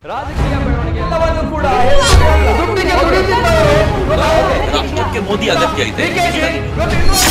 ರಾಜಕೀಯ ಬೆಳವಣಿಗೆ ಎಲ್ಲವನ್ನು ಕೂಡ ದುಡ್ಡಿಗೆ ದುಡಿದಿದ್ದಾರೆ. ರಾಷ್ಟ್ರಕ್ಕೆ ಮೋದಿ ಅಗತ್ಯ ಇದೆ DKಶಿ ಇವತ್ತು ಇನ್ನೂ-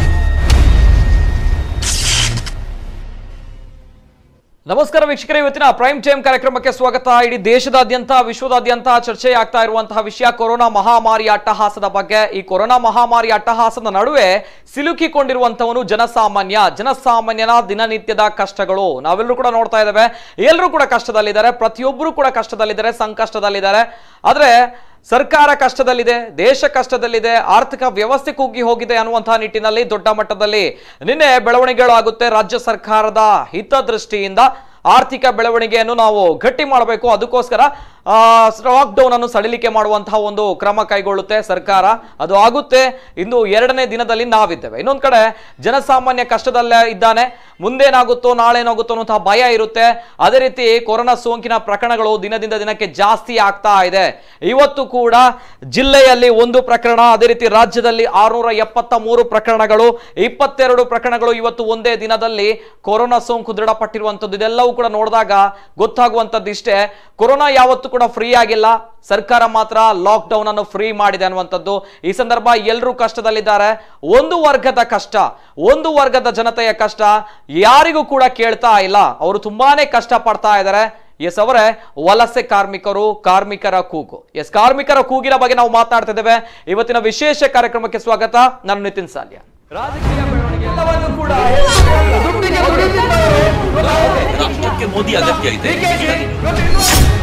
ನಮಸ್ಕಾರ ವೀಕ್ಷಕರೇ ಇವತ್ತಿನ ಪ್ರೈಮ್ ಟೈಮ್ ಕಾರ್ಯಕ್ರಮಕ್ಕೆ ಸ್ವಾಗತ ಇಡೀ ದೇಶದಾದ್ಯಂತ ವಿಶ್ವದಾದ್ಯಂತ ಚರ್ಚೆ ಆಗ್ತಾ ಇರುವಂತಹ ವಿಷಯ ಕೊರೋನಾ ಮಹಾಮಾರಿ ಅಟ್ಟಹಾಸದ ಬಗ್ಗೆ ಈ ಕೊರೋನಾ ಮಹಾಮಾರಿ ಅಟ್ಟಹಾಸದ ನಡುವೆ ಸಿಲುಕಿಕೊಂಡಿರುವಂತವನು ಜನಸಾಮಾನ್ಯ ಜನಸಾಮಾನ್ಯನ ದಿನನಿತ್ಯದ ಕಷ್ಟಗಳು ನಾವೆಲ್ಲರೂ ಕೂಡ ನೋಡ್ತಾ ಇದ್ದೇವೆ ಎಲ್ಲರೂ ಕೂಡ ಕಷ್ಟದಲ್ಲಿದ್ದಾರೆ ಪ್ರತಿಯೊಬ್ಬರು ಕೂಡ ಕಷ್ಟದಲ್ಲಿದ್ದಾರೆ ಸಂಕಷ್ಟದಲ್ಲಿದ್ದಾರೆ ಆದ್ರೆ ಸರ್ಕಾರ ಕಷ್ಟದಲ್ಲಿದೆ ದೇಶ ಕಷ್ಟದಲ್ಲಿದೆ ಆರ್ಥಿಕ ವ್ಯವಸ್ಥೆ ಕುಗ್ಗಿ ಹೋಗಿದೆ ಅನ್ನುವಂತಹ ನಿಟ್ಟಿನಲ್ಲಿ ದೊಡ್ಡ ಮಟ್ಟದಲ್ಲಿ ನಿನ್ನೆ ಬೆಳವಣಿಗೆಗಳಾಗುತ್ತೆ ರಾಜ್ಯ ಸರ್ಕಾರದ ಹಿತದೃಷ್ಟಿಯಿಂದ ಆರ್ಥಿಕ ಬೆಳವಣಿಗೆಯನ್ನು ನಾವು ಗಟ್ಟಿ ಮಾಡಬೇಕು ಅದಕ್ಕೋಸ್ಕರ ಲಾಕ್ ಡೌನ್ ಅನ್ನು ಸಡಿಲಿಕೆ ಮಾಡುವಂತಹ ಒಂದು ಕ್ರಮ ಕೈಗೊಳ್ಳುತ್ತೆ ಸರ್ಕಾರ ಅದು ಆಗುತ್ತೆ ಇಂದು ಎರಡನೇ ದಿನದಲ್ಲಿ ನಾವಿದ್ದೇವೆ ಇನ್ನೊಂದು ಕಡೆ ಜನಸಾಮಾನ್ಯ ಕಷ್ಟದಲ್ಲೇ ಇದ್ದಾನೆ ಮುಂದೇನಾಗುತ್ತೋ ನಾಳೇನಾಗುತ್ತೋ ಅನ್ನುವಂತಹ ಭಯ ಇರುತ್ತೆ ಅದೇ ರೀತಿ ಕೊರೋನಾ ಸೋಂಕಿನ ಪ್ರಕರಣಗಳು ದಿನದಿಂದ ದಿನಕ್ಕೆ ಜಾಸ್ತಿ ಆಗ್ತಾ ಇದೆ ಇವತ್ತು ಕೂಡ ಜಿಲ್ಲೆಯಲ್ಲಿ ಒಂದು ಪ್ರಕರಣ ಅದೇ ರೀತಿ ರಾಜ್ಯದಲ್ಲಿ ಆರುನೂರ ಎಪ್ಪತ್ತ ಮೂರು ಪ್ರಕರಣಗಳು ಇಪ್ಪತ್ತೆರಡು ಪ್ರಕರಣಗಳು ಇವತ್ತು ಒಂದೇ ದಿನದಲ್ಲಿ ಕೊರೋನಾ ಸೋಂಕು ದೃಢಪಟ್ಟಿರುವಂಥದ್ದು ಇದೆಲ್ಲವೂ ಕೂಡ ನೋಡಿದಾಗ ಗೊತ್ತಾಗುವಂಥದ್ದು ಇಷ್ಟೇ ಕೊರೋನಾ ಯಾವತ್ತೂ ಕೂಡ ಫ್ರೀ ಆಗಿಲ್ಲ ಸರ್ಕಾರ ಮಾತ್ರ ಲಾಕ್ ಡೌನ್ ಅನ್ನು ಫ್ರೀ ಮಾಡಿದೆ ಅನ್ನುವಂಥದ್ದು ಈ ಸಂದರ್ಭ ಎಲ್ಲರೂ ಕಷ್ಟದಲ್ಲಿದ್ದಾರೆ ಒಂದು ವರ್ಗದ ಕಷ್ಟ ಒಂದು ವರ್ಗದ ಜನತೆಯ ಕಷ್ಟ ಯಾರಿಗೂ ಕೂಡ ಕೇಳ್ತಾ ಇಲ್ಲ ಅವರು ತುಂಬಾನೇ ಕಷ್ಟ ಪಡ್ತಾ ಇದ್ದಾರೆ ಎಸ್ ಅವರೇ ವಲಸೆ ಕಾರ್ಮಿಕರು ಕಾರ್ಮಿಕರ ಕೂಗು ಎಸ್ ಕಾರ್ಮಿಕರ ಕೂಗಿನ ಬಗ್ಗೆ ನಾವು ಮಾತನಾಡ್ತಾ ಇದ್ದೇವೆ ಇವತ್ತಿನ ವಿಶೇಷ ಕಾರ್ಯಕ್ರಮಕ್ಕೆ ಸ್ವಾಗತ ನಾನು ನಿತಿನ್ ಸಾಲ್ಯ ರಾಜಕೀಯ ಬೆಳವಣಿಗೆ ಎಲ್ಲವನ್ನು ಕೂಡ ದುಡ್ಡಿಗೆ ದುಡಿದಿದ್ದಾರೆ. ರಾಷ್ಟ್ರಕ್ಕೆ ಮೋದಿ ಅಗತ್ಯ ಇದೆ DKಶಿ ಇವತ್ತು ಇನ್ನೂ-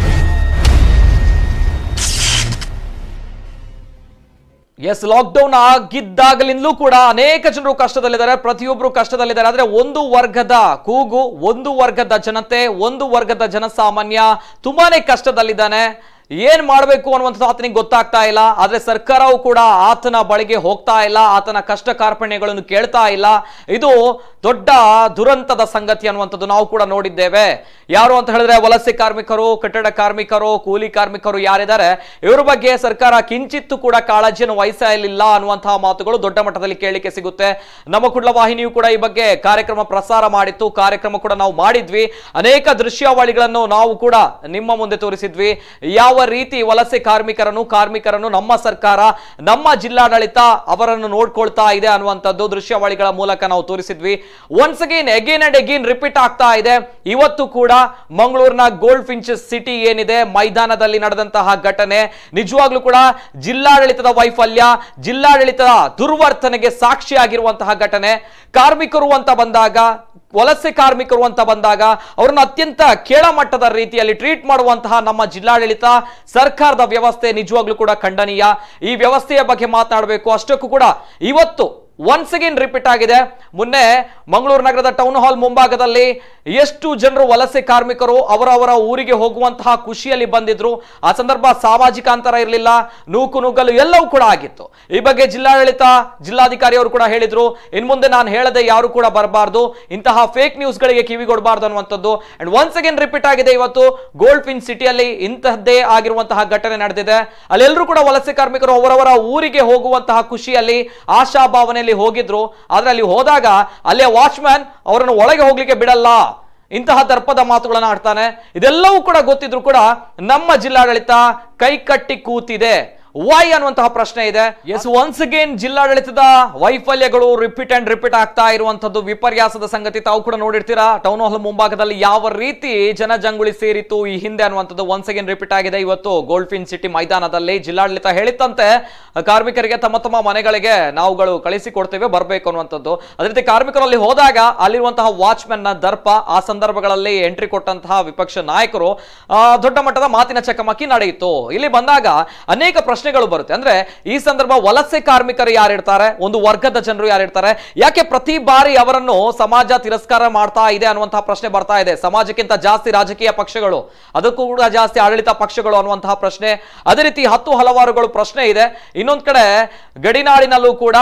ಎಸ್ ಲಾಕ್ಡೌನ್ ಆಗಿದ್ದಾಗಲಿಂದಲೂ ಕೂಡ ಅನೇಕ ಜನರು ಕಷ್ಟದಲ್ಲಿದ್ದಾರೆ ಪ್ರತಿಯೊಬ್ಬರು ಕಷ್ಟದಲ್ಲಿದ್ದಾರೆ ಆದ್ರೆ ಒಂದು ವರ್ಗದ ಕೂಗು ಒಂದು ವರ್ಗದ ಜನತೆ ಒಂದು ವರ್ಗದ ಜನಸಾಮಾನ್ಯ ತುಂಬಾನೇ ಕಷ್ಟದಲ್ಲಿದ್ದಾನೆ ಏನ್ ಮಾಡಬೇಕು ಅನ್ನುವಂಥದ್ದು ಆತನಿಗೆ ಗೊತ್ತಾಗ್ತಾ ಇಲ್ಲ ಆದ್ರೆ ಸರ್ಕಾರವು ಕೂಡ ಆತನ ಬಳಿಗೆ ಹೋಗ್ತಾ ಇಲ್ಲ ಆತನ ಕಷ್ಟ ಕಾರ್ಪಣ್ಯಗಳನ್ನು ಕೇಳ್ತಾ ಇಲ್ಲ ಇದು ದೊಡ್ಡ ದುರಂತದ ಸಂಗತಿ ಅನ್ನುವಂಥದ್ದು ನಾವು ಕೂಡ ನೋಡಿದ್ದೇವೆ ಯಾರು ಅಂತ ಹೇಳಿದ್ರೆ ವಲಸೆ ಕಾರ್ಮಿಕರು ಕಟ್ಟಡ ಕಾರ್ಮಿಕರು ಕೂಲಿ ಕಾರ್ಮಿಕರು ಯಾರಿದ್ದಾರೆ ಇವರ ಬಗ್ಗೆ ಸರ್ಕಾರ ಕಿಂಚಿತ್ತು ಕೂಡ ಕಾಳಜಿಯನ್ನು ವಹಿಸಲಿಲ್ಲ ಅನ್ನುವಂತಹ ಮಾತುಗಳು ದೊಡ್ಡ ಮಟ್ಟದಲ್ಲಿ ಕೇಳಿಕೆ ಸಿಗುತ್ತೆ ನಮ್ಮ ಕುಡ್ಲ ವಾಹಿನಿಯು ಕೂಡ ಈ ಬಗ್ಗೆ ಕಾರ್ಯಕ್ರಮ ಪ್ರಸಾರ ಮಾಡಿತ್ತು ಕಾರ್ಯಕ್ರಮ ಕೂಡ ನಾವು ಮಾಡಿದ್ವಿ ಅನೇಕ ದೃಶ್ಯಾವಳಿಗಳನ್ನು ನಾವು ಕೂಡ ನಿಮ್ಮ ಮುಂದೆ ತೋರಿಸಿದ್ವಿ ಯಾವ ರೀತಿ ವಲಸೆ ಕಾರ್ಮಿಕರನ್ನು ಕಾರ್ಮಿಕರನ್ನು ನಮ್ಮ ಸರ್ಕಾರ ನಮ್ಮ ಜಿಲ್ಲಾಡಳಿತ ಅವರನ್ನು ನೋಡ್ಕೊಳ್ತಾ ಇದೆ ಅನ್ನುವಂಥದ್ದು ದೃಶ್ಯಾವಳಿಗಳ ಮೂಲಕ ನಾವು ತೋರಿಸಿದ್ವಿ once again again and again repeat ಆಗ್ತಾ ಇದೆ ಇವತ್ತು ಕೂಡ ಮಂಗಳೂರಿನ ಗೋಲ್ಡ್ ಫಿಂಚಸ್ ಸಿಟಿ ಏನಿದೆ ಮೈದಾನದಲ್ಲಿ ನಡೆದಂತಹ ಘಟನೆ ನಿಜವಾಗ್ಲೂ ಕೂಡ ಜಿಲ್ಲಾಡಳಿತದ ವೈಫಲ್ಯ ಜಿಲ್ಲಾಡಳಿತದ ದುರ್ವರ್ತನೆಗೆ ಸಾಕ್ಷಿಯಾಗಿರುವಂತಹ ಘಟನೆ ಕಾರ್ಮಿಕರು ಅಂತ ಬಂದಾಗ ವಲಸೆ ಕಾರ್ಮಿಕರು ಅಂತ ಬಂದಾಗ ಅವರನ್ನು ಅತ್ಯಂತ ಕೆಳಮಟ್ಟದ ರೀತಿಯಲ್ಲಿ ಟ್ರೀಟ್ ಮಾಡುವಂತಹ ನಮ್ಮ ಜಿಲ್ಲಾಡಳಿತ ಸರ್ಕಾರದ ವ್ಯವಸ್ಥೆ ನಿಜವಾಗ್ಲೂ ಕೂಡ ಖಂಡನೀಯ ಈ ವ್ಯವಸ್ಥೆಯ ಬಗ್ಗೆ ಮಾತನಾಡಬೇಕು ಅಷ್ಟಕ್ಕೂ ಕೂಡ ಇವತ್ತು ಒನ್ಸ್ ಅಗೇನ್ ರಿಪೀಟ್ ಆಗಿದೆ ಮೊನ್ನೆ ಮಂಗಳೂರು ನಗರದ ಟೌನ್ ಹಾಲ್ ಮುಂಭಾಗದಲ್ಲಿ ಎಷ್ಟು ಜನರು ವಲಸೆ ಕಾರ್ಮಿಕರು ಅವರವರ ಊರಿಗೆ ಹೋಗುವಂತಹ ಖುಷಿಯಲ್ಲಿ ಬಂದಿದ್ರು ಆ ಸಂದರ್ಭ ಸಾಮಾಜಿಕ ಅಂತರ ಇರಲಿಲ್ಲ ನೂಕು ನುಗ್ಗಲು ಎಲ್ಲವೂ ಕೂಡ ಆಗಿತ್ತು ಈ ಬಗ್ಗೆ ಜಿಲ್ಲಾಡಳಿತ ಜಿಲ್ಲಾಧಿಕಾರಿ ಅವರು ಕೂಡ ಹೇಳಿದ್ರು ಇನ್ ಮುಂದೆ ನಾನು ಹೇಳದೆ ಯಾರು ಕೂಡ ಬರಬಾರ್ದು ಇಂತಹ ಫೇಕ್ ನ್ಯೂಸ್ಗಳಿಗೆ ಕಿವಿಗೊಡಬಾರ್ದು ಅನ್ನುವಂಥದ್ದು ಅಂಡ್ ಒನ್ಸ್ ಅಗೇನ್ ರಿಪೀಟ್ ಆಗಿದೆ ಇವತ್ತು ಗೋಲ್ಡ್ ಫಿನ್ ಸಿಟಿಯಲ್ಲಿ ಇಂತಹದ್ದೇ ಆಗಿರುವಂತಹ ಘಟನೆ ನಡೆದಿದೆ ಅಲ್ಲೆಲ್ಲರೂ ಕೂಡ ವಲಸೆ ಕಾರ್ಮಿಕರು ಅವರವರ ಊರಿಗೆ ಹೋಗುವಂತಹ ಖುಷಿಯಲ್ಲಿ ಆಶಾಭಾವನೆಯಲ್ಲಿ ಹೋಗಿದ್ರು ಆದ್ರೆ ಅಲ್ಲಿ ಹೋದಾಗ ಅಲ್ಲೇ ವಾಚ್ಮ್ಯಾನ್ ಅವರನ್ನು ಒಳಗೆ ಹೋಗ್ಲಿಕ್ಕೆ ಬಿಡಲ್ಲ ಇಂತಹ ದರ್ಪದ ಮಾತುಗಳನ್ನ ಆಡ್ತಾನೆ ಇದೆಲ್ಲವೂ ಕೂಡ ಗೊತ್ತಿದ್ರು ಕೂಡ ನಮ್ಮ ಜಿಲ್ಲಾಡಳಿತ ಕೈ ಕಟ್ಟಿ ಕೂತಿದೆ ವೈ ಅನ್ನುವಂತಹ ಪ್ರಶ್ನೆ ಇದೆ ಎಸ್ ಒನ್ಸ್ ಅಗೇನ್ ಜಿಲ್ಲಾಡಳಿತದ ವೈಫಲ್ಯಗಳು ರಿಪೀಟ್ ಅಂಡ್ ರಿಪೀಟ್ ಆಗ್ತಾ ಇರುವಂತದ್ದು ವಿಪರ್ಯಾಸದ ಸಂಗತಿ ತಾವು ಕೂಡ ನೋಡಿರ್ತೀರಾ ಟೌನ್ ಹಾಲ್ ಮುಂಭಾಗದಲ್ಲಿ ಯಾವ ರೀತಿ ಜನಜಂಗುಳಿ ಸೇರಿತು ಈ ಹಿಂದೆ ಅನ್ನುವಂಥದ್ದು ಒನ್ಸ್ ಅಗೇನ್ ರಿಪೀಟ್ ಆಗಿದೆ ಇವತ್ತು ಗೋಲ್ಡ್ ಫಿನ್ ಸಿಟಿ ಮೈದಾನದಲ್ಲಿ ಜಿಲ್ಲಾಡಳಿತ ಹೇಳಿತ್ತಂತೆ ಕಾರ್ಮಿಕರಿಗೆ ತಮ್ಮ ತಮ್ಮ ಮನೆಗಳಿಗೆ ನಾವುಗಳು ಕಳಿಸಿ ಕೊಡ್ತೇವೆ ಬರಬೇಕು ಅನ್ನುವಂಥದ್ದು ಅದೇ ರೀತಿ ಕಾರ್ಮಿಕರಲ್ಲಿ ಹೋದಾಗ ಅಲ್ಲಿರುವಂತಹ ವಾಚ್ಮೆನ್ ನ ದರ್ಪ ಆ ಸಂದರ್ಭಗಳಲ್ಲಿ ಎಂಟ್ರಿ ಕೊಟ್ಟಂತಹ ವಿಪಕ್ಷ ನಾಯಕರು ಆ, ದೊಡ್ಡ ಮಟ್ಟದ ಮಾತಿನ ಚಕಮಕಿ ನಡೆಯಿತು ಇಲ್ಲಿ ಬಂದಾಗ ಅನೇಕ ಪ್ರಶ್ನೆಗಳು ಬರುತ್ತೆ ಅಂದ್ರೆ ಈ ಸಂದರ್ಭ ವಲಸೆ ಕಾರ್ಮಿಕರು ಯಾರಿರ್ತಾರೆ ಒಂದು ವರ್ಗದ ಜನರು ಯಾರಿರ್ತಾರೆ ಯಾಕೆ ಪ್ರತಿ ಬಾರಿ ಅವರನ್ನು ಸಮಾಜ ತಿರಸ್ಕಾರ ಮಾಡ್ತಾ ಇದೆ ಅನ್ನುವಂತಹ ಪ್ರಶ್ನೆ ಬರ್ತಾ ಇದೆ ಸಮಾಜಕ್ಕಿಂತ ಜಾಸ್ತಿ ರಾಜಕೀಯ ಪಕ್ಷಗಳು ಅದಕ್ಕೂ ಕೂಡ ಜಾಸ್ತಿ ಆಡಳಿತ ಪಕ್ಷಗಳು ಅನ್ನುವಂತಹ ಪ್ರಶ್ನೆ ಅದೇ ರೀತಿ ಹತ್ತು ಹಲವಾರುಗಳು ಪ್ರಶ್ನೆ ಇದೆ ಇನ್ನೊಂದ್ ಕಡೆ ಗಡಿನಾಡಿನಲ್ಲೂ ಕೂಡ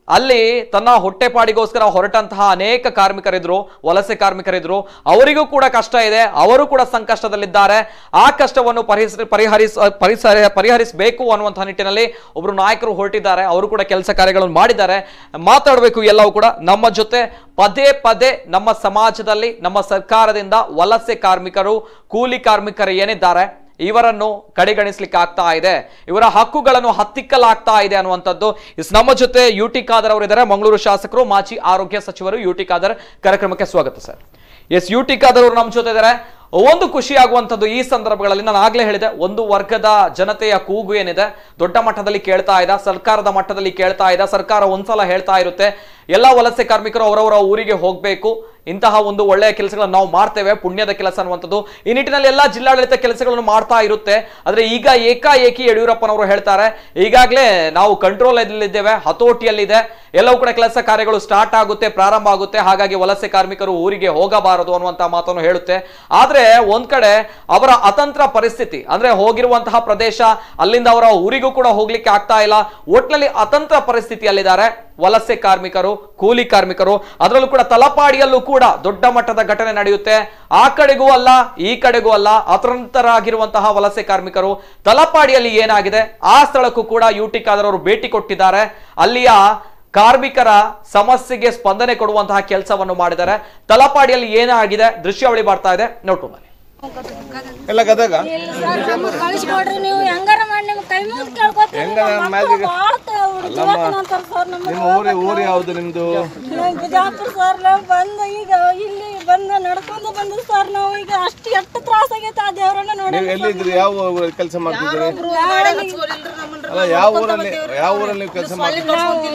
ಅಲ್ಲಿ ತನ್ನ ಹೊಟ್ಟೆಪಾಡಿಗೋಸ್ಕರ ಹೊರಟಂತಹ ಅನೇಕ ಕಾರ್ಮಿಕರಿದ್ರು ವಲಸೆ ಕಾರ್ಮಿಕರಿದ್ರು ಅವರಿಗೂ ಕೂಡ ಕಷ್ಟ ಇದೆ ಅವರು ಕೂಡ ಸಂಕಷ್ಟದಲ್ಲಿದ್ದಾರೆ ಆ ಕಷ್ಟವನ್ನು ಪರಿಹರಿಸ ಪರಿಹರಿಸ ಪರಿಸರ ಪರಿಹರಿಸಬೇಕು ಅನ್ನುವಂತಹ ನಿಟ್ಟಿನಲ್ಲಿ ಒಬ್ರು ನಾಯಕರು ಹೊರಟಿದ್ದಾರೆ ಅವರು ಕೂಡ ಕೆಲಸ ಕಾರ್ಯಗಳನ್ನು ಮಾಡಿದ್ದಾರೆ ಮಾತಾಡಬೇಕು ಎಲ್ಲವೂ ಕೂಡ ನಮ್ಮ ಜೊತೆ ಪದೇ ಪದೇ ನಮ್ಮ ಸಮಾಜದಲ್ಲಿ ನಮ್ಮ ಸರ್ಕಾರದಿಂದ ವಲಸೆ ಕಾರ್ಮಿಕರು ಕೂಲಿ ಕಾರ್ಮಿಕರು ಏನಿದ್ದಾರೆ ಇವರನ್ನು ಕಡೆಗಣಿಸ್ಲಿಕ್ಕೆ ಆಗ್ತಾ ಇದೆ ಇವರ ಹಕ್ಕುಗಳನ್ನು ಹತ್ತಿಕ್ಕಲಾಗ್ತಾ ಇದೆ ಅನ್ನುವಂಥದ್ದು ಇಸ್ ನಮ್ಮ ಜೊತೆ ಯು ಟಿ ಖಾದರ್ ಅವರಿದ್ದಾರೆ ಮಂಗಳೂರು ಶಾಸಕರು ಮಾಜಿ ಆರೋಗ್ಯ ಸಚಿವರು ಯು ಟಿ ಖಾದರ್ ಕಾರ್ಯಕ್ರಮಕ್ಕೆ ಸ್ವಾಗತ sir yes U T Khader ಅವರು ನಮ್ಮ ಜೊತೆ ಇದ್ದಾರೆ ಒಂದು ಖುಷಿ ಆಗುವಂಥದ್ದು ಈ ಸಂದರ್ಭಗಳಲ್ಲಿ ನಾನು ಆಗ್ಲೇ ಹೇಳಿದೆ ಒಂದು ವರ್ಗದ ಜನತೆಯ ಕೂಗು ಏನಿದೆ ದೊಡ್ಡ ಮಟ್ಟದಲ್ಲಿ ಕೇಳ್ತಾ ಇದೆ ಸರ್ಕಾರದ ಮಟ್ಟದಲ್ಲಿ ಕೇಳ್ತಾ ಇದೆ ಸರ್ಕಾರ ಒಂದ್ಸಲ ಹೇಳ್ತಾ ಇರುತ್ತೆ ಎಲ್ಲ ವಲಸೆ ಕಾರ್ಮಿಕರು ಅವರವರ ಊರಿಗೆ ಹೋಗಬೇಕು ಇಂತಹ ಒಂದು ಒಳ್ಳೆಯ ಕೆಲಸಗಳನ್ನು ನಾವು ಮಾಡ್ತೇವೆ ಪುಣ್ಯದ ಕೆಲಸ ಅನ್ನುವಂಥದ್ದು ಈ ನಿಟ್ಟಿನಲ್ಲಿ ಎಲ್ಲ ಜಿಲ್ಲಾಡಳಿತ ಕೆಲಸಗಳನ್ನು ಮಾಡ್ತಾ ಇರುತ್ತೆ ಆದ್ರೆ ಈಗ ಏಕಾಏಕಿ ಯಡಿಯೂರಪ್ಪನವರು ಹೇಳ್ತಾರೆ ಈಗಾಗಲೇ ನಾವು ಕಂಟ್ರೋಲ್ ಇದ್ದೇವೆ ಹತೋಟಿಯಲ್ಲಿದೆ ಎಲ್ಲವೂ ಕೂಡ ಕೆಲಸ ಕಾರ್ಯಗಳು ಸ್ಟಾರ್ಟ್ ಆಗುತ್ತೆ ಪ್ರಾರಂಭ ಆಗುತ್ತೆ ಹಾಗಾಗಿ ವಲಸೆ ಕಾರ್ಮಿಕರು ಊರಿಗೆ ಹೋಗಬಾರದು ಅನ್ನುವಂತಹ ಮಾತನ್ನು ಹೇಳುತ್ತೆ ಆದ್ರೆ ಒಂದ್ ಕಡೆ ಅವರ ಅತಂತ್ರ ಪರಿಸ್ಥಿತಿ ಅಂದ್ರೆ ಹೋಗಿರುವಂತಹ ಪ್ರದೇಶ ಅಲ್ಲಿಂದ ಅವರ ಊರಿಗೂ ಕೂಡ ಹೋಗ್ಲಿಕ್ಕೆ ಆಗ್ತಾ ಇಲ್ಲ ಒಟ್ನಲ್ಲಿ ಅತಂತ್ರ ಪರಿಸ್ಥಿತಿಯಲ್ಲಿದ್ದಾರೆ ವಲಸೆ ಕಾರ್ಮಿಕರು ಕೂಲಿ ಕಾರ್ಮಿಕರು ಅದರಲ್ಲೂ ಕೂಡ ತಲಪಾಡಿಯಲ್ಲೂ ಕೂಡ ದೊಡ್ಡ ಮಟ್ಟದ ಘಟನೆ ನಡೆಯುತ್ತೆ ಆ ಕಡೆಗೂ ಅಲ್ಲ ಈ ಕಡೆಗೂ ಅಲ್ಲ ಅತಂತರಾಗಿರುವಂತಹ ವಲಸೆ ಕಾರ್ಮಿಕರು ತಲಪಾಡಿಯಲ್ಲಿ ಏನಾಗಿದೆ ಆ ಸ್ಥಳಕ್ಕೂ ಕೂಡ ಯು ಟಿ ಖಾದರ್ ಅವರು ಭೇಟಿ ಕೊಟ್ಟಿದ್ದಾರೆ ಅಲ್ಲಿಯ ಕಾರ್ಮಿಕರ ಸಮಸ್ಯೆಗೆ ಸ್ಪಂದನೆ ಕೊಡುವಂತಹ ಕೆಲಸವನ್ನು ಮಾಡಿದ್ದಾರೆ ತಲಪಾಡಿಯಲ್ಲಿ ಏನಾಗಿದೆ ದೃಶ್ಯಾವಳಿ ಬರ್ತಾ ಇದೆ ನೋಡ್ಕೊಂಡು ಬನ್ನಿ ಎಲ್ಲ ಗದಗ ಇಲ್ಲ ಸರ್ ನಮ್ಗ್ ಕಳಿಸ್ಕೊಡ್ರಿ ನೀವು ಹೆಂಗಾರ ಮಾಡಿ ನಿಮ್ಗೆ ಕೈ ಮುಗಿದು ಕೇಳ್ಕೊತೀವಿ ಹೆಂಗಾರ ನಮ್ಮ ಮಾಡಿ ಮಕ್ಳು ಭಾಳ ತ- ಹುಡ್ಗಿ ಅಂತಾರ್ ಸರ್ ನಮ್ಮ ನಿಮ್ಮ ಊರಿ ಊರು ಯಾವ್ದು ನಿಮ್ದು ನಾವು ಬಿಜಾಪುರ ಸರ್ ನಾವು ಬಂದು ಈಗ ಇಲ್ಲಿ ಬಂದು ನಡ್ಕೊಂಡು ಬಂದು ಸರ್ ನಾವು ಈಗ ಅಷ್ಟು ಎಷ್ಟು ತ್ರಾಸ ಆಗೈತೆ ಆ ದೇವರನ್ನ ನೋಡಿ ನೀವು ಎಲ್ಲಿದ್ರಿ ಯಾವ ಕೆಲಸ ಮಾಡ್ತಿದ್ರಿ ಅಲ್ಲ ಯಾವ ಊರಲ್ಲಿ ಯಾವ ಊರಲ್ಲಿ ನೀವು ಕೆಲಸ ಮಾಡ್ತಿದ್ರಿ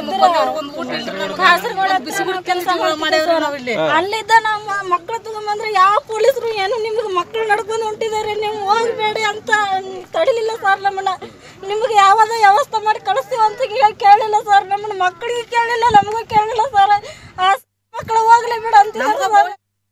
ಕಾಸರಗೋಡ ಕೆಲಸ ಅಲ್ಲಿದ್ದ ನಮ್ಮ ಮಕ್ಕಳು ತಗೊಂಬಂದ್ರೆ ಯಾವ ಪೊಲೀಸರು ಏನು ನಿಮ್ಗೆ ಮಕ್ಕಳು ನಡ್ಕೊಂಡು ಹೊಂಟಿದ್ದಾರೆ ನೀವು ಹೋಗ್ಬೇಡಿ ಅಂತ ತಡಿಲಿಲ್ಲ ಸರ್ ನಮ್ಮನ್ನ ನಿಮ್ಗೆ ಯಾವ್ದ ವ್ಯವಸ್ಥೆ ಮಾಡಿ ಕಳಿಸ್ತೀವಿ ಅಂತ ಈಗ ಕೇಳಿಲ್ಲ ಸರ್ ನಮ್ಮನ್ನ ಮಕ್ಕಳಿಗೆ ಕೇಳಿಲ್ಲ ನಮಗೂ ಕೇಳಿಲ್ಲ ಸರ್ ಆ ಮಕ್ಕಳು ಹೋಗ್ಲಿ ಬಿಡು ಅಂತಿದ್ದಾರೆ ಸರ್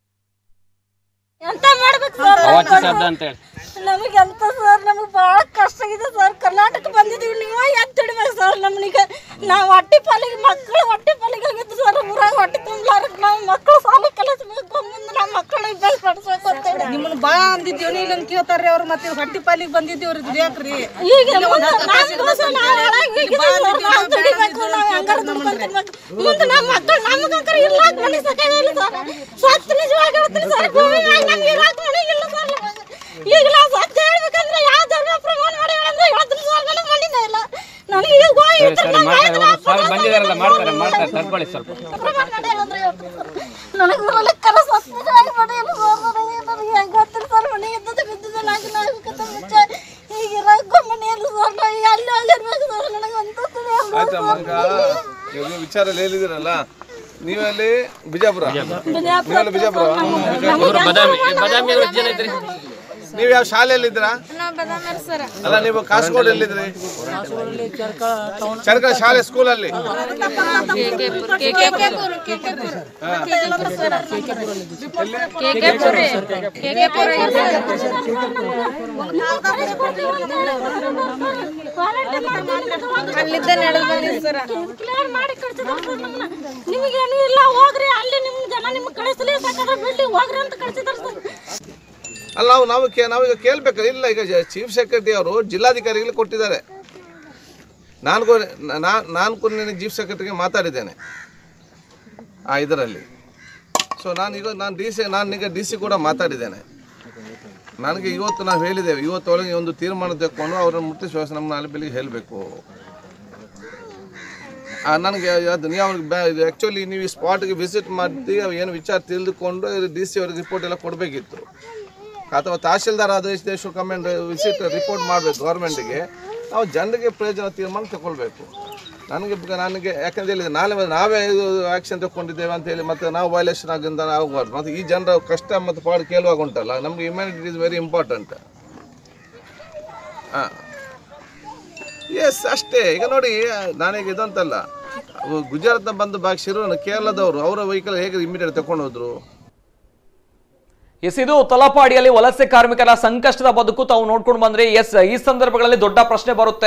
ಎಂತ ಮಾಡ್ಬೇಕು ಸರ್ ನಮಗೆ ಎಂತ ಸರ್ ನಮಗೆ ಭಾಳ ಕಷ್ಟ ಆಗಿದೆ ಸರ್ ಕರ್ನಾಟಕ ಬಂದಿದೀವಿ ನೀವು ಎತ್ತಿಡ್ಬೇಕು ಸರ್ ನಮ್ಮನಿಗೆ ನಾವು ಹೊಟ್ಟೆ ಪಾಲಿಗೆ ಮಕ್ಕಳು ಹೊಟ್ಟೆ ಪಾಲಿಗೆ ಆಗಿದ್ದು ಸರ್ ಊರಾಗ ಹೊಟ್ಟೆ ತುಂಬಲಾರಕ್ಕೆ ನಾವು ಮಕ್ಕಳು ಸಾಲ ಕಲಿಸ್ಬೇಕು ಮುಂದೆ ನಮ್ಮ ಮಕ್ಕಳು ಇಬ್ಬರು ಪಡಿಸ್ಬೇಕು ಅಂತ ಹೇಳಿ ನಿಮ್ಮನ್ನ ಬಾ ಅಂದಿದ್ದೀವಿ ಇಲ್ಲ ಕೇಳ್ತಾರ್ರಿ ಅವ್ರು ಮತ್ತೆ ಹೊಟ್ಟಿ ಪಾಲಿಗೆ ಬಂದಿದ್ದೀವ್ರಿ ದುಡಿಯಾಕ್ರಿ ಈಗ ಮುಂದೆ ನಮ್ಗೂ ಸಹ ನಾವು ಒಳಗೆ ಹೋಗಿದ್ದೀವಿ ಸರ್, ನಾವು ದುಡಿಬೇಕು, ನಾವು ಹೆಂಗಾರ ದುಡ್ಕೊಂಡ್ ತಿನ್ಬೇಕು. ಮುಂದೆ ನಮ್ಮ ಮಕ್ಕಳು ನಮಗಂಕರ ಇರ್ಲಾಕ್ ಮನೆ ಸಾಕಾಗಿಲ್ಲ ಸರ್ ಸತ್ತು ನಿಜವಾಗಿ ಹೇಳ್ತೀನಿ ಸರ್ ಭೂಮಿ ಮ್ಯಾಗ ನಮ್ಗೆ ಇರ್ಲಾಕ್ ಮನೆ ಇಲ್ಲ ಸರ್ ನಮಗೆ. ಈಗ ನಾವು ಸತ್ಯ ಹೇಳ್ಬೇಕಂದ್ರೆ ಯಾವ ಧರ್ಮ ಪ್ರಮಾಣ ಮಾಡಿ ಹೇಳಂದ್ರೆ ಹೇಳ್ತೀನಿ ಸರ್ ನನಗೆ ಮನಿನೇ ಇಲ್ಲ ನನಗೆ ಈಗ ಹೋಗಿ ಇದ್ರೆ ನಂಗೆ ಆಯ್ತು, ನಾನು ಬಂದಿದಾರಲ್ಲ ಮಾಡ್ತಾರೆ ಮಾಡ್ತಾರೆ ತಡ್ಕೊಳ್ಳಿ ಸ್ವಲ್ಪ ಪ್ರಮಾಣ ಮಾಡಿ ಹೇಳಂದ್ರೆ ಹೇಳ್ತೀನಿ ಸರ್. ನನಗೆ ಊರಲ್ಲಿ ಕರ ಸತ್ತು ನಿಜವಾಗಿ ಮನೆ ಇಲ್ಲ ಸರ್ ನನಗೆ ನನಗೆ ಹೆಂಗೆ ಗೊತ್ತಿಲ್ಲ ಸರ್ ಮನೆ ಇದ್ದದ್ದು ಬಿದ್ದದ್ದು ನಾಲ್ಕು ನಾಲ್ಕು ಕತ್ತ ಮುಂಚೆ ಈಗ ಇರೋಕ್ಕೂ ಮನೆ ಇಲ್ಲ ಸರ್ ನಾವು ಈಗ ಅಲ್ಲಿ ಹೋಗಿರ್ಬೇಕು ಸರ್ ನನಗೆ ಒಂದು ಆಯ್ತಮ್ಮ ಈಗ ಇವಾಗ ನೀವು ವಿಚಾರ ಹೇಳಿದಿರಲ್ಲ ನೀವಲ್ಲಿ ಬಿಜಾಪುರ ನೀವೆಲ್ಲ ಬಿಜಾಪುರ ಬದಾಮಿ ಬದಾಮಿ ಜನ ಇದ್ರಿ ನೀವು ಯಾವ ಶಾಲೆಯಲ್ಲಿ ಇದ್ದೀರಾ ಅಲ್ಲ ನೀವು ಕಾಸರಗೋಡು ಎಲ್ಲಿದ್ರಿ ಚರ್ಕ ಶಾಲೆ ಸ್ಕೂಲಲ್ಲಿ ಅಲ್ಲಿದ್ದ ನಡೆದು ಬಂದಿದ್ದು ಸರ್ ಕ್ಲಿಯರ್ ಮಾಡಿ ಕಳ್ಸಿದ್ರು ಸರ್ ನಮ್ಮನ್ನ ನಿಮಗೇನು ಇಲ್ಲ ಹೋಗ್ರಿ ಅಲ್ಲಿ ನಿಮ್ಮ ಜನ ನಿಮ್ಗೆ ಕಳಿಸಲಿ ಬೇಕಾದ್ರೆ ಬಿಡ್ಲಿ ಹೋಗ್ರಿ ಅಂತ ಕಳ್ಸಿದ್ರು ಸರ್ ಅಲ್ಲ ನಾವು ನಾವು ಕೇ ನಾವೀಗ ಕೇಳ್ಬೇಕಲ್ಲ ಇಲ್ಲ ಈಗ ಚೀಫ್ ಸೆಕ್ರೆಟರಿ ಅವರು ಜಿಲ್ಲಾಧಿಕಾರಿಗಳಿಗೆ ಕೊಟ್ಟಿದ್ದಾರೆ ನಾನು ಕೂ- ನಾ- ನಾನು ಕೂಡ ನಿನ್ನೆ ಚೀಫ್ ಸೆಕ್ರೆಟರಿಗೆ ಮಾತಾಡಿದ್ದೇನೆ ಆ ಇದರಲ್ಲಿ ಸೊ ನಾನು ಈಗ ನಾನು ಡಿ ಸಿ ನಾನು ಈಗ ಡಿ ಸಿ ಕೂಡ ಮಾತಾಡಿದ್ದೇನೆ ನನಗೆ ಇವತ್ತು ನಾವು ಹೇಳಿದ್ದೇವೆ ಇವತ್ತೊಳಗೆ ಒಂದು ತೀರ್ಮಾನ ತೆಕ್ಕೊಂಡು ಅವರನ್ನು ಮುಟ್ಟಿಸುವ ವ್ಯವಸ್ಥೆ ನಮ್ಮ ನಾಳೆ ಬೆಳಿಗ್ಗೆ ಹೇಳಬೇಕು ನನಗೆ ಅದು ನೀವು ಅವ್ರಿಗೆ ಆ್ಯಕ್ಚುಲಿ ನೀವು ಈ ಸ್ಪಾಟ್ಗೆ ವಿಸಿಟ್ ಮಾಡಿ ಅವು ಏನು ವಿಚಾರ ತಿಳಿದುಕೊಂಡು ಡಿ ಸಿ ಅವ್ರಿಗೆ ರಿಪೋರ್ಟ್ ಎಲ್ಲ ಕೊಡಬೇಕಿತ್ತು ಅಥವಾ ತಹಶೀಲ್ದಾರ್ ಆದೇಶ ದೇಶ ಕಮೆಂಡ್ ವಿಸಿಟ್ ರಿಪೋರ್ಟ್ ಮಾಡಬೇಕು ಗೌರ್ಮೆಂಟಿಗೆ ನಾವು ಜನರಿಗೆ ಪ್ರಯೋಜನ ತೀರ್ಮಾನ ತಗೊಳ್ಬೇಕು ನನಗೆ ಬ- ನನಗೆ ಯಾಕಂತ ಹೇಳಿದ್ರೆ ನಾಳೆ ಮತ್ತೆ ನಾವೇ ಇದು ಆ್ಯಕ್ಷನ್ ತಗೊಂಡಿದ್ದೇವೆ ಅಂತ ಹೇಳಿ ಮತ್ತೆ ನಾವು ವೈಲೇಷನ್ ಆಗಿಂದ ಆಗಬಾರ್ದು ಮತ್ತು ಈ ಜನರ ಕಷ್ಟ ಮತ್ತು ಪಾಡು ಕೇಳುವಾಗ ಉಂಟಲ್ಲ ನಮಗೆ ಇಮ್ಯುನಿಟಿ ಇಸ್ ವೆರಿ ಇಂಪಾರ್ಟೆಂಟ್ ಹಾಂ ಎಸ್ ಅಷ್ಟೇ ಈಗ ನೋಡಿ ನಾನೀಗ ಇದಂತಲ್ಲ ಗುಜರಾತ್ನ ಬಂದು ಬಾಗಿ ಶಿರೋನ ಕೇರಳದವರು ಅವರ ವೆಹಿಕಲ್ ಹೇಗೆ ಇಮಿಡಿಯೇಟ್ ತಗೊಂಡು ಹೋದ್ರು ಎಸ್ ಇದು ತಲಪಾಡಿಯಲ್ಲಿ ವಲಸೆ ಕಾರ್ಮಿಕರ ಸಂಕಷ್ಟದ ಬದುಕು ತಾವು ನೋಡ್ಕೊಂಡು ಬಂದ್ರೆ ಎಸ್ ಈ ಸಂದರ್ಭಗಳಲ್ಲಿ ದೊಡ್ಡ ಪ್ರಶ್ನೆ ಬರುತ್ತೆ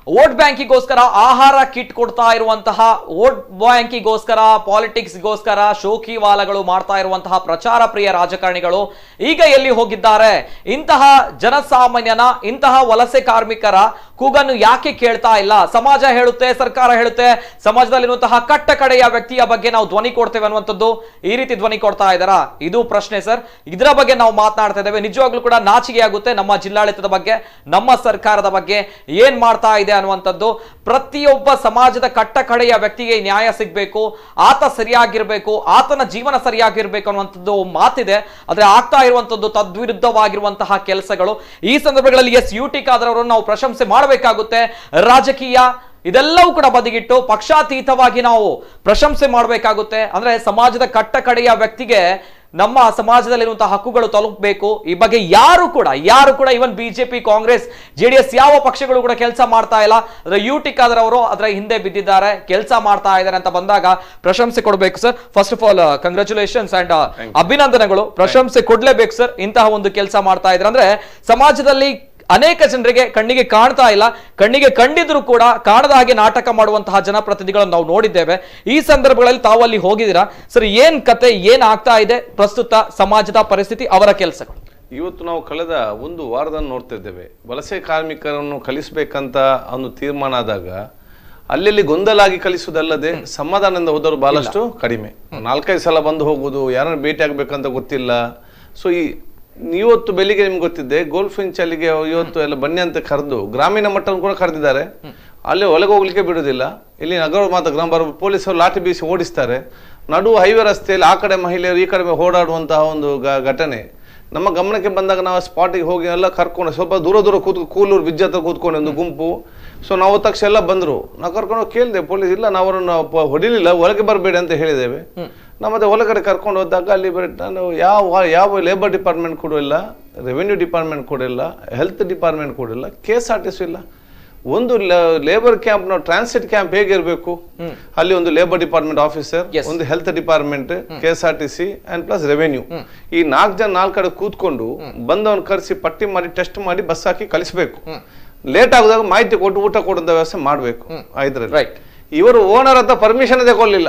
ವೋಟ್ ಬ್ಯಾಂಕಿಗೋಸ್ಕರ ಆಹಾರ ಕಿಟ್ ಕೊಡ್ತಾ ಇರುವಂತಹ ವೋಟ್ ಬ್ಯಾಂಕಿಗೋಸ್ಕರ ಪಾಲಿಟಿಕ್ಸ್ಗೋಸ್ಕರ ಶೋಕಿವಾಲಗಳು ಮಾಡ್ತಾ ಇರುವಂತಹ ಪ್ರಚಾರ ಪ್ರಿಯ ರಾಜಕಾರಣಿಗಳು ಈಗ ಎಲ್ಲಿ ಹೋಗಿದ್ದಾರೆ ಇಂತಹ ಜನಸಾಮಾನ್ಯನ ಇಂತಹ ವಲಸೆ ಕಾರ್ಮಿಕರ ಕೂಗನ್ನು ಯಾಕೆ ಕೇಳ್ತಾ ಇಲ್ಲ ಸಮಾಜ ಹೇಳುತ್ತೆ ಸರ್ಕಾರ ಹೇಳುತ್ತೆ ಸಮಾಜದಲ್ಲಿರುವಂತಹ ಕಟ್ಟ ಕಡೆಯ ವ್ಯಕ್ತಿಯ ಬಗ್ಗೆ ನಾವು ಧ್ವನಿ ಕೊಡ್ತೇವೆ ಅನ್ನುವಂಥದ್ದು ಈ ರೀತಿ ಧ್ವನಿ ಕೊಡ್ತಾ ಇದ್ದಾರಾ ಇದು ಪ್ರಶ್ನೆ ಸರ್ ಇದರ ಬಗ್ಗೆ ನಾವು ಮಾತನಾಡ್ತಾ ಇದ್ದೇವೆ ನಿಜವಾಗ್ಲೂ ಕೂಡ ನಾಚಿಕೆ ಆಗುತ್ತೆ ನಮ್ಮ ಜಿಲ್ಲಾಡಳಿತದ ಬಗ್ಗೆ ನಮ್ಮ ಸರ್ಕಾರದ ಬಗ್ಗೆ ಏನ್ ಮಾಡ್ತಾ ಇದೆ ಅನ್ನುವಂಥದ್ದು ಪ್ರತಿಯೊಬ್ಬ ಸಮಾಜದ ಕಟ್ಟ ಕಡೆಯ ವ್ಯಕ್ತಿಗೆ ನ್ಯಾಯ ಸಿಗ್ಬೇಕು ಆತ ಸರಿಯಾಗಿರ್ಬೇಕು ಆತನ ಜೀವನ ಸರಿಯಾಗಿರ್ಬೇಕು ಅನ್ನುವಂಥದ್ದು ಮಾತಿದೆ ಆದ್ರೆ ಆಗ್ತಾ ಇರುವಂತದ್ದು ತದ್ವಿರುದ್ಧವಾಗಿರುವಂತಹ ಕೆಲಸಗಳು ಈ ಸಂದರ್ಭಗಳಲ್ಲಿ ಎಸ್ ಯು ಟಿ ಖಾದರ್ ಅವರನ್ನು ನಾವು ಪ್ರಶಂಸೆ ಮಾಡಬೇಕಾಗುತ್ತೆ ರಾಜಕೀಯ ಇದೆಲ್ಲವೂ ಕೂಡ ಬದಿಗಿಟ್ಟು ಪಕ್ಷಾತೀತವಾಗಿ ನಾವು ಪ್ರಶಂಸೆ ಮಾಡಬೇಕಾಗುತ್ತೆ ಅಂದ್ರೆ ಸಮಾಜದ ಕಟ್ಟ ಕಡೆಯ ವ್ಯಕ್ತಿಗೆ ನಮ್ಮ ಸಮಾಜದಲ್ಲಿರುವಂತಹ ಹಕ್ಕುಗಳು ತಲುಪಬೇಕು ಈ ಬಗ್ಗೆ ಯಾರು ಕೂಡ ಯಾರು ಕೂಡ ಇವನ್ ಬಿಜೆಪಿ ಕಾಂಗ್ರೆಸ್ ಜೆಡಿಎಸ್ ಯಾವ ಪಕ್ಷಗಳು ಕೂಡ ಕೆಲಸ ಮಾಡ್ತಾ ಇಲ್ಲ ಅದರ ಯು ಟಿ ಖಾದರ್ ಅವರು ಅದರ ಹಿಂದೆ ಬಿದ್ದಿದ್ದಾರೆ ಕೆಲಸ ಮಾಡ್ತಾ ಇದ್ದಾರೆ ಅಂತ ಬಂದಾಗ ಪ್ರಶಂಸೆ ಕೊಡಬೇಕು sir first of all congratulations and ಅಭಿನಂದನೆಗಳು ಪ್ರಶಂಸೆ ಕೊಡ್ಲೇಬೇಕು ಸರ್ ಇಂತಹ ಒಂದು ಕೆಲಸ ಮಾಡ್ತಾ ಇದ್ರೆ ಅಂದ್ರೆ ಸಮಾಜದಲ್ಲಿ ಅನೇಕ ಜನರಿಗೆ ಕಣ್ಣಿಗೆ ಕಾಣ್ತಾ ಇಲ್ಲ ಕಣ್ಣಿಗೆ ಕಂಡಿದ್ರು ಕೂಡ ಕಾಣದ ಹಾಗೆ ನಾಟಕ ಮಾಡುವಂತಹ ಜನಪ್ರತಿನಿಧಿಗಳನ್ನು ನಾವು ನೋಡಿದ್ದೇವೆ ಈ ಸಂದರ್ಭಗಳಲ್ಲಿ ತಾವು ಅಲ್ಲಿ ಹೋಗಿದ್ದೀರಾ ಸರ್ ಏನ್ ಕತೆ ಏನ್ ಆಗ್ತಾ ಇದೆ ಪ್ರಸ್ತುತ ಸಮಾಜದ ಪರಿಸ್ಥಿತಿ ಅವರ ಕೆಲಸಗಳು ಇವತ್ತು ನಾವು ಕಳೆದ ಒಂದು ವಾರದಲ್ಲಿ ನೋಡ್ತಾ ಇದ್ದೇವೆ ವಲಸೆ ಕಾರ್ಮಿಕರನ್ನು ಕಲಿಸಬೇಕಂತ ಒಂದು ತೀರ್ಮಾನ ಆದಾಗ ಅಲ್ಲೆಲ್ಲಿ ಗೊಂದಲಾಗಿ ಕಲಿಸುವುದಲ್ಲದೆ ಸಮಾಧಾನದಿಂದ ಹೋದವರು ಬಹಳಷ್ಟು ಕಡಿಮೆ ನಾಲ್ಕೈದು ಸಲ ಬಂದು ಹೋಗುದು ಯಾರನ್ನ ಭೇಟಿ ಆಗ್ಬೇಕಂತ ಗೊತ್ತಿಲ್ಲ ಸೊ ಈ ಇವತ್ತು ಬೆಳಿಗ್ಗೆ ನಿಮ್ಗೆ ಗೊತ್ತಿದೆ ಗೋಲ್ಫ್ ಇಂಚ್ ಅಲ್ಲಿಗೆ ಇವತ್ತು ಎಲ್ಲ ಬನ್ನಿ ಅಂತ ಕರೆದು ಗ್ರಾಮೀಣ ಮಟ್ಟವನ್ನು ಕೂಡ ಕರೆದಿದ್ದಾರೆ ಅಲ್ಲಿ ಒಳಗೆ ಹೋಗ್ಲಿಕ್ಕೆ ಬಿಡುದಿಲ್ಲ ಇಲ್ಲಿ ನಗರ ಮಾತ್ರ ಗ್ರಾಮ ಬರ ಪೊಲೀಸರು ಲಾಠಿ ಬೀಸಿ ಓಡಿಸ್ತಾರೆ ನಡು ಹೈವೇ ರಸ್ತೆಯಲ್ಲಿ ಆ ಕಡೆ ಮಹಿಳೆಯರು ಈ ಕಡೆ ಓಡಾಡುವಂತಹ ಒಂದು ಗ- ಘಟನೆ ನಮ್ಮ ಗಮನಕ್ಕೆ ಬಂದಾಗ ನಾವು ಸ್ಪಾಟಿಗೆ ಹೋಗಿ ಎಲ್ಲ ಕರ್ಕೊಂಡು ಸ್ವಲ್ಪ ದೂರ ದೂರ ಕೂತ್ ಕೂಲೂರು ಬಿಜ್ಜ ಹತ್ರ ಕೂತ್ಕೊಂಡು ಒಂದು ಗುಂಪು ಸೊ ನಾವು ತಕ್ಷಣ ಎಲ್ಲ ಬಂದರು ನಾವು ಕರ್ಕೊಂಡು ಹೋಗಿ ಕೇಳಿದೆ ಪೊಲೀಸ್ ಇಲ್ಲ ನಾವು ಅವರನ್ನು ಪ- ಹೊಡಿಲಿಲ್ಲ ಒಳಗೆ ಬರಬೇಡಿ ಅಂತ ಹೇಳಿದ್ದೇವೆ ನಾವು ಮತ್ತೆ ಹೊರಗಡೆ ಕರ್ಕೊಂಡು ಹೋದಾಗ ಅಲ್ಲಿ ಬರೀ ನಾನು ಯಾವ ಯಾವ ಲೇಬರ್ ಡಿಪಾರ್ಟ್ಮೆಂಟ್ ಕೂಡ ಇಲ್ಲ ರೆವೆನ್ಯೂ ಡಿಪಾರ್ಟ್ಮೆಂಟ್ ಕೂಡ ಇಲ್ಲ ಹೆಲ್ತ್ ಡಿಪಾರ್ಟ್ಮೆಂಟ್ ಕೂಡ ಇಲ್ಲ K S R T C ಇಲ್ಲ ಒಂದು ಲೇಬರ್ ಕ್ಯಾಂಪ್ ನಾವು ಟ್ರಾನ್ಸಿಟ್ ಕ್ಯಾಂಪ್ ಹೇಗಿರಬೇಕು ಅಲ್ಲಿ ಒಂದು ಲೇಬರ್ ಡಿಪಾರ್ಟ್ಮೆಂಟ್ ಆಫೀಸರ್ Yes. ಒಂದು health department K S R T C and plus revenue ಈ ನಾಲ್ಕು ಜನ ನಾಲ್ಕು ಕಡೆ ಕೂತ್ಕೊಂಡು ಬಂದವನ್ ಕರೆಸಿ ಪಟ್ಟಿ ಮಾಡಿ ಟೆಸ್ಟ್ ಮಾಡಿ ಬಸ್ ಹಾಕಿ ಕಳಿಸ್ಬೇಕು ಲೇಟ್ ಆಗುದಾಗ ಮಾಹಿತಿ ಕೊಟ್ಟು ಊಟ ಕೊಡುವಂತ ವ್ಯವಸ್ಥೆ ಮಾಡಬೇಕು ಐದರಲ್ಲಿ Right. ಇವರು ಓನರ್ ಹತ್ರ ಪರ್ಮಿಷನ್ ತಗೊಳ್ಳಿಲ್ಲ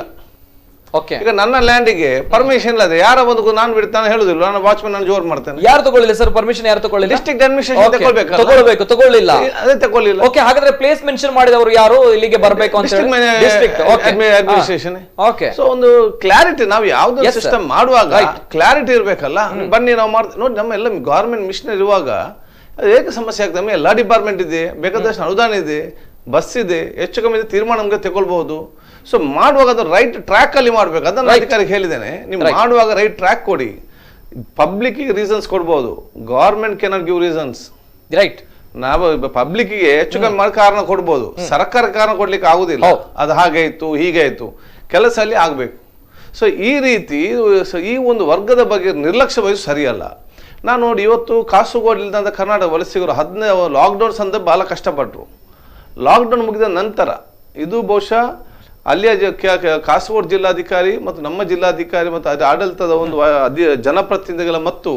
ಓಕೆ ಈಗ ನನ್ನ ಲ್ಯಾಂಡಿಗೆ ಪರ್ಮಿಷನ್ ಇಲ್ಲದೆ ಯಾರ ಒಂದು ನಾನು ಬಿಡ್ತಾನೆ ಹೇಳುದಿಲ್ಲ ನಾನು ವಾಚ್ಮನ್ ನಾನು ಜೋರ್ ಮಾಡ್ತೇನೆ ಯಾರು ತಗೊಳ್ಳಿಲ್ಲ ಸರ್ ಪರ್ಮಿಷನ್ ಯಾರು ತಗೊಳ್ಳಿಲ್ಲ ಡಿಸ್ಟ್ರಿಕ್ಟ್ ಅಡ್ಮಿನಿಸ್ಟ್ರೇಷನ್ Okay. ತಗೊಳ್ಬೇಕಲ್ಲ ತಗೊಳ್ಬೇಕು ತಗೊಳ್ಳಿಲ್ಲ ಅದೇ ತಗೊಳ್ಳಿಲ್ಲ ಓಕೆ ಹಾಗಾದ್ರೆ ಪ್ಲೇಸ್ ಮೆನ್ಷನ್ ಮಾಡಿದವರು ಯಾರು ಇಲ್ಲಿಗೆ ಬರಬೇಕು ಅಂತ ಡಿಸ್ಟ್ರಿಕ್ಟ್ ಅಡ್ಮಿನಿಸ್ಟ್ರೇಷನ್ ಓಕೆ ಸೊ ಒಂದು ಕ್ಲಾರಿಟಿ ನಾವು ಯಾವ್ದು Yes, sir. ಸಿಸ್ಟಮ್ ಮಾಡುವಾಗ Right. ಕ್ಲಾರಿಟಿ ಇರ್ಬೇಕಲ್ಲ ಬನ್ನಿ ನಾವು ಮಾಡ್ತೀವಿ ನೋಡಿ ನಮ್ಮ ಎಲ್ಲ ಗವರ್ಮೆಂಟ್ ಮಿಷನ್ ಇರುವಾಗ ಅದು ಏಕೆ ಸಮಸ್ಯೆ ಆಗ್ತದೆ ನಮ್ಮ ಎಲ್ಲ ಡಿಪಾರ್ಟ್ಮೆಂಟ್ ಇದೆ ಬೇಕಾದಷ್ಟು ಅನುದಾನ ಇದೆ ಬಸ್ ಇದೆ ಹೆಚ್ಚು ಕಮ್ಮಿ ಇದೆ, ತೀರ್ಮಾನ ನಮಗೆ ತಗೊಳ್ಬಹುದು ಸೊ ಮಾಡುವಾಗ ಅದು ರೈಟ್ ಟ್ರ್ಯಾಕ್ ಅಲ್ಲಿ ಮಾಡ್ಬೇಕು ಅದನ್ನ Right. ಅಧಿಕಾರಿಗೆ ಹೇಳಿದ್ದೇನೆ ನೀವು Right. ಮಾಡುವಾಗ ರೈಟ್ ಟ್ರ್ಯಾಕ್ ಕೊಡಿ ಪಬ್ಲಿಕ್ ರೀಸನ್ಸ್ ಕೊಡ್ಬೋದು government cannot give reasons right ನಾವು ಪಬ್ಲಿಕ್ಗೆ ಹೆಚ್ಚು ಕಮ್ಮಿ ಮಾಡಿ ಕಾರಣ ಕೊಡ್ಬೋದು ಸರ್ಕಾರ ಕಾರಣ ಕೊಡ್ಲಿಕ್ಕೆ ಆಗುದಿಲ್ಲ ಹೌದು. ಅದು ಹಾಗೆ ಇತ್ತು ಹೀಗೆ ಆಯ್ತು ಕೆಲಸ ಅಲ್ಲಿ ಆಗ್ಬೇಕು ಸೊ ಈ ರೀತಿ ಸೊ ಈ ಒಂದು ವರ್ಗದ ಬಗ್ಗೆ ನಿರ್ಲಕ್ಷ್ಯ ವಹಿಸು ಸರಿಯಲ್ಲ ನಾನು ನೋಡಿ ಇವತ್ತು ಕಾಸುಗೋಡಿಲ್ದಂತ ಕರ್ನಾಟಕ ವಲಸಿಗರು ಹದಿನೈದು ಲಾಕ್ಡೌನ್ ಸಂದರ್ಭ ಬಹಳ ಕಷ್ಟಪಟ್ಟರು ಲಾಕ್ಡೌನ್ ಮುಗಿದ ನಂತರ ಇದು ಬಹುಶಃ ಅಲ್ಲಿಯ ಜ- ಕ- ಕ- ಕಾಸರಗೋಡು ಜಿಲ್ಲಾಧಿಕಾರಿ ಮತ್ತು ನಮ್ಮ ಜಿಲ್ಲಾಧಿಕಾರಿ ಮತ್ತು ಅದು ಆಡಳಿತದ ಒಂದು ವ- ಅಧಿ- ಜನಪ್ರತಿನಿಧಿಗಳ ಮತ್ತು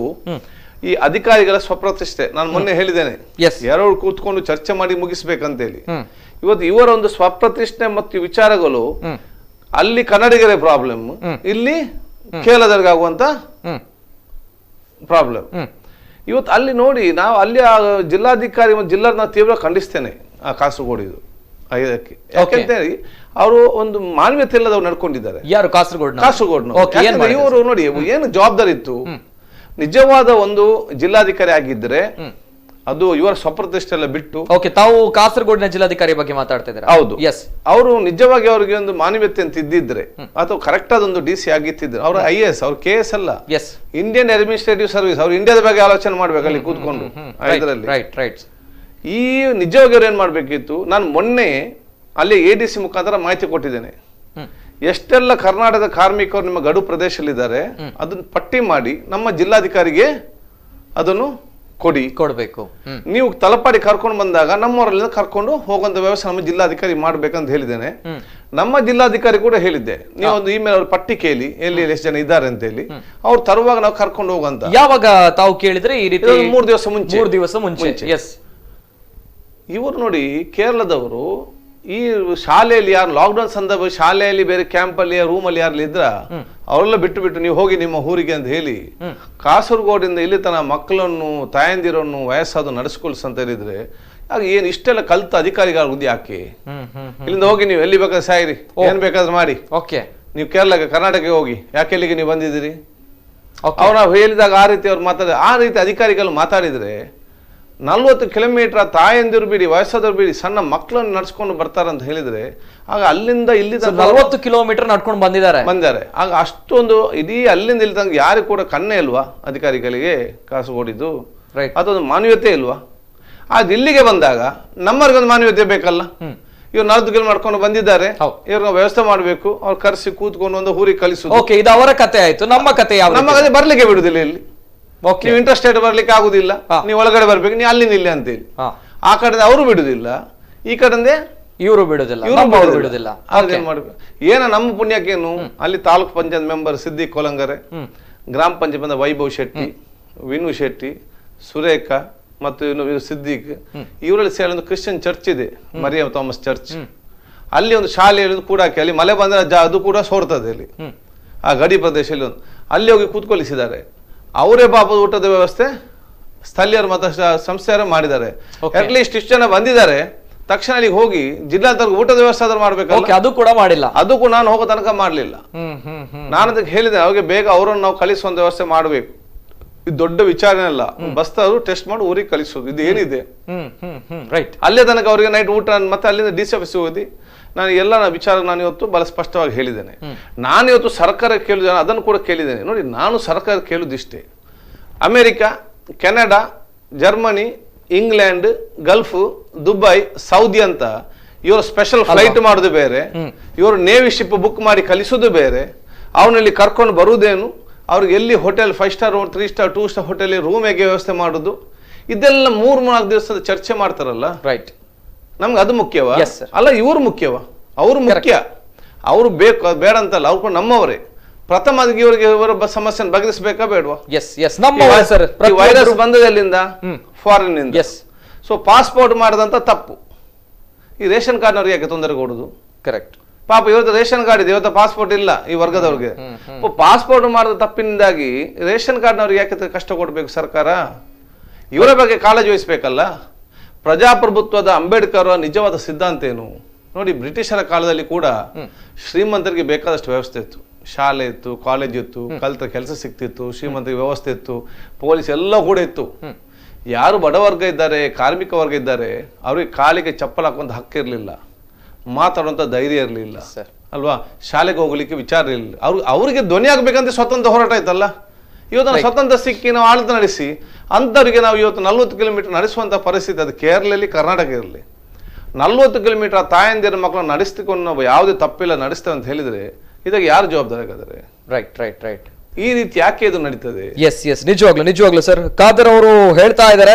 ಈ ಅಧಿಕಾರಿಗಳ ಸ್ವಪ್ರತಿಷ್ಠೆ ನಾನು ಮೊನ್ನೆ ಹೇಳಿದ್ದೇನೆ Yes. ಎರಡು ಕೂತ್ಕೊಂಡು ಚರ್ಚೆ ಮಾಡಿ ಮುಗಿಸ್ಬೇಕಂತೇಳಿ ಇವತ್ತು ಇವರ ಒಂದು ಸ್ವಪ್ರತಿಷ್ಠೆ ಮತ್ತು ಈ ವಿಚಾರಗಳು ಅಲ್ಲಿ ಕನ್ನಡಿಗರೇ ಪ್ರಾಬ್ಲಮ್ ಇಲ್ಲಿ ಕೇರಳದವ್ರಿಗಾಗುವಂತ ಹ್ಮ್ ಪ್ರಾಬ್ಲಮ್ ಇವತ್ತು ಅಲ್ಲಿ ನೋಡಿ ನಾವು ಅಲ್ಲಿ ಆ ಜಿಲ್ಲಾಧಿಕಾರಿ ಮತ್ತು ಜಿಲ್ಲಾ ನಾವು ತೀವ್ರ ಖಂಡಿಸ್ತೇನೆ ಆ ಕಾಸರಗೋಡಿದು ಇದಕ್ಕೆ ಯಾಕಂತ ಹೇಳಿ ಅವರು ಒಂದು ಮಾನವೀಯತೆ ಇಲ್ಲದವ್ರು ನಡ್ಕೊಂಡಿದ್ದಾರೆ ಯಾರು ಕಾಸರಗೋಡು ಕಾಸರಗೋಡ್ನ ಓಕೆ ಏನ್ ಮಾಡಿದ್ರು ಇವರು ನೋಡಿ ಏನು ಜವಾಬ್ದಾರಿ ಇತ್ತು ನಿಜವಾದ ಒಂದು ಜಿಲ್ಲಾಧಿಕಾರಿ ಆಗಿದ್ದರೆ ಅದು ಇವರ ಸ್ವಪ್ರತಿಷ್ಠೆ ಎಲ್ಲ ಬಿಟ್ಟು ಓಕೆ ತಾವು ಕಾಸರಗೋಡಿನ ಜಿಲ್ಲಾಧಿಕಾರಿ ಬಗ್ಗೆ ಮಾತಾಡ್ತಾ ಇದ್ದೀರಾ ಹೌದು ಎಸ್ ಅವರು ನಿಜವಾಗಿ ಅವರಿಗೆ ಒಂದು ಮಾನವೀಯತೆ ಅಂತ ಇದ್ದಿದ್ರೆ ಅಥವಾ ಕರೆಕ್ಟ್ ಆದ ಒಂದು ಡಿ ಸಿ ಆಗಿತ್ತಿದ್ರೆ ಅವ್ರ ಐ ಎಸ್ ಅವ್ರ ಕೆ ಎಸ್ ಅಲ್ಲ ಎಸ್ ಇಂಡಿಯನ್ ಅಡ್ಮಿನಿಸ್ಟ್ರೇಟಿವ್ ಸರ್ವಿಸ್ ಅವ್ರು ಇಂಡಿಯಾದ ಬಗ್ಗೆ ಆಲೋಚನೆ ಮಾಡ್ಬೇಕು ಅಲ್ಲಿ ಕೂತ್ಕೊಂಡು ಇದರಲ್ಲಿ ರೈಟ್ ರೈಟ್ ಈ ನಿಜವಾಗಿ ಅವ್ರು ಏನ್ ಮಾಡ್ಬೇಕಿತ್ತು ನಾನು ಮೊನ್ನೆ ಅಲ್ಲಿ ಎ ಡಿ ಸಿ ಮುಖಾಂತರ ಮಾಹಿತಿ ಕೊಟ್ಟಿದ್ದೇನೆ ಎಷ್ಟೆಲ್ಲ ಕರ್ನಾಟಕದ ಕಾರ್ಮಿಕರು ನಿಮ್ಮ ಗಡು ಪ್ರದೇಶದಲ್ಲಿದ್ದಾರೆ ಅದನ್ನ ಪಟ್ಟಿ ಮಾಡಿ ನಮ್ಮ ಜಿಲ್ಲಾಧಿಕಾರಿಗೆ ಅದನ್ನು ಕೊಡಿ ಕೊಡ್ಬೇಕು ಹ್ಮ್ ನೀವು ತಲಪಾಡಿ ಕರ್ಕೊಂಡು ಬಂದಾಗ ನಮ್ಮವರಲ್ಲಿಂದ ಕರ್ಕೊಂಡು ಹೋಗುವಂತ ವ್ಯವಸ್ಥೆ ನಮ್ಮ ಜಿಲ್ಲಾಧಿಕಾರಿ ಮಾಡ್ಬೇಕಂತ ಹೇಳಿದ್ದೇನೆ ನಮ್ಮ ಜಿಲ್ಲಾಧಿಕಾರಿ ಕೂಡ ಹೇಳಿದ್ದೆ ನೀವು ಒಂದು ಇಮೇಲ್ ಅವ್ರ ಪಟ್ಟಿ ಕೇಳಿ ಎಲ್ಲಿ ಎಷ್ಟು ಜನ ಇದ್ದಾರೆ ಅಂತ ಹೇಳಿ ಅವ್ರು ತರುವಾಗ ನಾವು ಕರ್ಕೊಂಡು ಹೋಗುವಂತ ಯಾವಾಗ ತಾವು ಕೇಳಿದ್ರೆ ಈ ರೀತಿ ಇದೊಂದು ಮೂರು ದಿವಸ ಮುಂಚೆ ಮೂರು ದಿವಸ ಮುಂಚೆ ಎಸ್ ಇವರು ನೋಡಿ ಕೇರಳದವರು ಈ ಶಾಲೆಯಲ್ಲಿ ಯಾರು ಲಾಕ್ಡೌನ್ ಸಂದರ್ಭ ಶಾಲೆಯಲ್ಲಿ ಬೇರೆ ಕ್ಯಾಂಪಲ್ಲಿ ರೂಮಲ್ಲಿ ಯಾರು ಇದ್ರ ಅವರೆಲ್ಲ ಬಿಟ್ಟು ಬಿಟ್ಟು ನೀವು ಹೋಗಿ ನಿಮ್ಮ ಊರಿಗೆ ಅಂತ ಹೇಳಿ ಕಾಸರಗೋಡಿಂದ ಇಲ್ಲಿ ತನ ಮಕ್ಕಳನ್ನು ತಾಯಂದಿರನ್ನು ವಯಸ್ಸಾದ ನಡೆಸ್ಕೊಳ್ಸ್ ಅಂತ ಹೇಳಿದ್ರೆ ಆಗ ಏನು ಇಷ್ಟೆಲ್ಲ ಕಲ್ತ ಅಧಿಕಾರಿಗಳ ಹುದ್ದೆ ಯಾಕೆ ಹ್ಮ್ ಹ್ಮ್ ಇಲ್ಲಿಂದ ಹೋಗಿ ನೀವು ಎಲ್ಲಿ ಬೇಕಾದ್ರೆ ಸಾಯಿರಿ ಏನ್ ಬೇಕಾದ್ರೆ ಮಾಡಿ ಓಕೆ ನೀವು ಕೇರಳಕ್ಕೆ ಕರ್ನಾಟಕಕ್ಕೆ ಹೋಗಿ ಯಾಕೆ ಇಲ್ಲಿಗೆ ನೀವು ಬಂದಿದ್ದೀರಿ ಓಕೆ ಅವ್ರು ನಾವು ಹೇಳಿದಾಗ ಆ ರೀತಿ ಅವ್ರು ಮಾತಾಡ ಆ ರೀತಿ ಅಧಿಕಾರಿಗಳು ಮಾತಾಡಿದ್ರೆ ನಲ್ವತ್ತು ಕಿಲೋಮೀಟರ್ ತಾಯಂದಿರು ಬಿಡಿ ವಯಸ್ಸಾದವ್ರು ಬಿಡಿ ಸಣ್ಣ ಮಕ್ಕಳನ್ನು ನಡ್ಸ್ಕೊಂಡು ಬರ್ತಾರಂತ ಹೇಳಿದ್ರೆ ಆಗ ಅಲ್ಲಿಂದ ಇಲ್ಲಿ ತನಕ ನಲ್ವತ್ತು ಕಿಲೋಮೀಟರ್ ನಡ್ಕೊಂಡು ಬಂದಿದ್ದಾರೆ ಬಂದಾರೆ ಆಗ ಅಷ್ಟೊಂದು ಇಡೀ ಅಲ್ಲಿಂದ ಇಲ್ಲಿ ತನಕ ಯಾರಿಗೂ ಕೂಡ ಕಣ್ಣೇ ಇಲ್ವಾ ಅಧಿಕಾರಿಗಳಿಗೆ ಕಾಸು ಕೊಡಿದ್ದು Right. ಅದೊಂದು ಮಾನವೀಯತೆ ಇಲ್ವಾ ಅದು ಇಲ್ಲಿಗೆ ಬಂದಾಗ ನಮ್ಮವ್ರಿಗೊಂದು ಮಾನವೀಯತೆ ಬೇಕಲ್ಲ ಇವ್ರು ನಲ್ವತ್ತು ಕಿಲೋ ಮಾಡ್ಕೊಂಡು ಬಂದಿದ್ದಾರೆ ಹೌದು. ಇವ್ರನ್ನ ವ್ಯವಸ್ಥೆ ಮಾಡಬೇಕು ಅವ್ರು ಕರೆಸಿ ಕೂತ್ಕೊಂಡು ಒಂದು ಊರಿಗೆ ಕಲಿಸುದು ಓಕೆ ಇದು ಅವರ ಕತೆ ಆಯ್ತು ನಮ್ಮ ಕತೆ ಯಾವ ನಮ್ಮ ಅದೇ ಬರ್ಲಿಕ್ಕೆ ಬಿಡುದಿಲ್ಲ ಇಲ್ಲಿ ಓಕೆ ನೀವು ಇಂಟ್ರೆಸ್ಟೆಡ್ ಬರ್ಲಿಕ್ಕೆ ಆಗುದಿಲ್ಲ ಹಾ. ನೀವು ಒಳಗಡೆ ಬರ್ಬೇಕು ನೀವು ಅಲ್ಲಿ ನಿಲ್ಲಿ ಅಂತೇಳಿ ಹಾ ಆ ಕಡೆ ಅವರು ಬಿಡುದಿಲ್ಲ ಈ ಕಡೆಂದೆ ಇವರು ಬಿಡುದಿಲ್ಲ ಇವರು ನಮ್ಮವ್ರು ಬಿಡುದಿಲ್ಲ ಅದೇನ್ ಮಾಡ್ಬೇಕು ಏನ ನಮ್ಮ ಪುಣ್ಯಕ್ಕೇನು ಅಲ್ಲಿ ತಾಲೂಕ್ ಪಂಚಾಯತ್ ಮೆಂಬರ್ ಸಿದ್ದಿ ಕೊಲಂಗರೆ ಗ್ರಾಮ ಪಂಚಾಯತ್ ಬಂದ ವೈಭವ್ ಶೆಟ್ಟಿ ವಿನು ಶೆಟ್ಟಿ ಸುರೇಖ ಮತ್ತು ಇನ್ನು ಇವ್ರು ಸಿದ್ದಿಕ್ ಇವರಲ್ಲಿ ಸೇರಿ ಒಂದು ಕ್ರಿಶ್ಚಿಯನ್ ಚರ್ಚ್ ಇದೆ ಮರಿಯಂ ಥಾಮಸ್ ಚರ್ಚ್ ಅಲ್ಲಿ ಒಂದು ಶಾಲೆ ಇರೋದು ಕೂಡ ಹಾಕಿ ಅಲ್ಲಿ ಮಳೆ ಬಂದ್ರೆ ಜಾ- ಅದು ಕೂಡ ಸೋರ್ತದೆ ಅಲ್ಲಿ ಆ ಗಡಿ ಪ್ರದೇಶದಲ್ಲಿ ಒಂದು ಅಲ್ಲಿ ಹೋಗಿ ಕೂತ್ಕೊಳಿಸಿದ್ದಾರೆ ಅವರೇ ಪಾಪದ ಊಟದ ವ್ಯವಸ್ಥೆ ಸ್ಥಳೀಯರು ಮತ್ತು ಶ- ಸಂಸ್ಥೆಯವರು ಮಾಡಿದ್ದಾರೆ ಅಟ್ಲೀಸ್ಟ್ ಇಷ್ಟು ಜನ ಬಂದಿದ್ದಾರೆ ತಕ್ಷಣ ಅಲ್ಲಿಗೆ ಹೋಗಿ ಜಿಲ್ಲಾಧಿಕಾರಿ ಊಟದ ವ್ಯವಸ್ಥೆ ಆದ್ರೂ ಮಾಡ್ಬೇಕಲ್ಲ ಓಕೆ ಅದು ಕೂಡ ಮಾಡಿಲ್ಲ ಅದು ಕೂಡ ನಾನು ಹೋಗೋ ತನಕ ಮಾಡಲಿಲ್ಲ ಹ್ಮ್ ಹ್ಮ್ ಹ್ಮ್ ನಾನು ಅದಕ್ಕೆ ಹೇಳಿದೆ ಅವ್ರಿಗೆ ಬೇಗ ಅವರನ್ನು ನಾವು ಕಳಿಸುವಂತ ವ್ಯವಸ್ಥೆ ಮಾಡಬೇಕು ಇದು ದೊಡ್ಡ ವಿಚಾರನೇ ಅಲ್ಲ ಬಸ್ ಅವರು ಟೆಸ್ಟ್ ಮಾಡಿ ಊರಿಗೆ ಕಳಿಸೋದು ಇದು ಏನಿದೆ ಹ್ಮ್ ಹ್ಮ್ ಹ್ಮ್ ರೈಟ್ ಅಲ್ಲೇ ತನಕ ಅವರಿಗೆ ನೈಟ್ ಊಟ ಮತ್ತೆ ಅಲ್ಲಿಂದ ಡಿ ಸಿ ಆಫೀಸ್ ಹೋಗಿ ನಾನು ಎಲ್ಲ ನ- ವಿಚಾರ ನಾನು ಇವತ್ತು ಬಹಳ ಸ್ಪಷ್ಟವಾಗಿ ಹೇಳಿದ್ದೇನೆ ನಾನು ಇವತ್ತು ಸರ್ಕಾರ ಕೇಳಿದ ಅದನ್ನು ಕೂಡ ಕೇಳಿದ್ದೇನೆ ನೋಡಿ ನಾನು ಸರ್ಕಾರ ಕೇಳುದಿಷ್ಟೇ America Canada Germany England Gulf Dubai Saudi ಅಂತ ಇವರು ಸ್ಪೆಷಲ್ ಫ್ಲೈಟ್ ಮಾಡೋದು ಬೇರೆ ಇವರು ನೇವಿ ಶಿಪ್ ಬುಕ್ ಮಾಡಿ ಕಲಿಸೋದು ಬೇರೆ ಅವನಲ್ಲಿ ಕರ್ಕೊಂಡು ಬರುವುದೇನು ಅವ್ರಿಗೆ ಎಲ್ಲಿ hotel five star three star two star hotel room ಹೇಗೆ ವ್ಯವಸ್ಥೆ ಮಾಡೋದು ಇದೆಲ್ಲ ಮೂರು ನಾಲ್ಕು ದಿವಸದ ಚರ್ಚೆ ಮಾಡ್ತಾರಲ್ಲ ರೈಟ್ ನಮ್ಗೆ ಅದು ಮುಖ್ಯವಾ Yes, sir. ಅಲ್ಲ ಇವರು ಮುಖ್ಯವಾ ಅವರು ಮುಖ್ಯ ಅವರು ಬೇಕು ಅದು ಬೇಡ ಅಂತಲ್ಲ ಅವ್ರು ಕೂಡ ನಮ್ಮವರೇ ಪ್ರಥಮ ಇವರಿಗೆ ಇವರ ಬ- ಸಮಸ್ಯೆನ ಬಗೆಹರಿಸಬೇಕಾ ಬೇಡವಾ ಎಸ್ ಎಸ್ ನಮ್ಮ ಸರ್ ವೈರಸ್ ಬಂದದಲ್ಲಿಂದ ಫಾರಿನ್ ನಿಂದ ಎಸ್ ಸೊ ಪಾಸ್ಪೋರ್ಟ್ ಮಾಡದಂತ ತಪ್ಪು ಈ ರೇಷನ್ ಕಾರ್ಡ್ನವ್ರಿಗೆ ಯಾಕೆ ತೊಂದರೆ ಕೊಡುದು ಕರೆಕ್ಟ್ ಪಾಪ ಇವತ್ತು ರೇಷನ್ ಕಾರ್ಡ್ ಇದೆ ಇವತ್ತು ಪಾಸ್ಪೋರ್ಟ್ ಇಲ್ಲ ಈ ವರ್ಗದವ್ರಿಗೆ ಪಾಸ್ಪೋರ್ಟ್ ಮಾಡಿದ ತಪ್ಪಿನಿಂದಾಗಿ ರೇಷನ್ ಕಾರ್ಡ್ನವ್ರಿಗೆ ಯಾಕೆ ತ- ಕಷ್ಟ ಕೊಡಬೇಕು ಸರ್ಕಾರ ಇವರ ಬಗ್ಗೆ ಕಾಳಜಿ ವಹಿಸ್ಬೇಕಲ್ಲ ಪ್ರಜಾಪ್ರಭುತ್ವದ ಅಂಬೇಡ್ಕರ್ ನಿಜವಾದ ಸಿದ್ಧಾಂತ ಏನು ನೋಡಿ ಬ್ರಿಟಿಷರ ಕಾಲದಲ್ಲಿ ಕೂಡ ಶ್ರೀಮಂತರಿಗೆ ಬೇಕಾದಷ್ಟು ವ್ಯವಸ್ಥೆ ಇತ್ತು ಶಾಲೆ ಇತ್ತು ಕಾಲೇಜ್ ಇತ್ತು ಕಲ್ತ ಕೆಲಸ ಸಿಕ್ತಿತ್ತು ಶ್ರೀಮಂತರಿಗೆ ವ್ಯವಸ್ಥೆ ಇತ್ತು ಪೊಲೀಸ್ ಎಲ್ಲ ಕೂಡ ಇತ್ತು ಯಾರು ಬಡವರ್ಗ ಇದ್ದಾರೆ ಕಾರ್ಮಿಕ ವರ್ಗ ಇದ್ದಾರೆ ಅವ್ರಿಗೆ ಕಾಲಿಗೆ ಚಪ್ಪಲ್ ಹಾಕುವಂತ ಹಕ್ಕಿರ್ಲಿಲ್ಲ ಮಾತಾಡುವಂತ ಧೈರ್ಯ ಇರಲಿಲ್ಲ Sir. ಅಲ್ವಾ ಶಾಲೆಗೆ ಹೋಗ್ಲಿಕ್ಕೆ ವಿಚಾರ ಇರಲಿಲ್ಲ ಅವ್ರು ಅವರಿಗೆ ಧ್ವನಿ ಆಗ್ಬೇಕಂತ ಸ್ವತಂತ್ರ ಹೋರಾಟ ಆಯ್ತಲ್ಲ ಇವತ್ತು ನಾವು ಸ್ವತಂತ್ರ ಸಿಕ್ಕಿ ನಾವು ಆಡಳಿತ ನಡೆಸಿ ಅಂಥವ್ರಿಗೆ ನಾವು ಇವತ್ತು ನಲ್ವತ್ತು ಕಿಲೋಮೀಟರ್ ನಡೆಸುವಂಥ ಪರಿಸ್ಥಿತಿ ಅದು ಕೇರಳಲ್ಲಿ ಕರ್ನಾಟಕ ಇರಲಿ ನಲ್ವತ್ತು ಕಿಲೋಮೀಟರ್ ಆ ತಾಯಂದಿರ ಮಕ್ಕಳನ್ನ ನಡೆಸ್ತಿಕೊಂಡು ನಾವು ಯಾವುದೇ ತಪ್ಪಿಲ್ಲ ನಡೆಸ್ತೇವೆ ಅಂತ ಹೇಳಿದ್ರೆ ಇದಕ್ಕೆ ಯಾರು ಜವಾಬ್ದಾರಿ ಆಗಿದ್ದಾರೆ ರೈಟ್ ರೈಟ್ ರೈಟ್ ಈ ರೀತಿ ಯಾಕೆ ಇದು ನಡೀತದೆ ಎಸ್ ಎಸ್ ನಿಜವಾಗ್ಲು ನಿಜವಾಗ್ಲು ಸರ್ ಖಾದರ್ ಅವರು ಹೇಳ್ತಾ ಇದ್ದಾರೆ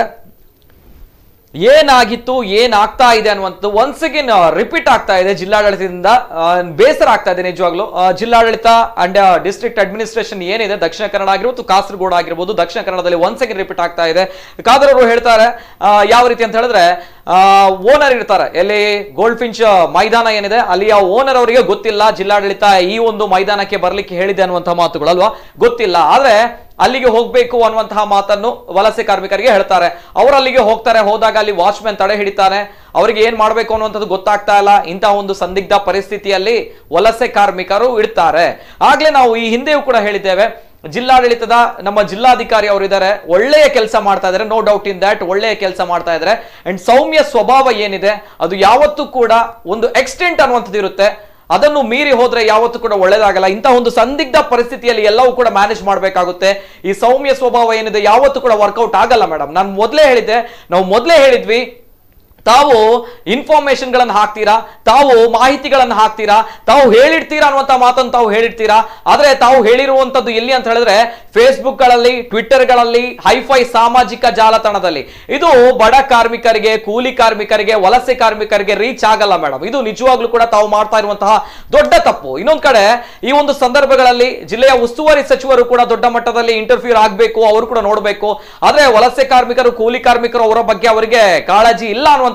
ಏನಾಗಿತ್ತು ಏನಾಗ್ತಾ ಇದೆ ಅನ್ನುವಂಥದ್ದು ಒನ್ಸ್ ಅಗೇನ್ ರಿಪೀಟ್ ಆಗ್ತಾ ಇದೆ ಜಿಲ್ಲಾಡಳಿತದಿಂದ ಆ, ಬೇಸರ ಆಗ್ತಾ ಇದೆ ನಿಜವಾಗ್ಲು ಆ, ಜಿಲ್ಲಾಡಳಿತ ಅಂಡ್ ಡಿಸ್ಟ್ರಿಕ್ಟ್ ಅಡ್ಮಿನಿಸ್ಟ್ರೇಷನ್ ಏನಿದೆ ದಕ್ಷಿಣ ಕನ್ನಡ ಆಗಿರ್ಬೋದು ಕಾಸರಗೋಡು ಆಗಿರ್ಬೋದು ದಕ್ಷಿಣ ಕನ್ನಡದಲ್ಲಿ ಒನ್ಸ್ ಅಗೇನ್ ರಿಪೀಟ್ ಆಗ್ತಾ ಇದೆ ಖಾದರ್ ಅವರು ಹೇಳ್ತಾರೆ ಆ, ಯಾವ ರೀತಿ ಅಂತ ಹೇಳಿದ್ರೆ ಓನರ್ ಇರ್ತಾರೆ ಎಲ್ಲಿ ಗೋಲ್ಡ್ ಫಿಂಚ್ ಮೈದಾನ ಏನಿದೆ ಅಲ್ಲಿಯ ಓನರ್ ಅವರಿಗೆ ಗೊತ್ತಿಲ್ಲ ಜಿಲ್ಲಾಡಳಿತ ಈ ಒಂದು ಮೈದಾನಕ್ಕೆ ಬರ್ಲಿಕ್ಕೆ ಹೇಳಿದೆ ಅನ್ನುವಂತಹ ಮಾತುಗಳು ಅಲ್ವಾ ಗೊತ್ತಿಲ್ಲ ಆದ್ರೆ ಅಲ್ಲಿಗೆ ಹೋಗ್ಬೇಕು ಅನ್ನುವಂತಹ ಮಾತನ್ನು ವಲಸೆ ಕಾರ್ಮಿಕರಿಗೆ ಹೇಳ್ತಾರೆ ಅವರು ಅಲ್ಲಿಗೆ ಹೋಗ್ತಾರೆ ಹೋದಾಗ ಅಲ್ಲಿ ವಾಚ್ಮ್ಯಾನ್ ತಡೆ ಹಿಡಿತಾನೆ ಅವರಿಗೆ ಏನ್ ಮಾಡ್ಬೇಕು ಅನ್ನುವಂಥದ್ದು ಗೊತ್ತಾಗ್ತಾ ಇಲ್ಲ ಇಂತಹ ಒಂದು ಸಂದಿಗ್ಧ ಪರಿಸ್ಥಿತಿಯಲ್ಲಿ ವಲಸೆ ಕಾರ್ಮಿಕರು ಇಡ್ತಾರೆ ಆಗ್ಲೇ ನಾವು ಈ ಹಿಂದೆಯೂ ಕೂಡ ಹೇಳಿದ್ದೇವೆ ಜಿಲ್ಲಾಡಳಿತದ ನಮ್ಮ ಜಿಲ್ಲಾಧಿಕಾರಿ ಅವರಿದ್ದಾರೆ ಒಳ್ಳೆಯ ಕೆಲಸ ಮಾಡ್ತಾ ಇದ್ದಾರೆ ನೋ ಡೌಟ್ ಇನ್ ದಟ್ ಒಳ್ಳೆಯ ಕೆಲಸ ಮಾಡ್ತಾ ಇದ್ದಾರೆ ಅಂಡ್ ಸೌಮ್ಯ ಸ್ವಭಾವ ಏನಿದೆ ಅದು ಯಾವತ್ತೂ ಕೂಡ ಒಂದು ಎಕ್ಸ್ಟೆಂಟ್ ಅನ್ನುವಂಥದ್ದು ಇರುತ್ತೆ ಅದನ್ನು ಮೀರಿ ಹೋದ್ರೆ ಯಾವತ್ತೂ ಕೂಡ ಒಳ್ಳೇದಾಗಲ್ಲ ಇಂತಹ ಒಂದು ಸಂದಿಗ್ಧ ಪರಿಸ್ಥಿತಿಯಲ್ಲಿ ಎಲ್ಲವೂ ಕೂಡ ಮ್ಯಾನೇಜ್ ಮಾಡಬೇಕಾಗುತ್ತೆ ಈ ಸೌಮ್ಯ ಸ್ವಭಾವ ಏನಿದೆ ಯಾವತ್ತೂ ಕೂಡ ವರ್ಕೌಟ್ ಆಗಲ್ಲ ಮೇಡಮ್ ನಾನು ಮೊದಲೇ ಹೇಳಿದ್ದೆ ನಾವು ಮೊದಲೇ ಹೇಳಿದ್ವಿ ತಾವು ಇನ್ಫಾರ್ಮೇಶನ್ ಗಳನ್ನ ಹಾಕ್ತೀರಾ ತಾವು ಮಾಹಿತಿಗಳನ್ನು ಹಾಕ್ತೀರಾ ತಾವು ಹೇಳಿರ್ತೀರಾ ಅನ್ನುವಂತ ಮಾತನ್ನು ತಾವು ಹೇಳಿರ್ತೀರಾ ಆದ್ರೆ ತಾವು ಹೇಳಿರುವಂತದ್ದು ಎಲ್ಲಿ ಅಂತ ಹೇಳಿದ್ರೆ ಫೇಸ್ಬುಕ್ ಗಳಲ್ಲಿ ಟ್ವಿಟ್ಟರ್ ಗಳಲ್ಲಿ ಹೈಫೈ ಸಾಮಾಜಿಕ ಜಾಲತಾಣದಲ್ಲಿ ಇದು ಬಡ ಕಾರ್ಮಿಕರಿಗೆ ಕೂಲಿ ಕಾರ್ಮಿಕರಿಗೆ ವಲಸೆ ಕಾರ್ಮಿಕರಿಗೆ ರೀಚ್ ಆಗಲ್ಲ ಮೇಡಮ್ ಇದು ನಿಜವಾಗ್ಲೂ ಕೂಡ ತಾವು ಮಾಡ್ತಾ ಇರುವಂತಹ ದೊಡ್ಡ ತಪ್ಪು ಇನ್ನೊಂದ್ ಕಡೆ ಈ ಒಂದು ಸಂದರ್ಭಗಳಲ್ಲಿ ಜಿಲ್ಲೆಯ ಉಸ್ತುವಾರಿ ಸಚಿವರು ಕೂಡ ದೊಡ್ಡ ಮಟ್ಟದಲ್ಲಿ ಇಂಟರ್ಫ್ಯೂರ್ ಆಗಬೇಕು ಅವರು ಕೂಡ ನೋಡಬೇಕು ಆದ್ರೆ ವಲಸೆ ಕಾರ್ಮಿಕರು ಕೂಲಿ ಕಾರ್ಮಿಕರು ಅವರ ಬಗ್ಗೆ ಅವರಿಗೆ ಕಾಳಜಿ ಇಲ್ಲ ಅನ್ನುವಂತ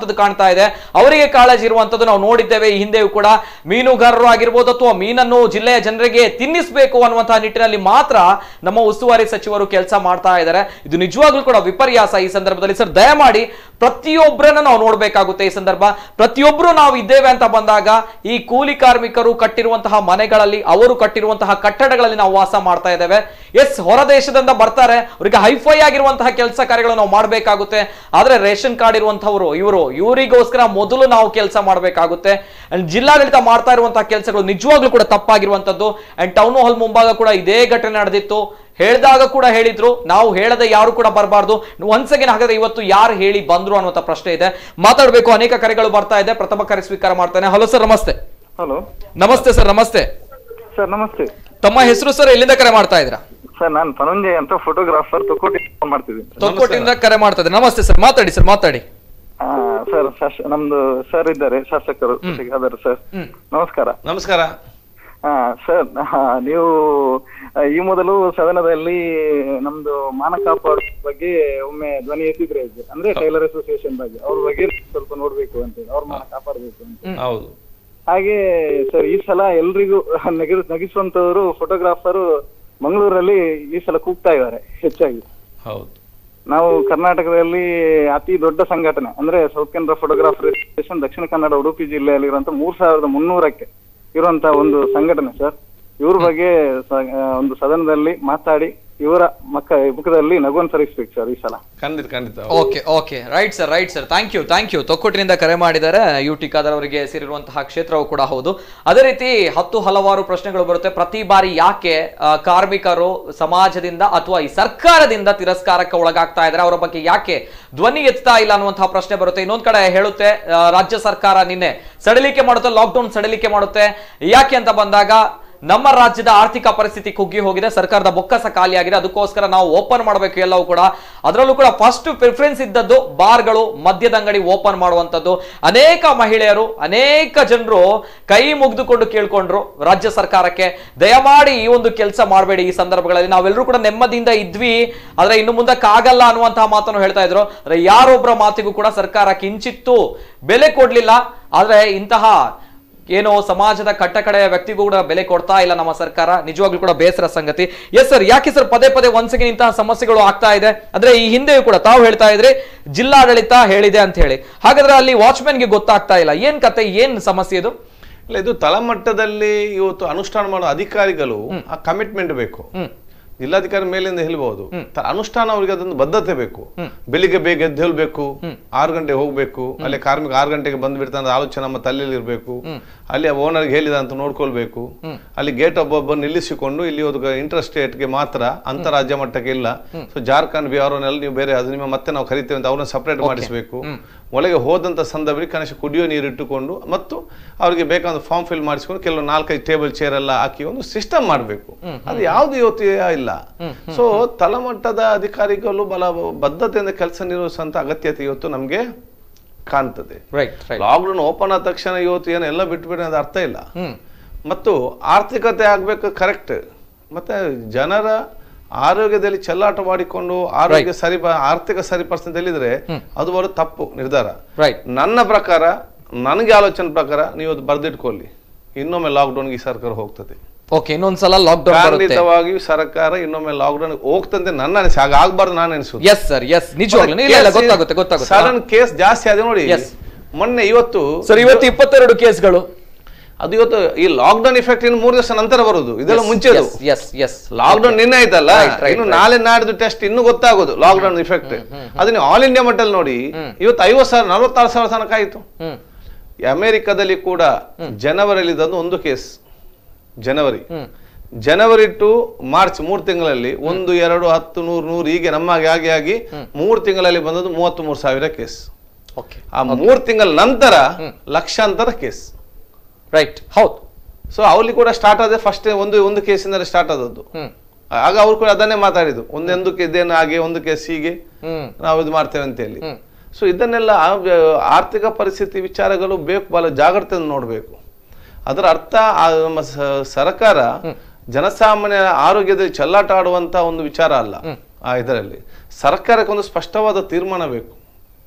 ಇರುವಂತದ್ದು ಕಾಣ್ತಾ ಇದೆ ಅವರಿಗೆ ಕಾಳಜಿ ಇರುವಂತದ್ದು ನಾವು ನೋಡಿದ್ದೇವೆ ಈ ಹಿಂದೆಯೂ ಕೂಡ ಮೀನುಗಾರರು ಆಗಿರ್ಬೋದು ಅಥವಾ ಮೀನನ್ನು ಜಿಲ್ಲೆಯ ಜನರಿಗೆ ತಿನ್ನಿಸಬೇಕು ಅನ್ನುವಂತಹ ನಿಟ್ಟಿನಲ್ಲಿ ಮಾತ್ರ ನಮ್ಮ ಉಸ್ತುವಾರಿ ಸಚಿವರು ಕೆಲಸ ಮಾಡ್ತಾ ಇದ್ದಾರೆ ಇದು ನಿಜವಾಗ್ಲೂ ಕೂಡ ವಿಪರ್ಯಾಸ ಈ ಸಂದರ್ಭದಲ್ಲಿ ಸರ್ ದಯಮಾಡಿ ಪ್ರತಿಯೊಬ್ಬರನ್ನ ನಾವು ನೋಡ್ಬೇಕಾಗುತ್ತೆ ಈ ಸಂದರ್ಭ ಪ್ರತಿಯೊಬ್ಬರು ನಾವು ಇದ್ದೇವೆ ಅಂತ ಬಂದಾಗ ಈ ಕೂಲಿ ಕಾರ್ಮಿಕರು ಕಟ್ಟಿರುವಂತಹ ಮನೆಗಳಲ್ಲಿ ಅವರು ಕಟ್ಟಿರುವಂತಹ ಕಟ್ಟಡಗಳಲ್ಲಿ ನಾವು ವಾಸ ಮಾಡ್ತಾ ಇದ್ದೇವೆ ಎಸ್ ಹೊರ ದೇಶದಿಂದ ಬರ್ತಾರೆ ಅವರಿಗೆ ಹೈಫೈ ಆಗಿರುವಂತಹ ಕೆಲಸ ಕಾರ್ಯಗಳು ನಾವು ಮಾಡಬೇಕಾಗುತ್ತೆ ಆದ್ರೆ ರೇಷನ್ ಕಾರ್ಡ್ ಇರುವಂತವರು ಇವರು ಇವರಿಗೋಸ್ಕರ ಮೊದಲು ನಾವು ಕೆಲಸ ಮಾಡಬೇಕಾಗುತ್ತೆ ಅಂಡ್ ಜಿಲ್ಲಾಡಳಿತ ಮಾಡ್ತಾ ಇರುವಂತಹ ಕೆಲಸಗಳು ನಿಜವಾಗ್ಲೂ ಕೂಡ ತಪ್ಪಾಗಿರುವಂತದ್ದು ಅಂಡ್ ಟೌನ್ ಹಾಲ್ ಮುಂಭಾಗ ಕೂಡ ಇದೇ ಘಟನೆ ನಡೆದಿತ್ತು ಹೇಳಿದಾಗ ಕೂಡ ಹೇಳಿದ್ರು ನಾವು ಹೇಳದೆ ಯಾರು ಕೂಡ ಬರಬಾರ್ದು ಒನ್ಸ್ ಅಗೇನ್ ಹಾಗಾದ್ರೆ ಇವತ್ತು ಯಾರು ಹೇಳಿ ಬಂದ್ರು ಅನ್ನುವಂತ ಪ್ರಶ್ನೆ ಇದೆ ಮಾತಾಡಬೇಕು ಅನೇಕ ಕರೆಗಳು ಬರ್ತಾ ಇದೆ ಪ್ರಥಮ ಕರೆ ಸ್ವೀಕಾರ ಮಾಡ್ತಾನೆ ಹಲೋ ಸರ್ ನಮಸ್ತೆ ಹಲೋ ನಮಸ್ತೆ ಸರ್ ನಮಸ್ತೆ ಸರ್ ನಮಸ್ತೆ ತಮ್ಮ ಹೆಸರು ಸರ್ ಎಲ್ಲಿಂದ ಕರೆ ಮಾಡ್ತಾ ಇದ್ದೀರಾ ಸರ್ ನಾನು ಧನಂಜಯ್ ಅಂತ ಫೋಟೋಗ್ರಾಫರ್ ತುಕೋಟಿ ಫೋನ್ ಮಾಡ್ತಿದ್ದೀನಿ ತೊಕ್ಕೋಟಿಂದ ಕರೆ ಮಾಡ್ತಾ ಇದ್ದಾರೆ ನಮಸ್ತೆ ಸರ್ ಮಾತಾಡಿ ಸರ್ ಮಾತಾಡಿ ಆ, ಸರ್ ಶಾಸ- ನಮ್ದು ಸರ್ ಇದ್ದಾರೆ ಶಾಸಕರು ಅದರ ಸರ್ ನಮಸ್ಕಾರ ನಮಸ್ಕಾರ ಆ, ಸರ್ ಆ, ನೀವು ಆ, ಈ ಮೊದಲು ಸದನದಲ್ಲಿ ನಮ್ದು ಮಾನ ಕಾಪಾಡು ಬಗ್ಗೆ ಒಮ್ಮೆ ಧ್ವನಿ ಎತ್ತಿದ್ರೆ ಇದು. ಅಂದ್ರೆ ಟೈಲರ್ ಅಸೋಸಿಯೇಷನ್ ಬಗ್ಗೆ ಅವ್ರ ಬಗ್ಗೆ ಸ್ವಲ್ಪ ನೋಡ್ಬೇಕು ಅಂತ ಹೇಳಿ ಅವ್ರ ಮಾನ ಕಾಪಾಡಬೇಕು ಅಂತ ಹೌದು ಹಾಗೆ ಸರ್ ಈ ಸಲ ಎಲ್ರಿಗೂ ನಗಿ ನಗಿಸುವಂತವರು ಫೋಟೋಗ್ರಾಫರ್ ಮಂಗಳೂರಲ್ಲಿ ಈ ಸಲ ಕೂಗ್ತಾ ಇದ್ದಾರೆ ಹೆಚ್ಚಾಗಿ ಹೌದು ನಾವು ಕರ್ನಾಟಕದಲ್ಲಿ ಅತಿ ದೊಡ್ಡ ಸಂಘಟನೆ ಅಂದ್ರೆ ಸೌತ್ ಕನ್ನಡ ಫೋಟೋಗ್ರಾಫರ್ ಅಸೋಸಿಯೇಷನ್ ದಕ್ಷಿಣ ಕನ್ನಡ ಉಡುಪಿ ಜಿಲ್ಲೆಯಲ್ಲಿ ಇರುವಂತ ಮೂರ್ ಸಾವಿರದ ಮುನ್ನೂರಕ್ಕೆ ಇರುವಂತ ಒಂದು ಸಂಘಟನೆ ಸರ್ ಇವ್ರ ಬಗ್ಗೆ ಸ- ಆ, ಒಂದು ಸದನದಲ್ಲಿ ಮಾತಾಡಿ ಇವರ ಮಕ್ಕ ಮುಖದಲ್ಲಿ ನಗುವನ್ನು ಸರಿಸ್ಬೇಕು ಸರ್ ಈ ಸಲ ಖಂಡಿತ ಖಂಡಿತ okay okay right sir right sir thank you thank you ತೊಕ್ಕೊಟ್ಟಿನಿಂದ ಕರೆ ಮಾಡಿದ್ದಾರೆ ಯು ಟಿ ಖಾದರ್ ಅವರಿಗೆ ಸೇರಿರುವಂತಹ ಕ್ಷೇತ್ರವು ಕೂಡ ಹೌದು ಅದೇ ರೀತಿ ಹತ್ತು ಹಲವಾರು ಪ್ರಶ್ನೆಗಳು ಬರುತ್ತೆ ಪ್ರತಿ ಬಾರಿ ಯಾಕೆ ಆ, ಕಾರ್ಮಿಕರು ಸಮಾಜದಿಂದ ಅಥವಾ ಈ ಸರ್ಕಾರದಿಂದ ತಿರಸ್ಕಾರಕ್ಕೆ ಒಳಗಾಗ್ತಾ ಇದ್ದಾರೆ ಅವರ ಬಗ್ಗೆ ಯಾಕೆ ಧ್ವನಿ ಎತ್ತಾ ಇಲ್ಲ ಅನ್ನುವಂತಹ ಪ್ರಶ್ನೆ ಬರುತ್ತೆ ಇನ್ನೊಂದ್ ಕಡೆ ಹೇಳುತ್ತೆ ಆ, ರಾಜ್ಯ ಸರ್ಕಾರ ನಿನ್ನೆ ಸಡಿಲಿಕೆ ಮಾಡುತ್ತೆ ಲಾಕ್ಡೌನ್ ಸಡಿಲಿಕೆ ಮಾಡುತ್ತೆ ಯಾಕೆ ಅಂತ ಬಂದಾಗ ನಮ್ಮ ರಾಜ್ಯದ ಆರ್ಥಿಕ ಪರಿಸ್ಥಿತಿ ಕುಗ್ಗಿ ಹೋಗಿದೆ ಸರ್ಕಾರದ ಬೊಕ್ಕಸ ಖಾಲಿಯಾಗಿದೆ ಅದಕ್ಕೋಸ್ಕರ ನಾವು ಓಪನ್ ಮಾಡಬೇಕು ಎಲ್ಲವೂ ಕೂಡ ಅದರಲ್ಲೂ ಕೂಡ ಫಸ್ಟ್ ಪ್ರಿಫರೆನ್ಸ್ ಇದ್ದದ್ದು ಬಾರ್ಗಳು ಮದ್ಯದ ಅಂಗಡಿ ಓಪನ್ ಮಾಡುವಂತದ್ದು ಅನೇಕ ಮಹಿಳೆಯರು ಅನೇಕ ಜನರು ಕೈ ಮುಗಿದುಕೊಂಡು ಕೇಳ್ಕೊಂಡ್ರು ರಾಜ್ಯ ಸರ್ಕಾರಕ್ಕೆ ದಯಮಾಡಿ ಈ ಒಂದು ಕೆಲಸ ಮಾಡಬೇಡಿ ಈ ಸಂದರ್ಭಗಳಲ್ಲಿ ನಾವೆಲ್ಲರೂ ಕೂಡ ನೆಮ್ಮದಿಯಿಂದ ಇದ್ವಿ ಆದ್ರೆ ಇನ್ನು ಮುಂದಕ್ಕೆ ಆಗಲ್ಲ ಅನ್ನುವಂತಹ ಮಾತನ್ನು ಹೇಳ್ತಾ ಇದ್ರು ಆದ್ರೆ ಯಾರೊಬ್ಬರ ಮಾತಿಗೂ ಕೂಡ ಸರ್ಕಾರ ಕಿಂಚಿತ್ತು ಬೆಲೆ ಕೊಡ್ಲಿಲ್ಲ ಆದ್ರೆ ಇಂತಹ ಏನೋ ಸಮಾಜದ ಕಟ್ಟಕಡೆಯ ವ್ಯಕ್ತಿಗೂ ಕೂಡ ಬೆಲೆ ಕೊಡ್ತಾ ಇಲ್ಲ ನಮ್ಮ ಸರ್ಕಾರ ನಿಜವಾಗ್ಲೂ ಕೂಡ ಬೇಸರ ಸಂಗತಿ ಎಸ್ ಸರ್ ಯಾಕೆ ಸರ್ ಪದೇ ಪದೇ ಒಂದ್ಸಗೆ ಇಂತಹ ಸಮಸ್ಯೆಗಳು ಆಗ್ತಾ ಇದೆ ಅಂದ್ರೆ ಈ ಹಿಂದೆಯೂ ಕೂಡ ತಾವು ಹೇಳ್ತಾ ಇದ್ರಿ ಜಿಲ್ಲಾಡಳಿತ ಹೇಳಿದೆ ಅಂತ ಹೇಳಿ ಹಾಗಾದ್ರೆ ಅಲ್ಲಿ ವಾಚ್ಮ್ಯಾನ್ಗೆ ಗೊತ್ತಾಗ್ತಾ ಇಲ್ಲ ಏನ್ ಕತೆ ಏನ್ ಸಮಸ್ಯೆ ಇದು ಇಲ್ಲ ಇದು ತಳಮಟ್ಟದಲ್ಲಿ ಇವತ್ತು ಅನುಷ್ಠಾನ ಮಾಡೋ ಅಧಿಕಾರಿಗಳು ಆ ಕಮಿಟ್ಮೆಂಟ್ ಬೇಕು ಜಿಲ್ಲಾಧಿಕಾರಿ ಮೇಲಿಂದ ಹೇಳ್ಬಹುದು ತ- ಅನುಷ್ಠಾನ ಅವರಿಗೆ ಅದೊಂದು ಬದ್ಧತೆ ಬೇಕು ಬೆಳಿಗ್ಗೆ ಬೇಗ ಎದ್ದು ಹೇಳ್ಬೇಕು ಆರು ಗಂಟೆ ಹೋಗ್ಬೇಕು ಅಲ್ಲಿ ಕಾರ್ಮಿಕ ಆರು ಗಂಟೆಗೆ ಬಂದ್ಬಿಡ್ತಾನೆ ಆಲೋಚನೆ ನಮ್ಮ ತಲೆಯಲ್ಲಿ ಇರಬೇಕು ಅಲ್ಲಿ ಓನರ್ಗೆ ಹೇಳಿದ ಅಂತ ನೋಡ್ಕೊಳ್ಬೇಕು ಅಲ್ಲಿ ಗೇಟ್ ಒಬ್ಬೊಬ್ಬ ನಿಲ್ಲಿಸಿಕೊಂಡು ಇಲ್ಲಿ ಒಂದು ಇಂಟರ್ಸ್ಟೇಟ್ಗೆ ಮಾತ್ರ ಅಂತರಾಜ್ಯ ಮಟ್ಟಕ್ಕೆ ಇಲ್ಲ ಸೊ ಜಾರ್ಖಂಡ್ ಬಿಹಾರನೆಲ್ಲ ನೀವು ಬೇರೆ ಅದು ನಿಮ್ಮ ಮತ್ತೆ ನಾವು ಕರಿತೇವೆ ಅಂತ ಅವ್ರನ್ನ ಸಪರೇಟ್ ಮಾಡಿಸಬೇಕು ಒಳಗೆ ಹೋದಂತ ಸಂದರ್ಭದಲ್ಲಿ ಕನಿಷ್ಠ ಕುಡಿಯೋ ನೀರು ಇಟ್ಟುಕೊಂಡು ಮತ್ತು ಅವರಿಗೆ ಬೇಕಾದ ಫಾರ್ಮ್ ಫಿಲ್ ಮಾಡಿಸ್ಕೊಂಡು ಕೆಲವು ನಾಲ್ಕೈದು ಟೇಬಲ್ ಚೇರ್ ಎಲ್ಲ ಹಾಕಿ ಒಂದು ಸಿಸ್ಟಮ್ ಮಾಡಬೇಕು ಅದು ಯಾವ್ದು ಇವತ್ತು ಇಲ್ಲ ಸೊ ತಳಮಟ್ಟದ ಅಧಿಕಾರಿಗಳು ಬಲ ಬದ್ಧತೆಯಿಂದ ಕೆಲಸ ನಿರ್ವಹಿಸುವಂತ ಅಗತ್ಯತೆ ಇವತ್ತು ನಮ್ಗೆ ಕಾಣ್ತದೆ ರೈಟ್ ರೈಟ್ ಲಾಕ್ಡೌನ್ ಓಪನ್ ಆದ ತಕ್ಷಣ ಇವತ್ತು ಏನು ಎಲ್ಲ ಬಿಟ್ಬಿಡಿ ಅದು ಅರ್ಥ ಇಲ್ಲ ಮತ್ತು ಆರ್ಥಿಕತೆ ಆಗ್ಬೇಕು ಕರೆಕ್ಟ್ ಮತ್ತೆ ಜನರ ಆರೋಗ್ಯದಲ್ಲಿ ಚೆಲ್ಲಾಟ ಮಾಡಿಕೊಂಡು ಆರೋಗ್ಯ ಸರಿ ಆರ್ಥಿಕ ಸರಿಪಡಿಸ್ತಾ ಹೇಳಿದ್ರೆ ಅದು ಬರೋ ತಪ್ಪು ನಿರ್ಧಾರ ರೈಟ್ ನನ್ನ ಪ್ರಕಾರ ನನಗೆ ಆಲೋಚನೆ ಪ್ರಕಾರ ನೀವು ಅದು ಬರ್ದಿಟ್ಕೊಳ್ಳಿ ಇನ್ನೊಮ್ಮೆ ಲಾಕ್ಡೌನ್ಗೆ ಈ ಸರ್ಕಾರ ಹೋಗ್ತದೆ ಓಕೆ ಇನ್ನೊಂದ್ಸಲ ಲಾಕ್ಡೌನ್ ಬರುತ್ತೆ ಖಂಡಿತವಾಗಿಯೂ ಸರ್ಕಾರ ಇನ್ನೊಮ್ಮೆ ಲಾಕ್ಡೌನ್ ಹೋಗ್ತಂತೆ ನನ್ನ ಅನಿಸಿ ಹಾಗೆ ಆಗ್ಬಾರ್ದು ನಾನು ಅನಿಸುದು ಎಸ್ ಸರ್ ಎಸ್ ನಿಜವಾಗ್ಲೂ ಇಲ್ಲ ಇಲ್ಲ ಗೊತ್ತಾಗುತ್ತೆ ಗೊತ್ತಾಗುತ್ತೆ ಸಡನ್ ಕೇಸ್ ಜಾಸ್ತಿ ಆದ ನೋಡಿ Yes. ಮೊನ್ನೆ ಇವತ್ತು ಸರ್ ಇವತ್ತು ಇಪ್ಪತ್ತೆರಡು ಕೇಸ್ಗಳು ಅದು ಇವತ್ತು ಈ ಲಾಕ್ಡೌನ್ ಇಫೆಕ್ಟ್ ಇನ್ನು ಮೂರು ದಿವಸ ನಂತರ ಬರುದು ಇದೆಲ್ಲ ಮುಂಚೆದು ಎಸ್ ಎಸ್ ಲಾಕ್ಡೌನ್ ನಿನ್ನೆ ಆಯ್ತಲ್ಲ Right, right, ಇನ್ನು right. ನಾಳೆ ನಾಡಿದ್ದು ಟೆಸ್ಟ್ ಇನ್ನು ಗೊತ್ತಾಗೋದು ಲಾಕ್ಡೌನ್ ಇಫೆಕ್ಟ್ ಅದನ್ನ ಆಲ್ ಇಂಡಿಯಾ ಮಟ್ಟಲ್ಲಿ ನೋಡಿ ಇವತ್ತು ಐವತ್ತು ಸಾವಿರ ನಲವತ್ತಾರು ಸಾವಿರ ತನಕ ಆಯ್ತು ಹ್ಮ್ ಈ ಅಮೆರಿಕದಲ್ಲಿ ಕೂಡ ಜನವರಿಯಲ್ಲಿ ತಂದು ಒಂದು case January January to March ಮೂರು ತಿಂಗಳಲ್ಲಿ ಒಂದು ಎರಡು ಹತ್ತು ನೂರು ನೂರು ಹೀಗೆ ನಮ್ಮಾಗೆ ಹಾಗೆ ಆಗಿ ಮೂರು ತಿಂಗಳಲ್ಲಿ ಬಂದದ್ದು ಮೂವತ್ತ್ ಮೂರು ಸಾವಿರ ಕೇಸ್ ಓಕೆ ಆ ಮೂರು ತಿಂಗಳ ನಂತರ ಲಕ್ಷಾಂತರ ಕೇಸ್ ರೈಟ್ ಹೌದು ಸೊ ಅವಲ್ಲಿ ಕೂಡ ಸ್ಟಾರ್ಟ್ ಆದ ಫಸ್ಟ್ ಒಂದು ಒಂದು ಕೇಸಿಂದ ಸ್ಟಾರ್ಟ್ ಆದದ್ದು ಹ್ಮ್ ಆಗ ಅವ್ರು ಕೂಡ ಅದನ್ನೇ ಮಾತಾಡಿದ್ದು ಒಂದೊಂದು ಇದೇನು ಹಾಗೆ ಒಂದು ಕೇಸ್ ಹೀಗೆ ಹ್ಮ್ ನಾವು ಇದು ಮಾಡ್ತೇವೆ ಅಂತ ಹೇಳಿ ಸೊ ಇದನ್ನೆಲ್ಲ ಆ ವ್ಯ- ಆರ್ಥಿಕ ಪರಿಸ್ಥಿತಿ ವಿಚಾರಗಳು ಬೇಕು ಬಹಳ ಜಾಗ್ರತೆಯಿಂದ ನೋಡಬೇಕು ಅದರ ಅರ್ಥ ಆ ನಮ್ಮ ಸ- ಸರ್ಕಾರ ಜನಸಾಮಾನ್ಯ ಆರೋಗ್ಯದಲ್ಲಿ ಚೆಲ್ಲಾಟ ಆಡುವಂತ ಒಂದು ವಿಚಾರ ಅಲ್ಲ ಆ ಇದರಲ್ಲಿ ಸರ್ಕಾರಕ್ಕೆ ಒಂದು ಸ್ಪಷ್ಟವಾದ ತೀರ್ಮಾನ ಬೇಕು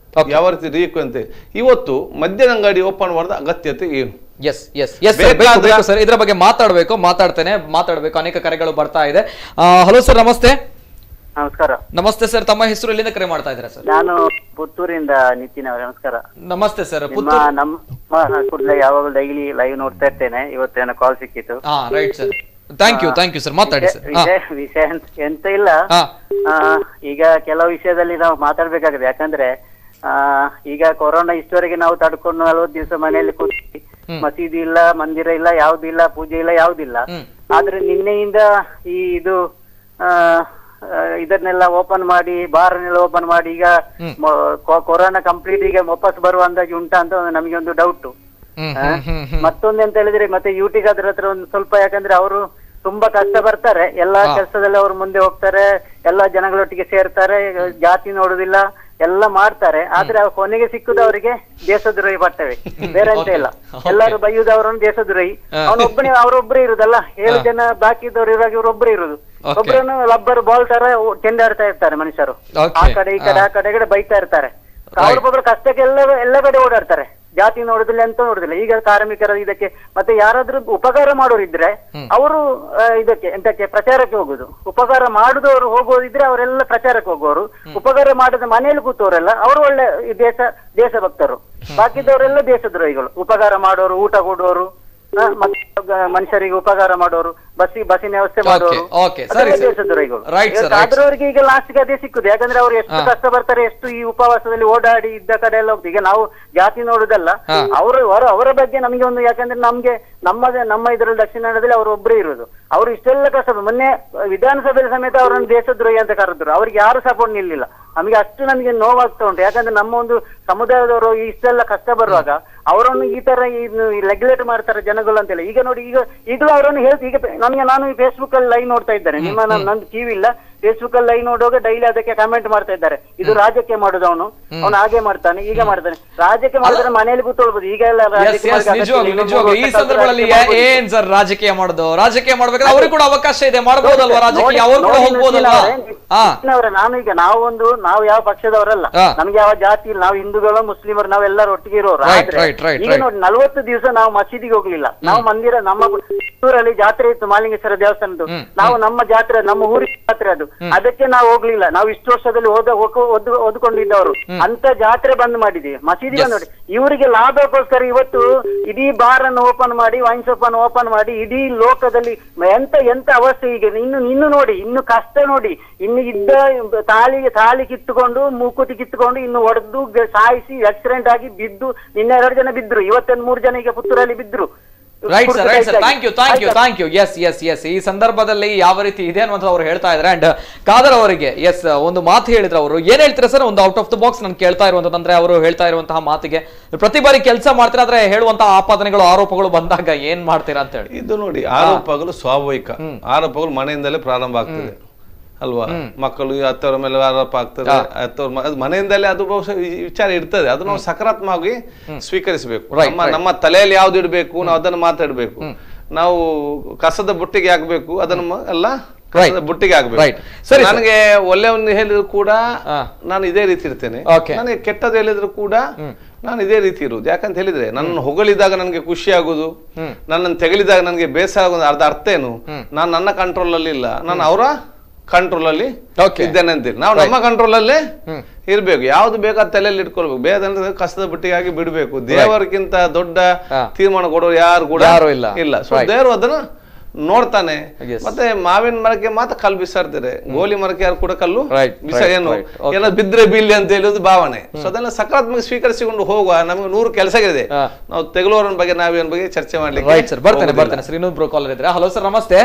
Okay. ಯಾವ ರೀತಿ ರೀಕು ಅಂತ ಇವತ್ತು ಮದ್ಯದ ಅಂಗಡಿ ಓಪನ್ ಮಾಡಿದ ಅಗತ್ಯತೆ ಏನು ಎಸ್ ಎಸ್ ಎಸ್ ಬೇಕು ಬೇಕಾದ- ಬೇಕು ಸರ್ ಇದ್ರ ಬಗ್ಗೆ ಮಾತಾಡಬೇಕು ಮಾತಾಡ್ತೇನೆ ಮಾತಾಡಬೇಕು ಅನೇಕ ಕರೆಗಳು ಬರ್ತಾ ಇದೆ ಹಲೋ ಸರ್ ನಮಸ್ತೆ ನಮಸ್ಕಾರ ನಮಸ್ತೆ ಸರ್ ತಮ್ಮ ಹೆಸರು ಎಲ್ಲಿಂದ ಕರೆ ಮಾಡ್ತಾ ಇದ್ದೀರಾ ಸರ್ ನಾನು ಪುತ್ತೂರಿಂದ ನಿತಿನ್ ಅವರೇ ನಮಸ್ಕಾರ ನಮಸ್ತೆ ಸರ್ ನಿಮ್ಮ ಪುತ್ತೂರು ನಮ್ಮ ಕೂಡಲೇ ಯಾವಾಗಲೂ ಡೈಲಿ ಲೈವ್ ನೋಡ್ತಾ ಇರ್ತೇನೆ ಇವತ್ತೇನೋ ಕಾಲ್ ಸಿಕ್ಕಿತ್ತು ಹಾ right sir thank you thank you sir ಮಾತಾಡಿ ವಿಷಯ- ಸರ್ ಹಾ ವಿಷಯ ವಿಷಯ ಎಂತ- ಎಂತ ಇಲ್ಲ ಹಾ ಆ, ಈಗ ಕೆಲವು ವಿಷಯದಲ್ಲಿ ನಾವು ಮಾತಾಡ್ಬೇಕಾಗಿದೆ ಯಾಕಂದ್ರೆ ಆ, ಈಗ ಕೊರೋನಾ ಇಷ್ಟವರೆಗೆ ನಾವು ತಡ್ಕೊಂಡು ನಲವತ್ತು ದಿವಸ ಮನೆಯಲ್ಲಿ ಕೂತಿ ಮಸೀದಿ ಇಲ್ಲ ಮಂದಿರ ಇಲ್ಲ ಯಾವ್ದು ಇಲ್ಲ ಪೂಜೆ ಇಲ್ಲ ಯಾವ್ದಿಲ್ಲ ಹ್ಮ್. ಆದ್ರೆ ನಿನ್ನೆಯಿಂದ ಈ ಇದು ಆ, ಆ, ಇದನ್ನೆಲ್ಲ ಓಪನ್ ಮಾಡಿ ಬಾರನ್ನೆಲ್ಲ ಓಪನ್ ಮಾಡಿ ಈಗ ಮೊ- ಕೊ- ಕೊರೋನಾ ಕಂಪ್ಲೀಟ್ ಈಗ ವಾಪಸ್ ಬರುವ ಅಂದಾಜು ಉಂಟಾ ಅಂತ ಒಂದು ನಮಗೆ ಒಂದು ಡೌಟ್ ಹ್ಮ್ ಆ? ಹ್ಮ್ ಹ್ಮ್ ಹ್ಮ್ ಮತ್ತೊಂದು ಅಂತ ಹೇಳಿದ್ರೆ ಮತ್ತೆ ಯೂಟಿಗ್ ಅದ್ರ ಹತ್ರ ಒಂದು ಸ್ವಲ್ಪ ಯಾಕಂದ್ರೆ ಅವರು ತುಂಬಾ ಕಷ್ಟ ಬರ್ತಾರೆ ಎಲ್ಲಾ ಹಾ. ಕೆಲಸದಲ್ಲಿ ಅವರು ಮುಂದೆ ಹೋಗ್ತಾರೆ ಎಲ್ಲಾ ಜನಗಳೊಟ್ಟಿಗೆ ಸೇರ್ತಾರೆ ಜಾತಿ ನೋಡುದಿಲ್ಲ ಎಲ್ಲ ಮಾಡ್ತಾರೆ ಆದ್ರೆ ಅವ್ರ ಕೊನೆಗೆ ಸಿಕ್ಕುದು ಅವರಿಗೆ ದೇಶದ್ರೋಹಿ ಬರ್ತವೆ ಬೇರೆ ಎಂತ ಇಲ್ಲ Okay. ಎಲ್ಲರೂ ಬೈಯುದು ಅವರನ್ನು ದೇಶದ್ರೋಹಿ ಹಾ. ಅವನೊಬ್ಬನೇ ಅವರೊಬ್ಬರೇ ಇರುದಲ್ಲ ಏಳು ಹಾ. ಜನ ಬಾಕಿ ಇದ್ದವ್ರು ಇರುವಾಗ ಇವರೊಬ್ಬರೇ ಇರುದು Okay. ಒಬ್ಬರನ್ನು ರಬ್ಬರ್ ಬಾಲ್ ತರ ಚೆಂಡಾಡ್ತಾ ಇರ್ತಾರೆ ಮನುಷ್ಯರು Okay. ಆ ಕಡೆ ಈ ಕಡೆ ಹಾ. ಆ ಕಡೆ ಈ ಕಡೆ ಬೈತಾ ಇರ್ತಾರೆ Right. ಅವ್ರೊಬ್ಬರು ಕಷ್ಟಕ್ಕೆ ಎಲ್ಲ ಎಲ್ಲ ಕಡೆ ಓಡಾಡ್ತಾರೆ ಜಾತಿ ನೋಡುದಿಲ್ಲ ಎಂತ ನೋಡುದಿಲ್ಲ ಈಗ ಕಾರ್ಮಿಕರ ಇದಕ್ಕೆ ಮತ್ತೆ ಯಾರಾದ್ರೂ ಉಪಕಾರ ಮಾಡೋರಿದ್ರೆ ಅವರು ಆ, ಇದಕ್ಕೆ ಎಂತಕ್ಕೆ ಪ್ರಚಾರಕ್ಕೆ ಹೋಗುದು ಉಪಕಾರ ಮಾಡುದವರು ಹೋಗೋದಿದ್ರೆ ಅವರೆಲ್ಲ ಪ್ರಚಾರಕ್ಕೆ ಹೋಗುವವರು ಉಪಕಾರ ಮಾಡದ ಮನೆಯಲ್ಲಿ ಕೂತವರೆಲ್ಲ ಅವರು ಒಳ್ಳೆ ಈ ದೇಶ ದೇಶಭಕ್ತರು ಬಾಕಿದವರೆಲ್ಲ ದೇಶದ್ರೋಹಿಗಳು ಉಪಕಾರ ಮಾಡೋರು ಊಟ ಕೊಡುವವರು ಆ, ಮತ್ತೆ ಗ- ಮನುಷ್ಯರಿಗೆ ಉಪಕಾರ ಮಾಡೋರು ಬಸ್ಸಿ ಬಸ್ಸಿನ ವ್ಯವಸ್ಥೆ ಮಾಡೋರು okay, ಸರಿ, ಅದೆಲ್ಲ ಸರಿ. ದೇಶದ್ರೋಹಿಗಳು Right, sir, ಇವತ್ತು right, ಆದ್ರೆ ಅವರಿಗೆ ಈಗ ಲಾಸ್ಟ್ಗೆ ಅದೇ ಸಿಕ್ಕುದು ಯಾಕಂದ್ರೆ ಅವ್ರು ಎಷ್ಟು ಹಾ. ಕಷ್ಟ ಬರ್ತಾರೆ ಎಷ್ಟು ಈ ಉಪವಾಸದಲ್ಲಿ ಓಡಾಡಿ ಇದ್ದ ಕಡೆ ಎಲ್ಲ ಹೋಗ್ತದೆ ಈಗ ನಾವು ಜಾತಿ ನೋಡುದಲ್ಲ ಹಾ. ಅವರು ಅವರ ಅವರ ಬಗ್ಗೆ ನಮಗೆ ಒಂದು ಯಾಕಂದ್ರೆ ನಮ್ಗೆ ನಮ್ಮದೇ ನಮ್ಮ ಇದರಲ್ಲಿ ದಕ್ಷಿಣ ಕನ್ನಡದಲ್ಲಿ ಅವರು ಒಬ್ಬರೇ ಇರೋದು ಅವರು ಇಷ್ಟೆಲ್ಲ ಕಷ್ಟ ಮೊನ್ನೆ ವಿಧಾನಸಭೆಯಲ್ಲಿ ಸಮೇತ ಅವರನ್ನು ದೇಶದ್ರೋಹಿ ಅಂತ ಕರೆದ್ರು ಅವ್ರಿಗೆ ಯಾರು ಸಪೋರ್ಟ್ ನಿಲ್ಲಿಲ್ಲ ನಮಗೆ ಅಷ್ಟು ನಮಗೆ ನೋವಾಗ್ತಾ ಉಂಟು ಯಾಕಂದ್ರೆ ನಮ್ಮ ಒಂದು ಸಮುದಾಯದವರು ಈ ಇಷ್ಟೆಲ್ಲ ಕಷ್ಟ ಬರುವಾಗ ಅವರನ್ನು ಈ ತರ ರೆಗ್ಯುಲೇಟ್ ಮಾಡ್ತಾರೆ ಜನಗಳು ಅಂತೇಳಿ ಈಗ ನೋಡಿ ಈಗ ಈಗಲೂ ಅವರನ್ನು ಹೇಳ್ತಿ ಈಗ ನಮಗೆ ನಾನು ಫೇಸ್ಬುಕ್ ಅಲ್ಲಿ ಲೈವ್ ನೋಡ್ತಾ ಇದ್ದೇನೆ ನಿಮ್ಮ ನನ್ನ- ನಂದು ಟಿವಿ ಇಲ್ಲ ಫೇಸ್ಬುಕ್ ಅಲ್ಲಿ ಲೈವ್ ನೋಡುವಾಗ ಡೈಲಿ ಅದಕ್ಕೆ ಕಮೆಂಟ್ ಮಾಡ್ತಾ ಇದ್ದಾರೆ ಇದು ರಾಜಕೀಯ ಮಾಡುದು ಅವನು ಅವನು ಹಾಗೆ ಮಾಡ್ತಾನೆ ಈಗ ಮಾಡ್ತಾನೆ ರಾಜಕೀಯ ಮಾಡಿದ್ರೆ ಮನೆಯಲ್ಲಿ ಕೂತ್ಕೊಳ್ಬಹುದು ಈಗ ಎಲ್ಲ ಎಸ್ ರಾಜಕೀಯ ಎಸ್ ಮಾಡೋಕೆ ನಿಜವಾಗ್ಲು ಅಗತ್ಯ ಇಲ್ಲ. ನಿಜವಾಗ್ಲು ಈ ಮೂರು ವರ್ಷ ಸಂದರ್ಭದಲ್ಲಿ ರಾಜಕೀಯ ಮಾಡ್ಬೋದು. ಏನ್ ಸರ್ ರಾಜಕೀಯ ಮಾಡೋದು ರಾಜಕೀಯ ಮಾಡ್ಬೇಕಾದ್ರೆ ಅವ್ರಿಗೆ ಕೂಡ ಅವಕಾಶ ಇದೆ ಮಾಡ್ಬೋದಲ್ವಾ ರಾಜಕೀಯ ನೋಡಿ- ಅವ್ರು ಕೂಡ ನೋಡಿ ಹೋಗ್ಬೋದಲ್ವಾ ನಿತಿನ್ ಹಾ ಅವರೇ, ನಾನು ಈಗ ನಾವು ಒಂದು ನಾವು ಯಾವ ಪಕ್ಷದವರಲ್ಲ ಹಾ. ನಮ್ಗೆ ಯಾವ ಜಾತಿ ಇಲ್ಲ ನಾವು ಹಿಂದೂಗಳು ಮುಸ್ಲಿಮರು ನಾವೆಲ್ಲರೂ ಒಟ್ಟಿಗೆ ಇರೋರು Right, ಆದ್ರೆ right, right, ಈಗ right. ನೋಡಿ ನಲ್ವತ್ತು ದಿವಸ ನಾವು ಮಸೀದಿಗೆ ಹೋಗ್ಲಿಲ್ಲ ನಾವು ಮಂದಿರ ನಮ್ಮ ಊರಲ್ಲಿ ಜಾತ್ರೆ ಇತ್ತು ಮಾಲಿಂಗೇಶ್ವರ ದೇವಸ್ಥಾನದ್ದು ಹ್ಮ್, ನಾವು ನಮ್ಮ ಜಾತ್ರೆ ನಮ್ಮ ಊರಿನ ಜಾತ್ರೆ ಅದು ಅದಕ್ಕೆ ನಾವು ಹೋಗ್ಲಿಲ್ಲ ನಾವು ಇಷ್ಟು ವರ್ಷದಲ್ಲಿ ಓದ ಓದ್- ಓದ್ಕೊಂಡಿದ್ದವರು ಅಂತ ಜಾತ್ರೆ ಬಂದ್ ಮಾಡಿದೀವಿ ಮಸೀದಿ ಬಂದ್ ಮಾಡಿ ಇವರಿಗೆ ಲಾಭಕ್ಕೋಸ್ಕರ ಇವತ್ತು ಇಡೀ ಬಾರ್ ಅನ್ನು ಓಪನ್ ಮಾಡಿ ವೈನ್ ಶಾಪ್ ಅನ್ನು ಓಪನ್ ಮಾಡಿ ಇಡೀ ಲೋಕದಲ್ಲಿ ಎಂತ ಎಂತ ಅವಸ್ಥೆ ಈಗ ಇನ್ನು ಇನ್ನು ನೋಡಿ ಇನ್ನು ಕಷ್ಟ ನೋಡಿ ಇನ್ನು ಇದ್ದ ತಾಳಿ ತಾಳಿ ಕಿತ್ತುಕೊಂಡು ಮೂಕುತಿ ಕಿತ್ತುಕೊಂಡು ಇನ್ನು ಹೊಡೆದು ಸಾಯಿಸಿ ಆಕ್ಸಿಡೆಂಟ್ ಆಗಿ ಬಿದ್ದು ನಿನ್ನೆ ಎರಡು ಜನ ಬಿದ್ರು ಇವತ್ತೊಂದು ಮೂರು ಜನ ಈಗ ಪುತ್ತೂರಲ್ಲಿ ಬಿದ್ರು ರೈಟ್ ಸರ್ ರೈಟ್ ಸರ್ ಆಯ್ತಾ? ಥ್ಯಾಂಕ್ ಯು ಥ್ಯಾಂಕ್ ಯು ಆಯ್ತಾ? Thank you yes yes yes ಈ ಸಂದರ್ಭದಲ್ಲಿ ಯಾವ ರೀತಿ ಇದೆ ಅನ್ನುವಂಥ ಅವ್ರು ಹೇಳ್ತಾ ಇದ್ದಾರೆ ಅಂಡ್ ಕಾದರ್ ಅವರಿಗೆ ಎಸ್ ಒಂದು ಮಾತು ಹೇಳಿದ್ರು ಅವರು ಏನ್ ಹೇಳ್ತೀರಾ ಸರ್ ಒಂದು ಔಟ್ ಆಫ್ ದ ಬಾಕ್ಸ್ ನಾನು ಕೇಳ್ತಾ ಇರುವಂತದ್ದು ಅಂದ್ರೆ ಅವರು ಹೇಳ್ತಾ ಇರುವಂತಹ ಮಾತಿಗೆ ಪ್ರತಿ ಬಾರಿ ಕೆಲಸ ಮಾಡ್ತೀರಾ ಆದ್ರೆ ಹೇಳುವಂತಹ ಆಪಾದನೆಗಳು ಆರೋಪಗಳು ಬಂದಾಗ ಏನ್ ಮಾಡ್ತೀರಾ ಅಂತ ಹೇಳಿ ಇದು ನೋಡಿ ಆರೋಪಗಳು ಸ್ವಾಭಾವಿಕ ಆರೋಪಗಳು ಮನೆಯಿಂದಲೇ ಪ್ರಾರಂಭ ಆಗ್ತದೆ ಅಲ್ವಾ ಮಕ್ಕಳು ಹತ್ತವರ ಮೇಲೆ ಆರೋಪ ಆಗ್ತದೆ ಹತ್ತವ್ರ ಮ- ಅದು ಮನೆಯಿಂದಲೇ ಅದು ಬಹುಶಃ ಈ ವಿಚಾರ ಇರ್ತದೆ ಅದು ನಾವು ಸಕಾರಾತ್ಮಕವಾಗಿ ಸ್ವೀಕರಿಸಬೇಕು Right, ನಮ್ಮ right. ನಮ್ಮ ತಲೆಯಲ್ಲಿ ಯಾವ್ದು ಇಡಬೇಕು ನಾವು ಅದನ್ನು ಮಾತಾಡಬೇಕು ನಾವು ಕಸದ ಬುಟ್ಟಿಗೆ ಹಾಕ್ಬೇಕು ಅದನ್ನು ಮ- ಎಲ್ಲ ಕಸದ Right. ಬುಟ್ಟಿಗೆ ಹಾಕ್ಬೇಕು Right. ಸರಿ, ಸರ್. ನನಗೆ ಒಳ್ಳೆಯವನ್ನ ಹೇಳಿದ್ರು ಕೂಡ ಹಾ. ನಾನು ಇದೇ ರೀತಿ ಇರ್ತೇನೆ Okay. ನನಗೆ ಕೆಟ್ಟದ್ದು ಹೇಳಿದ್ರು ಕೂಡ ನಾನು ಇದೇ ರೀತಿ ಇರುವುದು ಯಾಕಂತ ಹೇಳಿದ್ರೆ ನನ್ನನ್ನು ಹೊಗಳಿದಾಗ ನನಗೆ ಖುಷಿ ಆಗುದು ನನ್ನನ್ನು ತೆಗಳಿದಾಗ ನನಗೆ ಬೇಸರ ಆಗೋದು ಅರ್ಧ ಅರ್ಥ ಏನು ನಾನು ನನ್ನ ಕಂಟ್ರೋಲ್ ಅಲ್ಲಿ ಇಲ್ಲ ನಾನು ಅವರ ಕಂಟ್ರೋಲ್ ಅಲ್ಲಿ Okay. ಇದ್ದೇನೆ ಅಂತೇಳಿ ನಾವು ನಮ್ಮ ಕಂಟ್ರೋಲ್ ಅಲ್ಲೇ ಇರ್ಬೇಕು ಯಾವ್ದು ಬೇಕೋ ಅದು ತಲೆಯಲ್ಲಿ ಇಟ್ಕೊಳ್ಬೇಕು ಬೇದಂದ್ರೆ ಕಸದ ಬುಟ್ಟಿಗಾಗಿ ಬಿಡಬೇಕು ದೇವರಿಗಿಂತ ದೊಡ್ಡ ಹಾ. ತೀರ್ಮಾನ ಕೊಡೋರು ಯಾರು ಕೂಡ ಯಾರು ಇಲ್ಲ. ಇಲ್ಲ ಸೊ Right. ದೇವರು ಅದನ್ನು ನೋಡ್ತಾನೆ Yes. ಮತ್ತೆ ಮಾವಿನ ಮರಕ್ಕೆ ಮಾತ್ರ ಕಲ್ಲು ಬಿಸಾಡ್ತಾರೆ ಗೋಲಿ ಮರಕ್ಕೆ ಯಾರು ಕೂಡ ಕಲ್ಲು Right, ಬಿಸ right, ಏನು right. Okay. ಎಲ್ಲ ಬಿದ್ರೆ ಬೀಳ್ಲಿ ಅಂತ ಹೇಳೋದು ಭಾವನೆ ಸೊ ಅದನ್ನ ಸಕಾರಾತ್ಮಕ ಸ್ವೀಕರಿಸಿಕೊಂಡು ಹೋಗುವ ನಮಗೆ ನೂರು ಕೆಲಸಗಳಿದೆ ಹಾ. ನಾವು ತೆಗಲೋರನ ಬಗ್ಗೆ ನಾವೇನ್ ಬಗ್ಗೆ ಚರ್ಚೆ ಮಾಡ್ಲಿಕ್ಕೆ ರೈಟ್ ಸರ್ ಬರ್ತೇನೆ ಹೋಗುದಿಲ್ಲ. ಬರ್ತೇನೆ ಸರ್ ಇನ್ನೊಬ್ರು ಕಾಲರ್ ಇದ್ರೆ ಹಲೋ ಸರ್ ನಮಸ್ತೆ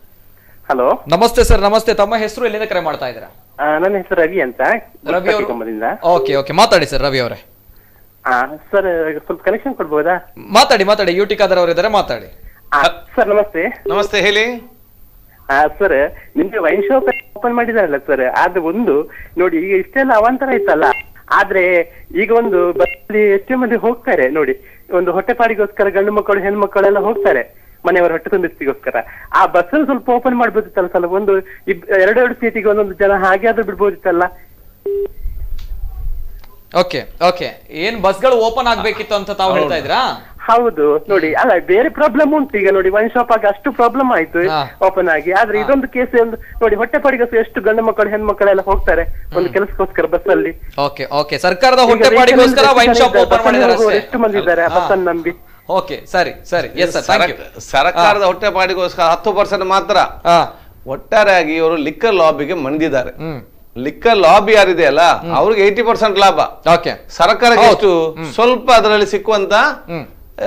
ಹಲೋ ನಮಸ್ತೆ ಸರ್ ನಮಸ್ತೆ ತಮ್ಮ ಹೆಸರು ಎಲ್ಲಿಂದ ಕರೆ ಮಾಡ್ತಾ ಇದ್ದೀರಾ ನನ್ನ ಹೆಸರು ರವಿ ಅಂತ ರವಿ ಅವರು ಓಕೆ ಓಕೆ ಮಾತಾಡಿ ಸರ್ ರವಿ ಅವರೇ ಸರ್ ಸ್ವಲ್ಪ ಕನೆಕ್ಷನ್ ಕೊಡ್ಬೋದಾ ಮಾತಾಡಿ ಮಾತಾಡಿ ಯುಟಿ ಖಾದರ್ ಅವರು ಇದ್ದಾರೆ ಮಾತಾಡಿ ಸರ್ ನಮಸ್ತೆ ನಮಸ್ತೆ ಹೇಳಿ ಸರ್ ನಿಮ್ಗೆ ವೈನ್ ಶಾಪ್ ಓಪನ್ ಮಾಡಿದಾರಲ್ಲ ಸರ್ ಆದ್ರೆ ಒಂದು ನೋಡಿ ಈಗ ಇಷ್ಟೆಲ್ಲ ಅವಾಂತರ ಇತ್ತಲ್ಲ ಆದ್ರೆ ಈಗ ಒಂದು ಬಸ್ಸಲ್ಲಿ ಎಷ್ಟೋ ಮಂದಿ ಹೋಗ್ತಾರೆ ನೋಡಿ ಒಂದು ಹೊಟ್ಟೆಪಾಡಿಗೋಸ್ಕರ ಗಂಡು ಮಕ್ಕಳು ಹೆಣ್ಣು ಮಕ್ಕಳೆಲ್ಲ ಹೋಗ್ತಾರೆ ಮನೆಯವರ ಹೊಟ್ಟೆ ತುಂಬಿಸ್ತಿಗೋಸ್ಕರ ಆ ಬಸ್ಸಲ್ಲಿ ಸ್ವಲ್ಪ ಓಪನ್ ಮಾಡ್ಬೋದಿತ್ತಲ್ಲ ಸ್ವಲ್ಪ ಒಂದು ಇಬ್- ಎರಡೆರಡು ಸೀಟಿಗೆ ಒಂದೊಂದು ಜನ ಹಾಗೆ ಆದ್ರೂ ಬಿಡ್ಬೋದಿತ್ತಲ್ಲ ಓಕೆ ಓಕೆ ಏನ್ ಬಸ್ಗಳು ಓಪನ್ ಆಗ್ಬೇಕಿತ್ತು ಅಂತ ತಾವು ಹೇಳ್ತಾ ಇದ್ರಾ ಹೌದು ನೋಡಿ ಅಲ್ಲ ಬೇರೆ ಪ್ರಾಬ್ಲಮ್ ಉಂಟು ಈಗ ನೋಡಿ ವೈನ್ ಶಾಪ್ ಆಗಿ ಅಷ್ಟು ಪ್ರಾಬ್ಲಮ್ ಆಯ್ತು ಹಾ. ಓಪನ್ ಆಗಿ ಆದ್ರೆ ಇದೊಂದು ಕೇಸ್ ಒಂದು ನೋಡಿ ಹೊಟ್ಟೆಪಾಡಿಗಸು ಎಷ್ಟು ಗಂಡು ಮಕ್ಕಳು ಹೆಣ್ಮಕ್ಕಳೆಲ್ಲ ಹೋಗ್ತಾರೆ ಒಂದು ಕೆಲಸಕ್ಕೋಸ್ಕರ ಬಸ್ ಅಲ್ಲಿ ಓಕೆ ಓಕೆ ಸರ್ಕಾರದ ಈಗ ಹೊಟ್ಟೆಪಾಡಿಗೋಸ್ಕರ vehicle ವೈನ್ ಶಾಪ್ ಇದ್ದಾರೆ, ಓಪನ್ ಬಸ್ ಅಲ್ಲಿ ಮಾಡಿದ್ದಾರೆ ಹೋಗುವವರು ಅಷ್ಟೇ ಎಷ್ಟು ಮಂದಿ ಇದ್ದಾರೆ ಆ ಬಸ್ ಅನ್ನು ನಂಬಿ ಓಕೆ ಸರಿ ಸರಿ ಎಸ್ ಸರ್ ಥ್ಯಾಂಕ್ ಯು ಸರಕ- ಸರ್ಕಾರದ ಹೊಟ್ಟೆಪಾಡಿಗೋಸ್ಕರ ಹತ್ತು ಪರ್ಸೆಂಟ್ ಮಾತ್ರ ಹಾ ಒಟ್ಟಾರೆಯಾಗಿ ಇವರು ಲಿಕ್ಕರ್ ಲಾಬಿಗೆ ಮಂಡಿದ್ದಾರೆ ಹ್ಮ್ ಲಿಕ್ಕರ್ ಲಾಬಿ ಯಾರಿದೆಯಲ್ಲ ಅವ್ರಿಗೆ ಏಯ್ಟಿ ಪರ್ಸೆಂಟ್ ಲಾಭ ಓಕೆ ಸರ್ಕಾರಕ್ಕೆ ಹೌದು. ಎಷ್ಟು ಸ್ವಲ್ಪ ಅದರಲ್ಲಿ ಸಿಕ್ಕುವಂತ ಹ್ಮ್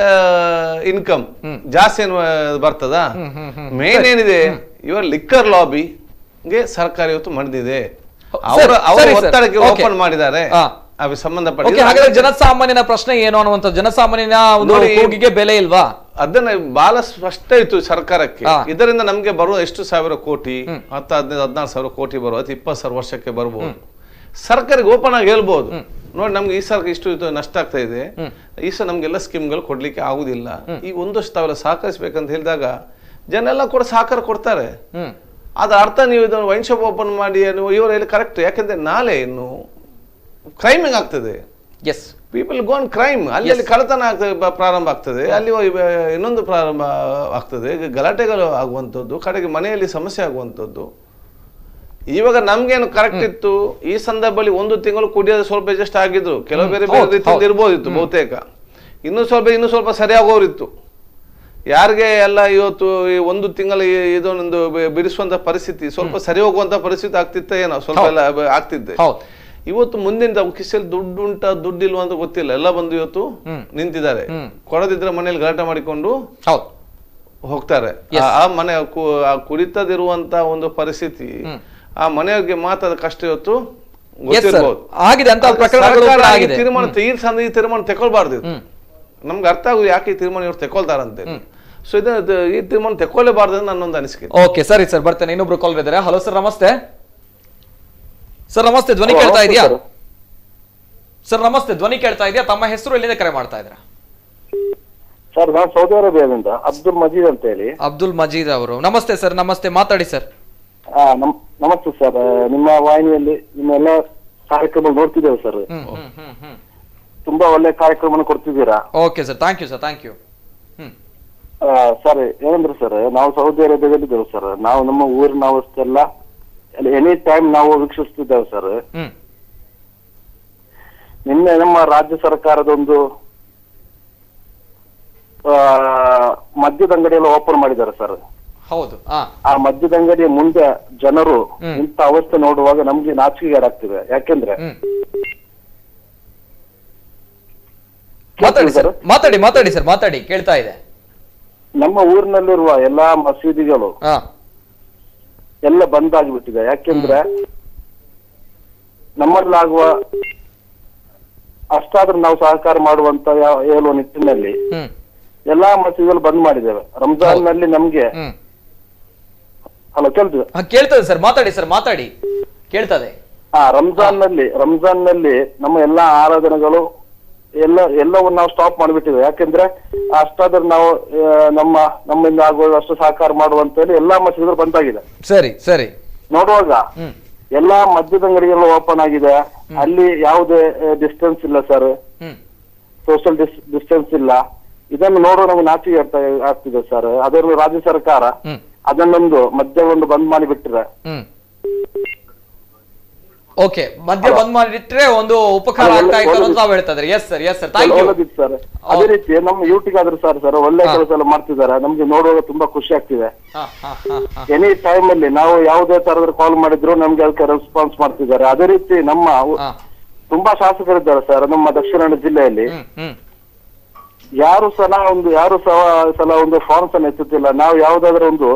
ಇನ್ಕಮ್ ಜಾಸ್ತಿ ಏನು ಬರ್ತದ ಮೇನ್ ಏನಿದೆ ಇವ ಲಿಕ್ಕರ್ ಲಾಬಿಗೆ ಸರ್ಕಾರ ಇವತ್ತು ಮಂಡಿದೆ ಅವರ ಸರಿ, ಅವರ ಸರಿ, ಸರ್. ಒತ್ತಡಕ್ಕೆ Okay. ಓಪನ್ ಮಾಡಿದ್ದಾರೆ ಹಾ. ಅవి ಓಕೆ ಸಂಬಂಧಪಟ್ಟ ಹಾಗಾದ್ರೆ ಜನಸಾಮಾನ್ಯನ ಪ್ರಶ್ನೆ ಏನು ಅನ್ನುವಂಥ ಜನಸಾಮಾನ್ಯನ ಒಂದು ನೋಡಿ, ಕೂಗಿಗೆ ಬೆಲೆ ಇಲ್ವಾ ಅದನ್ನ ಬಹಳ ಸ್ಪಷ್ಟ ಇತ್ತು ಸರ್ಕಾರಕ್ಕೆ ಹಾ. ಇದರಿಂದ ನಮ್ಗೆ ಬರುವ ಎಷ್ಟು ಸಾವಿರ ಕೋಟಿ ಹತ್ತು ಹದಿನೈದು ಹದಿನಾರು ಸಾವಿರ ಕೋಟಿ ಬರುವ ಅಥವಾ ಇಪ್ಪತ್ತು ಸಾವಿರ ವರ್ಷಕ್ಕೆ ಬರ್ಬೋದು ಸರ್ಕಾರಕ್ಕೆ ಓಪನ್ ಆಗಿ ಹೇಳ್ಬೋದು ನೋಡಿ ನಮ್ಗೆ ಈ ಸರ್ಕಾರ ಇಷ್ಟು ಇದು ನಷ್ಟ ಆಗ್ತಾ ಇದೆ ಈ ಸಲ ನಮ್ಗೆಲ್ಲ ಸ್ಕೀಮ್ಗಳು ಕೊಡ್ಲಿಕ್ಕೆ ಆಗುದಿಲ್ಲ ಈಗ ಒಂದಷ್ಟು ತಾವೆಲ್ಲ ಸಹಕರಿಸ್ಬೇಕಂತ ಹೇಳಿದಾಗ ಜನ ಎಲ್ಲ ಕೂಡ ಸಹಕಾರ ಕೊಡ್ತಾರೆ ಹ್ಮ್ ಅದ್ರ ಅರ್ಥ ನೀವು ಇದನ್ನು ವೈನ್ ಶಾಪ್ ಓಪನ್ ಮಾಡಿ ನೀವು ಇವರು ಹೇಳಿ ಕರೆಕ್ಟ್ ಯಾಕಂದ್ರೆ ನಾಳೆ ಇನ್ನು ಕ್ರೈಮಿಂಗ್ ಆಗ್ತದೆ ಎಸ್ ಪೀಪಲ್ ಗೋನ್ ಕ್ರೈಮ್ ಅಲ್ಲಿ ಅಲ್ಲಿ ಕಳ್ಳತನ ಆಗ್ತದೆ ಬ- ಪ್ರಾರಂಭ ಆಗ್ತದೆ ಅಲ್ಲಿ ಇವ- ಇನ್ನೊಂದು ಪ್ರಾರಂಭ ಆಗ್ತದೆ ಈಗ ಗಲಾಟೆಗಳು ಆಗುವಂಥದ್ದು ಕಡೆಗೆ ಮನೆಯಲ್ಲಿ ಸಮಸ್ಯೆ ಆಗುವಂಥದ್ದು ಇವಾಗ ನಮ್ಗೇನು ಕರೆಕ್ಟ್ ಇತ್ತು ಈ ಸಂದರ್ಭದಲ್ಲಿ ಒಂದು ತಿಂಗಳು ಕುಡಿಯೋದು ಸ್ವಲ್ಪ ಅಡ್ಜಸ್ಟ್ ಆಗಿದ್ರು ಕೆಲವು ಬೇರೆ ಬೇರೆ ಹೌದು, ರೀತಿಯಿಂದ ಹೌದು. ಇರ್ಬೋದಿತ್ತು ಬಹುತೇಕ ಇನ್ನೂ ಸ್ವಲ್ಪ ಇನ್ನೂ ಸ್ವಲ್ಪ ಸರಿಯಾಗೋರಿತ್ತು ಯಾರಿಗೆ ಎಲ್ಲ ಇವತ್ತು ಈ ಒಂದು ತಿಂಗಳ ಈ- ಇದೊಂದು ಬಿ- ಬಿಡಿಸುವಂತ ಪರಿಸ್ಥಿತಿ ಸ್ವಲ್ಪ ಸರಿ ಹೋಗುವಂತ ಪರಿಸ್ಥಿತಿ ಆಗ್ತಿತ್ತ ಏನೋ ಸ್ವಲ್ಪ ಹೌದು. ಎಲ್ಲ ಬ- ಆಗ್ತಿದ್ದೆ ಹೌದು ಇವತ್ತು ಮುಂದಿನ ಕಿಸೆಲ್ ದುಡ್ಡು ಉಂಟಾ ದುಡ್ಡು ಇಲ್ವಾ ಅಂತ ಗೊತ್ತಿಲ್ಲ ಎಲ್ಲ ಬಂದು ಇವತ್ತು ನಿಂತಿದ್ದಾರೆ ಕೊಡದಿದ್ರೆ ಮನೇಲಿ ಗಲಾಟೆ ಮಾಡಿಕೊಂಡು ಹೌದು ಹೋಗ್ತಾರೆ ಆ- ಆ ಮನೆ ಕು- ಆ ಕುಡಿತದಿರುವಂತ ಒಂದು ಪರಿಸ್ಥಿತಿ ಆ ಮನೆಯವರಿಗೆ ಮಾತ್ರ ಅದು ಕಷ್ಟ ಇವತ್ತು Yes, sir. ಗೊತ್ತಿರ್ಬೋದು ಆಗಿದೆ ಅಂತ ಆದ್ರೆ ಪ್ರಕರಣಗಳು ಸರ್ಕಾರ ಕೂಡ ಈ ಆಗಿದೆ. ತೀರ್ಮಾನ ಈ ಸಂದ ಈ ತೀರ್ಮಾನ ತಗೊಳ್ಬಾರ್ದು ಇದು. ನಮ್ಗೆ ಅರ್ಥ ಆಗುದು ಯಾಕೆ ಈ ತೀರ್ಮಾನ ಇವ್ರು ತಗೊಳ್ತಾರಂತೆ ಸೊ ಇದು ಇದು- ಈ ತೀರ್ಮಾನ ತಗೊಳ್ಳೇಬಾರ್ದು ಅಂತ ನನ್ನೊಂದು ಅನಿಸಿಕೆ ಓಕೆ ಸರಿ ಸರ್ ಬರ್ತೇನೆ ಇನ್ನೊಬ್ರು ಕಾಲ್ ಇದ್ದಾರೆ ಹಲೋ ಸರ್ ನಮಸ್ತೆ ಸರ್ ನಮಸ್ತೆ ಧ್ವನಿ ಕೇಳ್ತಾ ಇದೆಯಾ ಸರ್ ನಮಸ್ತೆ ಧ್ವನಿ ಕೇಳ್ತಾ ಇದೆಯಾ ತಮ್ಮ ಹೆಸರು ಎಲ್ಲಿಂದ ಕರೆ ಮಾಡ್ತಾ ಇದ್ದೀರಾ ಸರ್ ನಾನು ಸೌದಿ ಅರೇಬಿಯಾದಿಂದ ಅಬ್ದುಲ್ ಮಜೀದ್ ಅಂತ ಹೇಳಿ ಅಬ್ದುಲ್ ಮಜೀದ್ ಅವರು ನಮಸ್ತೆ ಸರ್ ನಮಸ್ತೆ ಮಾತಾಡಿ ಸರ್ ಆ, ನಮ್- ನಮಸ್ತೆ ಸರ್ ನಿಮ್ಮ ವಾಹಿನಿಯಲ್ಲಿ ನಿಮ್ಮ ಎಲ್ಲ ಕಾರ್ಯಕ್ರಮ ನೋಡ್ತಿದ್ದೇವೆ ಸರ್ ಹ್ಮ್ ಹ್ಮ್ ಹ್ಮ್ ಹ್ಮ್ ತುಂಬಾ ಒಳ್ಳೆ ಕಾರ್ಯಕ್ರಮ ಕೊಡ್ತಿದ್ದೀರಾ okay sir thank you sir thank you ಹ್ಮ್ ಆ, ಸರ್ ಏನಂದ್ರೆ ಸರ್ ನಾವು ಸೌದಿ ಅರೇಬಿಯಾದಲ್ಲಿದ್ದೇವೆ ಸರ್ ನಾವು ನಮ್ಮ ಊರಿನ ಅವಸ್ಥೆ ಎಲ್ಲ ಎನಿ ಟೈಮ್ ನಾವು ವೀಕ್ಷಿಸ್ತಿದ್ದೇವೆ ಸರ್ ಹ್ಮ್ ನಿನ್ನೆ ನಮ್ಮ ರಾಜ್ಯ ಸರ್ಕಾರದ ಒಂದು ಆ, ಮದ್ಯದ ಅಂಗಡಿ ಎಲ್ಲ ಓಪನ್ ಮಾಡಿದ್ದಾರೆ ಸರ್ ಹೌದು ಹಾ ಆ ಮದ್ಯದ ಅಂಗಡಿಯ ಮುಂದೆ ಜನರು ಇಂಥ ಅವಸ್ಥೆ ನೋಡುವಾಗ ನಮ್ಗೆ ನಾಚಿಕೆಗೇಡಾಗ್ತಿದೆ ಯಾಕೆಂದ್ರೆ ಹ್ಮ್ ಮಾತಾಡಿ ಸರ್ ಮಾತಾಡಿ ಮಾತಾಡಿ ಸರ್ ಮಾತಾಡಿ ಕೇಳ್ತಾ ಇದೆ ನಮ್ಮ ಊರಿನಲ್ಲಿರುವ ಎಲ್ಲಾ ಮಸೀದಿಗಳು ಹಾ ಎಲ್ಲ ಬಂದ್ ಆಗಿಬಿಟ್ಟಿದೆ ಯಾಕೆಂದ್ರೆ ನಮ್ಮಲ್ಲಾಗುವ ಅಷ್ಟಾದ್ರೂ ನಾವು ಸಹಕಾರ ಮಾಡುವಂತ ಯಾ- ಹೇಳುವ ನಿಟ್ಟಿನಲ್ಲಿ ಹ್ಮ್ ಎಲ್ಲಾ ಮಸೀದಿಗಳು ಬಂದ್ ಮಾಡಿದ್ದೇವೆ ರಂಜಾನ್ ನಲ್ಲಿ ನಮ್ಗೆ ಹ್ಮ್ ಹಲೋ ಕೇಳ್ತಿದೆ ಹಾ ಕೇಳ್ತದೆ ಸರ್ ಮಾತಾಡಿ ಸರ್ ಮಾತಾಡಿ ಕೇಳ್ತದೆ ಆ ರಂಜಾನ್ ನಲ್ಲಿ ರಂಜಾನ್ ನಲ್ಲಿ ನಮ್ಮ ಎಲ್ಲಾ ಆರಾಧನೆಗಳು ಎಲ್ಲ ಎಲ್ಲವನ್ನು ನಾವು ಸ್ಟಾಪ್ ಮಾಡಿಬಿಟ್ಟಿವೆ ಯಾಕೆಂದ್ರೆ ಅಷ್ಟಾದ್ರೂ ನಾವು ಆ, ನಮ್ಮ ನಮ್ಮಿಂದ ಆಗುವ ಅಷ್ಟು ಸಹಕಾರ ಮಾಡುವಂತ ಹೇಳಿ ಎಲ್ಲಾ ಮಸೀದಿಗಳು ಬಂದಾಗಿದೆ ಸರಿ ಸರಿ ನೋಡುವಾಗ ಹ್ಮ್ ಎಲ್ಲಾ ಮದ್ಯದ ಅಂಗಡಿಗಳು ಓಪನ್ ಆಗಿದೆ ಅಲ್ಲಿ ಯಾವುದೇ ಡಿಸ್ಟೆನ್ಸ್ ಇಲ್ಲ ಸರ್ ಹ್ಮ್ ಸೋಷಿಯಲ್ ಡಿಸ್ಟೆನ್ಸ್ ಇಲ್ಲ ಇದನ್ನು ನೋಡುವ ನಮಗೆ ನಾಚಿಕೆ ಆಗ್ತಾ- ಆಗ್ತಿದೆ ಸರ್ ಅದನ್ನು ರಾಜ್ಯ ಸರ್ಕಾರ ಹ್ಮ್ ಅದನ್ನೊಂದು ಮದ್ಯ ಒಂದು ಬಂದ್ ಮಾಡಿ ಬಿಟ್ಟಿರೆ ಹ್ಮ್ ಓಕೆ ಮಧ್ಯ ಬಂದ್ ಮಾಡಿಟ್ರೆ ಒಂದು ಉಪಕಾರ ಅದು ಆಗ್ತಾ ಇತ್ತು ಒಳ್ಳೆ- ಅಂತ ತಾವು ಹೇಳ್ತಾ ಇದ್ರಿ yes sir yes sir thank you ಒಳ್ಳೆದಿತ್ತು ಸರ್ ಅದೇ ರೀತಿ ನಮ್ಮ ಯೂಟಿಗೆ ಆದ್ರೂ ಸರ್ ಸರ್ ಒಳ್ಳೆ ಕೆಲಸ ಎಲ್ಲ ಮಾಡ್ತಿದ್ದಾರೆ ನಮ್ಗೆ ನೋಡುವಾಗ ತುಂಬಾ ಖುಷಿ ಆಗ್ತಿದೆ ಎನಿ ಟೈಮ್ ಅಲ್ಲಿ ನಾವು ಯಾವುದೇ ತರದ ಕಾಲ್ ಮಾಡಿದ್ರು ನಮ್ಗೆ ಅದಕ್ಕೆ ರೆಸ್ಪಾನ್ಸ್ ಮಾಡ್ತಿದ್ದಾರೆ ಅದೇ ರೀತಿ ನಮ್ಮ ಉ- ತುಂಬಾ ಶಾಸಕರಿದ್ದಾರೆ ಸರ್ ನಮ್ಮ ದಕ್ಷಿಣ ಕನ್ನಡ ಜಿಲ್ಲೆಯಲ್ಲಿ ಹ್ಮ್ ಯಾರು ಸಲ ಒಂದು ಯಾರು ಸಹ ಸಲ ಒಂದು ಫಾರ್ಮ್ಸ್ ಅನ್ನು ಎತ್ತುತ್ತಿಲ್ಲ ನಾವು ಯಾವ್ದಾದ್ರು ಒಂದು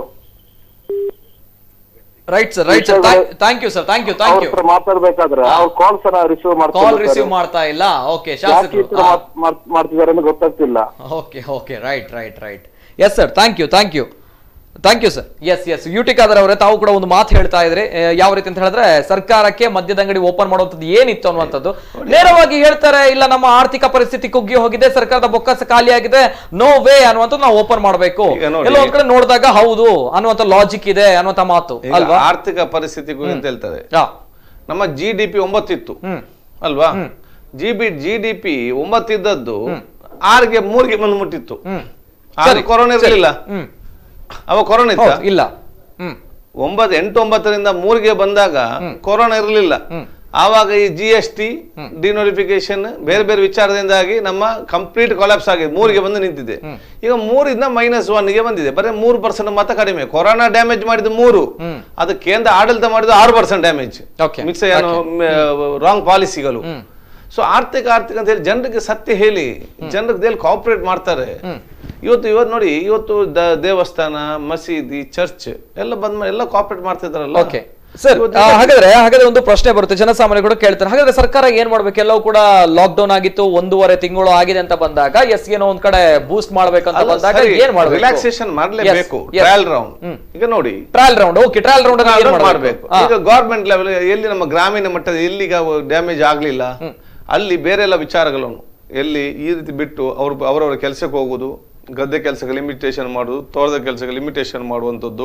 right sir right sir thank you sir thank you thank ಅವ್ರ ಯು ಹತ್ರ ಮಾತಾಡ್ಬೇಕಾದ್ರೆ ಅವ್ರ ಕಾಲ್ಸ್ ಅನ್ನ ರಿಸೀವ್ ಕಾಲ್ ಮಾಡ್ತಾರೆ ರಿಸೀವ್ ಮಾಡ್ತಾ ಇಲ್ಲ ಓಕೆ ಯಾಕೆ ಈ ಶಾಸಕರು ತರ ಮಾತ್- ಮಾತ್- ಮಾಡ್ತಿದ್ದಾರೆ ಅಂತ ಗೊತ್ತಾಗ್ತಿಲ್ಲ okay okay right right right yes sir thank you thank you thank you sir yes yes U T Khader ಅವರೇ ತಾವು ಕೂಡ ಒಂದು ಮಾತು ಹೇಳ್ತಾ ಇದ್ರಿ ಆ, ಯಾವ ರೀತಿ ಅಂತ ಹೇಳಿದ್ರೆ ಸರ್ಕಾರಕ್ಕೆ ಮದ್ಯದ ಅಂಗಡಿ ಓಪನ್ ಮಾಡುವಂಥದ್ದು ಏನಿತ್ತು ಅನ್ನುವಂಥದ್ದು ನೇರವಾಗಿ ಹೇಳ್ತಾರೆ ಇಲ್ಲ ನಮ್ಮ ಆರ್ಥಿಕ ಪರಿಸ್ಥಿತಿ ಕುಗ್ಗಿ ಹೋಗಿದೆ ಸರ್ಕಾರದ ಬೊಕ್ಕಸ ಖಾಲಿ ಆಗಿದೆ ನೋ ವೇ ಅನ್ನುವಂಥದ್ದು ನಾವು ಓಪನ್ ಮಾಡಬೇಕು ಈಗ ನೋಡಿ. ಎಲ್ಲ ಒಂದ್ ಕಡೆ ನೋಡಿದಾಗ ಹೌದು ಅನ್ನುವಂಥ ಲಾಜಿಕ್ ಇದೆ ಅನ್ನುವಂಥ ಮಾತು ಈಗ ಅಲ್ವಾ ಆರ್ಥಿಕ ಪರಿಸ್ಥಿತಿ ಅಂತ ಹೇಳ್ತಾರೆ ಹಾ. ನಮ್ಮ ಜಿ ಡಿ ಪಿ ಒಂಬತ್ತಿತ್ತು ಹ್ಮ್ ಅಲ್ವಾ G B G D P ಒಂಬತ್ತಿದ್ದದ್ದು ಆರಿಗೆ ಮೂರಿಗೆ ಬಂದು ಮುಟ್ಟಿತ್ತು ಆಗ ಸರಿ, ಕೊರೋನಾ ಇರಲಿಲ್ಲ ಹ್ಮ್ ಅವ ಕೊರೋನಾ ಇತ್ತ ಹೌದು, ಇಲ್ಲ ಹ್ಮ್ ಒಂಬತ್ತು ಎಂಟು ಒಂಬತ್ತರಿಂದ ಮೂರಿಗೆ ಬಂದಾಗ ಕೊರೋನಾ ಇರಲಿಲ್ಲ ಆವಾಗ ಈ ಜಿ ಎಸ್ ಟಿ ಡಿನೋಟಿಫಿಕೇಶನ್ ಬೇರೆ ಬೇರೆ ವಿಚಾರದಿಂದಾಗಿ ನಮ್ಮ ಕಂಪ್ಲೀಟ್ ಕೊಲಾಪ್ಸ್ ಆಗಿದೆ ಮೂರಿಗೆ ಬಂದು ನಿಂತಿದೆ ಈಗ ಮೂರಿಂದ ಮೈನಸ್ ಗೆ ಬಂದಿದೆ ಬರೀ ಮೂರು ಪರ್ಸೆಂಟ್ ಮತ ಕಡಿಮೆ ಕೊರೋನಾ ಡ್ಯಾಮೇಜ್ ಮಾಡಿದ ಮೂರು ಅದು ಕೇಂದ್ರ ಆಡಳಿತ ಮಾಡಿದ ಆರು ಪರ್ಸೆಂಟ್ ಡ್ಯಾಮೇಜ್ Okay. ಮಿಕ್ಸ್ ಏನು ರಾಂಗ್ ಪಾಲಿಸಿಗಳು ಸೊ ಆರ್ಥಿಕ ಆರ್ಥಿಕ ಅಂತ ಹೇಳಿ ಜನರಿಗೆ ಸತ್ಯ ಹೇಳಿ ಜನರಿಗೆ ದೇಲ್ ಕಾಪರೇಟ್ ಮಾಡ್ತಾರೆ ಇವತ್ತು ಇವತ್ತು ನೋಡಿ ಇವತ್ತು ದ- ದೇವಸ್ಥಾನ ಮಸೀದಿ ಚರ್ಚ್ ಎಲ್ಲ ಬಂದ್ ಮಾಡಿ ಎಲ್ಲ ಕಾಪರೇಟ್ ಮಾಡ್ತಿದಾರಲ್ಲ ಓಕೆ ಸರ್ ಇವತ್ತು ಆ, ಹಾಗಾದ್ರೆ ಹಾಗಾದ್ರೆ ಒಂದು ಪ್ರಶ್ನೆ ಬರುತ್ತೆ ಜನಸಾಮಾನ್ಯರು ಕೂಡ ಕೇಳ್ತಾರೆ ಹಾಗಾದ್ರೆ ಸರ್ಕಾರ ಏನ್ ಮಾಡ್ಬೇಕು ಎಲ್ಲವೂ ಕೂಡ ಲಾಕ್ ಡೌನ್ ಆಗಿತ್ತು ಒಂದೂವರೆ ತಿಂಗಳು ಆಗಿದೆ ಅಂತ ಬಂದಾಗ ಎಸ್ ಏನೋ ಒಂದ್ ಕಡೆ ಬೂಸ್ಟ್ ಮಾಡ್ಬೇಕಂತ ಬಂದಾಗ ಏನ್ ಮಾಡ್ಬೇಕು ರಿಲ್ಯಾಕ್ಸೇಷನ್ ಮಾಡ್ಲೇಬೇಕು Yes, yes. ಟ್ರಯಲ್ ರೌಂಡ್ ಈಗ ನೋಡಿ trial round okay trial round Trial ಮಾಡ್ಬೇಕು ಈಗ ಗವರ್ಮೆಂಟ್ ಲೆವೆಲ್ ಎಲ್ಲಿ ನಮ್ಮ ಗ್ರಾಮೀಣ ಮಟ್ಟದ ಎಲ್ಲಿಗ ಡ್ಯಾಮೇಜ್ ಆಗ್ಲಿಲ್ಲ ಅಲ್ಲಿ ಬೇರೆ ಎಲ್ಲ ವಿಚಾರಗಳನ್ನು ಎಲ್ಲಿ ಈ ರೀತಿ ಬಿಟ್ಟು ಅವ್ರ ಅವರವರ ಕೆಲಸಕ್ಕೆ ಹೋಗುದು ಗದ್ದೆ ಕೆಲಸಕ್ಕೆ ಲಿಮಿಟೇಷನ್ ಮಾಡುದು ತೋಟದ ಕೆಲಸಕ್ಕೆ ಲಿಮಿಟೇಷನ್ ಮಾಡುವಂಥದ್ದು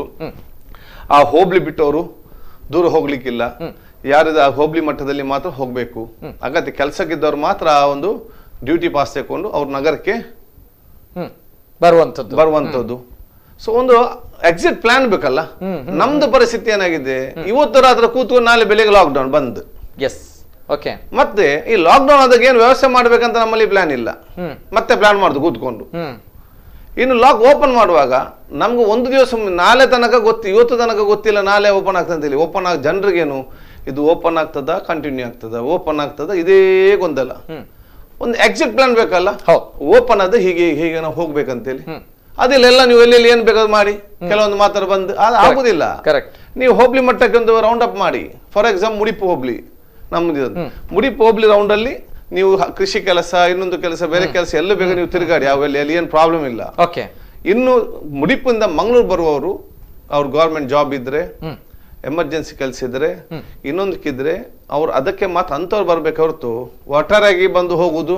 ಆ ಹೋಬ್ಳಿ ಬಿಟ್ಟವರು ದೂರ ಹೋಗ್ಲಿಕ್ಕಿಲ್ಲ ಯಾರಿದ ಆ ಹೋಬ್ಳಿ ಮಟ್ಟದಲ್ಲಿ ಮಾತ್ರ ಹೋಗ್ಬೇಕು ಅಗತ್ಯ ಕೆಲಸಕ್ಕಿದ್ದವ್ರು ಮಾತ್ರ ಆ ಒಂದು ಡ್ಯೂಟಿ ಪಾಸ್ ತಗೊಂಡು ಅವ್ರ ನಗರಕ್ಕೆ ಹ್ಮ್ ಬರುವಂತದ್ದು ಬರುವಂತದ್ದು ಸೊ ಒಂದು ಎಕ್ಸಿಟ್ ಪ್ಲಾನ್ ಬೇಕಲ್ಲ ನಮ್ದು ಪರಿಸ್ಥಿತಿ ಏನಾಗಿದೆ ಇವತ್ತು ರಾತ್ರಿ ಕೂತ್ಕೊಂಡು ನಾಳೆ ಬೆಳಿಗ್ಗೆ ಲಾಕ್ಡೌನ್ ಬಂದ್ ಎಸ್ ಓಕೆ ಮತ್ತೆ ಈ ಲಾಕ್ಡೌನ್ ಆದಾಗ ಏನು ವ್ಯವಸ್ಥೆ ಮಾಡ್ಬೇಕಂತ ನಮ್ಮಲ್ಲಿ ಪ್ಲಾನ್ ಇಲ್ಲ ಹ್ಮ್ ಮತ್ತೆ ಪ್ಲಾನ್ ಮಾಡುದು ಕೂತ್ಕೊಂಡು ಹ್ಮ್ ಇನ್ನು ಲಾಕ್ ಓಪನ್ ಮಾಡುವಾಗ ನಮ್ಗೆ ಒಂದು ದಿವಸ ಮುನ್ನ- ನಾಳೆ ತನಕ ಗೊತ್ತಿ ಇವತ್ತು ತನಕ ಗೊತ್ತಿಲ್ಲ ನಾಳೆ ಓಪನ್ ಆಗ್ತದೆ ಅಂತ ಹೇಳಿ ಓಪನ್ ಆಗ ಜನರಿಗೇನು ಇದು ಓಪನ್ ಆಗ್ತದ ಕಂಟಿನ್ಯೂ ಆಗ್ತದ ಓಪನ್ ಆಗ್ತದ ಇದೇ ಗೊಂದಲ ಒಂದು ಎಕ್ಸಿಟ್ ಪ್ಲಾನ್ ಬೇಕಲ್ಲ ಹೌದು. ಓಪನ್ ಆದ ಹೀಗೆ ಹೀಗೆ ನಾವು ಹೋಗ್ಬೇಕಂತೇಳಿ ಅದಿಲ್ಲ ಎಲ್ಲ ನೀವು ಎಲ್ಲೆಲ್ಲಿ ಏನ್ ಬೇಕಾದ್ರೂ ಮಾಡಿ ಕೆಲವೊಂದು ಮಾತ್ರ ಬಂದು ಅದು ಆಗುದಿಲ್ಲ Correct. ನೀವು ಹೋಬ್ಳಿ ಮಟ್ಟಕ್ಕೆ ಒಂದು ರೌಂಡ್ ಅಪ್ ಮಾಡಿ ಫಾರ್ ಎಕ್ಸಾಂಪಲ್ ಮುಡಿಪು ಹೋಬ್ಳಿ ನಮ್ದು ಇದು. ಮುಡಿಪು ಹೋಬ್ಳಿ ರೌಂಡ್ ಅಲ್ಲಿ ನೀವು ಹ- ಕೃಷಿ ಕೆಲಸ ಇನ್ನೊಂದು ಕೆಲಸ ಬೇರೆ ಕೆಲಸ ಎಲ್ಲ ಬೇಗ ನೀವು ತಿರುಗಾಡಿ ಅವೆಲ್ಲ ಎಲ್ಲಿ ಏನು ಪ್ರಾಬ್ಲಮ್ ಇಲ್ಲ ಓಕೆ ಇನ್ನು ಮುಡಿಪಿಂದ ಮಂಗಳೂರು ಬರುವವರು ಅವ್ರ ಗೌರ್ಮೆಂಟ್ ಜಾಬ್ ಇದ್ರೆ ಎಮರ್ಜೆನ್ಸಿ ಕೆಲಸ ಇದ್ರೆ ಇನ್ನೊಂದಕ್ಕಿದ್ರೆ ಅವ್ರು ಅದಕ್ಕೆ ಮಾತ್ರ ಅಂಥವ್ರು ಬರ್ಬೇಕು ಹೊರತು ಒಟ್ಟಾರೆಯಾಗಿ ಬಂದು ಹೋಗುದು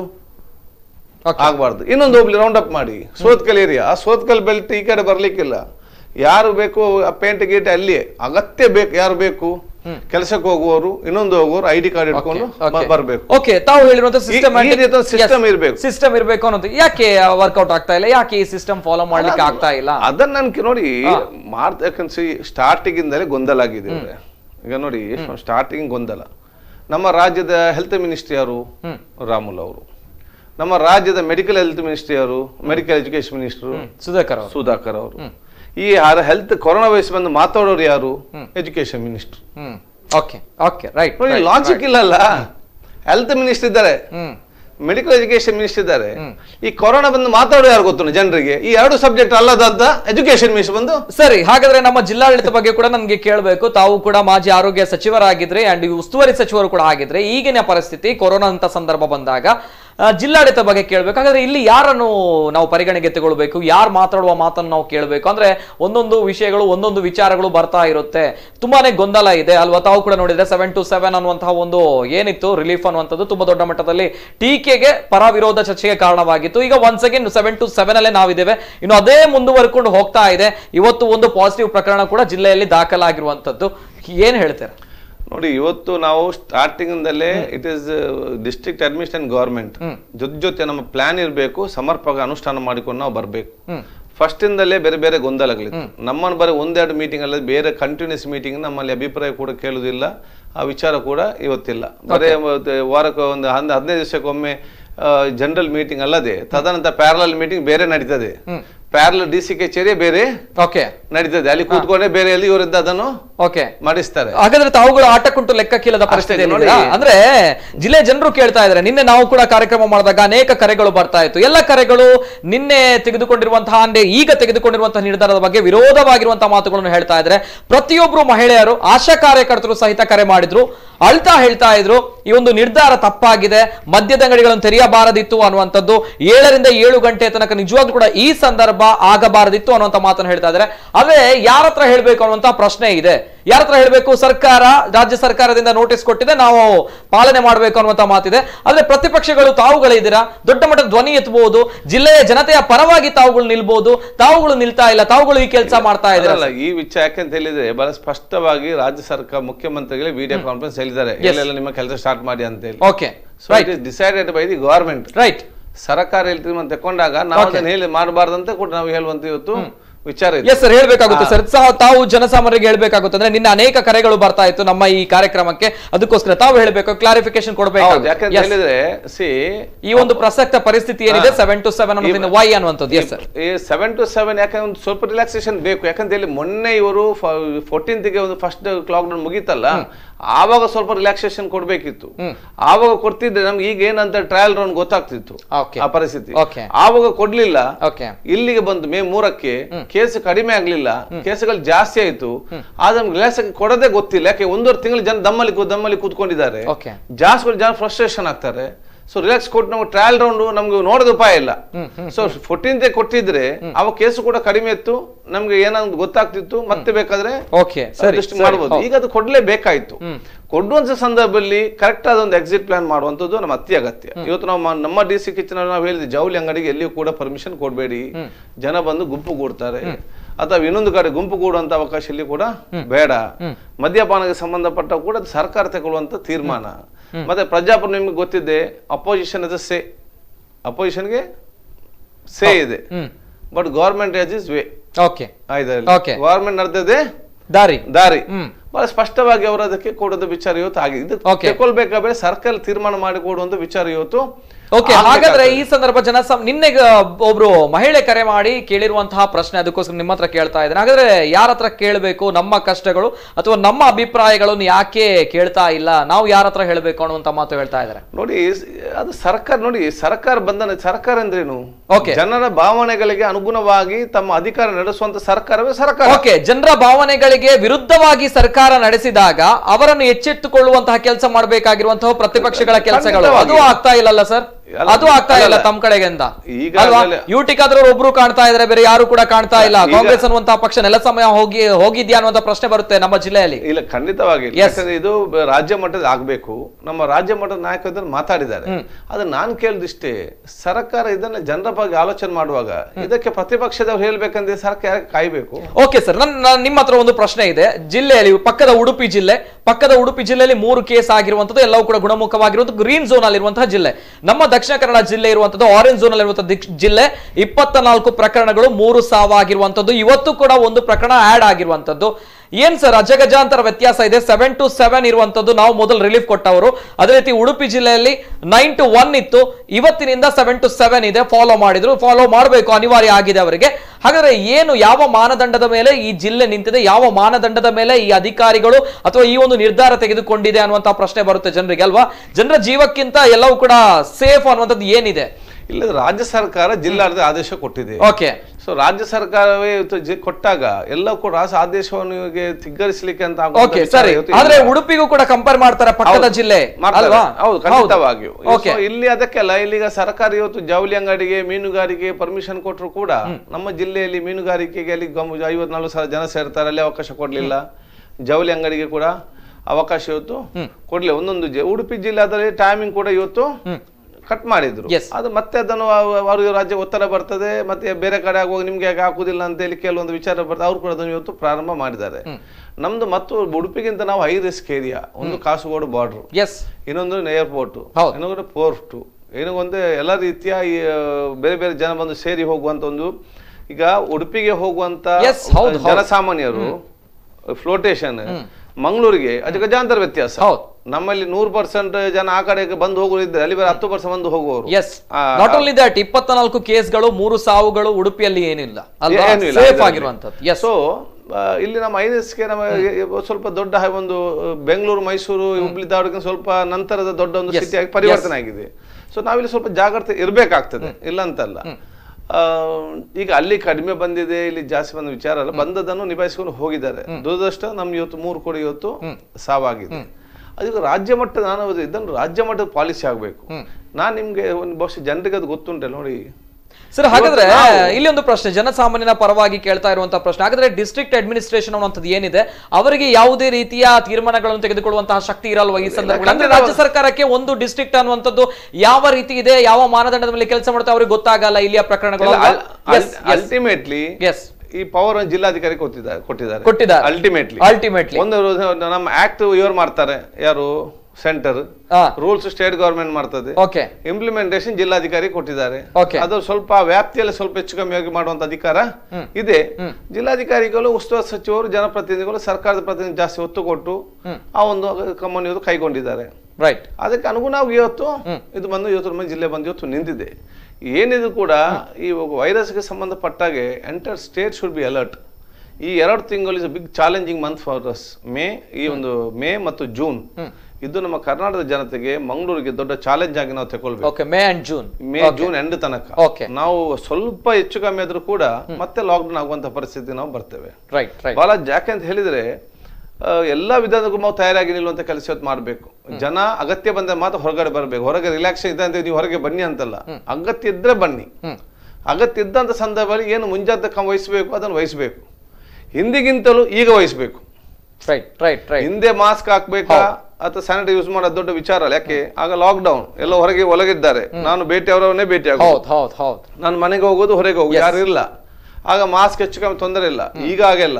ಆಗ್ಬಾರ್ದು ಇನ್ನೊಂದು ಹೋಗ್ಲಿ ರೌಂಡ್ ಅಪ್ ಮಾಡಿ ಸೋತ್ಕಲ್ ಏರಿಯಾ ಆ ಸೋತ್ಕಲ್ ಬೆಲ್ಟ್ ಈ ಕಡೆ ಬರ್ಲಿಕ್ಕಿಲ್ಲ ಯಾರು ಬೇಕು ಪೇಂಟ್ ಗೀಟ್ ಅಲ್ಲಿ ಅಗತ್ಯ ಬೇಕು ಯಾರು ಬೇಕು ಕೆಲಸಕ್ಕೆ ಹೋಗುವವರು ಇನ್ನೊಂದು ಹೋಗುವವರು ಐ ಡಿ ಕಾರ್ಡ್ ಇಟ್ಕೊಂಡು ಬ- ಬರ್ಬೇಕು ಓಕೆ ತಾವು ಹೇಳಿರುವಂತ ಈ- ಈ ರೀತಿಯ system ಇರ್ಬೇಕು. ಸಿಸ್ಟಮ್ ಇರ್ಬೇಕು ಅನ್ನೋದು ಯಾಕೆ ವರ್ಕೌಟ್ ಆಗ್ತಾ ಇಲ್ಲ ಯಾಕೆ ಈ ಸಿಸ್ಟಮ್ ಫಾಲೋ ಮಾಡ್ಲಿಕ್ಕೆ ಆಗ್ತಾ ಇಲ್ಲ ಅದನ್ನ ನನ್ ನೋಡಿ ಮಾಡ್ತಾ ಯಾಕಂದ್ರೆ ಸ್ಟಾರ್ಟಿಂಗ್ ಇಂದಲೇ ಗೊಂದಲ ಆಗಿದೆ ಇವ್ರೆ. ಈಗ ನೋಡಿ ಸ್ಟಾರ್ಟಿಂಗ್ ಗೊಂದಲ ನಮ್ಮ ರಾಜ್ಯದ ಹೆಲ್ತ್ ಮಿನಿಸ್ಟ್ರಿ ಯಾರು ರಾಮುಲ್ ಅವರು ನಮ್ಮ ರಾಜ್ಯದ ಮೆಡಿಕಲ್ ಹೆಲ್ತ್ ಮಿನಿಸ್ಟ್ರಿ ಯಾರು ಮೆಡಿಕಲ್ ಎಜುಕೇಶನ್ ಮಿನಿಸ್ಟರ್ ಸುಧಾಕರ್ ಅವರು ಸುಧಾಕರ್ ಅವರು ಈ ಹೆಲ್ತ್ ಕೊರೋನಾ ವೈರಸ್ ಬಂದು ಮಾತಾಡೋರು ಯಾರು ಎಜುಕೇಶನ್ ಮಿನಿಸ್ಟರ್ ಹ್ಮ್ ಓಕೆ ಓಕೆ ರೈಟ್ ನೋಡಿ ಲಾಜಿಕ್ ಇಲ್ಲಲ್ಲ ಹೆಲ್ತ್ ಮಿನಿಸ್ಟರ್ ಇದ್ದಾರೆ ಹ್ಮ್ ಮೆಡಿಕಲ್ ಎಜುಕೇಶನ್ ಮಿನಿಸ್ಟರ್ ಇದ್ದಾರೆ ಈ ಕೊರೋನಾ ಬಂದು ಮಾತಾಡೋ ಯಾರು ಗೊತ್ತು ಜನರಿಗೆ ಈ ಎರಡು ಸಬ್ಜೆಕ್ಟ್ ಅಲ್ಲದಂತ ಎಜುಕೇಶನ್ ಮಿನಿಸ್ಟರ್ ಬಂದು ಸರಿ ಹಾಗಾದ್ರೆ ನಮ್ಮ ಜಿಲ್ಲಾಡಳಿತ ಬಗ್ಗೆ ಕೂಡ ನನ್ಗೆ ಕೇಳಬೇಕು ತಾವು ಕೂಡ ಮಾಜಿ ಆರೋಗ್ಯ ಸಚಿವರಾಗಿದ್ರೆ ಅಂಡ್ ಉಸ್ತುವಾರಿ ಸಚಿವರು ಕೂಡ ಆಗಿದ್ರೆ ಈಗಿನ ಪರಿಸ್ಥಿತಿ ಕೊರೋನಾ ಅಂತ ಸಂದರ್ಭ ಬಂದಾಗ ಆ, ಜಿಲ್ಲಾಡಳಿತ ಬಗ್ಗೆ ಕೇಳಬೇಕು ಹಾಗಾದ್ರೆ ಇಲ್ಲಿ ಯಾರನ್ನು ನಾವು ಪರಿಗಣನೆಗೆ ತಗೊಳ್ಬೇಕು ಯಾರು ಮಾತಾಡುವ ಮಾತನ್ನು ನಾವು ಕೇಳಬೇಕು ಅಂದ್ರೆ ಒಂದೊಂದು ವಿಷಯಗಳು ಒಂದೊಂದು ವಿಚಾರಗಳು ಬರ್ತಾ ಇರುತ್ತೆ ತುಂಬಾನೇ ಗೊಂದಲ ಇದೆ ಅಲ್ವಾ ತಾವು ಕೂಡ ನೋಡಿದ್ರೆ ಸೆವೆನ್ ಟು ಸೆವೆನ್ ಅನ್ನುವಂತಹ ಒಂದು ಏನಿತ್ತು ರಿಲೀಫ್ ಅನ್ನುವಂಥದ್ದು ತುಂಬಾ ದೊಡ್ಡ ಮಟ್ಟದಲ್ಲಿ ಟೀಕೆಗೆ ಪರ ವಿರೋಧ ಚರ್ಚೆಗೆ ಕಾರಣವಾಗಿತ್ತು ಈಗ once again seven to seven ಅಲ್ಲೇ ನಾವಿದ್ದೇವೆ ಇನ್ನು ಅದೇ ಮುಂದುವರ್ಕೊಂಡು ಹೋಗ್ತಾ ಇದೆ ಇವತ್ತು ಒಂದು ಪಾಸಿಟಿವ್ ಪ್ರಕರಣ ಕೂಡ ಜಿಲ್ಲೆಯಲ್ಲಿ ದಾಖಲಾಗಿರುವಂತದ್ದು ಏನ್ ಹೇಳ್ತಾರೆ ನೋಡಿ ಇವತ್ತು ನಾವು ಸ್ಟಾರ್ಟಿಂಗ್ ಇಂದಲೇ it is district administration government ಜೊತೆ ಜೊತೆ ನಮ್ಮ ಪ್ಲಾನ್ ಇರಬೇಕು ಸಮರ್ಪಕ ಅನುಷ್ಠಾನ ಮಾಡಿಕೊಂಡು ನಾವು ಬರಬೇಕು ಫಸ್ಟ್ ಇಂದಲೇ ಬೇರೆ ಬೇರೆ ಗೊಂದಲಗಳಿತ್ತು ನಮ್ಮನ್ನು ಬರೀ ಒಂದೆರಡು ಮೀಟಿಂಗ್ ಅಲ್ಲ ಬೇರೆ ಕಂಟಿನ್ಯೂಸ್ ಮೀಟಿಂಗ್ ನಮ್ಮಲ್ಲಿ ಅಭಿಪ್ರಾಯ ಕೂಡ ಕೇಳುವುದಿಲ್ಲ ಆ ವಿಚಾರ ಕೂಡ ಇವತ್ತಿಲ್ಲ ಬರೇ ಒಂದು ವಾರಕ್ಕೆ ಒಂದು ಹಂದ್ ಹದಿನೈದು ದಿವಸಕ್ಕೊಮ್ಮೆ ಜನರಲ್ ಮೀಟಿಂಗ್ ಅಲ್ಲದೆ ತದನಂತರ ಪ್ಯಾರಲಲ್ ಮೀಟಿಂಗ್ ಬೇರೆ ನಡೀತದೆ ಪ್ಯಾರಲಲ್ ಡಿ ಸಿ ಕಚೇರಿ ಬೇರೆ ಓಕೆ ನಡೀತದೆ ಅಲ್ಲಿ ಕೂತ್ಕೊಂಡೆ ಬೇರೆ ಎಲ್ಲಿ ಇವರಿದ್ದ ಅದನ್ನು ಓಕೆ ಮಾಡಿಸ್ತಾರೆ ಹಾಗಾದ್ರೆ ತಾವುಗಳು ಆಟಕ್ಕುಂಟು ಲೆಕ್ಕಕ್ಕಿಲ್ಲದ ಪರಿಸ್ಥಿತಿ ನೋಡಿ. ಅಂದ್ರೆ ಜಿಲ್ಲೆ ಜನರು ಕೇಳ್ತಾ ಇದ್ದಾರೆ ನಿನ್ನೆ ನಾವು ಕೂಡ ಕಾರ್ಯಕ್ರಮ ಮಾಡಿದಾಗ ಅನೇಕ ಕರೆಗಳು ಬರ್ತಾ ಇತ್ತು ಎಲ್ಲ ಕರೆಗಳು ನಿನ್ನೆ ತೆಗೆದುಕೊಂಡಿರುವಂತಹ ಅಂದ್ರೆ ಈಗ ತೆಗೆದುಕೊಂಡಿರುವಂತಹ ನಿರ್ಧಾರದ ಬಗ್ಗೆ ವಿರೋಧವಾಗಿರುವಂತಹ ಮಾತುಗಳನ್ನು ಹೇಳ್ತಾ ಇದ್ದಾರೆ ಪ್ರತಿಯೊಬ್ರು ಮಹಿಳೆಯರು ಆಶಾ ಕಾರ್ಯಕರ್ತರು ಸಹಿತ ಕರೆ ಮಾಡಿದ್ರು ಅಳ್ತಾ ಹೇಳ್ತಾ ಇದ್ರು ಈ ಒಂದು ನಿರ್ಧಾರ ತಪ್ಪಾಗಿದೆ ಮದ್ಯದ ಅಂಗಡಿಗಳನ್ನು ತೆರೆಯಬಾರದಿತ್ತು ಅನ್ನುವಂಥದ್ದು ಏಳರಿಂದ ಏಳು ಗಂಟೆ ತನಕ ನಿಜವಾಗ್ಲೂ ಕೂಡ ಈ ಸಂದರ್ಭ ಆಗಬಾರದಿತ್ತು ಅನ್ನುವಂಥ ಮಾತನ್ನು ಹೇಳ್ತಾ ಇದ್ದಾರೆ ಆದ್ರೆ ಯಾರ ಹತ್ರ ಹೇಳ್ಬೇಕು ಅನ್ನುವಂತ ಪ್ರಶ್ನೆ ಇದೆ ಯಾರ ಹತ್ರ ಹೇಳ್ಬೇಕು ಸರ್ಕಾರ ರಾಜ್ಯ ಸರ್ಕಾರದಿಂದ ನೋಟಿಸ್ ಕೊಟ್ಟಿದೆ ನಾವು ಪಾಲನೆ ಮಾಡಬೇಕು ಅನ್ನುವಂತ ಮಾತಿದೆ ಆದ್ರೆ ಪ್ರತಿಪಕ್ಷಗಳು ತಾವುಗಳಿದ್ದೀರಾ ದೊಡ್ಡ ಮಟ್ಟದ ಧ್ವನಿ ಎತ್ತಬಹುದು ಜಿಲ್ಲೆಯ ಜನತೆಯ ಪರವಾಗಿ ತಾವುಗಳು ನಿಲ್ಬಹುದು ತಾವುಗಳು ನಿಲ್ತಾ ಇಲ್ಲ ತಾವುಗಳು ಈ ಕೆಲಸ ಮಾಡ್ತಾ ಇದ್ದೀರಾ ಅಲ್ಲ ಈ ವಿಚಾರ ಯಾಕಂತ ಹೇಳಿದ್ರೆ ಬಹಳ ಸ್ಪಷ್ಟವಾಗಿ ರಾಜ್ಯ ಸರ್ಕಾರ ಮುಖ್ಯಮಂತ್ರಿಗಳಿಗೆ ವಿಡಿಯೋ ಕಾನ್ಫರೆನ್ಸ್ ಹೇಳಿದ್ದಾರೆ ಎಲ್ಲೆಲ್ಲ ನಿಮ್ಮ ಕೆಲಸ ಸ್ಟಾರ್ಟ್ ಮಾಡಿ ಅಂತ ಹೇಳಿ okay so it is decided by the government right ಸರ್ಕಾರ ಹೇಳ್ತೀವಿ ಅಂತ ತಕೊಂಡಾಗ ನಾವು Okay. ಅದನ್ನ ಹೇಳಿ ಮಾಡಬಾರ್ದಂತ ಕೂಡ ನಾವು ಹೇಳುವಂತ ಇವತ್ತು ವಿಚಾರ ಇದೆ ಎಸ್ ಸರ್ ಹೇಳ್ಬೇಕಾಗುತ್ತೆ ಸರ್ ಸಹ ತಾವು ಜನಸಾಮಾನ್ಯರಿಗೆ ಹೇಳ್ಬೇಕಾಗುತ್ತೆ ಅಂದ್ರೆ ನಿನ್ನ ಅನೇಕ ಕರೆಗಳು ಬರ್ತಾ ಇತ್ತು ನಮ್ಮ ಈ ಕಾರ್ಯಕ್ರಮಕ್ಕೆ ಅದಕ್ಕೋಸ್ಕರ ತಾವು ಹೇಳ್ಬೇಕು ಕ್ಲಾರಿಫಿಕೇಶನ್ ಹೌದು, ಯಾಕಂತ ಕೊಡಬೇಕು ಹೇಳಿದ್ರೆ ಸಿ ಈ ಒಂದು ಪ್ರಸಕ್ತ ಪರಿಸ್ಥಿತಿ ಏನಿದೆ ಸೆವೆನ್ ಟು ಸೆವೆನ್ ಅನ್ನೋದ್ರಿಂದ ವೈ ಅನ್ನುವಂಥದ್ದು ಎಸ್ ಸರ್ ಈ ಸೆವೆನ್ ಟು ಸೆವೆನ್ ಯಾಕಂದ್ರೆ ಒಂದು ಸ್ವಲ್ಪ ರಿಲ್ಯಾಕ್ಸೇಷನ್ ಬೇಕು ಯಾಕಂತ ಹೇಳಿ ಮೊನ್ನೆ ಇವರು ಫೋರ್ಟೀನ್ತ್ಗೆ ಒಂದು ಫಸ್ಟ್ ಲಾಕ್ ಡೌನ್ ಮುಗೀತಲ್ಲ ಆವಾಗ ಸ್ವಲ್ಪ ರಿಲ್ಯಾಕ್ಸೇಷನ್ ಕೊಡ್ಬೇಕಿತ್ತು ಆವಾಗ ಕೊಡ್ತಿದ್ರೆ ನಮ್ಗೆ ಈಗ ಏನಂತ ಟ್ರಯಲ್ ರೌಂಡ್ ಗೊತ್ತಾಗ್ತಿತ್ತು Okay. ಆ ಪರಿಸ್ಥಿತಿ Okay. ಆವಾಗ ಕೊಡ್ಲಿಲ್ಲ ಓಕೆ ಇಲ್ಲಿಗೆ ಬಂದು ಮೇ ಮೂರಕ್ಕೆ ಕೇಸ್ ಕಡಿಮೆ ಆಗ್ಲಿಲ್ಲ ಕೇಸ್ಗಳು ಜಾಸ್ತಿ ಆಯ್ತು ಆದ್ರೆ ನಮ್ಗೆ ರಿಲ್ಯಾಕ್ಸ್ ಕೊಡೋದೇ ಗೊತ್ತಿಲ್ಲ ಯಾಕೆ ಒಂದೂವರೆ ತಿಂಗಳು ಜನ ದಮ್ಮಲ್ಲಿ ಕೂ- ದಮ್ಮಲ್ಲಿ ಕೂತ್ಕೊಂಡಿದ್ದಾರೆ Okay. ಜಾಸ್ತಿ ಜನ ಫ್ರಸ್ಟ್ರೇಷನ್ ಆಗ್ತಾರೆ ಸೊ ರಿಲ್ಯಾಕ್ಸ್ ಕೊಟ್ಟು ನಾವು ಟ್ರಯಲ್ ರೌಂಡ್ ನಮ್ಗೆ ನೋಡೋದು ಉಪಾಯ ಇಲ್ಲ ಸೊ ಫೋರ್ಟೀನ್ತ್ ಕೊಟ್ಟಿದ್ರೆ ಅವ ಕೇಸು ಕೂಡ ಕಡಿಮೆ ಇತ್ತು ನಮ್ಗೆ ಏನಾದ್ರು ಗೊತ್ತಾಗ್ತಿತ್ತು ಮತ್ತೆ ಬೇಕಾದ್ರೆ ಓಕೆ ಸರಿ ಅದೃಷ್ಟಿ ಮಾಡ್ಬೋದು ಈಗ ಅದು ಕೊಡ್ಲೇಬೇಕಾಯ್ತು ಕೊಡುವಂತ ಸಂದರ್ಭದಲ್ಲಿ ಕರೆಕ್ಟ್ ಆದ ಒಂದು ಎಕ್ಸಿಟ್ ಪ್ಲಾನ್ ಮಾಡುವಂತದ್ದು ನಮ್ಮ ಅತಿ ಅಗತ್ಯ ಇವತ್ತು ನಾವು ಮ- ನಮ್ಮ ಡಿ ಸಿ ಕಿಚನ್ ನಾವು ಹೇಳಿದ್ವಿ ಜವಳಿ ಅಂಗಡಿಗೆ ಎಲ್ಲಿಯೂ ಕೂಡ ಪರ್ಮಿಷನ್ ಕೊಡಬೇಡಿ ಜನ ಬಂದು ಗುಂಪು ಕೂಡ್ತಾರೆ ಅಥವಾ ಇನ್ನೊಂದು ಕಡೆ ಗುಂಪು ಕೂಡುವಂತ ಅವಕಾಶ ಇಲ್ಲಿ ಕೂಡ ಬೇಡ ಮದ್ಯಪಾನಕ್ಕೆ ಸಂಬಂಧಪಟ್ಟ ಕೂಡ ಅದು ಸರ್ಕಾರ ತಗೊಳ್ಳುವಂತ ತೀರ್ಮಾನ ಮತ್ತೆ ಪ್ರಜಾಪ್ರಭು ನಿಮ್ಗೆ ಗೊತ್ತಿದೆ ಅಪೋಸಿಷನ್ ಇಸ್ ಸೇ ಅಪೋಸಿಷನ್ಗೆ ಸೇ ಇದೆ but government yes is way okay ಆಯ್ತು Okay. ಗವರ್ಮೆಂಟ್ ನಡೆದಿದೆ ದಾರಿ ದಾರಿ ಹ್ಮ್. ಬಹಳ ಸ್ಪಷ್ಟವಾಗಿ ಅವರು ಅದಕ್ಕೆ ಕೊಡೋದು ವಿಚಾರ ಇವತ್ತು ಆಗಿದೆ ಇದು Okay. ತಗೊಳ್ಬೇಕಾದ್ರೆ ಸರ್ಕಾರ ತೀರ್ಮಾನ ಮಾಡಿ ಕೊಡುವಂತ ವಿಚಾರ ಇವತ್ತು ಓಕೆ ಆಗ್ಬೇಕಾಗ್ತದೆ. ಹಾಗಾದ್ರೆ ಈ ಸಂದರ್ಭ ಜನ ನಿನ್ನೆ ಒಬ್ರು ಮಹಿಳೆ ಕರೆ ಮಾಡಿ ಕೇಳಿರುವಂತಹ ಪ್ರಶ್ನೆ ಅದಕ್ಕೋಸ್ಕರ ನಿಮ್ಮ ಹತ್ರ ಕೇಳ್ತಾ ಇದ್ದೇನೆ ಹಾಗಾದ್ರೆ ಯಾರ ಹತ್ರ ಕೇಳಬೇಕು ನಮ್ಮ ಕಷ್ಟಗಳು ಅಥವಾ ನಮ್ಮ ಅಭಿಪ್ರಾಯಗಳನ್ನು ಯಾಕೆ ಕೇಳ್ತಾ ಇಲ್ಲ ನಾವು ಯಾರ ಹತ್ರ ಹೇಳ್ಬೇಕು ಅನ್ನುವಂತ ಮಾತು ಹೇಳ್ತಾ ಇದ್ದಾರೆ ನೋಡಿ ಸ್- ಅದು ಸರ್ಕಾರ ನೋಡಿ ಸರ್ಕಾರ ಬಂದ ಸರ್ಕಾರ ಅಂದ್ರೇನು Okay. ಜನರ ಭಾವನೆಗಳಿಗೆ ಅನುಗುಣವಾಗಿ ತಮ್ಮ ಅಧಿಕಾರ ನಡೆಸುವಂತ ಸರ್ಕಾರವೇ ಸರ್ಕಾರ ಓಕೆ ಜನರ ಭಾವನೆಗಳಿಗೆ ವಿರುದ್ಧವಾಗಿ ಸರ್ಕಾರ ನಡೆಸಿದಾಗ ಅವರನ್ನು ಎಚ್ಚೆತ್ತುಕೊಳ್ಳುವಂತಹ ಕೆಲಸ ಮಾಡಬೇಕಾಗಿರುವಂತಹ ಪ್ರತಿಪಕ್ಷಗಳ ಕೆಲಸಗಳು ಅದು ಖಂಡಿತವಾಗಿ. ಆಗ್ತಾ ಇಲ್ಲಲ್ಲ ಸರ್ ಅಲ್ಲ, ಅದು ಆಗ್ತಾ ಇಲ್ಲ ಅಲ್ಲ. ತಮ್ಮ ಕಡೆಗಿಂದ ಈಗ ಅಲ್ವಾ ಆಮೇಲೆ- ಯೂಟಿಕ್ ಆದ್ರೂ ಒಬ್ರು ಕಾಣ್ತಾ ಇದ್ರೆ ಬೇರೆ ಯಾರು ಕೂಡ ಕಾಣ್ತಾ ಇಲ್ಲ ಈಗ- ಕಾಂಗ್ರೆಸ್ ಅನ್ನುವಂತಹ ಪಕ್ಷ ನೆಲ ಸಮಯ ಹೋಗಿ ಹೋಗಿದ್ಯಾ ಅನ್ನುವಂತ ಪ್ರಶ್ನೆ ಬರುತ್ತೆ ನಮ್ಮ ಜಿಲ್ಲೆಯಲ್ಲಿ ಇಲ್ಲ ಖಂಡಿತವಾಗಿ Yes. ಯಾಕಂದ್ರೆ ಇದು ಬ- ರಾಜ್ಯ ಮಟ್ಟದ ಆಗ್ಬೇಕು ನಮ್ಮ ರಾಜ್ಯ ಮಟ್ಟದ ನಾಯಕರು ಮಾತಾಡಿದ್ದಾರೆ ಅದು ನಾನು ಕೇಳಿದಿಷ್ಟೇ ಸರ್ಕಾರ ಇದನ್ನ ಜನರ ಬಗ್ಗೆ ಆಲೋಚನೆ ಮಾಡುವಾಗ ಇದಕ್ಕೆ ಪ್ರತಿಪಕ್ಷದವ್ರು ಹೇಳ್ಬೇಕಂದ್ರೆ ಸರ್ಕಾರ ಯಾಕೆ ಕಾಯ್ಬೇಕು ಓಕೆ ಸರ್ ನನ್ನ ನಿಮ್ಮ ಹತ್ರ ಒಂದು ಪ್ರಶ್ನೆ ಇದೆ ಜಿಲ್ಲೆಯಲ್ಲಿ ಪಕ್ಕದ ಉಡುಪಿ ಜಿಲ್ಲೆ ಪಕ್ಕದ ಉಡುಪಿ ಜಿಲ್ಲೆಯಲ್ಲಿ ಮೂರು ಕೇಸ್ ಆಗಿರುವಂತದ್ದು ಎಲ್ಲವೂ ಕೂಡ ಗುಣಮುಖವಾಗಿರುವಂತಹ ಗ್ರೀನ್ ಝೋನ್ ಅಲ್ಲಿ ಇರುವಂತಹ ಜಿಲ್ಲೆ ನಮ್ಮ ದಕ್ಷಿಣ ಕನ್ನಡ ಜಿಲ್ಲೆ ಇರುವಂತದ್ದು ಆರೆಂಜ್ ಝೋನ್ ಅಲ್ಲಿ ಇರುವಂತಹ ದಿಕ್- ಜಿಲ್ಲೆ ಇಪ್ಪತ್ತ ನಾಲ್ಕು ಪ್ರಕರಣಗಳು ಮೂರು ಸಾವಾಗಿರುವಂತದ್ದು ಇವತ್ತು ಕೂಡ ಒಂದು ಪ್ರಕರಣ ಆಡ್ ಆಗಿರುವಂತದ್ದು ಏನ್ ಸರ್ ಅಜಗಜಾಂತರ ವ್ಯತ್ಯಾಸ ಇದೆ ಸೆವೆನ್ ಟು ಸೆವೆನ್ ಇರುವಂತದ್ದು ನಾವು ಮೊದಲು ರಿಲೀಫ್ ಕೊಟ್ಟವರು ಅದೇ ರೀತಿ ಉಡುಪಿ ಜಿಲ್ಲೆಯಲ್ಲಿ ನೈನ್ ಟು ಒನ್ ಇತ್ತು ಇವತ್ತಿನಿಂದ ಸೆವೆನ್ ಟು ಸೆವೆನ್ ಇದೆ ಫಾಲೋ ಮಾಡಿದ್ರು ಫಾಲೋ ಮಾಡಬೇಕು ಅನಿವಾರ್ಯ ಆಗಿದೆ ಅವರಿಗೆ ಹಾಗಾದ್ರೆ ಏನು ಯಾವ ಮಾನದಂಡದ ಮೇಲೆ ಈ ಜಿಲ್ಲೆ ನಿಂತಿದೆ ಯಾವ ಮಾನದಂಡದ ಮೇಲೆ ಈ ಅಧಿಕಾರಿಗಳು ಅಥವಾ ಈ ಒಂದು ನಿರ್ಧಾರ ತೆಗೆದುಕೊಂಡಿದೆ ಅನ್ನುವಂತಹ ಪ್ರಶ್ನೆ ಬರುತ್ತೆ ಜನರಿಗೆ ಅಲ್ವಾ ಜನರ ಜೀವಕ್ಕಿಂತ ಎಲ್ಲವೂ ಕೂಡ ಸೇಫ್ ಅನ್ನುವಂಥದ್ದು ಏನಿದೆ ಇಲ್ಲ ರಾಜ್ಯ ಸರ್ಕಾರ ಜಿಲ್ಲಾಡಳಿತ ಆದೇಶ ಕೊಟ್ಟಿದೆ ಓಕೆ ಸೊ ರಾಜ್ಯ ಸರ್ಕಾರವೇ ಇವತ್ತು ಜಿ- ಕೊಟ್ಟಾಗ ಎಲ್ಲ ಕೂಡ ಆ ಆದೇಶವನ್ನು ಇವಾಗ ತಿಗ್ಗರಿಸಲಿಕ್ಕೆ ಅಂತ ಆಗುವಂತ ಓಕೆ ವಿಚಾರ ಸರಿ ಇವತ್ತು ಇಲ್ಲ. ಆದ್ರೆ ಉಡುಪಿಗೂ ಕೂಡ ಕಂಪೇರ್ ಮಾಡ್ತಾರೆ ಪಕ್ಕದ ಹೌದು, ಜಿಲ್ಲೆ ಮಾಡ್ತಾರೆ. ಅಲ್ವಾ ಹೌದು ಖಂಡಿತವಾಗಿಯೂ ಓಕೆ So, ಇಲ್ಲಿ ಅದಕ್ಕೆಲ್ಲ ಇಲ್ಲಿಗ ಸರ್ಕಾರ ಇವತ್ತು ಜವಳಿ ಅಂಗಡಿಗೆ ಮೀನುಗಾರಿಕೆ ಪರ್ಮಿಷನ್ ಕೊಟ್ಟರು ಕೂಡ ನಮ್ಮ ಜಿಲ್ಲೆಯಲ್ಲಿ ಮೀನುಗಾರಿಕೆಗೆ ಅಲ್ಲಿ ಐವತ್ನಾಲ್ಕು ಸಾವಿರ ಜನ ಸೇರ್ತಾರೆ ಅಲ್ಲಿ ಅವಕಾಶ ಕೊಡ್ಲಿಲ್ಲ ಜವಳಿ ಅಂಗಡಿಗೆ ಕೂಡ ಅವಕಾಶ ಇವತ್ತು ಕೊಡ್ಲಿಲ್ಲ ಒಂದೊಂದು ಜಿ- ಉಡುಪಿ ಜಿಲ್ಲೆ ಅದರಲ್ಲಿ ಟೈಮಿಂಗ್ ಕೂಡ ಇವತ್ತು ಕಟ್ ಮಾಡಿದ್ರು Yes. ಅದು ಮತ್ತೆ ಅದನ್ನು ಅವ- ಅವ್ರಿಗೆ ರಾಜ್ಯ ಒತ್ತಡ ಬರ್ತದೆ ಮತ್ತೆ ಬೇರೆ ಕಡೆ ಆಗುವಾಗ ನಿಮ್ಗೆ ಯಾಕೆ ಹಾಕುದಿಲ್ಲ ಅಂತ ಹೇಳಿ ಕೆಲವೊಂದು ವಿಚಾರ ಬರ್ತದೆ ಅವ್ರು ಕೂಡ ಅದನ್ನು ಇವತ್ತು ಪ್ರಾರಂಭ ಮಾಡಿದ್ದಾರೆ ನಮ್ದು ಮತ್ತು ಉಡುಪಿಗಿಂತ ನಾವು ಹೈ ರಿಸ್ಕ್ ಏರಿಯಾ ಒಂದು ಕಾಸರಗೋಡು ಬಾರ್ಡರ್ ಎಸ್ ಇನ್ನೊಂದು ಏರ್ಪೋರ್ಟ್ ಹೌದು. ಇನ್ನೊಂದು ಪೋರ್ಟ್ ಇನ್ನು ಒಂದು ಎಲ್ಲ ರೀತಿಯ ಈ, ಆ, ಬೇರೆ ಬೇರೆ ಜನ ಬಂದು ಸೇರಿ ಹೋಗುವಂತ ಒಂದು ಈಗ ಉಡುಪಿಗೆ ಹೋಗುವಂತ Yes, ಹೌದು, ಹೌದು. ಜನಸಾಮಾನ್ಯರು ಫ್ಲೋಟೇಶನ್ ಮಂಗಳೂರಿಗೆ ಅದು ಗಜಾಂತರ ವ್ಯತ್ಯಾಸ ಹೌದು. ನಮ್ಮಲ್ಲಿ ನೂರು ಪರ್ಸೆಂಟ್ ಜನ ಆ ಕಡೆಗೆ ಬಂದು ಹೋಗೋರು ಇದ್ರೆ ಅಲ್ಲಿ ಬರೀ ಹತ್ತು ಪರ್ಸೆಂಟ್ ಬಂದು ಹೋಗುವವರು ಎಸ್ ಆ, ನಾಟ್ ಓನ್ಲಿ ದಟ್ ಇಪ್ಪತ್ನಾಲ್ಕು ಕೇಸ್ಗಳು ಮೂರು ಸಾವುಗಳು ಉಡುಪಿಯಲ್ಲಿ ಏನಿಲ್ಲ ಅಲ್ವಾ ಏನೂ ಇಲ್ಲ ಸೇಫ್ ಇದರಲ್ಲಿ. ಆಗಿರುವಂತದ್ದು ಎಸ್ ಸೊ ಇಲ್ಲಿ ನಮ್ಮ ಐಎಸ್ಗೆ ನಮ್ಮ ಸ್ವಲ್ಪ ದೊಡ್ಡ ಹ- ಒಂದು ಆ, ಬೆಂಗಳೂರು ಮೈಸೂರು ಹುಬ್ಳಿ ಧಾರವಾಡಕ್ಕೆ ಸ್ವಲ್ಪ ನಂತರದ ದೊಡ್ಡ ಒಂದು Yes, ಸ್ಥಿತಿಯಾಗಿ ಪರಿವರ್ತನೆ ಆಗಿದೆ ಸೊ ನಾವಿಲ್ಲಿ ಸ್ವಲ್ಪ ಜಾಗ್ರತೆ ಇರಬೇಕಾಗ್ತದೆ ಇಲ್ಲ ಅಂತಲ್ಲ ಆ, ಈಗ ಅಲ್ಲಿ ಕಡಿಮೆ ಬಂದಿದೆ ಇಲ್ಲಿ ಜಾಸ್ತಿ ಬಂದ ವಿಚಾರ ಅಲ್ಲ ಬಂದದನ್ನು ನಿಭಾಯಿಸಿಕೊಂಡು ಹೋಗಿದ್ದಾರೆ ದುರದೃಷ್ಟ ನಮ್ಗೆ ಇವತ್ತು ಮೂರು ಕೋಟಿ ಇವತ್ತು ಸಾವಾಗಿದೆ ಅದಕ್ಕೆ ರಾಜ್ಯ ಮಟ್ಟ ನಾನು ಇದನ್ನು ರಾಜ್ಯ ಮಟ್ಟದ ಪಾಲಿಸಿ ಆಗಬೇಕು ನಾನು ನಿಮ್ಗೆ ಒಂದು ಬಹುಶಃ ಜನರಿಗೆ ಅದು ಗೊತ್ತುಂಟಲ್ಲ ನೋಡಿ ಸರ್ ಹಾಗಾದ್ರೆ ಇಲ್ಲಿ ಒಂದು ಪ್ರಶ್ನೆ ಜನಸಾಮಾನ್ಯನ ಪರವಾಗಿ ಕೇಳ್ತಾ ಇರುವಂತಹ ಪ್ರಶ್ನೆ ಹಾಗಾದ್ರೆ ಡಿಸ್ಟ್ರಿಕ್ಟ್ ಅಡ್ಮಿನಿಸ್ಟ್ರೇಷನ್ ಅನ್ನುವಂಥದ್ದು ಏನಿದೆ ಅವರಿಗೆ ಯಾವುದೇ ರೀತಿಯ ತೀರ್ಮಾನಗಳನ್ನು ತೆಗೆದುಕೊಳ್ಳುವಂತಹ ಶಕ್ತಿ ಇರಲ್ವಾ ಈ ಸಂದರ್ಭದಲ್ಲಿ ಅಂದ್ರೆ ರಾಜ್ಯ ಸರ್ಕಾರಕ್ಕೆ ಒಂದು ಡಿಸ್ಟ್ರಿಕ್ಟ್ ಅನ್ನುವಂಥದ್ದು ಯಾವ ರೀತಿ ಇದೆ ಯಾವ ಮಾನದಂಡದ ಮೇಲೆ ಕೆಲಸ ಮಾಡುತ್ತೆ ಅವ್ರಿಗೆ ಗೊತ್ತಾಗಲ್ಲ ಇಲ್ಲಿಯ ಪ್ರಕರಣಗಳು ಅಲ್ವಾ? Yes, yes. Ultimately Yes. ಈ ಪವರ್ ಜಿಲ್ಲಾಧಿಕಾರಿ ಕೊಟ್ಟಿದ್ದಾರೆ ಕೊಟ್ಟಿದ್ದಾರೆ ಕೊಟ್ಟಿದ್ದಾರೆ. Ultimately Ultimately. ಒಂದು ನಮ್ಮ ಆಕ್ಟ್ ಇವ್ರು ಮಾಡ್ತಾರೆ ಯಾರು ಸೆಂಟರ್ ಹಾ. ರೂಲ್ಸ್ ಸ್ಟೇಟ್ ಗವರ್ಮೆಂಟ್ ಮಾಡ್ತದೆ ಓಕೆ ಇಂಪ್ಲಿಮೆಂಟೇಷನ್ ಜಿಲ್ಲಾಧಿಕಾರಿ ಕೊಟ್ಟಿದ್ದಾರೆ Okay. ಅದು ಸ್ವಲ್ಪ ವ್ಯಾಪ್ತಿಯಲ್ಲಿ ಸ್ವಲ್ಪ ಹೆಚ್ಚು ಕಮ್ಮಿ ಆಗಿ ಮಾಡುವಂತ ಅಧಿಕಾರ ಇದೆ ಜಿಲ್ಲಾಧಿಕಾರಿಗಳು ಉಸ್ತುವಾರಿ ಸಚಿವರು ಜನಪ್ರತಿನಿಧಿಗಳು ಸರ್ಕಾರದ ಪ್ರತಿನಿಧಿ ಜಾಸ್ತಿ ಒತ್ತು ಕೊಟ್ಟು ಆ ಒಂದು ಕಮ್ಮನ್ನು ಇವತ್ತು ಕೈಗೊಂಡಿದ್ದಾರೆ ರೈಟ್ ಅದಕ್ಕೆ ಅನುಗುಣವಾಗಿ ಇವತ್ತು ಇದು ಬಂದು ಇವತ್ತು ನಮ್ಮ ಜಿಲ್ಲೆ ಬಂದು ಇವತ್ತು ನಿಂತಿದೆ ಏನಿದು ಕೂಡ ಈ ವೈರಸ್ಗೆ ಸಂಬಂಧಪಟ್ಟಾಗೆ enter state should be alert ಈ ಎರಡು ತಿಂಗಳು is big challenging month for us May ಈ ಒಂದು ಮೇ ಮತ್ತು ಜೂನ್ ಇದು ನಮ್ಮ ಕರ್ನಾಟಕದ ಜನತೆಗೆ ಮಂಗಳೂರಿಗೆ ದೊಡ್ಡ ಚಾಲೆಂಜ್ ಆಗಿ ನಾವು ತಗೊಳ್ಬೇಕು okay May and June May June end ತನಕ Okay. ನಾವು ಸ್ವಲ್ಪ ಹೆಚ್ಚು ಕಮ್ಮಿ ಆದ್ರೂ ಕೂಡ ಮತ್ತೆ ಲಾಕ್ಡೌನ್ ಆಗುವಂತ ಪರಿಸ್ಥಿತಿ ನಾವು ಬರ್ತೇವೆ ರೈಟ್ ರೈಟ್ ಬಹಳ ಯಾಕೆ ಅಂತ ಹೇಳಿದ್ರೆ ಆ, ಎಲ್ಲಾ ವಿಧಾನಕ್ಕೂ ನಾವು ತಯಾರಾಗಿ ನಿಲ್ಲುವಂತ ಕೆಲಸ ಇವತ್ತು ಮಾಡಬೇಕು ಜನ ಅಗತ್ಯ ಬಂದ ಮಾತ್ರ ಹೊರಗಡೆ ಬರಬೇಕು ಹೊರಗೆ ರಿಲ್ಯಾಕ್ಸ್ ಇದೆ ಅಂತ ನೀವು ಹೊರಗೆ ಬನ್ನಿ ಅಂತಲ್ಲ ಅಗತ್ಯ ಇದ್ರೆ ಬನ್ನಿ ಅಗತ್ಯ ಇದ್ದಂತ ಸಂದರ್ಭದಲ್ಲಿ ಏನು ಮುಂಜಾಗ್ರತೆ ಕ್ರಮ ವಹಿಸಬೇಕು ಅದನ್ನು ವಹಿಸಬೇಕು ಹಿಂದಿಗಿಂತಲೂ ಈಗ ವಹಿಸಬೇಕು ರೈಟ್ ರೈಟ್ ರೈಟ್ ಹಿಂದೆ ಮಾಸ್ಕ್ ಹಾಕ್ಬೇಕಾ ಅಥವಾ ಸ್ಯಾನಿಟೈಸ್ ಯೂಸ್ ಮಾಡೋದು ದೊಡ್ಡ ವಿಚಾರ ಅಲ್ಲ ಯಾಕೆ ಆಗ ಲಾಕ್ಡೌನ್ ಎಲ್ಲ ಹೊರಗೆ ಒಳಗಿದ್ದಾರೆ ನಾನು ಭೇಟಿ ಅವರವನ್ನೇ ಭೇಟಿ ಆಗೋದು ಹೌದು ಹೌದು ಹೌದು ನಾನು ಮನೆಗೆ ಹೋಗೋದು ಹೊರಗೆ ಹೋಗೋದು ಯಾರು ಇಲ್ಲ ಆಗ ಮಾಸ್ಕ್ ಹೆಚ್ಚು ಕಮ್ಮಿ ತೊಂದರೆ ಇಲ್ಲ ಈಗ ಹಾಗೆಲ್ಲ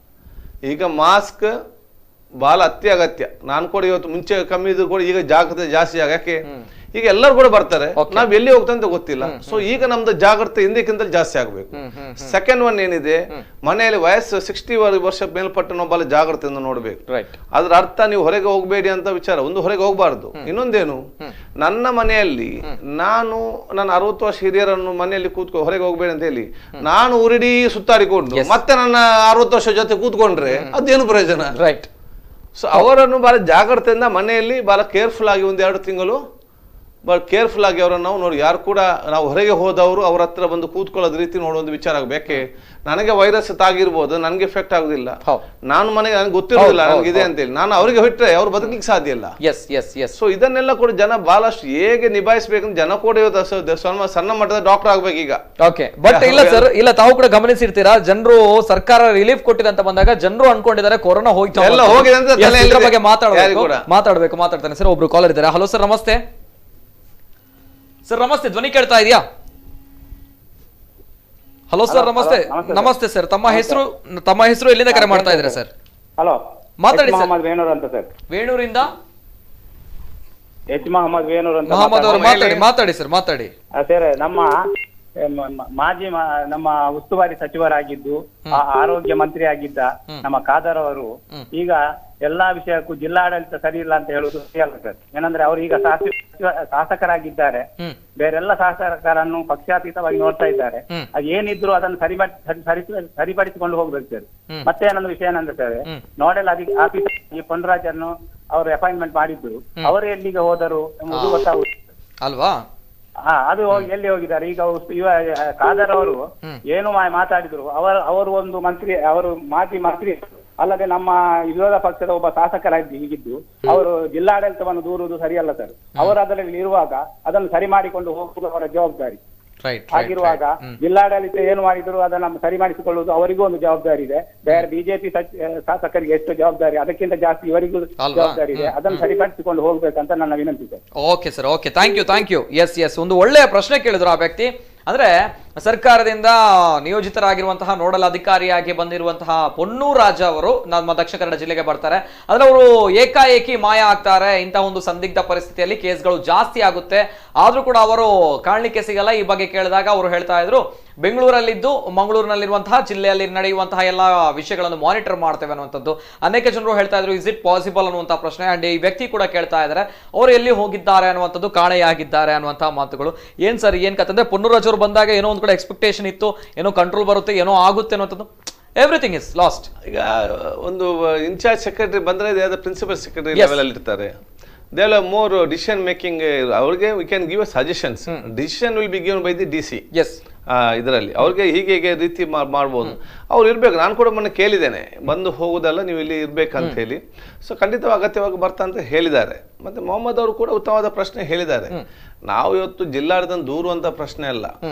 ಈಗ ಮಾಸ್ಕ್ ಬಹಳ ಅತಿ ಅಗತ್ಯ ನಾನು ಕೂಡ ಇವತ್ತು ಮುಂಚೆ ಕಮ್ಮಿ ಇದ್ರು ಕೂಡ ಈಗ ಜಾಗ್ರತೆ ಜಾಸ್ತಿ ಆಗ ಯಾಕೆ ಈಗ ಎಲ್ಲರೂ ಕೂಡ ಬರ್ತಾರೆ ನಾವ್ ಎಲ್ಲಿ ಹೋಗ್ತೇವೆ ಅಂತ ಗೊತ್ತಿಲ್ಲ ಸೊ ಈಗ ನಮ್ದು ಜಾಗ್ರತೆ ಹಿಂದಕ್ಕಿಂತ ಜಾಸ್ತಿ ಆಗ್ಬೇಕು ಸೆಕೆಂಡ್ ಒನ್ ಏನಿದೆ ಮನೆಯಲ್ಲಿ ವಯಸ್ಸು ಸಿಕ್ಸ್ಟಿ ವರ್ಷ ಮೇಲ್ಪಟ್ಟ ನಾವು ಬಹಳ ಜಾಗ್ರತೆಯಿಂದ ನೋಡ್ಬೇಕು ರೈಟ್ ಅದ್ರ ಅರ್ಥ ನೀವು ಹೊರಗೆ ಹೋಗಬೇಡಿ ಅಂತ ವಿಚಾರ ಒಂದು ಹೊರಗೆ ಹೋಗಬಾರ್ದು ಇನ್ನೊಂದೇನು ನನ್ನ ಮನೆಯಲ್ಲಿ ನಾನು ನನ್ನ ಅರವತ್ತು ವರ್ಷ ಹಿರಿಯರನ್ನು ಮನೆಯಲ್ಲಿ ಕೂತ್ಕೊ ಹೊರಗೆ ಹೋಗಬೇಡಿ ಅಂತ ಹೇಳಿ ನಾನು ಉರಿಡೀ ಸುತ್ತಾಡಿಕೊಂಡು ಮತ್ತೆ ನನ್ನ ಅರವತ್ತು ವರ್ಷ ಜೊತೆ ಕೂತ್ಕೊಂಡ್ರೆ ಅದೇನು ಪ್ರಯೋಜನ ರೈಟ್ ಸೊ ಅವರನ್ನು ಬಹಳ ಜಾಗ್ರತೆಯಿಂದ ಮನೆಯಲ್ಲಿ ಬಹಳ ಕೇರ್ಫುಲ್ ಆಗಿ ಒಂದು ಎರಡು ತಿಂಗಳು ಬಹಳ ಕೇರ್ಫುಲ್ ಆಗಿ ಅವರನ್ನು ನಾವು ನೋಡಿ ಯಾರು ಕೂಡ ನಾವು ಹೊರಗೆ ಹೋದವರು ಅವ್ರ ಹತ್ರ ಬಂದು ಕೂತ್ಕೊಳ್ಳೋದ್ ರೀತಿ ನೋಡುವಂತ ವಿಚಾರ ಆಗಬೇಕೆ ನನಗೆ ವೈರಸ್ ತಾಗಿರ್ಬೋದು ನನಗೆ ಎಫೆಕ್ಟ್ ಆಗುದಿಲ್ಲ ಹೌದು. ನಾನು ಮನೆಗೆ ನನಗೆ ಗೊತ್ತಿರೋದಿಲ್ಲ ಹೌದು, ನನಗೆ ಇದೆ ಅಂತೇಳಿ ನಾನು ಅವರಿಗೆ ಬಿಟ್ರೆ ಅವ್ರು ಬದುಕಲಿಕ್ಕೆ ಸಾಧ್ಯ ಇಲ್ಲ ಎಸ್ ಎಸ್ ಎಸ್ ಸೊ ಇದನ್ನೆಲ್ಲ ಕೂಡ ಜನ ಬಹಳಷ್ಟು ಹೇಗೆ ನಿಭಾಯಿಸ್ಬೇಕಂತ ಜನ ಕೂಡ ಇವತ್ತು ಸ- ಸಣ್ಣ ಸಣ್ಣ ಮಟ್ಟದ ಡಾಕ್ಟರ್ ಆಗ್ಬೇಕು ಈಗ ಓಕೆ ಬಟ್ ಇಲ್ಲ ಸರ್ ಇಲ್ಲ ತಾವು ಕೂಡ ಗಮನಿಸಿರ್ತೀರಾ ಜನರು ಸರ್ಕಾರ ರಿಲೀಫ್ ಕೊಟ್ಟಿದೆ ಅಂತ ಬಂದಾಗ ಜನರು ಅನ್ಕೊಂಡಿದ್ದಾರೆ ಕೊರೋನಾ ಹೋಯ್ತು ಎಲ್ಲ ಅನ್ನೋದು. ಹೋಗಿದೆ ಅಂತ Yes, ತಲೆಯಲ್ಲಿ ಇದ್ರ ಇದೆ. ಬಗ್ಗೆ ಮಾತಾಡಬೇಕು ಯಾರಿಗೂ ಕೂಡ. ಮಾತಾಡಬೇಕು ಮಾತಾಡ್ತಾನೆ ಸರ್ ಒಬ್ರು ಕಾಲರ್ ಇದ್ದಾರೆ ಹಲೋ ಸರ್ ನಮಸ್ತೆ ಸರ್ ನಮಸ್ತೆ ಧ್ವನಿ ಕೇಳ್ತಾ ಇದೆಯಾ ಹಲೋ ಸರ್ ನಮಸ್ತೆ ನಮಸ್ತೆ ಸರ್ ತಮ್ಮ ಹೆಸರು ತಮ್ಮ ಹೆಸರು ಎಲ್ಲಿಂದ ಕರೆ ಮಾಡ್ತಾ ಇದ್ದೀರಾ ಸರ್ ಹಲೋ ಮಾತಾಡಿ ಸರ್ ಮೊಹಮ್ಮದ್ ವೇಣೂರ್ ಅಂತ ಸರ್ ವೇಣೂರಿಂದ ಎಚ್ ಮೊಹಮ್ಮದ್ ವೇಣೂರ್ ಅಂತ ಮಹಮ್ಮದ್ ಅವರು ಮಾತಾಡ್ತೀನಿ. ಮಾತಾಡಿ ಮಾತಾಡಿ ಸರ್ ಮಾತಾಡಿ ಆ, ಸರ್ ನಮ್ಮ ಎ, ಮ- ಮ- ಮಾಜಿ ಮ- ನಮ್ಮ ಉಸ್ತುವಾರಿ ಸಚಿವರಾಗಿದ್ದು ಆ ಆರೋಗ್ಯ ಮಂತ್ರಿ ಆಗಿದ್ದ ನಮ್ಮ ಖಾದರ್ ಅವರು ಈಗ ಎಲ್ಲಾ ವಿಷಯಕ್ಕೂ ಜಿಲ್ಲಾಡಳಿತ ಸರಿ ಇಲ್ಲ ಅಂತ ಹೇಳುವುದು ಸರಿಯಲ್ಲ ಸರ್ ಏನಂದ್ರೆ ಅವರು ಈಗ ಶಾಸ- ಶಾಸಕರಾಗಿದ್ದಾರೆ ಬೇರೆಲ್ಲ ಶಾಸಕರನ್ನು ಪಕ್ಷಾತೀತವಾಗಿ ನೋಡ್ತಾ ಇದ್ದಾರೆ ಅದು ಏನಿದ್ರು ಅದನ್ನು ಸರಿ ಸರಿ ಸರಿಪಡಿಸಿಕೊಂಡು ಹೋಗ್ಬೇಕು ಸರ್ ಮತ್ತೆ ಏನೊಂದು ವಿಷಯ ಏನಂದ್ರೆ ಸರ್ ನೋಡೆಲ್ ಅಧಿ ಆಫೀಸರ್ ಈ ಪೊನ್ರಾಜನ್ನು ಅವರು ಅಪಾಯಿಂಟ್ಮೆಂಟ್ ಮಾಡಿದ್ರು ಅವರು ಎಲ್ಲಿಗೆ ಹೋದರು ಎಂಬುದು ಗೊತ್ತಾಗುದು ಅಲ್ವಾ ಹಾ ಅದು ಹೋಗಿ ಎಲ್ಲಿ ಹೋಗಿದ್ದಾರೆ ಈಗ ಉಸ್- ಇವ ಖಾದರ್ ಅವರು ಏನು ಮಾ- ಮಾತಾಡಿದ್ರು ಅವರು ಅವರು ಒಂದು ಮಂತ್ರಿ ಅವರು ಮಾಜಿ ಮಂತ್ರಿ ಅಲ್ಲದೆ ನಮ್ಮ ವಿರೋಧ ಪಕ್ಷದ ಒಬ್ಬ ಶಾಸಕರಾಗಿ ಹೀಗಿದ್ದು ಅವರು ಜಿಲ್ಲಾಡಳಿತವನ್ನು ದೂರುವುದು ಸರಿಯಲ್ಲ ಸರ್ ಅವರು ಅದರಲ್ಲಿ ಇರುವಾಗ ಅದನ್ನು ಸರಿ ಮಾಡಿಕೊಂಡು ಹೋಗುವುದು ಅವರ ಜವಾಬ್ದಾರಿ ರೈಟ್ ಆಗಿರುವಾಗ ಜಿಲ್ಲಾಡಳಿತ ಏನು ಮಾಡಿದ್ರು ಅದನ್ನ ಸರಿ ಮಾಡಿಸಿಕೊಳ್ಳುವುದು ಅವರಿಗೂ ಒಂದು ಜವಾಬ್ದಾರಿ ಇದೆ ಬೇರೆ ಬಿಜೆಪಿ ಶಾಸಕರಿಗೆ ಎಷ್ಟು ಜವಾಬ್ದಾರಿ ಅದಕ್ಕಿಂತ ಜಾಸ್ತಿ ಇವರಿಗೂ ಅಲ್ವಾ? ಜವಾಬ್ದಾರಿ ಇದೆ ಅದನ್ನು ಸರಿಪಡಿಸಿಕೊಂಡು ಹೋಗ್ಬೇಕಂತ ನನ್ನ ವಿನಂತಿ sir okay sir okay thank you thank you yes yes ಒಂದು ಒಳ್ಳೆಯ ಪ್ರಶ್ನೆ ಕೇಳಿದ್ರು ಆ ವ್ಯಕ್ತಿ ಅಂದ್ರೆ ಸರ್ಕಾರದಿಂದ ನಿಯೋಜಿತರಾಗಿರುವಂತಹ ನೋಡಲ್ ಅಧಿಕಾರಿಯಾಗಿ ಬಂದಿರುವಂತಹ ಪೊನ್ನೂರಾಜ ಅವರು ನಮ್ಮ ದಕ್ಷಿಣ ಕನ್ನಡ ಜಿಲ್ಲೆಗೆ ಬರ್ತಾರೆ ಆದ್ರೆ ಅವರು ಏಕಾಏಕಿ ಮಾಯ ಆಗ್ತಾರೆ ಇಂತಹ ಒಂದು ಸಂದಿಗ್ಧ ಪರಿಸ್ಥಿತಿಯಲ್ಲಿ ಕೇಸ್ಗಳು ಜಾಸ್ತಿ ಆಗುತ್ತೆ ಆದ್ರೂ ಕೂಡ ಅವರು ಕಾಣಲಿಕ್ಕೆ ಸಿಗಲ್ಲ ಈ ಬಗ್ಗೆ ಕೇಳಿದಾಗ ಅವರು ಹೇಳ್ತಾ ಇದ್ರು ಬೆಂಗಳೂರಲ್ಲಿದ್ದು ಮಂಗಳೂರಿನಲ್ಲಿರುವಂತಹ ಜಿಲ್ಲೆಯಲ್ಲಿ ನಡೆಯುವಂತಹ ಎಲ್ಲ ವಿಷಯಗಳನ್ನು ಮಾನಿಟರ್ ಮಾಡ್ತೇವೆ ಅನ್ನುವಂಥದ್ದು ಅನೇಕ ಜನರು ಹೇಳ್ತಾ ಇದ್ರು ಇಸ್ ಇಟ್ ಪಾಸಿಬಲ್ ಅನ್ನುವಂತಹ ಪ್ರಶ್ನೆ ಅಂಡ್ ಈ ವ್ಯಕ್ತಿ ಕೂಡ ಕೇಳ್ತಾ ಇದ್ದಾರೆ ಅವರು ಎಲ್ಲಿ ಹೋಗಿದ್ದಾರೆ ಅನ್ನುವಂಥದ್ದು ಕಾಣೆಯಾಗಿದ್ದಾರೆ ಅನ್ನುವಂತಹ ಮಾತುಗಳು ಏನ್ ಸರ್ ಏನ್ ಕತ್ತಂದ್ರೆ ಪೊನ್ನೂರಾಜ್ ಅವರು ಬಂದಾಗ ಏನೋ ಒಂದ್ ಕಡೆ ಎಕ್ಸ್ಪೆಕ್ಟೇಷನ್ ಇತ್ತು ಏನೋ ಕಂಟ್ರೋಲ್ ಬರುತ್ತೆ ಏನೋ ಆಗುತ್ತೆ ಅನ್ನುವಂಥದ್ದು ಎವ್ರಿಥಿಂಗ್ ಇಸ್ ಲಾಸ್ಟ್ ಈಗ ಒಂದು ಇನ್ಚಾರ್ಜ್ ಸೆಕ್ರೆಟರಿ ಬಂದ್ರೆ ದೇ ಪ್ರಿನ್ಸಿಪಲ್ ಸೆಕ್ರೆಟರಿ ಲೆವೆಲ್ ಅಲ್ಲಿ ಇರ್ತಾರೆ they are more decision making ಅವ್ರಿಗೆ we can give a suggestions decision will be given by the D C S ಇದರಲ್ಲಿ ಅವ್ರಿಗೆ ಹೀಗೆ ಹೀಗೆ ರೀತಿ ಮಾ- ಮಾಡ್ಬೋದು ಅವ್ರು ಇರ್ಬೇಕು ನಾನು ಕೂಡ ಮೊನ್ನೆ ಕೇಳಿದ್ದೇನೆ ಬಂದು ಹೋಗುದಲ್ಲ ನೀವು ಇಲ್ಲಿ ಇರ್ಬೇಕಂತ ಹೇಳಿ ಸೊ ಖಂಡಿತವಾಗಿ ಅಗತ್ಯವಾಗಿ ಬರ್ತಾ ಅಂತ ಹೇಳಿದ್ದಾರೆ ಮತ್ತೆ ಮೊಹಮ್ಮದ್ ಅವರು ಕೂಡ ಉತ್ತಮವಾದ ಪ್ರಶ್ನೆ ಹೇಳಿದ್ದಾರೆ ನಾವು ಇವತ್ತು ಜಿಲ್ಲಾಡಳಿತ ದೂರುವಂತ ಪ್ರಶ್ನೆ ಅಲ್ಲ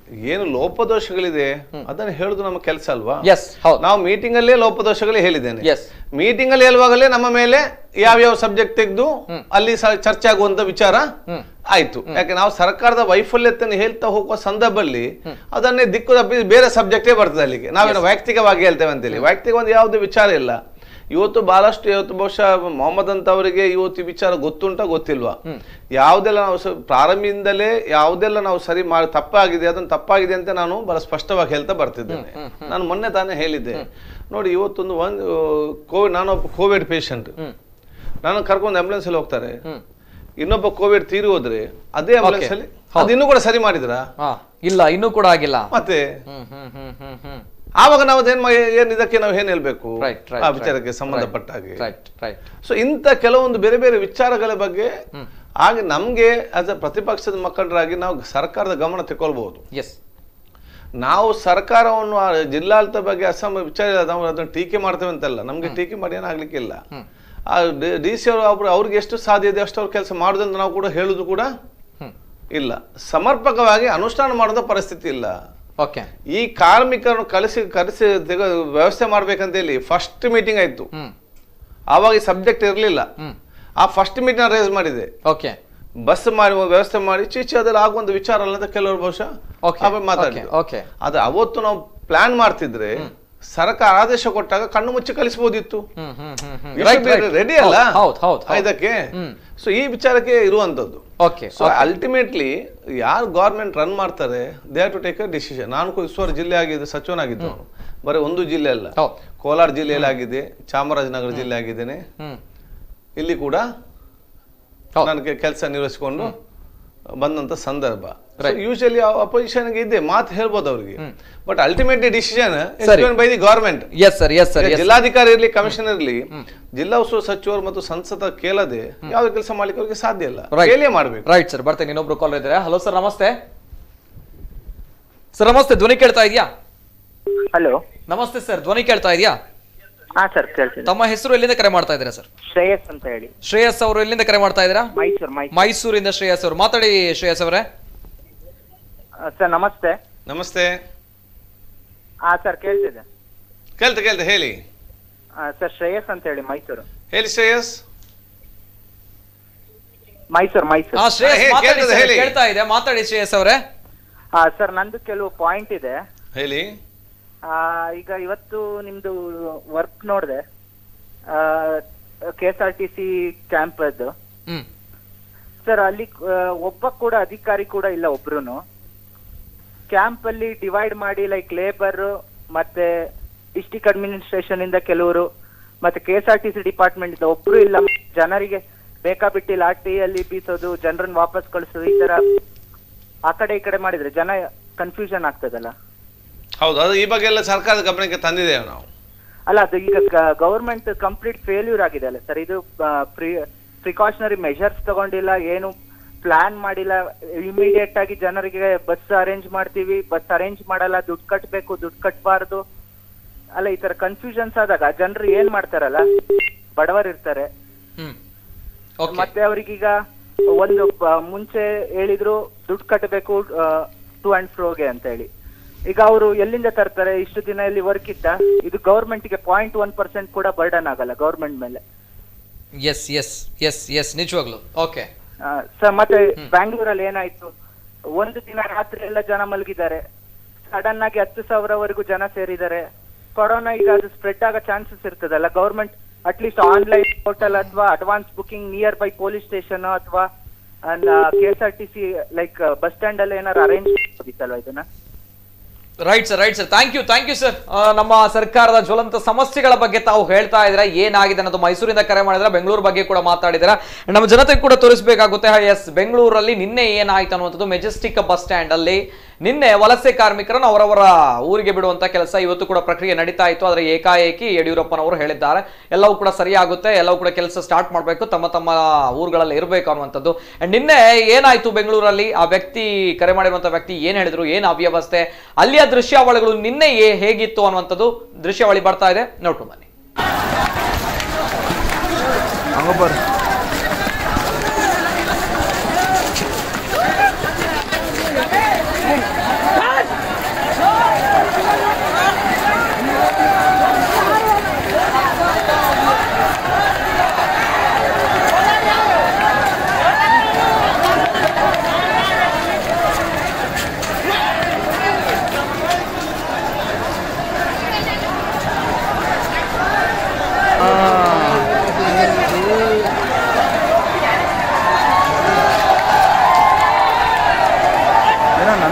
ಏನು ಲೋಪದೋಷಗಳಿದೆ ಅದನ್ನ ಹೇಳುದು ನಮ್ಮ ಕೆಲಸ ಅಲ್ವಾ ಎಸ್ ಹೌದು ನಾವು ಮೀಟಿಂಗ್ ಅಲ್ಲೇ ಲೋಪದೋಷಗಳೇ ಹೇಳಿದ್ದೇನೆ Yes. ಮೀಟಿಂಗ್ ಅಲ್ಲಿ ಹೇಳುವಾಗಲೇ ನಮ್ಮ ಮೇಲೆ ಯಾವ್ಯಾವ ಸಬ್ಜೆಕ್ಟ್ ತೆಗೆದು ಅಲ್ಲಿ ಸ- ಚರ್ಚೆ ಆಗುವಂತ ವಿಚಾರ ಆಯ್ತು ಯಾಕೆ ನಾವು ಸರ್ಕಾರದ ವೈಫಲ್ಯತೆಯನ್ನು ಹೇಳ್ತಾ ಹೋಗುವ ಸಂದರ್ಭದಲ್ಲಿ ಅದನ್ನೇ ದಿಕ್ಕು ತಪ್ಪಿ ಬೇರೆ ಸಬ್ಜೆಕ್ಟೇ ಬರ್ತದೆ ಅಲ್ಲಿಗೆ ನಾವೇನು ವೈಯಕ್ತಿಕವಾಗಿ ಹೇಳ್ತೇವೆ ಅಂತೇಳಿ ವೈಯಕ್ತಿಕ ಯಾವುದೇ ವಿಚಾರ ಇಲ್ಲ ಇವತ್ತು ಬಹಳಷ್ಟು ಇವತ್ತು ಬಹುಶಃ ಮೊಹಮ್ಮದ್ ಅಂತವರಿಗೆ ಇವತ್ತು ಈ ವಿಚಾರ ಗೊತ್ತುಂಟ ಗೊತ್ತಿಲ್ವಾ ಯಾವುದೆಲ್ಲ ನಾವು ಸ- ಪ್ರಾರಂಭದಿಂದಲೇ ಯಾವುದೆಲ್ಲ ನಾವು ಸರಿ ಮಾಡಿ ತಪ್ಪಾಗಿದೆ ಅದನ್ನು ತಪ್ಪಾಗಿದೆ ಅಂತ ನಾನು ಬಹಳ ಸ್ಪಷ್ಟವಾಗಿ ಹೇಳ್ತಾ ಬರ್ತಿದ್ದೇನೆ ನಾನು ಮೊನ್ನೆ ತಾನೇ ಹೇಳಿದ್ದೆ ನೋಡಿ ಇವತ್ತೊಂದು ಒಂದು ಕೋವಿಡ್ ನಾನೊಬ್ಬ ಕೋವಿಡ್ ಪೇಷಂಟ್ ನಾನು ಕರ್ಕೊಂಡು ಆಂಬುಲೆನ್ಸ್ ಅಲ್ಲಿ ಹೋಗ್ತಾರೆ ಇನ್ನೊಬ್ಬ ಕೋವಿಡ್ ತೀರಿ ಹೋದ್ರೆ ಅದೇ ಆಂಬುಲೆನ್ಸ್ ಅಲ್ಲಿ ಅದು ಇನ್ನೂ ಕೂಡ ಸರಿ ಮಾಡಿದ್ರಾ ಹಾ ಇಲ್ಲ ಇನ್ನೂ ಕೂಡ ಆಗಿಲ್ಲ ಮತ್ತೆ ಹ್ಮ್ ಹ್ಮ್ ಹ್ಮ್ ಹ್ಮ್ ಹ್ಮ್ ಆವಾಗ ನಾವು ಅದೇನ್ ಮಾ- ಏನ್ ಇದಕ್ಕೆ ನಾವು ಏನ್ ಹೇಳ್ಬೇಕು Right, right, ಆ right. ವಿಚಾರಕ್ಕೆ ಸಂಬಂಧಪಟ್ಟ ಹಾಗೆ ರೈಟ್ ರೈಟ್ ಸೊ ಇಂಥ ಕೆಲವೊಂದು ಬೇರೆ ಬೇರೆ ವಿಚಾರಗಳ ಬಗ್ಗೆ ಹಾಗೆ ನಮ್ಗೆ ಆಸ್ ಅ ಪ್ರತಿಪಕ್ಷದ ಮುಖಂಡರಾಗಿ ನಾವು ಸರ್ಕಾರದ ಗಮನ ತಗೊಳ್ಬಹುದು ಎಸ್ ನಾವು ಸರ್ಕಾರವನ್ನು ಆ ಜಿಲ್ಲಾಡಳಿತ ಬಗ್ಗೆ ಅಸಮ ವಿಚಾರ ಇಲ್ಲ, ನಾವು ಅದನ್ನು ಟೀಕೆ ಮಾಡ್ತೇವೆ ಅಂತಲ್ಲ ನಮ್ಗೆ ಟೀಕೆ ಮಾಡಿ ಏನಾಗ್ಲಿಕ್ಕಿಲ್ಲ ಆ ಡಿ ಸಿ ಅವರು ಅವ್ರು ಅವ್ರಿಗೆ ಎಷ್ಟು ಸಾಧ್ಯ ಇದೆ ಅಷ್ಟು ಅವ್ರ ಕೆಲಸ ಮಾಡುದಂತ ನಾವು ಕೂಡ ಹೇಳುದು ಕೂಡ ಇಲ್ಲ ಸಮರ್ಪಕವಾಗಿ ಅನುಷ್ಠಾನ ಮಾಡುವ ಪರಿಸ್ಥಿತಿ ಇಲ್ಲ ಓಕೆ ಈ ಕಾರ್ಮಿಕರನ್ನು ಕಳಿಸಿ ಕರೆಸಿ ತೆಗೆ- ವ್ಯವಸ್ಥೆ ಮಾಡ್ಬೇಕಂತೇಳಿ ಫಸ್ಟ್ ಮೀಟಿಂಗ್ ಆಯ್ತು ಆವಾಗ ಈ ಸಬ್ಜೆಕ್ಟ್ ಇರಲಿಲ್ಲ ಆ ಫಸ್ಟ್ ಮೀಟಿಂಗ್ ರೇಸ್ ಮಾಡಿದೆ ಓಕೆ ಬಸ್ ಮಾಡಿ ವ್ಯವಸ್ಥೆ ಮಾಡಿ ಚೀಚಿ ಅದ್ರಲ್ಲಿ ಆಗುವಂತ ವಿಚಾರ ಅಲ್ಲ ಅಂತ ಕೆಲವರು ಬಹುಶಃ Okay, ಆಮೇಲೆ ಮಾತಾಡಿದ್ರು okay, okay. ಅದು ಅವತ್ತು ನಾವು ಪ್ಲಾನ್ ಮಾಡ್ತಿದ್ರೆ ಸರ್ಕಾರ ಆದೇಶ ಕೊಟ್ಟಾಗ ಕಣ್ಣು ಮುಚ್ಚಿ ಕಲಿಸಬಹುದಿತ್ತು ಹ್ಮ್ ಹ್ಮ್ ಹ್ಮ್ ಹ್ಮ್ ರೈಟ್ ರೈಟ್ ರೆಡಿ ಅಲ್ಲ ಹೌದು ಹೌದು ಹೌದು ಇದಕ್ಕೆ ಸೊ ಈ ವಿಚಾರಕ್ಕೆ ಇರುವಂತದ್ದು ಓಕೆ ಸೊ ಅಲ್ಟಿಮೇಟ್ಲಿ ಯಾರು ಗೌರ್ಮೆಂಟ್ ರನ್ ಮಾಡ್ತಾರೆ they to take a decision ನಾನು ಕುಸುವರ್ ಜಿಲ್ಲೆ ಆಗಿದ್ದು ಸಚಿವನಾಗಿದ್ದವನು ಬರೀ ಒಂದು ಜಿಲ್ಲೆ ಅಲ್ಲ ಹೌದು. ಕೋಲಾರ ಜಿಲ್ಲೆಯಲ್ಲಿ ಆಗಿದೆ ಚಾಮರಾಜನಗರ ಜಿಲ್ಲೆ ಆಗಿದ್ದೇನೆ ಹ್ಮ್ ಇಲ್ಲಿ ಕೂಡ ಹೌದು. ನನಗೆ ಕೆಲಸ ನಿರ್ವಹಿಸಿಕೊಂಡು ಬಂದಂತ ಸಂದರ್ಭ ಯೂಶಲಿ ಅಪೋಸಿಷನ್ಗೆ ಇದೆ ಮಾತು ಹೇಳ್ಬೋದು ಅವ್ರಿಗೆ ಬಟ್ ಅಲ್ಟಿಮೇಟ್ಲಿ ಡಿಸಿಷನ್ ಸರಿ. By the government yes sir yes sir yes ಜಿಲ್ಲಾಧಿಕಾರಿ ಇರಲಿ ಕಮಿಷನರ್ ಇರಲಿ ಜಿಲ್ಲಾ ಉಸ್ತುವಾರಿ ಸಚಿವರು ಮತ್ತು ಸಂಸದ ಕೇಳದೆ ಯಾವ್ದು ಕೆಲಸ ಮಾಡ್ಲಿಕ್ಕೆ ಅವ್ರಿಗೆ ಸಾಧ್ಯ ಇಲ್ಲ Right. ಕೇಳಿಯೇ ಮಾಡ್ಬೇಕು ರೈಟ್ ಸರ್ ಬರ್ತೇನೆ ಇನ್ನೊಬ್ರು ಕಾಲ್ ಇದ್ದಾರೆ ಹಲೋ ಸರ್ ನಮಸ್ತೆ ಸರ್ ನಮಸ್ತೆ ಧ್ವನಿ ಕೇಳ್ತಾ ಇದೆಯಾ ಹಲೋ ನಮಸ್ತೆ ಸರ್ ಧ್ವನಿ ಕೇಳ್ತಾ ಇದೆಯಾ ಹಾ ಸರ್ ಕೇಳ್ತೀನಿ ತಮ್ಮ ಹೆಸರು ಎಲ್ಲಿಂದ ಕರೆ ಮಾಡ್ತಾ ಇದ್ದೀರಾ ಸರ್ ಶ್ರೇಯಸ್ ಅಂತ ಹೇಳಿ ಶ್ರೇಯಸ್ ಅವರು ಎಲ್ಲಿಂದ ಕರೆ ಮಾಡ್ತಾ ಇದ್ದೀರಾ ಮೈಸೂರು ಮೈಸೂರು ಮೈಸೂರಿಂದ ಶ್ರೇಯಸ್ ಅವರು ಮಾತಾಡಿ ಶ್ರೇಯಸ್ ಅವರೇ ಸರ್ ನಮಸ್ತೆ ನಮಸ್ತೆ ಹಾ ಸರ್ ಕೇಳ್ತಿದೆ ಕೇಳ್ತ ಕೇಳ್ತ ಹೇಳಿ ಸರ್ ಶ್ರೇಯಸ್ ಅಂತ ಹೇಳಿ ಮೈಸೂರು ಹೇಳಿ ಶ್ರೇಯಸ್ ಮೈಸೂರು ಮೈಸೂರು ಹಾ ಶ್ರೇಯಸ್ ಹೇ, ಮಾತಾಡಿ ಕೇಳ್ತದೆ, sir, ಹೇಳಿ. ಕೇಳ್ತಾ ಇದೆ ಮಾತಾಡಿ ಶ್ರೇಯಸ್ ಅವರೇ ಹಾ ಸರ್ ನಂದು ಕೆಲವು ಪಾಯಿಂಟ್ ಇದೆ ಹೇಳಿ ಆ, ಈಗ ಇವತ್ತು ನಿಮ್ದು ವರ್ಕ್ ನೋಡಿದೆ K S R T C camp ಅದು ಹ್ಮ್ ಸರ್ ಅಲ್ಲಿ ಆ, ಒಬ್ಬ ಕೂಡ ಅಧಿಕಾರಿ ಕೂಡ ಇಲ್ಲ ಒಬ್ರುನು ಕ್ಯಾಂಪ್ ಅಲ್ಲಿ ಡಿವೈಡ್ ಮಾಡಿ ಲೈಕ್ ಲೇಬರ್ ಮತ್ತೆ ಡಿಸ್ಟಿಕ್ ಅಡ್ಮಿನಿಸ್ಟ್ರೇಷನ್ ಇಂದ ಕೆಲವರು ಮತ್ತೆ K S R T C department ಇಂದ ಒಬ್ರು ಇಲ್ಲ ಜನರಿಗೆ ಬೇಕಾಬಿಟ್ಟಿ ಲಾಠಿಯಲ್ಲಿ ಬೀಸೋದು ಜನರನ್ನ ವಾಪಸ್ ಕಳಿಸೋದು ಈ ತರ ಆ ಕಡೆ ಈ ಕಡೆ ಮಾಡಿದ್ರೆ ಜನ ಕನ್ಫ್ಯೂಷನ್ ಆಗ್ತದಲ್ಲ ಹೌದು ಅದು ಈ ಬಗ್ಗೆ ಎಲ್ಲ ಸರ್ಕಾರದ ಗಮನಕ್ಕೆ ತಂದಿದ್ದೇವೆ ನಾವು ಅಲ್ಲ ಅದು ಈಗ ಗವರ್ಮೆಂಟ್ ಕಂಪ್ಲೀಟ್ ಫೇಲ್ಯೂರ್ ಆಗಿದೆ ಅಲ್ಲ ಸರ್ ಇದು ಪ್ರಿಕಾಷನರಿ ಮೆಷರ್ಸ್ ತಗೊಂಡಿಲ್ಲ ಏನು ಪ್ಲಾನ್ ಮಾಡಿಲ್ಲ ಇಮಿಡಿಯೇಟ್ ಆಗಿ ಜನರಿಗೆ ಬಸ್ ಅರೇಂಜ್ ಮಾಡ್ತೀವಿ ಬಸ್ ಅರೇಂಜ್ ಮಾಡಲ್ಲ ದುಡ್ಡು ಕಟ್ಟಬೇಕು ದುಡ್ಡು ಕಟ್ಟಬಾರ್ದು ಅಲ್ಲ ಈ ತರ ಕನ್ಫ್ಯೂಷನ್ಸ್ ಆದಾಗ ಜನರು ಏನ್ ಮಾಡ್ತಾರಲ್ಲ ಬಡವರು ಇರ್ತಾರೆ ಹ್ಮ್ ಮತ್ತೆ ಅವ್ರಿಗೀಗ ಒಂದು ಬ- ಮುಂಚೆ ಹೇಳಿದ್ರು ದುಡ್ಡು ಕಟ್ಟಬೇಕು ಟು ಅಂಡ್ ಫ್ರೋಗೆ ಅಂತ ಹೇಳಿ ಈಗ ಅವರು ಎಲ್ಲಿಂದ ತರ್ತಾರೆ ಇಷ್ಟು ದಿನ ಇಲ್ಲಿ ವರ್ಕ್ ಇದ್ದ ಇದು ಗವರ್ಮೆಂಟ್ ಗೆ ಪಾಯಿಂಟ್ ಒನ್ ಪರ್ಸೆಂಟ್ ಕೂಡ ಬರ್ಡನ್ ಆಗಲ್ಲ ಗವರ್ಮೆಂಟ್ ಮೇಲೆ ಎಸ್ ಎಸ್ ಎಸ್ ಎಸ್ ನಿಜವಾಗ್ಲು ಓಕೆ ಸರ್ ಮತ್ತೆ ಬ್ಯಾಂಗ್ಳೂರಲ್ಲಿ ಏನಾಯ್ತು ಒಂದು ದಿನ ರಾತ್ರಿ ಎಲ್ಲ ಜನ ಮಲಗಿದ್ದಾರೆ ಸಡನ್ ಆಗಿ ಹತ್ತು ಸಾವಿರವರೆಗೂ ಜನ ಸೇರಿದ್ದಾರೆ ಕೊರೋನಾ ಈಗ ಅದು ಸ್ಪ್ರೆಡ್ ಆಗೋ ಚಾನ್ಸಸ್ ಇರ್ತದಲ್ಲ ಗವರ್ಮೆಂಟ್ ಅಟ್ಲೀಸ್ಟ್ ಆನ್ಲೈನ್ ಪೋರ್ಟಲ್ ಅಥವಾ advance booking near by police station ಅಥವಾ K S R T C like bus stand ಅಲ್ಲಿ ಏನಾರು ಅರೇಂಜ್ ಮಾಡಿತ್ತಲ್ವಾ ಇದನ್ನ right sir right sir thank you thank you sir ನಮ್ಮ ಸರ್ಕಾರದ ಜ್ವಲಂತ ಸಮಸ್ಯೆಗಳ ಬಗ್ಗೆ ತಾವು ಹೇಳ್ತಾ ಇದ್ದೀರಾ ಏನಾಗಿದೆ ಅನ್ನೋದು ಮೈಸೂರಿಂದ ಕರೆ ಮಾಡಿದ್ರೆ ಬೆಂಗಳೂರು ಬಗ್ಗೆ ಕೂಡ ಮಾತಾಡಿದ್ದೀರಾ ನಮ್ಮ ಜನತೆಗೆ ಕೂಡ ತೋರಿಸಬೇಕಾಗುತ್ತೆ ಎಸ್ ಬೆಂಗಳೂರಲ್ಲಿ ನಿನ್ನೆ ಏನಾಯ್ತು ಅನ್ನುವಂಥದ್ದು ಮೆಜೆಸ್ಟಿಕ್ ಬಸ್ ಸ್ಟ್ಯಾಂಡ್ ಅಲ್ಲಿ ನಿನ್ನೆ ವಲಸೆ ಕಾರ್ಮಿಕರನ್ನು ಅವರವರ ಊರಿಗೆ ಬಿಡುವಂತ ಕೆಲಸ ಇವತ್ತು ಕೂಡ ಪ್ರಕ್ರಿಯೆ ನಡೀತಾ ಇತ್ತು ಆದರೆ ಏಕಾಏಕಿ ಯಡಿಯೂರಪ್ಪನವರು ಹೇಳಿದ್ದಾರೆ ಎಲ್ಲವೂ ಕೂಡ ಸರಿಯಾಗುತ್ತೆ ಎಲ್ಲವೂ ಕೂಡ ಕೆಲಸ ಸ್ಟಾರ್ಟ್ ಮಾಡಬೇಕು ತಮ್ಮ ತಮ್ಮ ಊರುಗಳಲ್ಲಿ ಇರಬೇಕು ಅನ್ನುವಂಥದ್ದು And ನಿನ್ನೆ ಏನಾಯ್ತು ಬೆಂಗಳೂರಲ್ಲಿ ಆ ವ್ಯಕ್ತಿ ಕರೆ ಮಾಡಿರುವಂತ ವ್ಯಕ್ತಿ ಏನ್ ಹೇಳಿದ್ರು ಏನು ಅವ್ಯವಸ್ಥೆ ಅಲ್ಲಿಯ ದೃಶ್ಯಾವಳಿಗಳು ನಿನ್ನೆ ಏ- ಹೇಗಿತ್ತು ಅನ್ನುವಂಥದ್ದು ದೃಶ್ಯಾವಳಿ ಬರ್ತಾ ಇದೆ ನೋಡ್ಕೊಂಡು ಬನ್ನಿ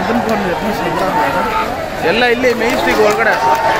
ಎಲ್ಲ ಇಲ್ಲಿ ಮೇನ್ ಸ್ಟ್ರೀಟ್ ಒಳಗಡೆ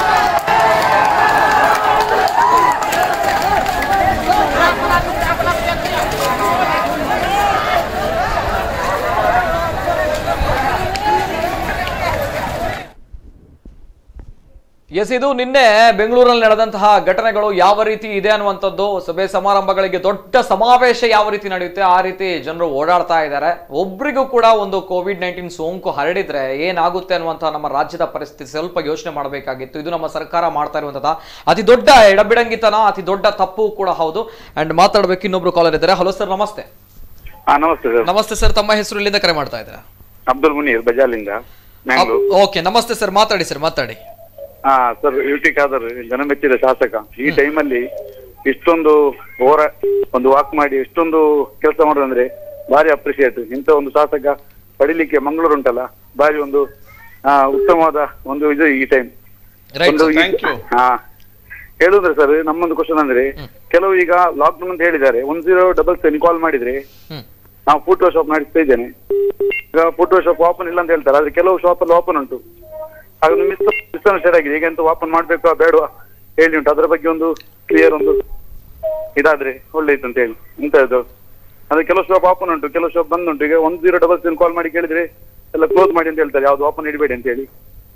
ಎಸ್ ಇದು ನಿನ್ನೆ ಬೆಂಗಳೂರಲ್ಲಿ ನಡೆದಂತಹ ಘಟನೆಗಳು ಯಾವ ರೀತಿ ಇದೆ ಅನ್ನುವಂಥದ್ದು ಸಭೆ ಸಮಾರಂಭಗಳಿಗೆ ದೊಡ್ಡ ಸಮಾವೇಶ ಯಾವ ರೀತಿ ನಡೆಯುತ್ತೆ ಆ ರೀತಿ ಜನರು ಓಡಾಡ್ತಾ ಇದ್ದಾರೆ ಒಬ್ರಿಗೂ ಕೂಡ ಒಂದು ಕೋವಿಡ್ ನೈನ್ಟೀನ್ ಸೋಂಕು ಹರಡಿದ್ರೆ ಏನಾಗುತ್ತೆ ಅನ್ನುವಂತಹ ನಮ್ಮ ರಾಜ್ಯದ ಪರಿಸ್ಥಿತಿ ಸ್ವಲ್ಪ ಯೋಚನೆ ಮಾಡಬೇಕಾಗಿತ್ತು ಇದು ನಮ್ಮ ಸರ್ಕಾರ ಮಾಡ್ತಾ ಇರುವಂತಹ ಅತಿ ದೊಡ್ಡ ಎಡಬಿಡಂಗಿತನ ಅತಿ ದೊಡ್ಡ ತಪ್ಪು ಕೂಡ ಹೌದು ಅಂಡ್ ಮಾತಾಡ್ಬೇಕು ಇನ್ನೊಬ್ರು ಕಾಲರ್ ಇದ್ದಾರೆ ಹಲೋ ಸರ್ ನಮಸ್ತೆ ಹಾ ನಮಸ್ತೆ ಸರ್ ನಮಸ್ತೆ ಸರ್ ತಮ್ಮ ಹೆಸರು ಇಲ್ಲಿಂದ ಕರೆ ಮಾಡ್ತಾ ಇದ್ದೀರಾ ಅಬ್ದುಲ್ ಮುನೀರ್ ಬಜಾಲಿಂದ ಮ್ಯಾಂಗ್ಳೂರ್ ಓಕೆ ನಮಸ್ತೆ ಸರ್ ಮಾತಾಡಿ ಸರ್ ಮಾತಾಡಿ ಹಾ ಸರ್ ಯು ಟಿ ಖಾದರ್ ಜನಮೆಚ್ಚಿದ ಶಾಸಕ ಈ ಟೈಮಲ್ಲಿ ಇಷ್ಟೊಂದು ಹೋರ ಒಂದು ವಾಕ್ ಮಾಡಿ ಇಷ್ಟೊಂದು ಕೆಲಸ ಮಾಡೋದಂದ್ರೆ ಭಾರಿ ಅಪ್ರಿಶಿಯೇಟ್ ಇಂಥ ಒಂದು ಶಾಸಕ ಪಡಿಲಿಕ್ಕೆ ಮಂಗಳೂರು ಉಂಟಲ್ಲ ಭಾರಿ ಒಂದು ಆ, ಉತ್ತಮವಾದ ಒಂದು ಇದು ಈ ಟೈಮ್ ಒಂದು ಈ- ಹಾ ಹೇಳುದ್ರೆ ಸರ್ ನಮ್ಮೊಂದು ಕ್ವಶನ್ ಅಂದ್ರೆ ಕೆಲವು ಈಗ ಲಾಕ್ಡೌನ್ ಅಂತ ಹೇಳಿದ್ದಾರೆ one zero double seven call ಮಾಡಿದ್ರೆ ನಾವು ಫೋಟೋ ಶಾಪ್ ನಡೆಸ್ತಾ ಇದ್ದೇನೆ ಈಗ ಫೋಟೋ ಶಾಪ್ ಓಪನ್ ಇಲ್ಲ ಅಂತ ಹೇಳ್ತಾರೆ ಆದ್ರೆ ಕೆಲವು ಶಾಪ್ ಅಲ್ಲಿ ಓಪನ್ ಉಂಟು ಆಗ ಮಿಸ್ ಮಿಸ್ಅಂಡರ್ಸ್ಟ್ಯಾಂಡ್ ಆಗಿದೆ ಈಗ ಎಂತ ಓಪನ್ ಮಾಡ್ಬೇಕಾ ಬೇಡವಾ ಹೇಳಿ ಉಂಟು ಅದರ ಬಗ್ಗೆ ಒಂದು ಕ್ಲಿಯರ್ ಒಂದು ಇದಾದ್ರೆ ಒಳ್ಳೇದು ಅಂತ ಹೇಳಿ ಎಂತ ಇದು ಅಂದ್ರೆ ಕೆಲವು ಶಾಪ್ ಓಪನ್ ಉಂಟು ಕೆಲವು ಶಾಪ್ ಬಂದ್ ಉಂಟು ಈಗ one zero double seven call ಮಾಡಿ ಕೇಳಿದ್ರೆ ಎಲ್ಲ ಕ್ಲೋಸ್ ಮಾಡಿ ಅಂತ ಹೇಳ್ತಾರೆ ಯಾವ್ದು ಓಪನ್ ಇಡಬೇಡಿ ಅಂತ ಹೇಳಿ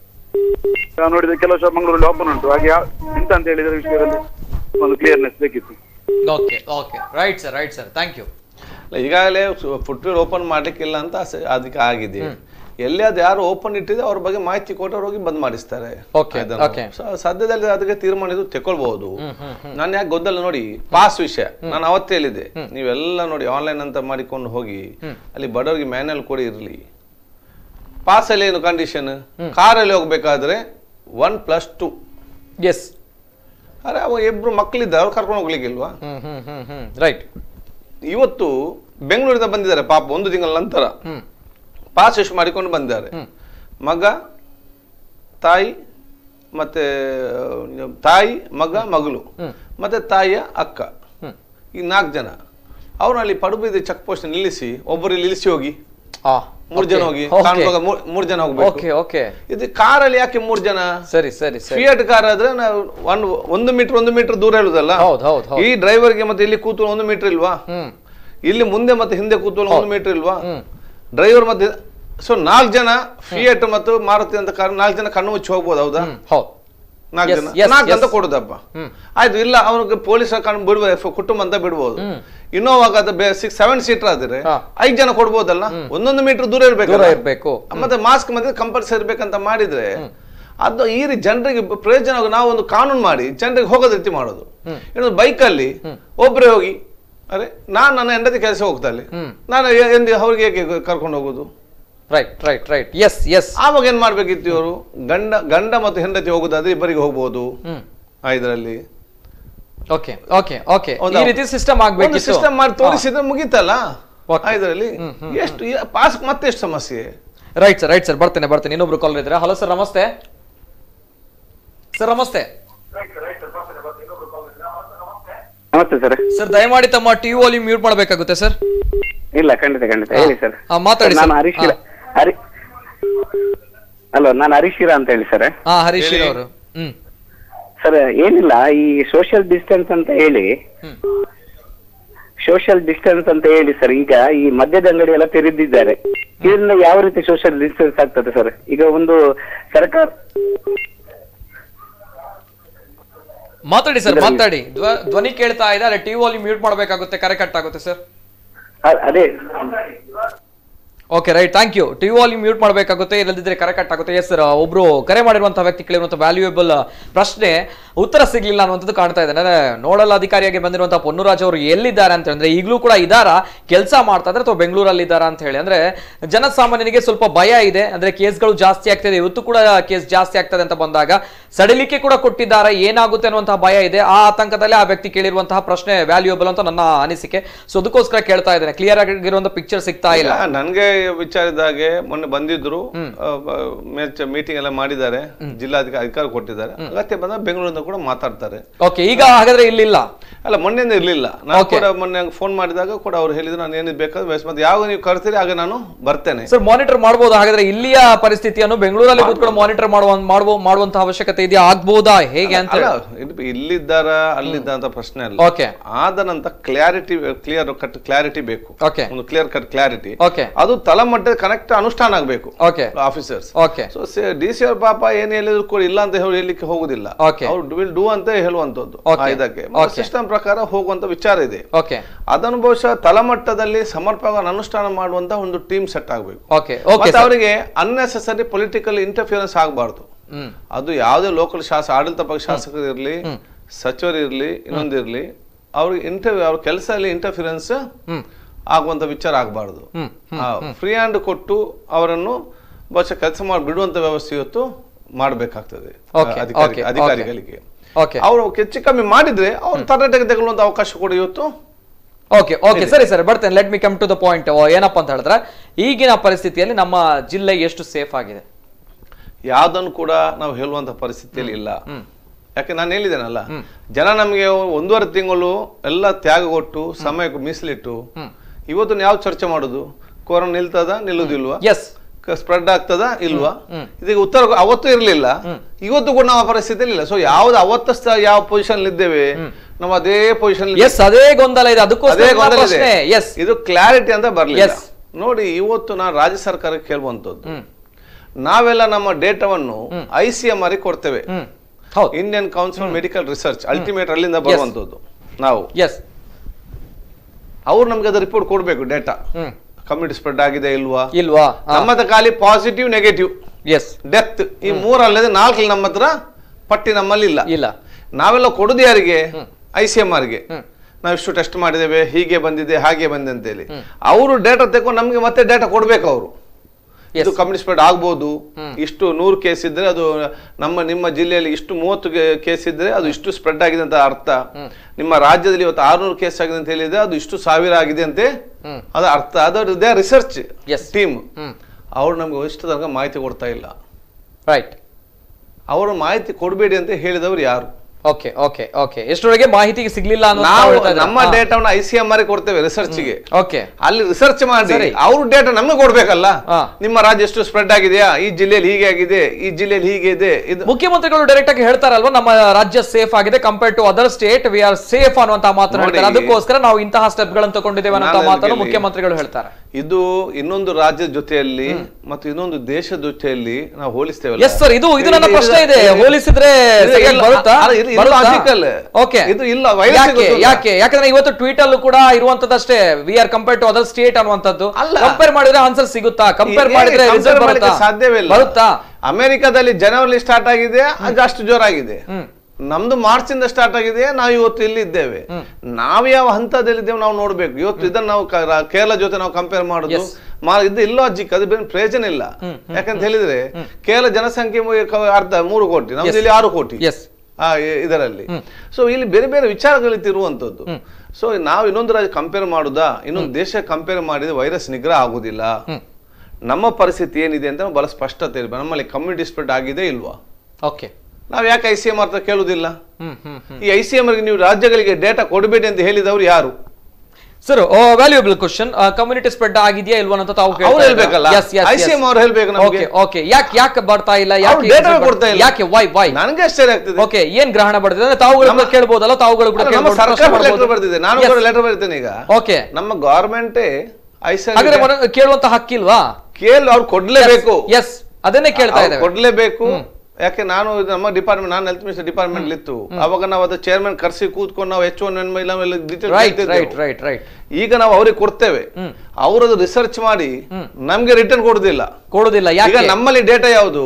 ನಾವು ನೋಡಿದ್ರೆ ಕೆಲವು ಶಾಪ್ ಮಂಗಳೂರಲ್ಲಿ ಓಪನ್ ಉಂಟು ಹಾಗೆ ಯಾವ ಎಂತ ಅಂತ ಹೇಳಿದ್ರೆ ವಿಷಯದಲ್ಲಿ ಒಂದು ಕ್ಲಿಯರ್ನೆಸ್ ಬೇಕಿತ್ತು okay okay right sir right sir thank you ಈಗಾಗಲೇ ಫುಟ್ವೇರ್ ಓಪನ್ ಮಾಡ್ಲಿಕ್ಕಿಲ್ಲ ಅಂತ ಸ- ಅದಕ್ಕೆ ಆಗಿದೆ ಎಲ್ಲಿ ಅದು ಯಾರು ಓಪನ್ ಇಟ್ಟಿದೆ ಅವ್ರ ಬಗ್ಗೆ ಮಾಹಿತಿ ಕೊಟ್ಟವ್ರು ಹೋಗಿ ಬಂದ್ ಮಾಡಿಸ್ತಾರೆ Okay, ಅದನ್ನು. okay. So, ಸದ್ಯದಲ್ಲಿ ಅದಕ್ಕೆ ತೀರ್ಮಾನ ಇದು ತಗೊಳ್ಬಹುದು ನಾನು ಯಾಕೆ ಗೊತ್ತಲ್ಲ ನೋಡಿ ಪಾಸ್ ವಿಷಯ ನಾನು ಅವತ್ತೇ ಹೇಳಿದೆ ನೀವೆಲ್ಲ ನೋಡಿ ಆನ್ಲೈನ್ ಅಂತ ಮಾಡಿಕೊಂಡು ಹೋಗಿ ಅಲ್ಲಿ ಬಡವರಿಗೆ ಮ್ಯಾನ್ಯಲ್ ಕೂಡ ಇರಲಿ ಪಾಸ್ ಅಲ್ಲಿ ಏನು ಕಂಡೀಷನ್ ಕಾರಲ್ಲಿ ಹೋಗ್ಬೇಕಾದ್ರೆ ಒನ್ ಪ್ಲಸ್ ಟು ಎಸ್ ಅರೆ ಅವ ಇಬ್ರು ಮಕ್ಕಳಿದ್ದ ಅವ್ರು ಕರ್ಕೊಂಡು ಹೋಗ್ಲಿಕ್ಕಿಲ್ವಾ ಹ್ಮ್ ಹ್ಮ್ ಹ್ಮ್ ಹ್ಮ್ ರೈಟ್ ಇವತ್ತು ಬೆಂಗಳೂರಿಂದ ಬಂದಿದ್ದಾರೆ ಪಾಪ ಒಂದು ತಿಂಗಳ ನಂತರ ಪಾಸ್ ಇಶ್ಯೂ ಮಾಡಿಕೊಂಡು ಬಂದಿದ್ದಾರೆ ಮಗ ತಾಯಿ ಮತ್ತೆ ಆ, ತಾಯಿ ಮಗ ಮಗಳು ಮತ್ತೆ ತಾಯಿಯ ಅಕ್ಕ ಈ ನಾಲ್ಕು ಜನ ಅವ್ರನ್ನ ಪಡುಬಿದ್ರಿ ಚೆಕ್ ಪೋಸ್ಟ್ ನಿಲ್ಲಿಸಿ ಒಬ್ಬರು ನಿಲ್ಲಿಸಿ ಹೋಗಿ ಮೂರ್ ಜನ ಹೋಗಿ ಕಾಣ್ವಾಗ ಮೂರ್- ಮೂರ್ ಜನ ಹೋಗ್ಬೇಕು ಓಕೆ ಓಕೆ ಇದು ಕಾರಲ್ಲಿ ಯಾಕೆ ಮೂರ್ ಜನ ಸರಿ ಸರಿ ಸರಿ ಫಿಯಟ್ ಕಾರ್ ಆದ್ರೆ ನಾವು ಒಂದು ಒಂದು ಮೀಟರ್ ಒಂದು ಮೀಟರ್ ದೂರ ಇರುದಲ್ಲ ಹೌದು ಹೌದು ಹೌದು ಈ ಡ್ರೈವರ್ಗೆ ಮತ್ತೆ ಇಲ್ಲಿ ಕೂತು ಒಂದು ಮೀಟರ್ ಇಲ್ವಾ ಇಲ್ಲಿ ಮುಂದೆ ಮತ್ತೆ ಹಿಂದೆ ಕೂತು ಒಂದು ಮೀಟರ್ ಇಲ್ವಾ ಡ್ರೈವರ್ ಮತ್ತೆ ಸೊ ನಾಲ್ಕು ಜನ ಫಿಯಟ್ ಮತ್ತು ಮಾರುತಿ ಅಂತ ಕಾರ್ ನಾಲ್ಕು ಜನ ಕಣ್ಣು ಮುಚ್ಚಿ ಹೋಗ್ಬೋದು ಹೌದಾ ಹೌದು ನಾಲ್ಕು Yes, ಜನ yes, ನಾಲ್ಕು yes. ಅಂತ ಕೊಡುದಪ್ಪ ಆಯ್ತು ಇಲ್ಲ ಅವ್ರಿಗೆ ಪೊಲೀಸರ ಕಣ್ಣು ಬಿಡ್ಬೋದು ಕುಟುಂಬ ಅಂತ ಬಿಡ್ಬೋದು ಇನ್ನೋವಾಗ ಅದು ಸಿಕ್ಸ್ ಸೆವೆನ್ ಸೀಟರ್ ಆದ್ರೆ ಐದು ಜನ ಕೊಡ್ಬೋದಲ್ಲ ಒಂದೊಂದು ಮೀಟರ್ ದೂರ ಇರ್ಬೇಕು ದೂರ ಇರ್ಬೇಕು. ಮತ್ತೆ ಮಾಸ್ಕ್ ಮತ್ತೆ ಕಂಪಲ್ಸರಿ ಇರ್ಬೇಕಂತ ಮಾಡಿದ್ರೆ ಅದು ಈ ರೀತಿ ಜನರಿಗೆ ಪ್ರಯೋಜನ ಆಗ ನಾವು ಒಂದು ಕಾನೂನು ಮಾಡಿ ಜನರಿಗೆ ಹೋಗೋದ ರೀತಿ ಮಾಡೋದು ಇನ್ನೊಂದು ಬೈಕಲ್ಲಿ ಒಬ್ರೇ ಹೋಗಿ ಅರೆ ನಾನು ನನ್ನ ಹೆಂಡತಿ ಕೆಲಸ ಹೋಗ್ತಾ ಅಲ್ಲಿ ನಾನು ಎ- ಎಂದು ಅವ್ರಿಗೆ ಹೇಗೆ ಕರ್ಕೊಂಡು ಹೋಗೋದು right right right yes yes ಆವಾಗ ಏನ್ ಮಾಡ್ಬೇಕಿತ್ತು ಇವರು ಗಂಡ ಗಂಡ ಮತ್ತು ಹೆಂಡತಿ ಹೋಗುದಾದ್ರೆ ಇಬ್ಬರಿಗೆ ಹೋಗ್ಬೋದು ಇದರಲ್ಲಿ ಓಕೆ ಓಕೆ ಓಕೆ ಈ ರೀತಿ ಸಿಸ್ಟಮ್ ಆಗ್ಬೇಕು ಸಿಸ್ಟಮ್ ಮಾಡಿ ತೋರಿಸಿದ್ರೆ ಮುಗೀತಲ್ಲ ಇದರಲ್ಲಿ ಎಷ್ಟು ಪಾಸ್ ಮತ್ತೆ ಎಷ್ಟು ಸಮಸ್ಯೆ ರೈಟ್ ಸರ್ ರೈಟ್ ಸರ್ ಬರ್ತೇನೆ ಬರ್ತೇನೆ ಇನ್ನೊಬ್ರು ಕಾಲ್ ಇದ್ರೆ ಹಲೋ ಸರ್ ನಮಸ್ತೆ ಸರ್ ನಮಸ್ತೆ ನಮಸ್ತೆ ಸರ್ ಸರ್ ದಯಮಾಡಿ ತಮ್ಮ ಟಿವಿ ವಾಲ್ಯೂಮ್ ಮ್ಯೂಟ್ ಮಾಡಬೇಕಾಗುತ್ತೆ ಸರ್ ಇಲ್ಲ ಖಂಡಿತ ಖಂಡಿತ ಹೇಳಿ ಸರ್ ಹಾ, ಮಾತಾಡಿ ನಾನು ಸರ್. ಹರೀಶ್ ಶಿರ- ಹರಿ ಹಲೋ ನಾನು ಹರೀಶ್ ಶಿರಾ ಅಂತ ಹೇಳಿ ಸರ್ ಹಾ ಹರೀಶ್ ಅವರು ಹ್ಮ್ ಸರ್ ಏನಿಲ್ಲ ಈ ಸೋಷಿಯಲ್ ಡಿಸ್ಟೆನ್ಸ್ ಅಂತ ಹೇಳಿ ಸೋಷಿಯಲ್ ಡಿಸ್ಟೆನ್ಸ್ ಅಂತ ಹೇಳಿ ಸರ್ ಈಗ ಈ ಮದ್ಯದ ಅಂಗಡಿ ಎಲ್ಲ ತೆರೆದಿದ್ದಾರೆ ಇದರಿಂದ ಯಾವ ರೀತಿ ಸೋಷಿಯಲ್ ಡಿಸ್ಟೆನ್ಸ್ ಆಗ್ತದೆ ಸರ್ ಈಗ ಒಂದು ಸರ್ಕಾರ ಮಾತಾಡಿ ಸರ್ ಇದರಲ್ಲಿ- ಮಾತಾಡಿ ಧ್ವ- ಧ್ವನಿ ಕೇಳ್ತಾ ಇದೆ ಅದೇ ಟಿವಿ ವಾಲ್ಯೂಮ್ ಮ್ಯೂಟ್ ಮಾಡಬೇಕಾಗುತ್ತೆ ಕರೆ ಕಟ್ ಆಗುತ್ತೆ ಸರ್ ಅ- ಅದೇ okay right thank you TV volume mute ಮಾಡಬೇಕಾಗುತ್ತೆ ಇಲ್ಲದಿದ್ರೆ ಕರೆ ಕಟ್ ಆಗುತ್ತೆ ಎಸ್ ಸರ್ ಒಬ್ರು ಕರೆ ಮಾಡಿರುವಂತಹ ವ್ಯಕ್ತಿ ಕೇಳಿರುವಂತಹ ವ್ಯಾಲ್ಯೂಯಬಲ್ ಪ್ರಶ್ನೆ ಉತ್ತರ ಸಿಗ್ಲಿಲ್ಲ ಅನ್ನುವಂಥದ್ದು ಕಾಣ್ತಾ ಇದೆ ಅಂದ್ರೆ ನೋಡಲ್ ಅಧಿಕಾರಿಯಾಗಿ ಬಂದಿರುವಂತಹ ಪೊನ್ನುರಾಜ್ ಅವರು ಎಲ್ಲಿದ್ದಾರೆ ಅಂತ ಹೇಳಿದ್ರೆ ಈಗಲೂ ಕೂಡ ಇದಾರಾ ಕೆಲಸ ಮಾಡ್ತಾ ಇದ್ರೆ ಅಥವಾ ಬೆಂಗಳೂರಲ್ಲಿ ಇದ್ದಾರಾ ಅಂತ ಹೇಳಿ ಅಂದ್ರೆ ಜನಸಾಮಾನ್ಯನಿಗೆ ಸ್ವಲ್ಪ ಭಯ ಇದೆ ಅಂದ್ರೆ ಕೇಸ್ಗಳು ಜಾಸ್ತಿ ಆಗ್ತಿದೆ ಇವತ್ತು ಕೂಡ ಕೇಸ್ ಜಾಸ್ತಿ ಆಗ್ತದೆ ಅಂತ ಬಂದಾಗ ಸಡಿಲಿಕೆ ಕೂಡ ಕೊಟ್ಟಿದ್ದಾರೆ ಏನಾಗುತ್ತೆ ಅನ್ನುವಂತಹ ಭಯ ಇದೆ ಆ ಆತಂಕದಲ್ಲಿ ಆ ವ್ಯಕ್ತಿ ಕೇಳಿರುವಂತಹ ಪ್ರಶ್ನೆ ವ್ಯಾಲ್ಯೂಯಬಲ್ ಅಂತ ನನ್ನ ಅನಿಸಿಕೆ ಸೊ ಅದಕ್ಕೋಸ್ಕರ ಕೇಳ್ತಾ ಇದ್ದೇನೆ ಕ್ಲಿಯರ್ ಆಗಿರುವಂತಹ ಪಿಕ್ಚರ್ ಸಿಗ್ತಾ ಇಲ್ಲ ನನಗೆ ವಿಚಾರ ಇದ್ದಾಗೆ ಮೊನ್ನೆ ಬಂದಿದ್ರು ಮೀಟಿಂಗ್ ಎಲ್ಲ ಮಾಡಿದ್ದಾರೆ ಜಿಲ್ಲಾಧಿಕಾರಿ ಅಧಿಕಾರ ಕೊಟ್ಟಿದ್ದಾರೆ ಅಗತ್ಯ ಬಂದಾಗ ಬೆಂಗಳೂರಿಂದ ಕೂಡ ಮಾತಾಡ್ತಾರೆ ಓಕೆ ಈಗ ಹಾಗಾದ್ರೆ ಇಲ್ಲಿಲ್ಲ ಅಲ್ಲ ಮೊನ್ನೆಯಿಂದ ಇರ್ಲಿಲ್ಲ ನಾನು ಕೂಡ ಮೊನ್ನೆ ಫೋನ್ ಮಾಡಿದಾಗ ಕೂಡ ಅವ್ರು ಹೇಳಿದ್ರು ನಾನು ಏನಿದ್ ಬೇಕಾದ್ರೆ ವ್ಯವಸ್ಥೆ ಮತ್ತೆ ಯಾವಾಗ ನೀವು ಕರ್ತೀರಿ ಆಗ ನಾನು ಬರ್ತೇನೆ ಸರ್ ಮಾನಿಟರ್ ಮಾಡಬಹುದು ಹಾಗಾದ್ರೆ ಇಲ್ಲಿಯ ಪರಿಸ್ಥಿತಿಯನ್ನು ಬೆಂಗಳೂರಲ್ಲಿ ಕೂತ್ಕೊಂಡು ಮಾನಿಟರ್ ಮಾಡುವ ಮಾಡುವ ಮಾಡುವಂತ ಅವಶ್ಯಕತೆ ಇದೆಯಾ ಆಗ್ಬೋದಾ ಹೇಗೆ ಅಂತ ಅಲ್ಲ, ಇದು ಇಲ್ಲಿದ್ದಾರ ಅಲ್ಲಿದ್ದ ಅಂತ ಪ್ರಶ್ನೆ ಅಲ್ಲ Okay. ಆದ ನಂತರ ಕ್ಲಾರಿಟಿ ಕ್ಲಿಯರ್ ಕಟ್ ಕ್ಲಾರಿಟಿ ಬೇಕು Okay. ಒಂದು ಕ್ಲಿಯರ್ ಕಟ್ ಕ್ಲಾರಿಟಿ Okay. ಅದು ತಳಮಟ್ಟದ ಕನೆಕ್ಟ್ ಅನುಷ್ಠಾನ ಆಗಬೇಕು Okay. Officers okay so D C ಅವ್ರ ಪಾಪ ಏನ್ ಹೇಳಿದ್ರು ಕೂಡ ಇಲ್ಲ ಅಂತ ಹೇಳಿ ಹೇಳಲಿಕ್ಕೆ ಹೋಗುದಿಲ್ಲ Okay. ಅವ್ರು ವಿಲ್ ಡೂ ಅಂತ ಹೇಳುವಂತದ್ದು Okay. ಆ ಇದಕ್ಕೆ Okay. ಸಿಸ್ಟಮ್ ಪ್ರಕಾರ ಹೋಗುವಂತ ವಿಚಾರ ಇದೆ ಓಕೆ ಅದನ್ನು ಬಹುಶಃ ತಳಮಟ್ಟದಲ್ಲಿ ಸಮರ್ಪಕ ಅನುಷ್ಠಾನ ಮಾಡುವಂತ ಒಂದು ಟೀಮ್ ಸೆಟ್ ಆಗಬೇಕು ಓಕೆ ಓಕೆ ಮತ್ತೆ ಅವರಿಗೆ ಅನ್ನೆಸೆಸರಿ ಪೊಲಿಟಿಕಲ್ ಇಂಟರ್ಫಿಯರೆನ್ಸ್ ಆಗಬಾರ್ದು ಹ್ಮ್ ಅದು ಯಾವುದೇ ಲೋಕಲ್ ಶಾಸ ಆಡಳಿತ ಪಕ್ಷ ಶಾಸಕರು ಇರಲಿ ಸಚಿವರು ಇರಲಿ ಇನ್ನೊಂದಿರಲಿ ಅವ್ರಿಗೆ ಇಂಟರ್ವ್ಯೂ ಅವ್ರ ಕೆಲಸದಲ್ಲಿ ಇಂಟರ್ಫಿರೆನ್ಸ್ ಆಗುವಂತ ವಿಚಾರ ಆಗಬಾರ್ದು ಫ್ರೀ ಹ್ಯಾಂಡ್ ಕೊಟ್ಟು ಅವರನ್ನು ಬಹುಶಃ ಕೆಲಸ ಮಾಡಿ ಬಿಡುವಂತ ವ್ಯವಸ್ಥೆ ಇವತ್ತು ಮಾಡಬೇಕಾಗ್ತದೆ Okay, ಅಧಿಕಾರಿ okay, ಅಧಿಕಾರಿಗಳಿಗೆ ಓಕೆ ಅವರು ಹೆಚ್ಚು ಕಮ್ಮಿ ಮಾಡಿದ್ರೆ ಅವ್ರು ತರಟೆಗೆ ತಗೊಳ್ಳುವಂತ ಅವಕಾಶ ಕೂಡ ಇವತ್ತು ಓಕೆ ಓಕೆ ಸರಿ ಸರ್ ಬರ್ತೇನೆ let me come to the point ಏನಪ್ಪಾ ಅಂತ ಹೇಳಿದ್ರೆ ಈಗಿನ ಪರಿಸ್ಥಿತಿಯಲ್ಲಿ ನಮ್ಮ ಜಿಲ್ಲೆ ಎಷ್ಟು ಸೇಫ್ ಆಗಿದೆ ಯಾವ್ದನ್ನು ಕೂಡ ನಾವು ಹೇಳುವಂತ ಪರಿಸ್ಥಿತಿಯಲ್ಲಿ ಇಲ್ಲ ಯಾಕೆ ನಾನು ಹೇಳಿದ್ದೇನಲ್ಲ ಜನ ನಮಗೆ ಒಂದೂವರೆ ತಿಂಗಳು ಎಲ್ಲ ತ್ಯಾಗ ಕೊಟ್ಟು ಸಮಯ ಮೀಸಲಿಟ್ಟು ಇವತ್ತು ಯಾವ ಚರ್ಚೆ ಮಾಡುದು ಕೊರೋನಾ ನಿಲ್ತದ ನಿಲ್ಲುದಿಲ್ವಾ ಎಸ್ ಸ್ಪ್ರೆಡ್ ಆಗ್ತದ ಇಲ್ವಾ ಇದಕ್ಕೆ ಉತ್ತರ ಅವತ್ತು ಇರಲಿಲ್ಲ ಇವತ್ತು ಕೂಡ ನಾವು ಆ ಪರಿಸ್ಥಿತಿಯಲ್ಲಿ ಇಲ್ಲ ಸೊ ಯಾವ್ದು ಅವತ್ತ ಸ್ಥ- ಯಾವ ಪೊಸಿಷನ್ ಇದ್ದೇವೆ ನಾವು ಅದೇ ಪೊಸಿಷನ್ ಎಸ್ ಅದೇ ಗೊಂದಲ ಇದೆ ಅದೇ ಅದಕ್ಕೋಸ್ಕರ ಗೊಂದಲ ಇದೆ. ಪ್ರಶ್ನೆ ಎಸ್ ಇದು ಕ್ಲಾರಿಟಿ ಅಂತ ಬರ್ಲಿಲ್ಲ Yes. ನೋಡಿ ಇವತ್ತು ನಾನು ರಾಜ್ಯ ಸರ್ಕಾರಕ್ಕೆ ಕೇಳುವಂತದ್ದು ನಾವೆಲ್ಲ ನಮ್ಮ ಡೇಟಾವನ್ನು ಐ ಸಿ ಎಂ ಆರ್ ಕೊಡ್ತೇವೆ Indian council medical research ultimate ಅಲ್ಲಿಂದ ಬರುವಂತದ್ದು ನಾವು ಎಸ್ ಅವ್ರು ನಮ್ಗೆ ಅದು ರಿಪೋರ್ಟ್ ಕೊಡ್ಬೇಕು ಡೇಟಾ ಕಮ್ಯುನಿಟಿ ಸ್ಪ್ರೆಡ್ ಆಗಿದೆ ಇಲ್ವಾ ಇಲ್ವಾ ನಮ್ಮದ ಖಾಲಿ ಪಾಸಿಟಿವ್ ನೆಗೆಟಿವ್ ಎಸ್ ಡೆತ್ ಈ ಮೂರಲ್ಲದೆ ನಾಲ್ಕು ನಮ್ಮ ಹತ್ರ ಪಟ್ಟಿ ನಮ್ಮಲ್ಲಿ ಇಲ್ಲ ಇಲ್ಲ ನಾವೆಲ್ಲ ಕೊಡುದು ಯಾರಿಗೆ ಐ ಸಿ ಎಂ ಆರ್ಗೆ ನಾವು ಇಷ್ಟು ಟೆಸ್ಟ್ ಮಾಡಿದ್ದೇವೆ ಹೀಗೆ ಬಂದಿದೆ ಹಾಗೆ ಬಂದಿದೆ ಅಂತೇಳಿ ಅವರು ಡೇಟಾ ತಗೊಂಡು ನಮ್ಗೆ ಮತ್ತೆ ಡೇಟಾ ಕೊಡ್ಬೇಕು ಅವರು ಇದು ಕಮ್ಯುನಿಟಿ ಸ್ಪ್ರೆಡ್ ಆಗ್ಬೋದು ಇಷ್ಟು ನೂರು ಕೇಸ್ ಇದ್ರೆ ಅದು ನಮ್ಮ ನಿಮ್ಮ ಜಿಲ್ಲೆಯಲ್ಲಿ ಇಷ್ಟು ಮೂವತ್ತು ಕೇಸ್ ಇದ್ರೆ ಅದು ಇಷ್ಟು ಸ್ಪ್ರೆಡ್ ಆಗಿದೆ ಅಂತ ಅರ್ಥ ನಿಮ್ಮ ರಾಜ್ಯದಲ್ಲಿ ಇವತ್ತು ಆರ್ನೂರು ಕೇಸ್ ಆಗಿದೆ ಅಂತ ಹೇಳಿದ್ರೆ ಅದು ಇಷ್ಟು ಸಾವಿರ ಆಗಿದೆ ಅಂತೆ ಅದು ಅರ್ಥ ಅದು ದೇ ರಿಸರ್ಚ್ ಟೀಮ್ ಅವ್ರು ನಮ್ಗೆ ಇಷ್ಟು ತನಕ ಮಾಹಿತಿ ಕೊಡ್ತಾ ಇಲ್ಲ ರೈಟ್ ಅವರು ಮಾಹಿತಿ ಕೊಡಬೇಡಿ ಅಂತ ಹೇಳಿದವರು ಯಾರು ಓಕೆ ಓಕೆ ಓಕೆ ಎಷ್ಟರೊಳಗೆ ಮಾಹಿತಿಗೆ ಸಿಗ್ಲಿಲ್ಲ ಅನ್ನೋದು ನಾವು ಹೇಳ್ತಾ ಇದ್ದೀರಾ? ನಮ್ಮ ಹಾ. ಡೇಟಾವನ್ನು ಐ ಸಿ ಎಂ ಆರ್ ಕೊಡ್ತೇವೆ ರಿಸರ್ಚ್ಗೆ ಓಕೆ ಅಲ್ಲಿ ರಿಸರ್ಚ್ ಮಾಡಿ ಸರಿ. ಅವ್ರ ಡೇಟಾ ನಮಗೆ ಕೊಡ್ಬೇಕಲ್ಲ ನಿಮ್ಮ ರಾಜ್ಯ ಎಷ್ಟು ಸ್ಪ್ರೆಡ್ ಆಗಿದೆಯಾ ಈ ಜಿಲ್ಲೆಯಲ್ಲಿ ಹೀಗೆ ಆಗಿದೆ ಈ ಜಿಲ್ಲೆಯಲ್ಲಿ ಹೀಗೆ ಇದೆ ಇದು ಮುಖ್ಯಮಂತ್ರಿಗಳು ಡೈರೆಕ್ಟ್ ಆಗಿ ಹೇಳ್ತಾರಲ್ವಾ ನಮ್ಮ ರಾಜ್ಯ ಸೇಫ್ ಆಗಿದೆ compare to other state we are safe ಅನ್ನುವಂತ ಮಾತನ್ನು ನೋಡಿ, ಹೇಳ್ತಾರೆ ಅದಕ್ಕೋಸ್ಕರ ನಾವು ಇಂತಹ ಸ್ಟೆಪ್ ಗಳನ್ನು ತಗೊಂಡಿದ್ದೇವೆ ಅನ್ನೋ ನಾನು ಮಾತನ್ನು ಇಲ್ಲಿ- ಮುಖ್ಯಮಂತ್ರಿಗಳು ಹೇಳ್ತಾರೆ ಇದು ಇನ್ನೊಂದು ರಾಜ್ಯದ ಜೊತೆಯಲ್ಲಿ ಮತ್ತು ಇನ್ನೊಂದು ದೇಶದ ಜೊತೆಯಲ್ಲಿ ನಾವು ಹೋಲಿಸ್ತೇವೆ ಎಸ್ ಸರ್ ಇದು ಇದು ನನ್ನ ಪ್ರಶ್ನೆ ಇದೆ ಹೋಲಿಸಿದ್ರೆ ಸರಿಯಾಗಿ ಬರುತ್ತಾ ಲಾಜಿಕಲ್ ಓಕೆ ಇದು ಇಲ್ಲ virus ಯಾಕೆ ಗೊತ್ತಿಲ್ಲ. ಯಾಕೆ ಯಾಕಂದ್ರೆ ಇವತ್ತು ಟ್ವೀಟ್ ಅಲ್ಲೂ ಕೂಡ ಇರುವಂತದಷ್ಟೇ we are compare to other state ಅನ್ನುವಂಥದ್ದು ಕಂಪೇರ್ ಮಾಡಿದ್ರೆ ಆನ್ಸರ್ ಸಿಗುತ್ತಾ ಕಂಪೇರ್ ಹೇಗೆ ಮಾಡಿದ್ರೆ compare ರಿಸಲ್ಟ್ ಮಾಡ್ಲಿಕ್ಕೆ ಬರುತ್ತಾ ಸಾಧ್ಯವೇ ಇಲ್ಲ ಬರುತ್ತಾ ಅಮೆರಿಕದಲ್ಲಿ ಜನವರಿ ಸ್ಟಾರ್ಟ್ ಆಗಿದೆ ಅದು ಅಷ್ಟು ಜೋರಾಗಿದೆ ನಮ್ದು ಮಾರ್ಚ್ ಇಂದ ಸ್ಟಾರ್ಟ್ ಆಗಿದೆ ನಾವು ಇವತ್ತು ಇಲ್ಲಿ ಇದ್ದೇವೆ ನಾವು ಯಾವ ಹಂತದಲ್ಲಿದ್ದೇವೆ ನಾವು ನೋಡ್ಬೇಕು ಇವತ್ತು ಇದನ್ನ ನಾವು ಕ- ರ- ಕೇರಳ ಜೊತೆ ನಾವು ಕಂಪೇರ್ ಮಾಡುದು ಮಾ- ಇದು ಇಲ್ಲಾಜಿಕ್ ಅದು ಬೇರೆ ಪ್ರಯೋಜನ ಇಲ್ಲ ಯಾಕಂತ ಹೇಳಿದ್ರೆ ಕೇರಳ ಜನಸಂಖ್ಯೆ ಮು- ಕ- ಅರ್ಧ ಮೂರು ಕೋಟಿ ನಮ್ದು ಇಲ್ಲಿ ಆರು ಕೋಟಿ ಆ, ಇ- ಇದರಲ್ಲಿ ಸೊ ಇಲ್ಲಿ ಬೇರೆ ಬೇರೆ ವಿಚಾರಗಳಿರುವಂತದ್ದು ಸೊ ನಾವು ಇನ್ನೊಂದು ರಾಜ್ಯ ಕಂಪೇರ್ ಮಾಡುದಾ ಇನ್ನೊಂದು ದೇಶ ಕಂಪೇರ್ ಮಾಡಿದ್ರೆ ವೈರಸ್ ನಿಗ್ರಹ ಆಗುದಿಲ್ಲ ನಮ್ಮ ಪರಿಸ್ಥಿತಿ ಏನಿದೆ ಅಂತ ಬಹಳ ಸ್ಪಷ್ಟತೆ ಇರ್ಬೇಕು ನಮ್ಮಲ್ಲಿ ಕಮ್ಯುನಿಟಿ ಸ್ಪ್ರೆಡ್ ಆಗಿದೆ ಇಲ್ವಾ ಓಕೆ ನಾವು ಯಾಕೆ ಐ ಸಿ ಎಂ ಆರ್ ಕೇಳುದಿಲ್ಲ ಹ್ಮ್ ಹ್ಮ್ ಈ ಐ ಸಿ ಎಂ ನೀವು ರಾಜ್ಯಗಳಿಗೆ ಡೇಟಾ ಕೊಡಬೇಡಿ ಅಂತ ಹೇಳಿದವರು ಯಾರು sir valuable question community spread ಆಗಿದೆಯಾ ಇಲ್ವಾ ಅಂತ ತಾವು ಅವ್ರು ಹೇಳ್ಬೇಕಲ್ಲ. ICM ಅವ್ರು ಹೇಳ್ಬೇಕು ನಮ್ಗೆ. ಓಕೆ ಓಕೆ ಯಾಕೆ ಯಾಕೆ ಬರ್ತಾ ಇಲ್ಲ ಅವ್ರು ಯಾಕೆ data result ಕೊಡ್ತಾ ಇಲ್ಲ. ಯಾಕೆ ವೈ ವೈ ನನಗೆ ಆಶ್ಚರ್ಯ ಆಗ್ತದೆ ಓಕೆ ಏನ್ ಗ್ರಹಣ ಬರ್ತದೆ ಅಂದ್ರೆ ತಾವುಗಳು ಕೂಡ ಕೇಳ್ಬೋದಲ್ಲ ತಾವುಗಳು ಕೂಡ ಅಲ್ಲ, ನಮ್ಮ ಕೇಳ್ಬೋದು, ಪ್ರಶ್ನೆ ಸರ್ಕಾರ ಲೆಟರ್ ಮಾಡ್ಬೋದು. ಬರ್ತಿದೆ ನಾನು Yes. ಕೂಡ ಲೆಟರ್ ಬರ್ತೇನೆ ಈಗ ಓಕೆ ನಮ್ಮ ಗವರ್ಮೆಂಟೇ ಹಾಗಾದ್ರೆ ಮೊನ್ನೆ ಕೇಳುವಂತ ಹಕ್ಕಿಲ್ವಾ ಕೇಳಿ ಅವ್ರು ಕೊಡ್ಲೇಬೇಕು ಎಸ್ ಅದನ್ನೇ ಕೇಳ್ತಾ ಅವ್ರು ಇದ್ದೇವೆ ಕೊಡ್ಲೇಬೇಕು ಯಾಕೆ ನಾನು ಇದು ನಮ್ಮ ಡಿಪಾರ್ಟ್ಮೆಂಟ್ ನಾನು ಹೆಲ್ತ್ ಮಿನಿಸ್ಟರ್ ಡಿಪಾರ್ಟ್ಮೆಂಟ್ ಇತ್ತು ಅವಾಗ ನಾವು ಅದು ಚೇರ್ಮನ್ ಕರ್ಸಿ ಕೂತ್ಕೊಂಡು ನಾವು H one right right right right ಈಗ ನಾವು ಅವ್ರಿಗೆ ಕೊಡ್ತೇವೆ ಅವರದು ರಿಸರ್ಚ್ ಮಾಡಿ ನಮ್ಗೆ ರಿಟರ್ನ್ ಕೊಡುದಿಲ್ಲ ಕೊಡುದಿಲ್ಲ ಈಗ ಯಾಕೆ ನಮ್ಮಲ್ಲಿ ಡೇಟಾ ಯಾವುದು ಹಾ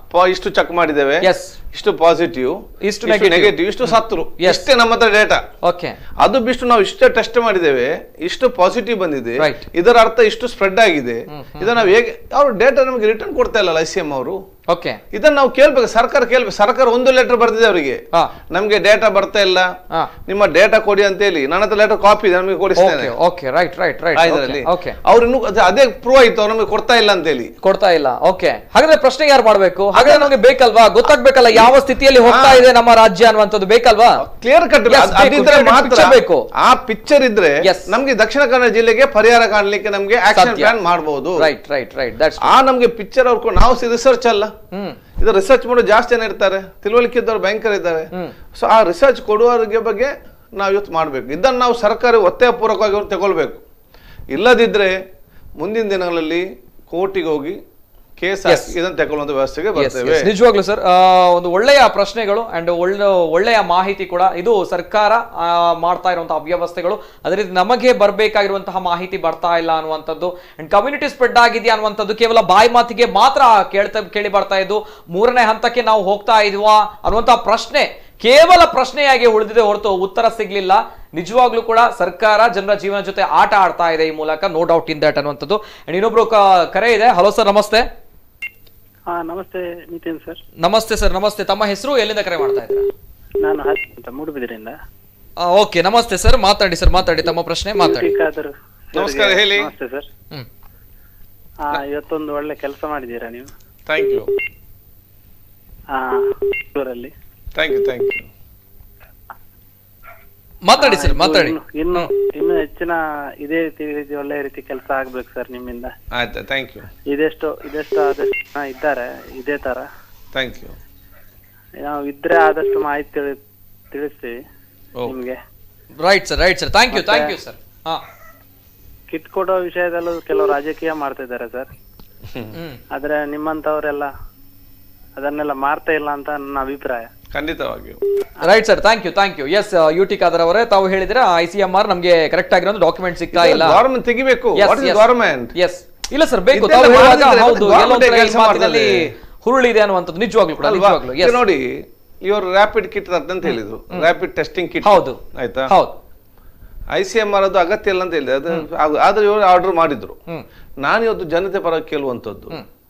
ಪ- ಇಷ್ಟು ಚೆಕ್ ಮಾಡಿದ್ದೇವೆ ಇಷ್ಟು ಪಾಸಿಟಿವ್ ಇಷ್ಟು negative. ನೆಗೆಟಿವ್ ಇಷ್ಟು ಸತ್ರು ಇಷ್ಟೇ ನಮ್ಮ ಹತ್ರ ಡೇಟಾ ಓಕೆ ಅದು ಬಿಟ್ಟು ನಾವು ಇಷ್ಟೇ ಟೆಸ್ಟ್ ಮಾಡಿದ್ದೇವೆ ಇಷ್ಟು ಪಾಸಿಟಿವ್ ಬಂದಿದೆ ಇದರ ಅರ್ಥ ಇಷ್ಟು ಸ್ಪ್ರೆಡ್ ಆಗಿದೆ ಇದನ್ನ ನಾವು ಹೇಗೆ ಅವ್ರು ಡೇಟಾ ನಮಗೆ ರಿಟರ್ನ್ ಕೊಡ್ತಾ ಇಲ್ಲ ಐ ಸಿ ಎಂ ಅವರು ಓಕೆ ಇದನ್ನ ನಾವು ಕೇಳ್ಬೇಕು ಸರ್ಕಾರ ಕೇಳ್ಬೇಕು ಸರ್ಕಾರ ಒಂದು ಲೆಟರ್ ಬರ್ದಿದೆ ಅವರಿಗೆ ನಮ್ಗೆ ಡೇಟಾ ಬರ್ತಾ ಇಲ್ಲ ನಿಮ್ಮ ಡೇಟಾ ಕೊಡಿ ಅಂತ ಹೇಳಿ ನನ್ನ ಹತ್ರ ಲೆಟರ್ ಕಾಪಿ ಇದೆ ನಮಗೆ ಕೊಡಿಸ್ತೇನೆ ಓಕೆ ರೈಟ್ ರೈಟ್ ರೈಟ್ ಇದರಲ್ಲಿ ಓಕೆ ಅವ್ರು ಇನ್ನು ಅದೇ- ಅದೇ ಪ್ರೂವ್ ಆಯ್ತು ಅವ್ರು ನಮಗೆ ಕೊಡ್ತಾ ಇಲ್ಲ ಅಂತ ಹೇಳಿ ಕೊಡ್ತಾ ಇಲ್ಲ ಓಕೆ ಹಾಗಾದ್ರೆ ಪ್ರಶ್ನೆ ಯಾರು ಮಾಡ್ಬೇಕು ಹಾಗಾದ್ರೆ ನಮಗೆ ಬೇಕಲ್ವಾ ಗೊತ್ತಾಗ್ಬೇಕಲ್ಲ ಯಾವ ಸ್ಥಿತಿಯಲ್ಲಿ ಹೋಗ್ತಾ ಇದೆ ನಮ್ಮ ರಾಜ್ಯ ಅನ್ನುವಂಥದ್ದು ಬೇಕಲ್ವಾ ಕ್ಲಿಯರ್ ಕಟ್ Yes, ಬೇಕು. ಅದಿದ್ರೆ Clear cut ಮಾತ್ರ picture ಬೇಕು ಆ ಪಿಕ್ಚರ್ ಇದ್ರೆ ನಮ್ಗೆ ದಕ್ಷಿಣ ಕನ್ನಡ ಜಿಲ್ಲೆಗೆ ಪರಿಹಾರ ಕಾಣಲಿಕ್ಕೆ ನಮ್ಗೆ ಆಕ್ಷನ್ ಸಾಧ್ಯ. ಪ್ಲಾನ್ ಮಾಡಬಹುದು ರೈಟ್ ರೈಟ್ ರೈಟ್ ದಟ್ಸ್ ಆ ನಮ್ಗೆ ಪಿಕ್ಚರ್ ಅವ್ರು ನಾವು ರಿಸರ್ಚ್ ಅಲ್ಲ ಇದು ರಿಸರ್ಚ್ ಮಾಡೋ ಜಾಸ್ತಿ ಜನ ಇರ್ತಾರೆ ತಿಳುವಳಿಕೆ ಇದ್ದವ್ರು ಭಯಂಕರ ಇದ್ದಾರೆ ಸೊ ಆ ರಿಸರ್ಚ್ ಕೊಡುವವರಿಗೆ ಬಗ್ಗೆ ನಾವು ಇವತ್ತು ಮಾಡಬೇಕು ಇದನ್ನು ನಾವು ಸರ್ಕಾರ ಒತ್ತಾಯ ಪೂರ್ವಕವಾಗಿ ಅವ್ರು ತಗೊಳ್ಬೇಕು ಇಲ್ಲದಿದ್ರೆ ಮುಂದಿನ ದಿನಗಳಲ್ಲಿ ಕೋರ್ಟಿಗೆ ಹೋಗಿ ಕೇಸ್ ಹಾಕಿ ಇದನ್ನು ತಗೊಳ್ಳುವಂತ ವ್ಯವಸ್ಥೆಗೆ Yes, ಬರ್ತೇವೆ yes. ನಿಜವಾಗ್ಲೂ ಸರ್ ಒಂದು ಒಳ್ಳೆಯ ಪ್ರಶ್ನೆಗಳು ಅಂಡ್ ಒಳ್ಳೆ ಒಳ್ಳೆಯ ಮಾಹಿತಿ ಕೂಡ ಇದು ಸರ್ಕಾರ ಆ, ಮಾಡ್ತಾ ಇರುವಂತಹ ಅವ್ಯವಸ್ಥೆಗಳು ಅದೇ ರೀತಿ ನಮಗೆ ಬರಬೇಕಾಗಿರುವಂತಹ ಮಾಹಿತಿ ಬರ್ತಾ ಇಲ್ಲ ಅನ್ನುವಂಥದ್ದು ಅಂಡ್ ಕಮ್ಯುನಿಟಿ ಸ್ಪ್ರೆಡ್ ಆಗಿದೆಯಾ ಅನ್ನುವಂಥದ್ದು ಕೇವಲ ಬಾಯಿ ಮಾತಿಗೆ ಮಾತ್ರ ಕೇಳ್ತಾ ಕೇಳಿ ಬರ್ತಾ ಇದ್ದು ಮೂರನೇ ಹಂತಕ್ಕೆ ನಾವು ಹೋಗ್ತಾ ಇದೀವಾ ಅನ್ನುವಂತಹ ಪ್ರಶ್ನೆ ಕೇವಲ ಪ್ರಶ್ನೆಯಾಗಿ ಉಳಿದಿದೆ ಹೊರತು ಉತ್ತರ ಸಿಗ್ಲಿಲ್ಲ ನಿಜವಾಗ್ಲೂ ಕೂಡ ಸರ್ಕಾರ ಜನರ ಜೀವನ ಜೊತೆ ಆಟ ಆಡ್ತಾ ಇದೆ ಈ ಮೂಲಕ ನೋ ಡೌಟ್ ಇನ್ ದಟ್ ಅನ್ನುವಂಥದ್ದು ಅಂಡ್ ಇನ್ನೊಬ್ರು ಕ- ಕರೆ ಇದೆ ಹಲೋ ಸರ್ ನಮಸ್ತೆ ಹಾ ನಮಸ್ತೆ ನಿತಿನ್ ಸರ್ ನಮಸ್ತೆ ಸರ್ ನಮಸ್ತೆ ತಮ್ಮ ಹೆಸರು ಎಲ್ಲಿಂದ ಕರೆ ಮಾಡ್ತಾ ಇದ್ದೀರಾ ನಾನು ಹರ್ಷ್ ಅಂತ ಮೂಡುಬಿದಿರೆಯಿಂದ ಓಕೆ ನಮಸ್ತೆ ಸರ್ ಮಾತಾಡಿ ಸರ್ ಮಾತಾಡಿ ತಮ್ಮ ಪ್ರಶ್ನೆ ಮಾತಾಡಿ ಬೇಕಾದರೂ ನಮಸ್ಕಾರ, ಹೇಳಿ. ನಮಸ್ತೆ ಸರ್ ಹ್ಮ್. ಹಾ ಇವತ್ತೊಂದು ಒಳ್ಳೆ ಕೆಲಸ ಮಾಡಿದ್ದೀರಾ ನೀವು ಥ್ಯಾಂಕ್ ಯು ಹಾ ಊರಲ್ಲಿ ಥ್ಯಾಂಕ್ ಯು ಥ್ಯಾಂಕ್ ಯು ಮಾತಾಡಿ ಸರ್ ಇದು ಮಾತಾಡಿ ಇನ್ನು- ಇನ್ನು ಇನ್ನು ಹೆಚ್ಚಿನ ಇದೇ ರೀತಿ ರೀತಿ ಒಳ್ಳೆ ರೀತಿ ಕೆಲಸ ಆಗ್ಬೇಕು ಸರ್ ನಿಮ್ಮಿಂದ ಆಯ್ತಾ ಥ್ಯಾಂಕ್ ಯು ಇದೆಷ್ಟು ಇದೆಷ್ಟು ಆದಷ್ಟು ಜನ ಇದ್ದಾರೆ ಇದೇ ತರ ಥ್ಯಾಂಕ್ ಯು ನಾವು ಇದ್ರೆ ಆದಷ್ಟು ಮಾಹಿತಿ ತಿಳಿ- ತಿಳಿಸ್ತೀವಿ ನಿಮ್ಗೆ right sir right sir thank you thank you sir ಹಾ ಕಿಟ್ ಕೊಡೋ ವಿಷಯದಲ್ಲೂ ಕೆಲವು ರಾಜಕೀಯ ಮಾಡ್ತಾ ಇದ್ದಾರೆ ಸರ್ ಆದ್ರೆ ನಿಮ್ಮಂತವರೆಲ್ಲ ಅದನ್ನೆಲ್ಲ ಮಾಡ್ತಾ ಇಲ್ಲ ಅಂತ ನನ್ನ ಅಭಿಪ್ರಾಯ ಖಂಡಿತವಾಗಿಯೂ right sir thank you thank you yes U T Khader ಅವರೇ ತಾವು ಹೇಳಿದ್ರೆ ಐ ಸಿ ಎಂ ಆರ್ ನಮಗೆ ಕರೆಕ್ಟ್ ಆಗಿರೋ ಡಾಕ್ಯುಮೆಂಟ್ ಸಿಗ್ತಾ ಇಲ್ಲ ಗೌರ್ಮೆಂಟ್ ತೆಗಿಬೇಕು Yes, what is yes. Government yes ಇಲ್ಲ ಸರ್ ಬೇಕು ಇದೆಲ್ಲ ತಾವು ಹೇಳುವಾಗ ಮಾಡಿದ್ರೆ ಹೌದು government ಎಲ್ಲೋ ಒಂದ್ ಕಡೆ ಈ ಕೆಲ್ಸ ಮಾತಿನಲ್ಲಿ ಮಾಡ್ತದೆ. ಹುರುಳಿದೆ ಅನ್ನುವಂಥದ್ದು ನಿಜವಾಗ್ಲೂ ಕೂಡ ಅಲ್ವಾ? ನಿಜವಾಗ್ಲೂ ಈಗ yes. ನೋಡಿ ಇವರು ರ್ಯಾಪಿಡ್ ಕಿಟ್ ಅಂತ ಹೇಳಿದ್ರು ರ್ಯಾಪಿಡ್ ಟೆಸ್ಟಿಂಗ್ ಕಿಟ್ ಹೌದು. ಆಯ್ತಾ ಹೌದು ಐ ಸಿ ಎಂ ಆರ್ ಅದು ಅಗತ್ಯ ಇಲ್ಲ ಅಂತ ಹೇಳಿದೆ ಅದು ಆಗ- ಆದ್ರೆ ಇವರು ಆರ್ಡರ್ ಮಾಡಿದ್ರು ಹ್ಮ್. ನಾನು ಇವತ್ತು ಜನತೆ ಪರ ಕೇಳುವಂಥದ್ದು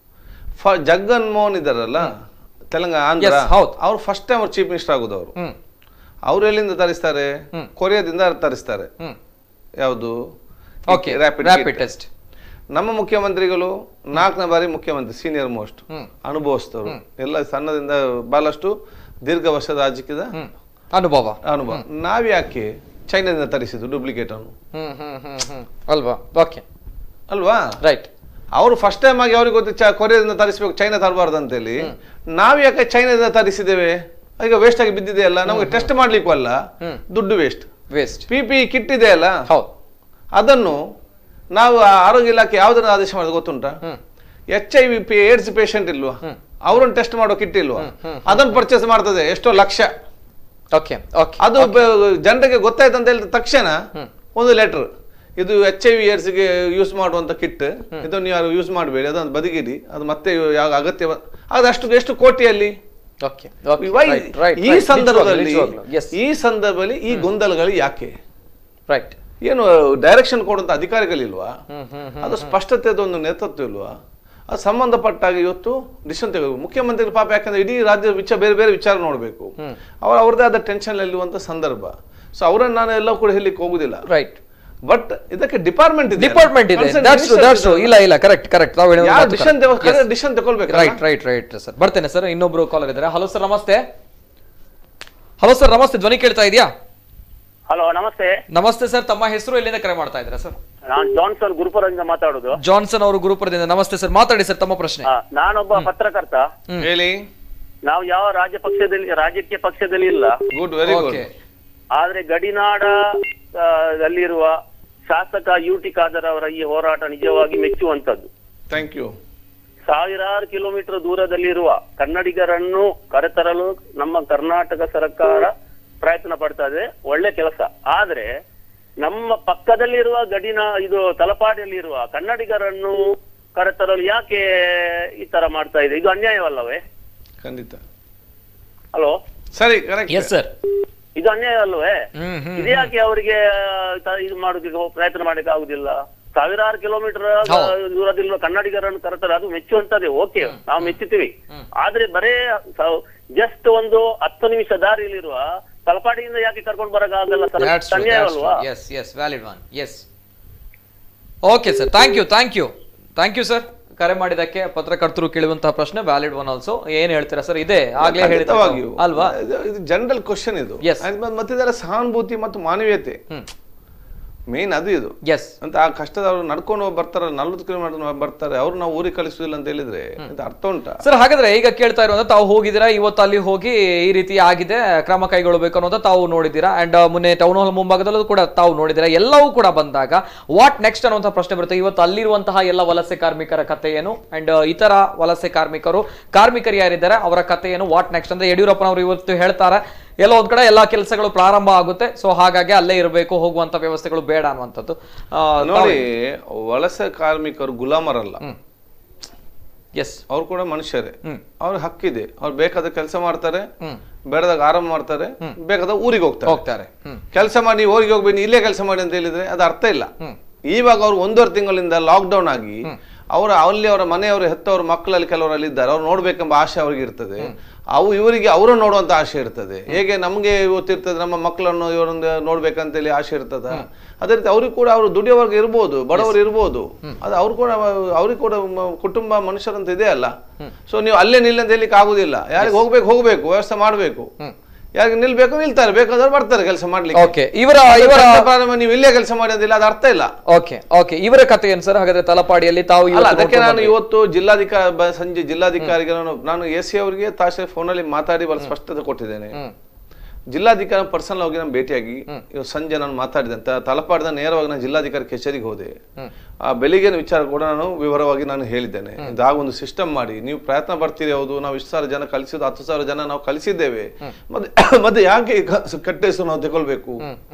ಫ- ಜಗನ್ ಮೋಹನ್ ಇದಾರಲ್ಲ ತೆಲಂಗಾಣ ಆಂಧ್ರ Yes, ಹೌದು. ಅವ್ರು ಫಸ್ಟ್ ಟೈಮ್ ಅವ್ರು ಚೀಫ್ ಮಿನಿಸ್ಟರ್ ಆಗುದು ಅವರು ಹ್ಮ್ ಅವ್ರು ಎಲ್ಲಿಂದ ತರಿಸ್ತಾರೆ ಕೊರಿಯಾದಿಂದ ತರಿಸ್ತಾರೆ ಹ್ಮ್ ಯಾವುದು Okay, ರ್ಯಾಪಿಡ್ rapid test. ನಮ್ಮ ಮುಖ್ಯಮಂತ್ರಿಗಳು ನಾಲ್ಕನೇ ಬಾರಿ ಮುಖ್ಯಮಂತ್ರಿ ಸೀನಿಯರ್ ಮೋಸ್ಟ್ ಹ್ಮ್. ಅನುಭವಿಸ್ತವರು ಎಲ್ಲ ಸಣ್ಣದಿಂದ ಬಹಳಷ್ಟು ದೀರ್ಘ ವರ್ಷದ ರಾಜಕೀಯದ ಅನುಭವ ಅನುಭವ ನಾವ್ಯಾಕೆ ಚೈನಾದಿಂದ ತರಿಸಿದ್ದು ಡೂಪ್ಲಿಕೇಟ್ ಅನ್ನು ಹ್ಮ್ ಹ್ಮ್ ಹ್ಮ್ ಹ್ಮ್ ಅಲ್ವಾ ಓಕೆ ಅಲ್ವಾ ರೈಟ್ ಅವರು ಫಸ್ಟ್ ಟೈಮ್ ಆಗಿ ಅವ್ರಿಗೆ ಗೊತ್ತು ಚ- ಕೊರಿಯಾದಿಂದ ತರಿಸ್ಬೇಕು ಚೈನಾ ತರಬಾರ್ದು ಅಂತೇಳಿ ನಾವ್ ಯಾಕೆ ಚೈನಾದಿಂದ ತರಿಸಿದ್ದೇವೆ ಈಗ ವೇಸ್ಟ್ ಆಗಿ ಬಿದ್ದಿದೆ ಅಲ್ಲ ನಮಗೆ ಟೆಸ್ಟ್ ಮಾಡ್ಲಿಕ್ಕೂ ಅಲ್ಲ ದುಡ್ಡು waste waste P P kit ಇದೆ ಅಲ್ಲ ಹೌದು ಅದನ್ನು ನಾವು ಆ ಆರೋಗ್ಯ ಇಲಾಖೆ ಯಾವ್ದನ್ನ ಆದೇಶ ಮಾಡೋದು ಗೊತ್ತುಂಟಾ H I V P AIDS patient ಇಲ್ವಾ ಅವ್ರನ್ನ ಟೆಸ್ಟ್ ಮಾಡೋ ಕಿಟ್ ಇಲ್ವಾ ಅದನ್ನು ಪರ್ಚೇಸ್ ಮಾಡ್ತದೆ ಎಷ್ಟೋ ಲಕ್ಷ ಓಕೆ ಓಕೆ ಅದು ಬ- ಜನರಿಗೆ ಗೊತ್ತಾಯ್ತು ಅಂತ ಹೇಳಿದ ತಕ್ಷಣ ಒಂದು ಲೆಟರ್ ಇದು ಎಚ್ ಐ ವಿ ಏಡ್ಸ್ಗೆ ಯೂಸ್ ಮಾಡುವಂತ ಕಿಟ್ ಇದನ್ನು ಯಾರು ಯೂಸ್ ಮಾಡಬೇಡಿ ಅದನ್ನು ಬದಿಗಿಡಿ ಅದು ಮತ್ತೆ ಯಾವ ಅಗತ್ಯ ಬ- ಅದು ಅಷ್ಟು ಎಷ್ಟು ಕೋಟಿಯಲ್ಲಿ ಓಕೆ Why? ಈ ಸಂದರ್ಭದಲ್ಲಿ ಈ ಸಂದರ್ಭದಲ್ಲಿ ಈ ಗೊಂದಲಗಳು ಯಾಕೆ ರೈಟ್ ಏನು ಡೈರೆಕ್ಷನ್ ಕೊಡುವಂತ ಅಧಿಕಾರಿಗಳಿಲ್ವಾ ಅದು ಸ್ಪಷ್ಟತೆದ ಒಂದು ನೇತೃತ್ವ ಇಲ್ವಾ ಅದು ಸಂಬಂಧಪಟ್ಟಾಗ ಇವತ್ತು ಡಿಸಿಷನ್ ತೆಗೆದು ಮುಖ್ಯಮಂತ್ರಿಗಳು ಪಾಪ ಯಾಕಂದ್ರೆ ಇಡೀ ರಾಜ್ಯದ ವಿಚಾರ ಬೇರೆ ಬೇರೆ ವಿಚಾರ ನೋಡಬೇಕು ಅವ್ರ ಅವ್ರದೇ ಆದ ಟೆನ್ಷನ್ ಇರುವಂತ ಸಂದರ್ಭ ಸೊ ಅವರನ್ನ ನಾನು ಎಲ್ಲ ಕೂಡ ಹೇಳಲಿಕ್ಕೆ ಹೋಗುದಿಲ್ಲ ರೈಟ್ ಬಟ್ ಇದಕ್ಕೆ ಡಿಪಾರ್ಟ್ಮೆಂಟ್ ಇದೆ ಡಿಪಾರ್ಟ್ಮೆಂಟ್ ಇದೆ ದಟ್ಸ್ ದಟ್ಸ್ ಇಲ್ಲ ಇಲ್ಲ ಕರೆಕ್ಟ್ ಕರೆಕ್ಟ್ ತಾವು ಯಾವ ಡಿಸಿಷನ್ ಡಿಸಿಷನ್ ತಗೊಳ್ಬೇಕು ರೈಟ್ ರೈಟ್ ರೈಟ್ ಸರ್ ಬರ್ತೇನೆ ಸರ್ ಇನ್ನೊಬ್ರು ಕಾಲರ್ ಇದ್ದಾರೆ ಹಲೋ ಸರ್ ನಮಸ್ತೆ ಹಲೋ ಸರ್ ನಮಸ್ತೆ ಧ್ವನಿ ಕೇಳ್ತಾ ಇದೆಯಾ ಹಲೋ ನಮಸ್ತೆ ನಮಸ್ತೆ ಸರ್ ತಮ್ಮ ಹೆಸರು ಎಲ್ಲಿಂದ ಕರೆ ಮಾಡ್ತಾ ಇದ್ದೀರಾ ಸರ್ ನಾನು ಜಾನ್ಸನ್ ಗುರುಪುರದಿಂದ ಮಾತಾಡುದು ಜಾನ್ಸನ್ ಅವರು ಗುರುಪುರದಿಂದ ನಮಸ್ತೆ ಸರ್ ಮಾತಾಡಿ ಸರ್ ತಮ್ಮ ಪ್ರಶ್ನೆ ಆ, ನಾನೊಬ್ಬ ಪತ್ರಕರ್ತ ಹೇಳಿ ನಾವು ಯಾವ ರಾಜ್ಯ ಪಕ್ಷದಲ್ಲಿ ರಾಜಕೀಯ ಪಕ್ಷದಲ್ಲಿ ಇಲ್ಲ ಗುಡ್ ವೆರಿ ಗುಡ್ Okay. ಆದ್ರೆ ಗಡಿನಾಡ ಆ, ದಲ್ಲಿರುವ ಶಾಸಕ ಯು ಟಿ ಖಾದರ್ ಅವರ ಈ ಹೋರಾಟ ನಿಜವಾಗಿ ಮೆಚ್ಚುವಂತದ್ದು ಥ್ಯಾಂಕ್ ಯು ಸಾವಿರಾರು ಕಿಲೋಮೀಟರ್ ದೂರದಲ್ಲಿರುವ ಕನ್ನಡಿಗರನ್ನು ಕರೆತರಲು ನಮ್ಮ ಕರ್ನಾಟಕ ಸರ್ಕಾರ ಪ್ರಯತ್ನ ಪಡ್ತಾ ಇದೆ ಒಳ್ಳೆ ಕೆಲಸ ಆದ್ರೆ ನಮ್ಮ ಪಕ್ಕದಲ್ಲಿರುವ ಗಡಿನ ಇದು ತಲಪಾಡಿಯಲ್ಲಿರುವ ಕನ್ನಡಿಗರನ್ನು ಕರೆತರಲು ಯಾಕೆ ಈ ತರ ಮಾಡ್ತಾ ಇದೆ ಇದು ಅನ್ಯಾಯವಲ್ಲವೇ ಖಂಡಿತ ಹಲೋ ಸರಿ ಕರೆಕ್ಟ್ ಎಸ್ ಸರ್ ಇದು ಅನ್ಯಾಯ ಅಲ್ವೇ ಹ್ಮ್ ಹ್ಮ್ ಇದು ಯಾಕೆ ಅವರಿಗೆ ತ- ಇದು ಮಾಡೋದಕ್ಕೆ ಪ್ರಯತ್ನ ಮಾಡಕ್ಕೆ ಆಗುದಿಲ್ಲ ಸಾವಿರಾರು ಕಿಲೋಮೀಟರ್ ಹೌದು. ದೂರದಿರುವ ಕನ್ನಡಿಗರನ್ನು ಕರೆತಾರೆ ಅದು ಮೆಚ್ಚುವಂತದ್ದೇ ಓಕೆ ನಾವು ಮೆಚ್ಚುತ್ತೀವಿ ಆದ್ರೆ ಬರೇ ಜಸ್ಟ್ ಒಂದು ಹತ್ತು ನಿಮಿಷ ದಾರಿಯಲ್ಲಿರುವ ತಲಪಾಡಿಯಿಂದ ಯಾಕೆ ಕರ್ಕೊಂಡು ಬರಕ್ಕಾಗಲ್ಲ ಸರ್ That's true, ಅನ್ಯಾಯ that's true. ಅಲ್ವಾ Yes, yes, valid one. Yes. Okay sir thank you thank you thank you sir ಕರೆ ಮಾಡಿದಕ್ಕೆ ಪತ್ರಕರ್ತರು ಕೇಳುವಂತಹ ಪ್ರಶ್ನೆ ವ್ಯಾಲಿಡ್ ಒನ್ ಆಲ್ಸೋ ಏನ್ ಹೇಳ್ತೀರಾ ಸರ್ ಇದೆ ಆಗ್ಲೇ ಹೇಳಿದ ಖಂಡಿತವಾಗಿಯೂ. ಅಲ್ವಾ ಇದು- ಇದು ಜನರಲ್ ಕ್ವಶನ್ ಇದು Yes. ಅದ್ ಮತ್ತ್ ಮತ್ತೆ ಇದರ ಸಹಾನುಭೂತಿ ಮತ್ತು ಮಾನವೀಯತೆ ಮೇನ್ ಅದು ಇದು ಎಸ್ ಅಂತ ಆ ಕಷ್ಟದವ್ರು ನಡ್ಕೊಂಡು ಹೋಗಿ ಬರ್ತಾರೆ ನಲ್ವತ್ತು ಕಿಲೋಮೀಟರ್ ಬರ್ತಾರೆ ಅವ್ರು ನಾವು ಊರಿಗೆ ಕಳಿಸುದಿಲ್ಲ ಅಂತ ಹೇಳಿದ್ರೆ ಇದು ಅರ್ಥ ಉಂಟಾ ಸರ್ ಹಾಗಾದ್ರೆ ಈಗ ಕೇಳ್ತಾ ಇರೋದು ತಾವು ಹೋಗಿದ್ದೀರಾ ಇವತ್ತು ಅಲ್ಲಿ ಹೋಗಿ ಈ ರೀತಿ ಆಗಿದೆ ಕ್ರಮ ಕೈಗೊಳ್ಳಬೇಕು ಅನ್ನೋದು ತಾವು ನೋಡಿದ್ದೀರಾ ಅಂಡ್ ಮೊನ್ನೆ ಟೌನ್ ಹಾಲ್ ಮುಂಭಾಗದಲ್ಲೂ ಕೂಡ ತಾವು ನೋಡಿದ್ದೀರಾ ಎಲ್ಲವೂ ಕೂಡ ಬಂದಾಗ ವಾಟ್ ನೆಕ್ಸ್ಟ್ ಅನ್ನುವಂಥ ಪ್ರಶ್ನೆ ಬರುತ್ತೆ ಇವತ್ತು ಅಲ್ಲಿರುವಂತಹ ಎಲ್ಲ ವಲಸೆ ಕಾರ್ಮಿಕರ ಕತೆ ಏನು ಅಂಡ್ ಇತರ ವಲಸೆ ಕಾರ್ಮಿಕರು ಕಾರ್ಮಿಕರು ಯಾರಿದ್ದಾರೆ ಅವರ ಕತೆ ಏನು ವಾಟ್ ನೆಕ್ಸ್ಟ್ ಅಂದ್ರೆ ಯಡಿಯೂರಪ್ಪನವರು ಇವತ್ತು ಹೇಳ್ತಾರೆ ಎಲ್ಲೋ ಒಂದ್ ಕಡೆ ಎಲ್ಲಾ ಕೆಲಸಗಳು ಪ್ರಾರಂಭ ಆಗುತ್ತೆ ಸೊ ಹಾಗಾಗಿ ಅಲ್ಲೇ ಇರಬೇಕು ಹೋಗುವಂತ ವ್ಯವಸ್ಥೆಗಳು ಬೇಡ ಅನ್ನುವಂಥದ್ದು ಆ, ನೋಡಿ ವಲಸೆ ಕಾರ್ಮಿಕರು ಗುಲಾಮರಲ್ಲ ಎಸ್ ಅವ್ರು ಕೂಡ ಮನುಷ್ಯರೇ ಅವ್ರ ಹಕ್ಕಿದೆ ಅವ್ರು ಬೇಕಾದ ಕೆಲಸ ಮಾಡ್ತಾರೆ ಬೇಡದಾಗ ಆರಾಮ ಮಾಡ್ತಾರೆ ಬೇಕಾದ ಊರಿಗೆ ಹೋಗ್ತಾರೆ ಹೋಗ್ತಾರೆ ಕೆಲಸ ಮಾಡಿ ನೀವು ಊರಿಗೆ ಹೋಗ್ಬೇಕು ಇಲ್ಲೇ ಕೆಲಸ ಮಾಡಿ ಅಂತ ಹೇಳಿದ್ರೆ ಅದು ಅರ್ಥ ಇಲ್ಲ ಇವಾಗ ಅವ್ರು ಒಂದೂವರೆ ತಿಂಗಳಿಂದ ಲಾಕ್ಡೌನ್ ಆಗಿ ಅವರ ಅಲ್ಲಿ ಅವರ ಮನೆಯವರು ಹೆತ್ತವರು ಮಕ್ಕಳಲ್ಲಿ ಕೆಲವರಲ್ಲಿ ಇದ್ದಾರೆ ಅವ್ರು ನೋಡ್ಬೇಕೆಂಬ ಆಸೆ ಅವ್ರಿಗೆ ಇರ್ತದೆ ಅವು ಇವರಿಗೆ ಅವರು ನೋಡುವಂತ ಆಸೆ ಇರ್ತದೆ ಹೇಗೆ ನಮಗೆ ಇವತ್ತಿರ್ತದೆ ನಮ್ಮ ಮಕ್ಕಳನ್ನು ಇವರೊಂದು ನೋಡ್ಬೇಕಂತೇಳಿ ಆಸೆ ಇರ್ತದ ಅದೇ ರೀತಿ ಅವ್ರಿಗೆ ಕೂಡ ಅವರು ದುಡಿಯೋವರ್ಗ ಇರ್ಬೋದು ಬಡವರು ಇರ್ಬೋದು ಅದು ಅವ್ರು ಕೂಡ ಅವ್ರಿಗೆ ಕೂಡ ಮ- ಕುಟುಂಬ ಮನುಷ್ಯರಂತ ಇದೆ ಅಲ್ಲ ಸೊ ನೀವು ಅಲ್ಲೇ ನಿಲ್ಲ ಅಂತ ಹೇಳಿಕ್ಕೆ ಆಗುದಿಲ್ಲ ಯಾರಿಗೆ ಹೋಗ್ಬೇಕು ಹೋಗ್ಬೇಕು ವ್ಯವಸ್ಥೆ ಮಾಡ್ಬೇಕು ಯಾರಿಗೆ ನಿಲ್ಬೇಕು ನಿಲ್ತಾರೆ ಬೇಕಾದವ್ರು ಬರ್ತಾರೆ ಕೆಲಸ ಮಾಡ್ಲಿಕ್ಕೆ ಓಕೆ ಇವರ ಅದು ಇವರ ಚಂದ ಪ್ರಾರಂಭ ನೀವು ಇಲ್ಲೇ ಕೆಲಸ ಮಾಡೋದಿಲ್ಲ ಅದು ಅರ್ಥ ಇಲ್ಲ ಓಕೆ ಓಕೆ ಇವರ ಕತೆ ಏನ್ ಸರ್ ಹಾಗಾದ್ರೆ ತಲಪಾಡಿಯಲ್ಲಿ ತಾವು ಅಲ್ಲ ಇವತ್ತು ಅದಕ್ಕೆ ನೋಡ್ಕೊಂಡು ನಾನು ಬಂದ್ರಿ. ಇವತ್ತು ಜಿಲ್ಲಾಧಿಕಾರಿ ಬ- ಸಂಜೆ ಜಿಲ್ಲಾಧಿಕಾರಿಗೆ ನಾನು ನಾನು ಎ ಸಿ ಅವರಿಗೆ ತಾಸೆ ಫೋನಲ್ಲಿ ಮಾತಾಡಿ ಬಹಳ ಸ್ಪಷ್ಟತೆ ಕೊಟ್ಟಿದ್ದೇನೆ ಜಿಲ್ಲಾಧಿಕಾರಿ ಪರ್ಸನಲ್ ಹೋಗಿ ನಾನು ಭೇಟಿಯಾಗಿ ಇವತ್ತು ಸಂಜೆ ನಾನು ಮಾತಾಡಿದೆ ಅಂತ ತಲಪಾಡಿದ ನೇರವಾಗಿ ನಾನು ಜಿಲ್ಲಾಧಿಕಾರಿ ಕಚೇರಿಗೆ ಹೋದೆ ಆ ಬೆಳಿಗ್ಗಿನ ವಿಚಾರ ಕೂಡ ನಾನು ವಿವರವಾಗಿ ನಾನು ಹೇಳಿದ್ದೇನೆ ಇದಾಗ ಒಂದು ಸಿಸ್ಟಮ್ ಮಾಡಿ ನೀವು ಪ್ರಯತ್ನ ಬರ್ತೀರಿ ಹೌದು ನಾವು ಇಷ್ಟು ಸಾವಿರ ಜನ ಕಲಿಸಿದ್ದು ಹತ್ತು ಸಾವಿರ ಜನ ನಾವು ಕಲಿಸಿದ್ದೇವೆ ಮತ್ತೆ ಮತ್ತೆ ಯಾಕೆ ಕ- ಕೆಟ್ಟ ಹೆಸರು ನಾವು ತಗೊಳ್ಬೇಕು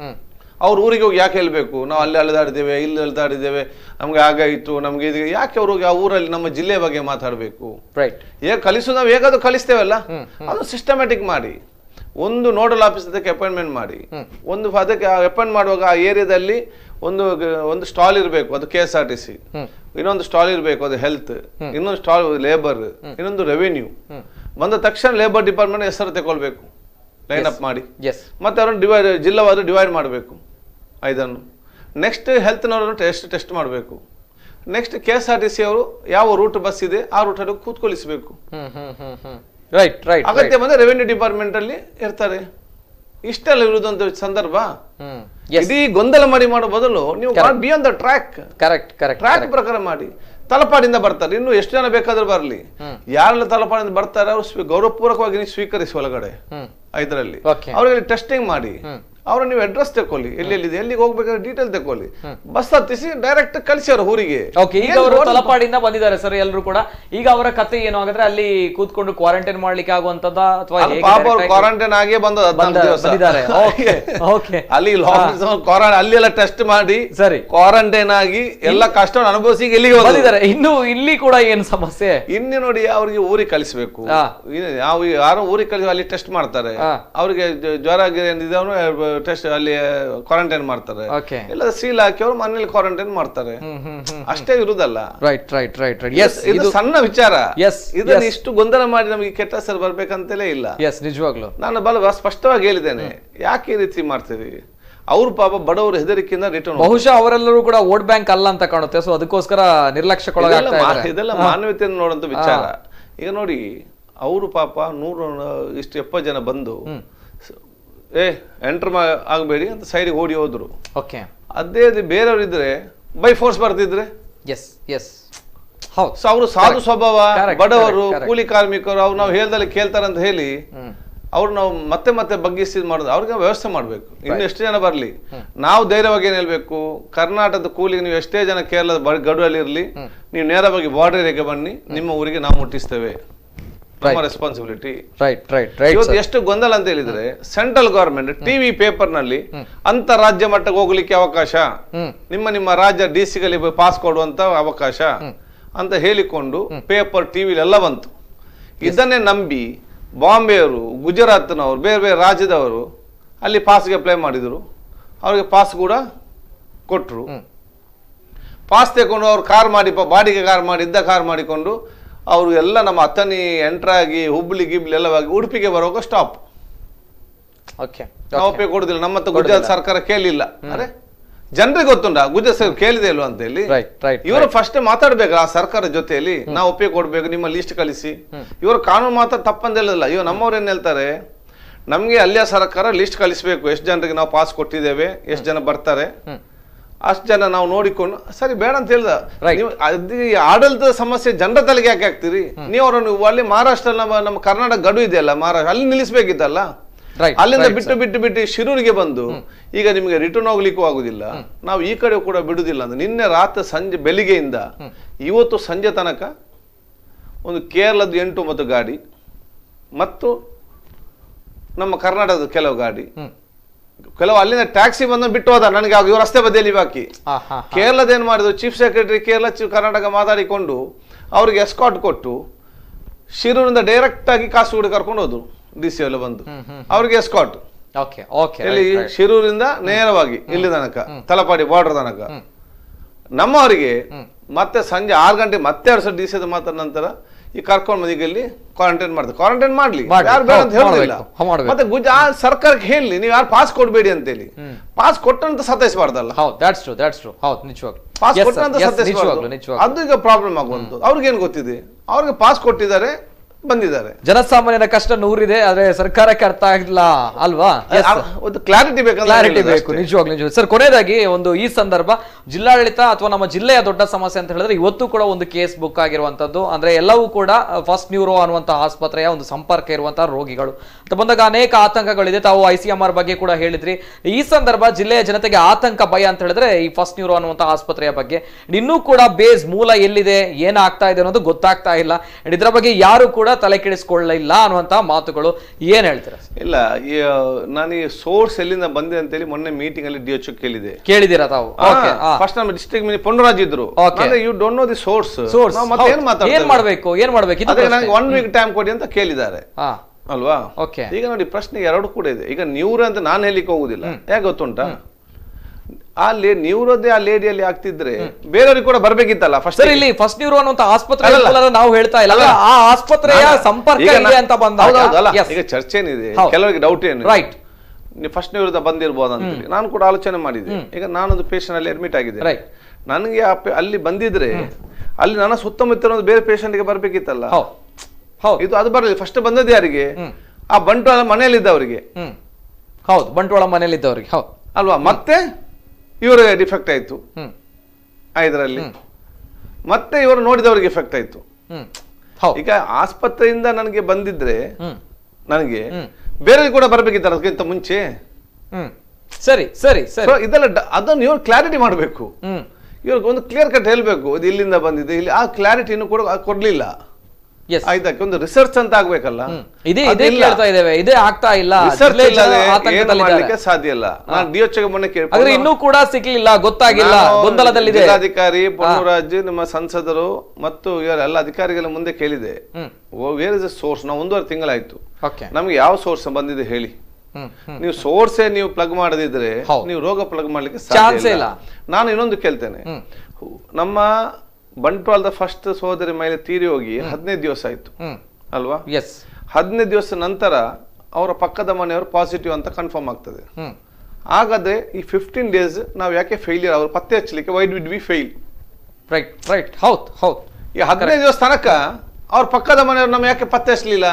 ಅವ್ರ ಊರಿಗೆ ಹೋಗಿ ಯಾಕೆ ಹೇಳ್ಬೇಕು ನಾವು ಅಲ್ಲಿ ಅಲೆದಾಡಿದ್ದೇವೆ ಇಲ್ಲಿ ಅಲೆದಾಡಿದ್ದೇವೆ ನಮ್ಗೆ ಆಗಾಯಿತು ನಮ್ಗೆ ಇದು ಯಾಕೆ ಅವ್ರು ಹೋಗಿ ಆ ಊರಲ್ಲಿ ನಮ್ಮ ಜಿಲ್ಲೆಯ ಬಗ್ಗೆ ಮಾತಾಡಬೇಕು ರೈಟ್ ಹೇಗೆ ಕಲಿಸು ನಾವು ಹೇಗಾದ್ರೂ ಕಲಿಸ್ತೇವಲ್ಲ ಅದು ಸಿಸ್ಟಮ್ಯಾಟಿಕ್ ಮಾಡಿ ಒಂದು ನೋಡಲ್ ಆಫೀಸ್ ಅದಕ್ಕೆ ಅಪಾಯಿಂಟ್ಮೆಂಟ್ ಮಾಡಿ ಒಂದು ಅದಕ್ಕೆ ಅಪಾಯಿಂಟ್ ಮಾಡುವಾಗ ಆ ಏರಿಯಾದಲ್ಲಿ ಒಂದು ಗ- ಒಂದು ಸ್ಟಾಲ್ ಇರಬೇಕು ಅದು K S R T C ಇನ್ನೊಂದು ಸ್ಟಾಲ್ ಇರಬೇಕು ಅದು ಹೆಲ್ತ್ ಇನ್ನೊಂದು ಸ್ಟಾಲ್ ಲೇಬರ್ ಇನ್ನೊಂದು ರೆವಿನ್ಯೂ ಬಂದ ತಕ್ಷಣ ಲೇಬರ್ ಡಿಪಾರ್ಟ್ಮೆಂಟ್ ಹೆಸರು ತಗೊಳ್ಬೇಕು ಲೈನ್ ಅಪ್ ಮಾಡಿ ಎಸ್ ಮತ್ತೆ ಅವ್ರನ್ನ ಡಿವೈಡ್ ಜಿಲ್ಲಾವಾರು ಡಿವೈಡ್ ಮಾಡಬೇಕು ಐದನ್ನು ನೆಕ್ಸ್ಟ್ ಹೆಲ್ತ್ನವರನ್ನು ಟೆಸ್ಟ್ ಟೆಸ್ಟ್ ಮಾಡಬೇಕು next K S R T C ಅವರು ಯಾವ ರೂಟ್ ಬಸ್ ಇದೆ ಆ ರೂಟಲ್ಲಿ ಕೂತ್ಕೊಳಿಸಬೇಕು ಹ್ಮ್ ಹ್ಮ್ ಹ್ಮ್ ಹ್ಮ್ ರೈಟ್ ರೈಟ್ ಅಗತ್ಯ ಬಂದ್ರೆ ರೆವೆನ್ಯೂ ಡಿಪಾರ್ಟ್ಮೆಂಟ್ ಅಲ್ಲಿ ಇರ್ತಾರೆ ಇಷ್ಟೆಲ್ಲ ಇರುವುದಂತ ಸಂದರ್ಭ ಹ್ಮ್ ಇಡೀ ಗೊಂದಲ ಮಾಡಿ ಮಾಡೋ ಬದಲು ನೀವು beyond the track correct correct track ಪ್ರಕಾರ ಮಾಡಿ ತಲಪಾಡಿಂದ ಬರ್ತಾರೆ ಇನ್ನು ಎಷ್ಟು ಜನ ಬೇಕಾದ್ರೂ ಬರಲಿ ಯಾರೆಲ್ಲ ತಲಪಾಡಿಂದ ಬರ್ತಾರೆ ಅವರು ಸ್ವೀ- ಗೌರವಪೂರ್ವಕವಾಗಿ ನೀವು ಸ್ವೀಕರಿಸಿ ಒಳಗಡೆ ಹ್ಮ್ ಇದರಲ್ಲಿ Okay. ಅವ್ರಿಗೆ ಟೆಸ್ಟಿಂಗ್ ಮಾಡಿ ಅವ್ರ ನೀವು ಅಡ್ರೆಸ್ ತಕೊಳ್ಳಿ ಎಲ್ಲೆಲ್ಲಿದೆ ಎಲ್ಲಿಗೆ ಹೋಗ್ಬೇಕಾದ್ರೆ ಡೀಟೇಲ್ ತಕೊಳ್ಳಿ ಬಸ್ ಹತ್ತಿಸಿ ಡೈರೆಕ್ಟ್ ಕಳಿಸಿ ಅವ್ರ ಊರಿಗೆ ಓಕೆ ಈಗ ಏನ್ ಅವರು road- ತಲಪಾಡಿಯಿಂದ ಬಂದಿದ್ದಾರೆ ಸರ್ ಎಲ್ಲರೂ ಕೂಡ ಈಗ ಅವರ ಕತೆ ಏನು ಹಾಗಾದ್ರೆ ಅಲ್ಲಿ ಕೂತ್ಕೊಂಡು ಕ್ವಾರಂಟೈನ್ ಮಾಡ್ಲಿಕ್ಕೆ ಆಗುವಂತದ ಅಥವಾ ಅಲ್ಲ, ಪಾಪ ಅವ್ರು ಕ್ವಾರಂಟೈನ್ ಆಗೇ ಬಂದ ಬಂದಿದ್ದಾರೆ ಓಕೆ ಓಕೆ ಅಲ್ಲಿ ಕ್ವಾರಂಟೈನ್ ಅಲ್ಲಿ ಎಲ್ಲ ಟೆಸ್ಟ್ ಮಾಡಿ ಸರಿ ಕ್ವಾರಂಟೈನ್ ಆಗಿ ಎಲ್ಲ ಕಷ್ಟ ಅನುಭವಿಸಿ ಈಗ ಎಲ್ಲಿಗೆ ಹೋದ್ರು? ಬಂದಿದ್ದಾರೆ ಇನ್ನು ಇಲ್ಲಿ ಕೂಡ ಏನು ಸಮಸ್ಯೆ ಇನ್ನು ನೋಡಿ ಅವ್ರಿಗೆ ಊರಿಗೆ ಕಳಿಸ್ಬೇಕು ಹಾ. ಇನ್ನು ಯಾವ ಯಾರೋ ಊರಿಗೆ ಕಳಿಸಿ ಅಲ್ಲಿ ಟೆಸ್ಟ್ ಮಾಡ್ತಾರೆ ಹಾ. ಅವ್ರಿಗೆ ಜ- ಜ್ವರ ಗಿರ ಇದ್ದವನು ಟೆಸ್ಟ್ ಅಲ್ಲಿ ಕ್ವಾರಂಟೈನ್ ಮಾಡ್ತಾರೆ ಓಕೆ ಇಲ್ಲ ಸೀಲ್ ಹಾಕಿ ಅವ್ರು ಮನೇಲಿ ಕ್ವಾರಂಟೈನ್ ಮಾಡ್ತಾರೆ ಹ್ಮ್ ಹ್ಮ್ ಹ್ಮ್ ಅಷ್ಟೇ ಇರುದಲ್ಲ right right right right yes ಇದು ಇದು ಸಣ್ಣ ವಿಚಾರ Yes, ಇದನ್ನ yes. ಇಷ್ಟು ಗೊಂದಲ ಮಾಡಿ ನಮಗೆ ಕೆಟ್ಟ ಹೆಸರು ಬರ್ಬೇಕಂತಲೇ ಇಲ್ಲ ಎಸ್ ನಿಜವಾಗ್ಲು ನಾನು ಬಲ ಸ್ಪಷ್ಟವಾಗಿ ಹೇಳಿದ್ದೇನೆ ಯಾಕೆ ಈ ರೀತಿ ಮಾಡ್ತೀರಿ ಅವ್ರು ಪಾಪ ಬಡವರು ಹೆದರಿಕೆಯಿಂದ ರಿಟರ್ನ್ ಬಹುಶಃ ಅವರೆಲ್ಲರೂ ಕೂಡ ವೋಟ್ ಬ್ಯಾಂಕ್ ಅಲ್ಲ ಅಂತ ಕಾಣುತ್ತೆ ಸೊ ಅದಕ್ಕೋಸ್ಕರ ನಿರ್ಲಕ್ಷ್ಯಕ್ಕೊಳಗಾಗ್ತಾ ಇದ್ದಾರೆ ಇದೆಲ್ಲ ಮಾನವೀಯತೆಯನ್ನು ನೋಡುವಂತ ವಿಚಾರ ಈಗ ನೋಡಿ ಅವರು ಪಾಪ ನೂರು ಇಷ್ಟು ಎಪ್ಪತ್ತು ಜನ ಬಂದು ಸ- ಏ ಎಂಟರ್ ಆಗಬೇಡಿ ಅಂತ ಸೈಡಿಗೆ ಓಡಿ ಹೋದ್ರು ಓಕೆ ಅದೇ ಅದೇ ಬೇರೆಯವ್ರು ಇದ್ರೆ ಬೈ ಫೋರ್ಸ್ ಬರ್ತಿದ್ರೆ ಎಸ್ ಎಸ್ ಹೌದು ಸೊ ಅವರು ಸಾಧು Correct. ಸ್ವಭಾವ Correct, ಬಡವರು correct, correct. ಕೂಲಿ ಕಾರ್ಮಿಕರು ಅವ್ರು ನಾವು ಹೇಳ್ದಲ್ಲಿ ಕೇಳ್ತಾರೆ ಅಂತ ಹೇಳಿ ಅವ್ರು ನಾವು ಮತ್ತೆ ಮತ್ತೆ ಬಗ್ಗಿಸಿ ಇದ್ ಮಾಡೋದು ಅವ್ರಿಗೆ ನಾವು ವ್ಯವಸ್ಥೆ ಮಾಡಬೇಕು ಇನ್ನು ಎಷ್ಟು ಜನ ಬರಲಿ ನಾವು ಧೈರ್ಯವಾಗಿ ಏನ್ ಹೇಳ್ಬೇಕು ಕರ್ನಾಟಕದ ಕೂಲಿಗೆ ನೀವು ಎಷ್ಟೇ ಜನ ಕೇರಳದ ಬ- ಗಡುವಲ್ಲಿ ಇರಲಿ ನೀವು ನೇರವಾಗಿ ಬಾರ್ಡರ್ ಏರಿಯಾಗೆ ಬನ್ನಿ ನಿಮ್ಮ ಊರಿಗೆ ನಾವು ಮುಟ್ಟಿಸ್ತೇವೆ ನಮ್ಮ ರೆಸ್ಪಾನ್ಸಿಬಿಲಿಟಿ ರೈಟ್ ರೈಟ್ ರೈಟ್ ಇವತ್ತು ಎಷ್ಟು ಗೊಂದಲ ಅಂತ ಹೇಳಿದ್ರೆ ಸೆಂಟ್ರಲ್ ಗವರ್ಮೆಂಟ್ ಟಿವಿ ಪೇಪರ್ ನಲ್ಲಿ ಅಂತಾರಾಜ್ಯ ಮಟ್ಟಕ್ಕೆ ಹೋಗ್ಲಿಕ್ಕೆ ಅವಕಾಶ ನಿಮ್ಮ ನಿಮ್ಮ ರಾಜ್ಯ ಡಿ ಸಿಗಳಿಗೆ ಪಾಸ್ ಕೊಡುವಂತ ಅವಕಾಶ ಅಂತ ಹೇಳಿಕೊಂಡು ಪೇಪರ್ ಟಿವಿ ಎಲ್ಲ ಬಂತು ಇದನ್ನೇ ನಂಬಿ ಬಾಂಬೆಯವರು ಗುಜರಾತ್ನವರು ಬೇರೆ ಬೇರೆ ರಾಜ್ಯದವರು ಅಲ್ಲಿ ಪಾಸ್ಗೆ ಅಪ್ಲೈ ಮಾಡಿದರು ಅವ್ರಿಗೆ ಪಾಸ್ ಕೂಡ ಕೊಟ್ಟರು ಪಾಸ್ ತಗೊಂಡು ಅವ್ರು ಕಾರ್ ಮಾಡಿ ಪ- ಬಾಡಿಗೆ ಕಾರ್ ಮಾಡಿ ಇದ್ದ ಕಾರ್ ಮಾಡಿಕೊಂಡು ಅವರು ಎಲ್ಲ ನಮ್ಮ ಅತ್ತನಿ ಎಂಟ್ರಾಗಿ ಹುಬ್ಳಿ ಗಿಬ್ಲಿ ಎಲ್ಲವಾಗಿ ಉಡುಪಿಗೆ ಬರುವಾಗ ಸ್ಟಾಪ್ ಓಕೆ ನಾವು ಒಪ್ಪಿಗೆ ಕೊಡುದಿಲ್ಲ ನಮ್ಮ ಹತ್ರ ಗುಜರಾತ್ ಸರ್ಕಾರ ಕೇಳಿಲ್ಲ ಅರೆ ಜನರಿಗೆ ಗೊತ್ತುಂಟ ಗುಜರಾತ್ ಸರ್ಕಾರ ಕೇಳಿದೆ ಇಲ್ವಾ ಅಂತ ಹೇಳಿ ಇವರು ಫಸ್ಟ್ ಮಾತಾಡ್ಬೇಕು ಆ ಸರ್ಕಾರ ಜೊತೆಯಲ್ಲಿ ನಾವು ಒಪ್ಪಿಗೆ ಕೊಡ್ಬೇಕು ನಿಮ್ಮ ಲಿಸ್ಟ್ ಕಳಿಸಿ ಇವರು ಕಾನೂನು ಮಾತ್ರ ತಪ್ಪಂತ ಹೇಳಿಲ್ಲ ಇವ್ ನಮ್ಮವ್ರು ಏನ್ ಹೇಳ್ತಾರೆ ನಮ್ಗೆ ಅಲ್ಲಿಯ ಸರ್ಕಾರ ಲಿಸ್ಟ್ ಕಳಿಸ್ಬೇಕು ಎಷ್ಟು ಜನರಿಗೆ ನಾವು ಪಾಸ್ ಕೊಟ್ಟಿದ್ದೇವೆ ಎಷ್ಟು ಜನ ಬರ್ತಾರೆ ಅಷ್ಟು ಜನ ನಾವು ನೋಡಿಕೊಂಡು ಸರಿ ಬೇಡ ಅಂತ ಹೇಳ್ದ ನೀವು ಅದು ಈ ಆಡಳಿತದ ಸಮಸ್ಯೆ ಜನರ ತಲೆಗೆ ಯಾಕೆ ಹಾಕ್ತೀರಿ ನೀವು ಅವರನ್ನು ಅಲ್ಲಿ ಮಹಾರಾಷ್ಟ್ರ ನಮ್ಮ ನಮ್ಮ ಕರ್ನಾಟಕ ಗಡು ಇದೆಯಲ್ಲ ಮಹಾರಾಷ್ಟ್ರ ಅಲ್ಲಿ ನಿಲ್ಲಿಸ್ಬೇಕಿತ್ತಲ್ಲ ಅಲ್ಲಿಂದ ಬಿಟ್ಟು ಬಿಟ್ಟು ಬಿಟ್ಟು ಶಿರೂರಿಗೆ ಬಂದು ಈಗ ನಿಮಗೆ ರಿಟರ್ನ್ ಹೋಗ್ಲಿಕ್ಕೂ ಆಗುದಿಲ್ಲ ನಾವು ಈ ಕಡೆ ಕೂಡ ಬಿಡುದಿಲ್ಲ ಅಂದ್ರೆ ನಿನ್ನೆ ರಾತ್ರಿ ಸಂಜೆ ಬೆಳಿಗ್ಗೆಯಿಂದ ಇವತ್ತು ಸಂಜೆ ತನಕ ಒಂದು ಕೇರಳದ ಎಂಟು ಒಂಬತ್ತು ಗಾಡಿ ಮತ್ತು ನಮ್ಮ ಕರ್ನಾಟಕದ ಕೆಲವು ಗಾಡಿ ಕೆಲವು ಅಲ್ಲಿಂದ ಟ್ಯಾಕ್ಸಿ ಬಂದು ಬಿಟ್ಟು ಹೋದ ನನಗೆ ಆಗ ಇವ್ರು ರಸ್ತೆ ಬದಿಯಲ್ಲಿ ಬಾಕಿ ಕೇರಳದ ಏನ್ ಮಾಡಿದ್ರು chief secretary Kerala chief Karnataka ಮಾತಾಡಿಕೊಂಡು ಅವ್ರಿಗೆ ಎಸ್ಕಾಟ್ ಕೊಟ್ಟು ಶಿರೂರಿಂದ ಡೈರೆಕ್ಟ್ ಆಗಿ ಕಾಸರಗೋಡು ಕರ್ಕೊಂಡು ಹೋದ್ರು ಡಿ ಸಿ ಎಲ್ಲ ಬಂದು ಅವ್ರಿಗೆ ಎಸ್ಕಾಟ್ ಓಕೆ ಓಕೆ ಇಲ್ಲಿ ಶಿರೂರಿಂದ ನೇರವಾಗಿ ಇಲ್ಲಿ ತನಕ ತಲಪಾಡಿ ಬಾರ್ಡರ್ ತನಕ ನಮ್ಮವರಿಗೆ ಮತ್ತೆ ಸಂಜೆ ಆರು ಗಂಟೆ ಮತ್ತೆ ಎರಡು ಸಲ ಡಿ ಸಿ ಮಾತಾದ ನಂತರ ಈ ಕರ್ಕೊಂಡು ಬಂದು ಈಗ ಇಲ್ಲಿ ಕ್ವಾರಂಟೈನ್ ಮಾಡ್ತಾರೆ ಕ್ವಾರಂಟೈನ್ ಮಾಡ್ಲಿ ಮಾಡ್ಲಿ. ಯಾರು ಬೇಡ ಅಂತ ಹೌದು, ಹೇಳುದಿಲ್ಲ ಮಾಡ್ಬೇಕು. ಹೌದು, ಮಾಡ್ಬೇಕು. ಮತ್ತೆ ಗುಜ ಆ ಸರ್ಕಾರಕ್ಕೆ ಹೇಳಿ ನೀವು ಯಾರು ಪಾಸ್ ಕೊಡ್ಬೇಡಿ ಅಂತೇಳಿ ಪಾಸ್ ಕೊಟ್ಟಂತ ಸತಾಯಿಸಬಾರ್ದಲ್ಲ ಹೌದು ದ್ಯಾಟ್ಸ್ ಟ್ರೂ ದ್ಯಾಟ್ಸ್ ಟ್ರೂ ಹೌದು ನಿಜವಾಗ್ಲು ಪಾಸ್ Yes, sir. ಕೊಟ್ಟಂತ Yes, ಸತಾಯಿಸಬಾರ್ದು ನಿಜವಾಗ್ಲು ನಿಜವಾಗ್ಲು ಅದು ಈಗ ಪ್ರಾಬ್ಲಮ್ ಆಗುವಂಥದ್ದು ಅವ್ರಿಗೇನು ಗೊತ್ತಿದೆ ಅವ್ರಿಗೆ ಪಾಸ್ ಕೊಟ್ಟಿದ್ದಾರೆ ಬಂದಿದ್ದಾರೆ ಜನಸಾಮಾನ್ಯನ ಕಷ್ಟ ನೂರಿದೆ ಆದ್ರೆ ಸರ್ಕಾರಕ್ಕೆ ಅರ್ಥ ಆಗಿಲ್ಲ ಅಲ್ವಾ ಒಂದು ಕ್ಲಾರಿಟಿ ಬೇಕಂತ ಕ್ಲಾರಿಟಿ ಹೇಳಿದ್ದು ಬೇಕು ಅಷ್ಟೇ. ನಿಜವಾಗ್ಲು ನಿಜವಾಗ್ಲು ಸರ್ ಕೊನೆಯದಾಗಿ ಒಂದು ಈ ಸಂದರ್ಭ ಜಿಲ್ಲಾಡಳಿತ ಅಥವಾ ನಮ್ಮ ಜಿಲ್ಲೆಯ ದೊಡ್ಡ ಸಮಸ್ಯೆ ಅಂತ ಹೇಳಿದ್ರೆ ಇವತ್ತು ಕೂಡ ಒಂದು ಕೇಸ್ ಬುಕ್ ಆಗಿರುವಂತದ್ದು ಅಂದ್ರೆ ಎಲ್ಲವೂ ಕೂಡ ಫಸ್ಟ್ ನ್ಯೂರೋ ಅನ್ನುವಂತಹ ಆಸ್ಪತ್ರೆಯ ಒಂದು ಸಂಪರ್ಕ ಇರುವಂತಹ ರೋಗಿಗಳು ಅಂತ ಬಂದಾಗ ಅನೇಕ ಆತಂಕಗಳಿದೆ ತಾವು ಐ ಸಿ ಎಂ ಆರ್ ಬಗ್ಗೆ ಕೂಡ ಹೇಳಿದ್ರಿ ಈ ಸಂದರ್ಭ ಜಿಲ್ಲೆಯ ಜನತೆಗೆ ಆತಂಕ ಭಯ ಅಂತ ಹೇಳಿದ್ರೆ ಈ ಫಸ್ಟ್ ನ್ಯೂರೋ ಅನ್ನುವಂತಹ ಆಸ್ಪತ್ರೆಯ ಬಗ್ಗೆ ಇನ್ನೂ ಕೂಡ ಬೇಸ್ ಮೂಲ ಎಲ್ಲಿದೆ ಏನಾಗ್ತಾ ಇದೆ ಅನ್ನೋದು ಗೊತ್ತಾಗ್ತಾ ಇಲ್ಲ And ಇದ್ರ ಬಗ್ಗೆ ಯಾರು ಕೂಡ ತಲೆ ಕೆಡಿಸ್ಕೊಳ್ಳಿಲ್ಲ ಅನ್ನುವಂತಹ ಮಾತುಗಳು ಏನ್ ಹೇಳ್ತೀರಾ ಇಲ್ಲ ಈ, ಆ, ನಾನು ಈ ಸೋರ್ಸ್ ಎಲ್ಲಿಂದ ಬಂದೆ ಅಂತೇಳಿ ಮೊನ್ನೆ ಮೀಟಿಂಗ್ ಅಲ್ಲಿ ಡಿ ಎಚ್ ಕೇಳಿದೆ ಕೇಳಿದ್ದೀರಾ ತಾವು ಓಕೆ ಫಸ್ಟ್ ನಮ್ಮ ಡಿಸ್ಟ್ರಿಕ್ಟ್ ಮಿನಿ ಪೊಂಡರಾಜ್ ಇದ್ರು Okay. You don't know the source Source. ಮತ್ತೆ ಏನ್ ಹೌದು. ಮಾತಾಡ್ತೇವೆ? ಏನ್ ಮಾಡ್ಬೇಕು? ಏನ್ ಮಾಡ್ಬೇಕು? ಇದು ಅದೇ ಪ್ರಶ್ನೆ. ನನಗೆ ಒನ್ ವೀಕ್ ಟೈಮ್ ಕೊಡಿ ಅಂತ ಕೇಳಿದ್ದಾರೆ ಹಾ ಅಲ್ವಾ ಓಕೆ ಈಗ ನೋಡಿ ಪ್ರಶ್ನೆ ಎರಡು ಕೂಡ ಇದೆ ಈಗ ನ್ಯೂರ ಅಂತ ನಾನು ಹೇಳಿಕ್ಕೆ ಹೋಗುದಿಲ್ಲ ಯಾಕೆ ಗೊತ್ತುಂಟಾ ಅಲ್ಲಿ ನ್ಯೂರೋದೇ ಆ ಲೇಡಿಯಲ್ಲಿ ಆಗ್ತಿದ್ರೆ ಬೇರೆಯವ್ರಿಗೆ ಕೂಡ ಬರ್ಬೇಕಿತ್ತಲ್ಲ ಫಸ್ಟ್ ಸರ್ ಇಲ್ಲಿ ಫಸ್ಟ್ ನ್ಯೂರೋ ಅನ್ನುವಂತ ಆಸ್ಪತ್ರೆ ಅಲ್ಲಲ್ಲ. ಇಲ್ವಲ್ಲ ನಾವು ಹೇಳ್ತಾ ಇಲ್ಲ ಅಲ್ಲ. ಆ ಆಸ್ಪತ್ರೆಯ ನಾನು- ಸಂಪರ್ಕ ಈಗ ಇದೆ ನಾ- ಅಂತ ಬಂದಾಗ ಹೌದು, ಅಲ್ಲ. Yes. ಈಗ ಚರ್ಚೆ ಏನಿದೆ ಹೌದು. ಕೆಲವರಿಗೆ ಡೌಟ್ ಏನು Right. ನೀವು ಫಸ್ಟ್ ವಿರುದ್ಧ ಬಂದಿರ್ಬೋದು ಅಂತೇಳಿ ನಾನು ಕೂಡ ಆಲೋಚನೆ ಮಾಡಿದ್ದೆ ಈಗ ನಾನೊಂದು ಪೇಷಂಟ್ ಅಲ್ಲಿ ಅಡ್ಮಿಟ್ ಆಗಿದೆ ನನಗೆ ಆ ಪೇ- ಅಲ್ಲಿ ಬಂದಿದ್ರೆ ಅಲ್ಲಿ ನನ್ನ ಸುತ್ತಮುತ್ತ ಒಂದು ಬೇರೆ patient ಗೆ ಬರ್ಬೇಕಿತ್ತಲ್ಲ ಇದು ಅದು ಬರಲಿ ಫಸ್ಟ್ ಬಂದದ್ದು ಯಾರಿಗೆ ಆ ಬಂಟ್ವಾಳ ಮನೆಯಲ್ಲಿದ್ದವರಿಗೆ ಹ್ಮ್ ಹೌದು ಬಂಟ್ವಾಳ ಮನೆಯಲ್ಲಿದ್ದವ್ರಿಗೆ ಹೌದು ಅಲ್ವಾ ಮತ್ತೆ ಇವರು ಡಿಫೆಕ್ಟ್ ಆಯ್ತು ಹ್ಮ್ ಇದರಲ್ಲಿ ಮತ್ತೆ ಇವರು ನೋಡಿದವರಿಗೆ ಎಫೆಕ್ಟ್ ಆಯ್ತು ಹ್ಮ್ ಈಗ ಆಸ್ಪತ್ರೆಯಿಂದ ನನಗೆ ಬಂದಿದ್ರೆ ನನಗೆ ಬೇರೆ ಕೂಡ ಬರ್ಬೇಕಿತ್ತು ಅದಕ್ಕಿಂತ ಮುಂಚೆ ಹ್ಮ್ ಸರಿ ಸರಿ ಸರಿ So ಇದೆಲ್ಲ ಡ- ಅದನ್ನು ಇವ್ರು ಕ್ಲಾರಿಟಿ ಮಾಡಬೇಕು ಹ್ಮ್ ಇವ್ರಿಗೆ ಒಂದು ಕ್ಲಿಯರ್ ಕಟ್ ಹೇಳ್ಬೇಕು ಇದು ಇಲ್ಲಿಂದ ಬಂದಿದೆ ಇಲ್ಲಿ ಆ ಕ್ಲಾರಿಟಿಯನ್ನು ಕೂಡ ಕೊಡ್ಲಿಲ್ಲ ಆಯ್ತಕ್ಕೆ ಒಂದು ರಿಸರ್ಚ್ ಅಂತ ಆಗ್ಬೇಕಲ್ಲ ಇದೇ ಇದೇ ಅದಿಲ್ಲ. ಕೇಳ್ತಾ ಇದ್ದೇವೆ ಇದೇ ಆಗ್ತಾ ಇಲ್ಲ ರಿಸರ್ಚ್ ಜಿಲ್ಲೆ ಜನ ಇಲ್ಲದೆ ಏನು ಆತಂಕದಲ್ಲಿದ್ದಾರೆ. ಮಾಡ್ಲಿಕ್ಕೆ ಸಾಧ್ಯ ಇಲ್ಲ ನಾನು ಡಿ ಎಚ್ ಮೊನ್ನೆ ಕೇಳ್ಕೊಂಡು- ಆದ್ರೆ ಇನ್ನೂ ಕೂಡ ಸಿಗ್ಲಿಲ್ಲ ಗೊತ್ತಾಗಿಲ್ಲ ನಾನು ಗೊಂದಲದಲ್ಲಿದೆ ಜಿಲ್ಲಾಧಿಕಾರಿ ಪೊನ್ನೂರಾಜ್ ನಿಮ್ಮ ಸಂಸದರು ಮತ್ತು ಇವರ ಎಲ್ಲ ಅಧಿಕಾರಿಗಳ ಮುಂದೆ ಕೇಳಿದೆ ಹ್ಮ್. ವೇರ್ ಇಸ್ ಸೋರ್ಸ್ ನಾವು ಒಂದೂವರೆ ತಿಂಗಳಾಯ್ತು ಓಕೆ ನಮ್ಗೆ ಯಾವ ಸೋರ್ಸ್ ಬಂದಿದೆ ಹೇಳಿ ಹ್ಮ್ ಹ್ಮ್ ನೀವು ಸೋರ್ಸೇ ನೀವು ಪ್ಲಗ್ ಮಾಡದಿದ್ರೆ ನೀವು ರೋಗ ಪ್ಲಗ್ ಮಾಡ್ಲಿಕ್ಕೆ Chance ಸಾಧ್ಯ ಇಲ್ಲ. ಇಲ್ಲ ನಾನು ಇನ್ನೊಂದು ಕೇಳ್ತೇನೆ ನಮ್ಮ ಬಂಟ್ವಾಳದ ಫಸ್ಟ್ ಸಹೋದರಿ ಮೇಲೆ ತೀರಿ ಹೋಗಿ ಹದಿನೈದು ದಿವಸ ಆಯ್ತು ಹ್ಮ್ ಅಲ್ವಾ ಎಸ್ ಹದಿನೈದು ದಿವಸ ನಂತರ ಅವರ ಪಕ್ಕದ ಮನೆಯವರು ಪಾಸಿಟಿವ್ ಅಂತ ಕನ್ಫರ್ಮ್ ಆಗ್ತದೆ ಹ್ಮ್ ಹಾಗಾದ್ರೆ ಈ ಫಿಫ್ಟೀನ್ ಡೇಸ್ ನಾವು ಯಾಕೆ ಫೇಲಿಯರ್ ಅವರು ಪತ್ತೆ ಹಚ್ಚಲಿಕ್ಕೆ why did we fail right right ಹೌದು ಹೌದು ಈ ಹದಿನೈದು ದಿವಸ ತನಕ ಅವ್ರ ಪಕ್ಕದ ಮನೆಯವರು ನಮ್ಮ ಯಾಕೆ ಪತ್ತೆ ಹಚ್ಚಲಿಲ್ಲ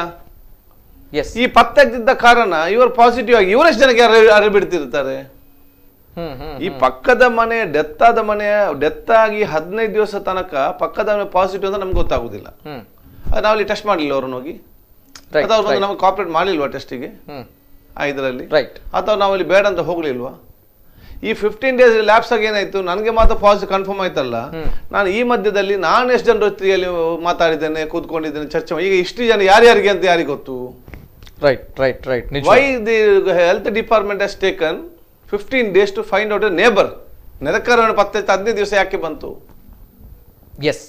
ಈ ಪತ್ತೆ ಹಚ್ಚಿದ್ದ ಕಾರಣ ಇವರು ಪಾಸಿಟಿವ್ ಆಗಿ ಇವರೆಷ್ಟು ಜನಕ್ಕೆ ಯಾರು ಯಾರು ಬಿಡ್ತಿರ್ತಾರೆ ಹ್ಮ್ ಹ್ಮ್ ಈ ಪಕ್ಕದ ಮನೆ ಡೆತ್ ಆದ ಮನೆ ಡೆತ್ ಆಗಿ ಹದಿನೈದು ದಿವಸ ತನಕ ಪಕ್ಕದ ಮನೆ ಪಾಸಿಟಿವ್ ಅಂತ ನಮ್ಗೆ ಗೊತ್ತಾಗುದಿಲ್ಲ ಹ್ಮ್ ಅದು ನಾವಲ್ಲಿ ಟೆಸ್ಟ್ ಮಾಡಲಿಲ್ಲ ಅವ್ರನ್ನ ಹೋಗಿ Right, ಅಥವಾ ಅವ್ರು ಬಂದು right. ನಮಗೆ ಕಾಪರೇಟ್ ಮಾಡಲಿಲ್ವಾ ಟೆಸ್ಟಿಗೆ ಹ್ಮ್ ಆ ಇದರಲ್ಲಿ ರೈಟ್ ಅಥವಾ ನಾವು ಅಲ್ಲಿ ಬೇಡ ಅಂತ ಹೋಗ್ಲಿಲ್ವಾ ಈ ಫಿಫ್ಟೀನ್ ಡೇಸ್ ಲ್ಯಾಬ್ಸ್ ಆಗಿ ಏನಾಯ್ತು ನನಗೆ ಮಾತ್ರ ಪಾಸಿಟಿವ್ ಕನ್ಫರ್ಮ್ ಆಯ್ತಲ್ಲ ನಾನು ಈ ಮಧ್ಯದಲ್ಲಿ ನಾನು ಎಷ್ಟು ಜನರ ಜೊತೆಯಲ್ಲಿ ಮಾತಾಡಿದ್ದೇನೆ ಕೂತ್ಕೊಂಡಿದ್ದೇನೆ ಚರ್ಚೆ ಮಾಡಿ- ಈಗ ಇಷ್ಟು ಜನ ಯಾರ್ಯಾರಿಗೆ ಅಂತ ಯಾರಿಗೆ ಗೊತ್ತು ರೈಟ್ ರೈಟ್ ರೈಟ್ ನಿಜ why the health department has taken fifteen days to find out neighbour ನೆರೆಕರವನ್ನು ಪತ್ತೆ ಹಚ್ಚಿ ಹದಿನೈದು ದಿವಸ ಯಾಕೆ ಬಂತು ಎಸ್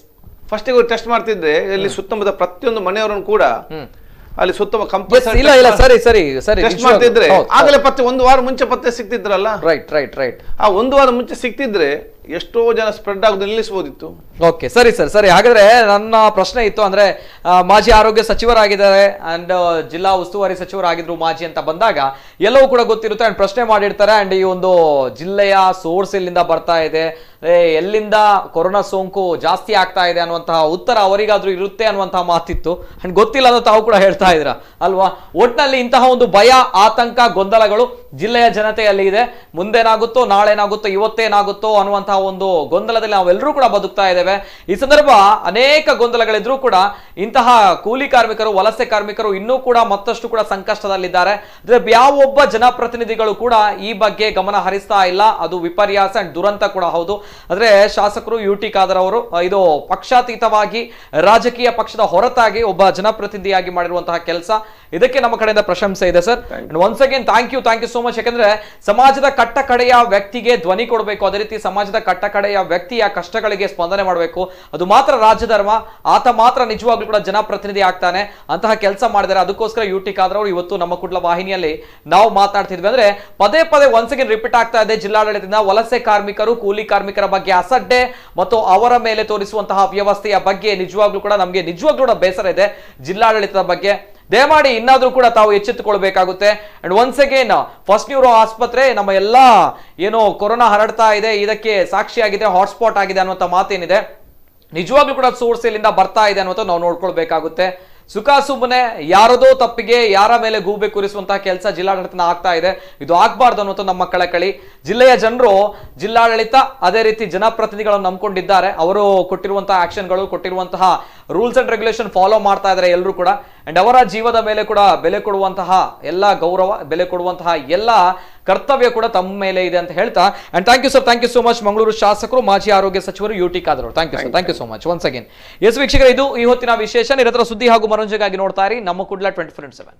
ಫಸ್ಟಿಗೆ ಟೆಸ್ಟ್ ಮಾಡ್ತಿದ್ರೆ ಇಲ್ಲಿ ಸುತ್ತಮುತ್ತ ಪ್ರತಿಯೊಂದು ಮನೆಯವರನ್ನು ಕೂಡ ಅಲ್ಲಿ ಸುತ್ತಮ Yes, ಇಲ್ಲ ಇಲ್ಲ ಸರಿ ಸರಿ ಸರಿ ಟೆಸ್ಟ್ ನಿಜವಾಗ್ಲೂ. ಮಾಡ್ತಿದ್ರೆ ಹೌದು, ಆಗಲೇ ಪತ್ತೆ ಒಂದು ವಾರ ಮುಂಚೆ ಪತ್ತೆ ಸಿಗ್ತಿದ್ರಲ್ಲ ರೈಟ್ ರೈಟ್ ರೈಟ್ ಆ ಒಂದು ವಾರ ಮುಂಚೆ ಸಿಗ್ತಿದ್ರೆ ಎಷ್ಟೋ ಜನ ಸ್ಪ್ರೆಡ್ ಆಗೋದು ನಿಲ್ಲಿಸಬಹುದಿತ್ತು ಓಕೆ ಸರಿ ಸರ್ ಸರಿ ಹಾಗಾದ್ರೆ ನನ್ನ ಪ್ರಶ್ನೆ ಇತ್ತು ಅಂದ್ರೆ ಆ, ಮಾಜಿ ಆರೋಗ್ಯ ಸಚಿವರಾಗಿದ್ದಾರೆ ಅಂಡ್ ಜಿಲ್ಲಾ ಉಸ್ತುವಾರಿ ಸಚಿವರಾಗಿದ್ರು ಮಾಜಿ ಅಂತ ಬಂದಾಗ ಎಲ್ಲವೂ ಕೂಡ ಗೊತ್ತಿರುತ್ತೆ ಅಂಡ್ ಪ್ರಶ್ನೆ ಮಾಡಿರ್ತಾರೆ ಅಂಡ್ ಈ ಒಂದು ಜಿಲ್ಲೆಯ ಸೋರ್ಸ್ ಎಲ್ಲಿಂದ ಬರ್ತಾ ಇದೆ ಏ, ಎಲ್ಲಿಂದ ಕೊರೋನಾ ಸೋಂಕು ಜಾಸ್ತಿ ಆಗ್ತಾ ಇದೆ ಅನ್ನುವಂತಹ ಉತ್ತರ ಅವರಿಗಾದ್ರೂ ಇರುತ್ತೆ ಅನ್ನುವಂತಹ ಮಾತಿತ್ತು ಅಂಡ್ ಗೊತ್ತಿಲ್ಲ ಅಂತ ತಾವು ಕೂಡ ಹೇಳ್ತಾ ಇದ್ರ ಅಲ್ವಾ ಒಟ್ನಲ್ಲಿ ಇಂತಹ ಒಂದು ಭಯ ಆತಂಕ ಗೊಂದಲಗಳು ಜಿಲ್ಲೆಯ ಜನತೆಯಲ್ಲಿ ಇದೆ ಮುಂದೇನಾಗುತ್ತೋ ನಾಳೆನಾಗುತ್ತೋ ಇವತ್ತೇನಾಗುತ್ತೋ ಅನ್ನುವಂತಹ ಒಂದು ಗೊಂದಲದಲ್ಲಿ ನಾವೆಲ್ಲರೂ ಕೂಡ ಬದುಕ್ತಾ ಇದ್ದೇವೆ ಈ ಸಂದರ್ಭ ಅನೇಕ ಗೊಂದಲಗಳಿದ್ರೂ ಕೂಡ ಇಂತಹ ಕೂಲಿ ಕಾರ್ಮಿಕರು ವಲಸೆ ಕಾರ್ಮಿಕರು ಇನ್ನೂ ಕೂಡ ಮತ್ತಷ್ಟು ಕೂಡ ಸಂಕಷ್ಟದಲ್ಲಿದ್ದಾರೆ ಅಂದ್ರೆ ಯಾವೊಬ್ಬ ಜನಪ್ರತಿನಿಧಿಗಳು ಕೂಡ ಈ ಬಗ್ಗೆ ಗಮನ ಹರಿಸ್ತಾ ಇಲ್ಲ ಅದು ವಿಪರ್ಯಾಸ ಅಂಡ್ ದುರಂತ ಕೂಡ ಹೌದು ಅಂದ್ರೆ ಶಾಸಕರು ಯು ಟಿ ಖಾದರ್ ಅವರು ಆ, ಇದು ಪಕ್ಷಾತೀತವಾಗಿ ರಾಜಕೀಯ ಪಕ್ಷದ ಹೊರತಾಗಿ ಒಬ್ಬ ಜನಪ್ರತಿನಿಧಿಯಾಗಿ ಮಾಡಿರುವಂತಹ ಕೆಲಸ ಇದಕ್ಕೆ ನಮ್ಮ ಕಡೆಯಿಂದ ಪ್ರಶಂಸೆ ಇದೆ sir once again thank you thank you so much ಯಾಕಂದ್ರೆ ಸಮಾಜದ ಕಟ್ಟ ಕಡೆಯ ವ್ಯಕ್ತಿಗೆ ಧ್ವನಿ ಕೊಡಬೇಕು ಅದೇ ರೀತಿ ಸಮಾಜದ ಕಟ್ಟ ಕಡೆಯ ವ್ಯಕ್ತಿಯ ಕಷ್ಟಗಳಿಗೆ ಸ್ಪಂದನೆ ಮಾಡಬೇಕು ಅದು ಮಾತ್ರ ರಾಜಧರ್ಮ ಆತ ಮಾತ್ರ ನಿಜವಾಗ್ಲೂ ಕೂಡ ಜನಪ್ರತಿನಿಧಿ ಆಗ್ತಾನೆ ಅಂತಹ ಕೆಲಸ ಮಾಡಿದ್ದಾರೆ ಅದಕ್ಕೋಸ್ಕರ ಯು ಟಿ ಖಾದರ್ ಅವರು ಇವತ್ತು ನಮ್ಮ ಕುಟ್ಲ ವಾಹಿನಿಯಲ್ಲಿ ನಾವು ಮಾತನಾಡ್ತಿದ್ವಿ ಅಂದ್ರೆ ಪದೇ ಪದೇ ಒನ್ಸ್ ಅಗೇನ್ ರಿಪೀಟ್ ಆಗ್ತಾ ಇದೆ ಜಿಲ್ಲಾಡಳಿತದಿಂದ ವಲಸೆ ಕಾರ್ಮಿಕರು ಕೂಲಿ ಕಾರ್ಮಿಕರ ಬಗ್ಗೆ ಅಸಡ್ಡೆ ಮತ್ತು ಅವರ ಮೇಲೆ ತೋರಿಸುವಂತಹ ವ್ಯವಸ್ಥೆಯ ಬಗ್ಗೆ ನಿಜವಾಗ್ಲೂ ಕೂಡ ನಮಗೆ ನಿಜವಾಗ್ಲೂ ಕೂಡ ಬೇಸರ ಇದೆ ಜಿಲ್ಲಾಡಳಿತದ ಬಗ್ಗೆ ದಯಮಾಡಿ ಇನ್ನಾದ್ರೂ ಕೂಡ ತಾವು ಎಚ್ಚೆತ್ತುಕೊಳ್ಬೇಕಾಗುತ್ತೆ and once again first neuro ಆಸ್ಪತ್ರೆ ನಮ್ಮ ಎಲ್ಲಾ ಏನು ಕೊರೋನಾ ಹರಡ್ತಾ ಇದೆ ಇದಕ್ಕೆ ಸಾಕ್ಷಿಯಾಗಿದೆ ಹಾಟ್ಸ್ಪಾಟ್ ಆಗಿದೆ ಅನ್ನುವಂಥ ಮಾತೇನಿದೆ ನಿಜವಾಗ್ಲೂ ಕೂಡ ಸೋರ್ಸ್ ಎಲ್ಲಿಂದ ಬರ್ತಾ ಇದೆ ಅನ್ನೋದು ನಾವು ನೋಡ್ಕೊಳ್ಬೇಕಾಗುತ್ತೆ ಸುಖ ಸುಮ್ಮನೆ ಯಾರದೋ ತಪ್ಪಿಗೆ ಯಾರ ಮೇಲೆ ಗೂಬೆ ಕೂರಿಸುವಂತಹ ಕೆಲಸ ಜಿಲ್ಲಾಡಳಿತ ಆಗ್ತಾ ಇದೆ ಇದು ಆಗ್ಬಾರ್ದು ಅನ್ನೋದು ನಮ್ಮ ಕಳಕಳಿ ಜಿಲ್ಲೆಯ ಜನರು ಜಿಲ್ಲಾಡಳಿತ ಅದೇ ರೀತಿ ಜನಪ್ರತಿನಿಧಿಗಳನ್ನು ನಂಬ್ಕೊಂಡಿದ್ದಾರೆ ಅವರು ಕೊಟ್ಟಿರುವಂತಹ ಆಕ್ಷನ್ಗಳು ಕೊಟ್ಟಿರುವಂತಹ ರೂಲ್ಸ್ ಅಂಡ್ ರೆಗ್ಯುಲೇಷನ್ ಫಾಲೋ ಮಾಡ್ತಾ ಇದ್ದಾರೆ ಎಲ್ಲರೂ ಕೂಡ ಅಂಡ್ ಅವರ ಜೀವದ ಮೇಲೆ ಕೂಡ ಬೆಲೆ ಕೊಡುವಂತಹ ಎಲ್ಲ ಗೌರವ ಬೆಲೆ ಕೊಡುವಂತಹ ಎಲ್ಲ ಕರ್ತವ್ಯ ಕೂಡ ತಮ್ಮ ಮೇಲೆ ಇದೆ ಅಂತ ಹೇಳ್ತಾ and thank you sir thank you so much Mangaluru ಶಾಸಕರು ಮಾಜಿ ಆರೋಗ್ಯ ಸಚಿವರು U T Khader thank you sir thank you so much once again yes ವೀಕ್ಷಕರು ಇದು ಈ ಹೊತ್ತಿನ ವಿಶೇಷ ನಿರಂತರ ಸುದ್ದಿ ಹಾಗೂ ಮನೋರಂಜನೆಗಾಗಿ ನೋಡ್ತಾ ಇರಿ ನಮ್ಮ ಕುಡ್ಲ ಟ್ವೆಂಟಿ ಫೋರ್ ಸೆವೆನ್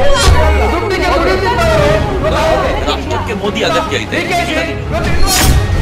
ರಾಷ್ಟ್ರಕ್ಕೆ ಮೋದಿ ಅಗತ್ಯ ಇದೆ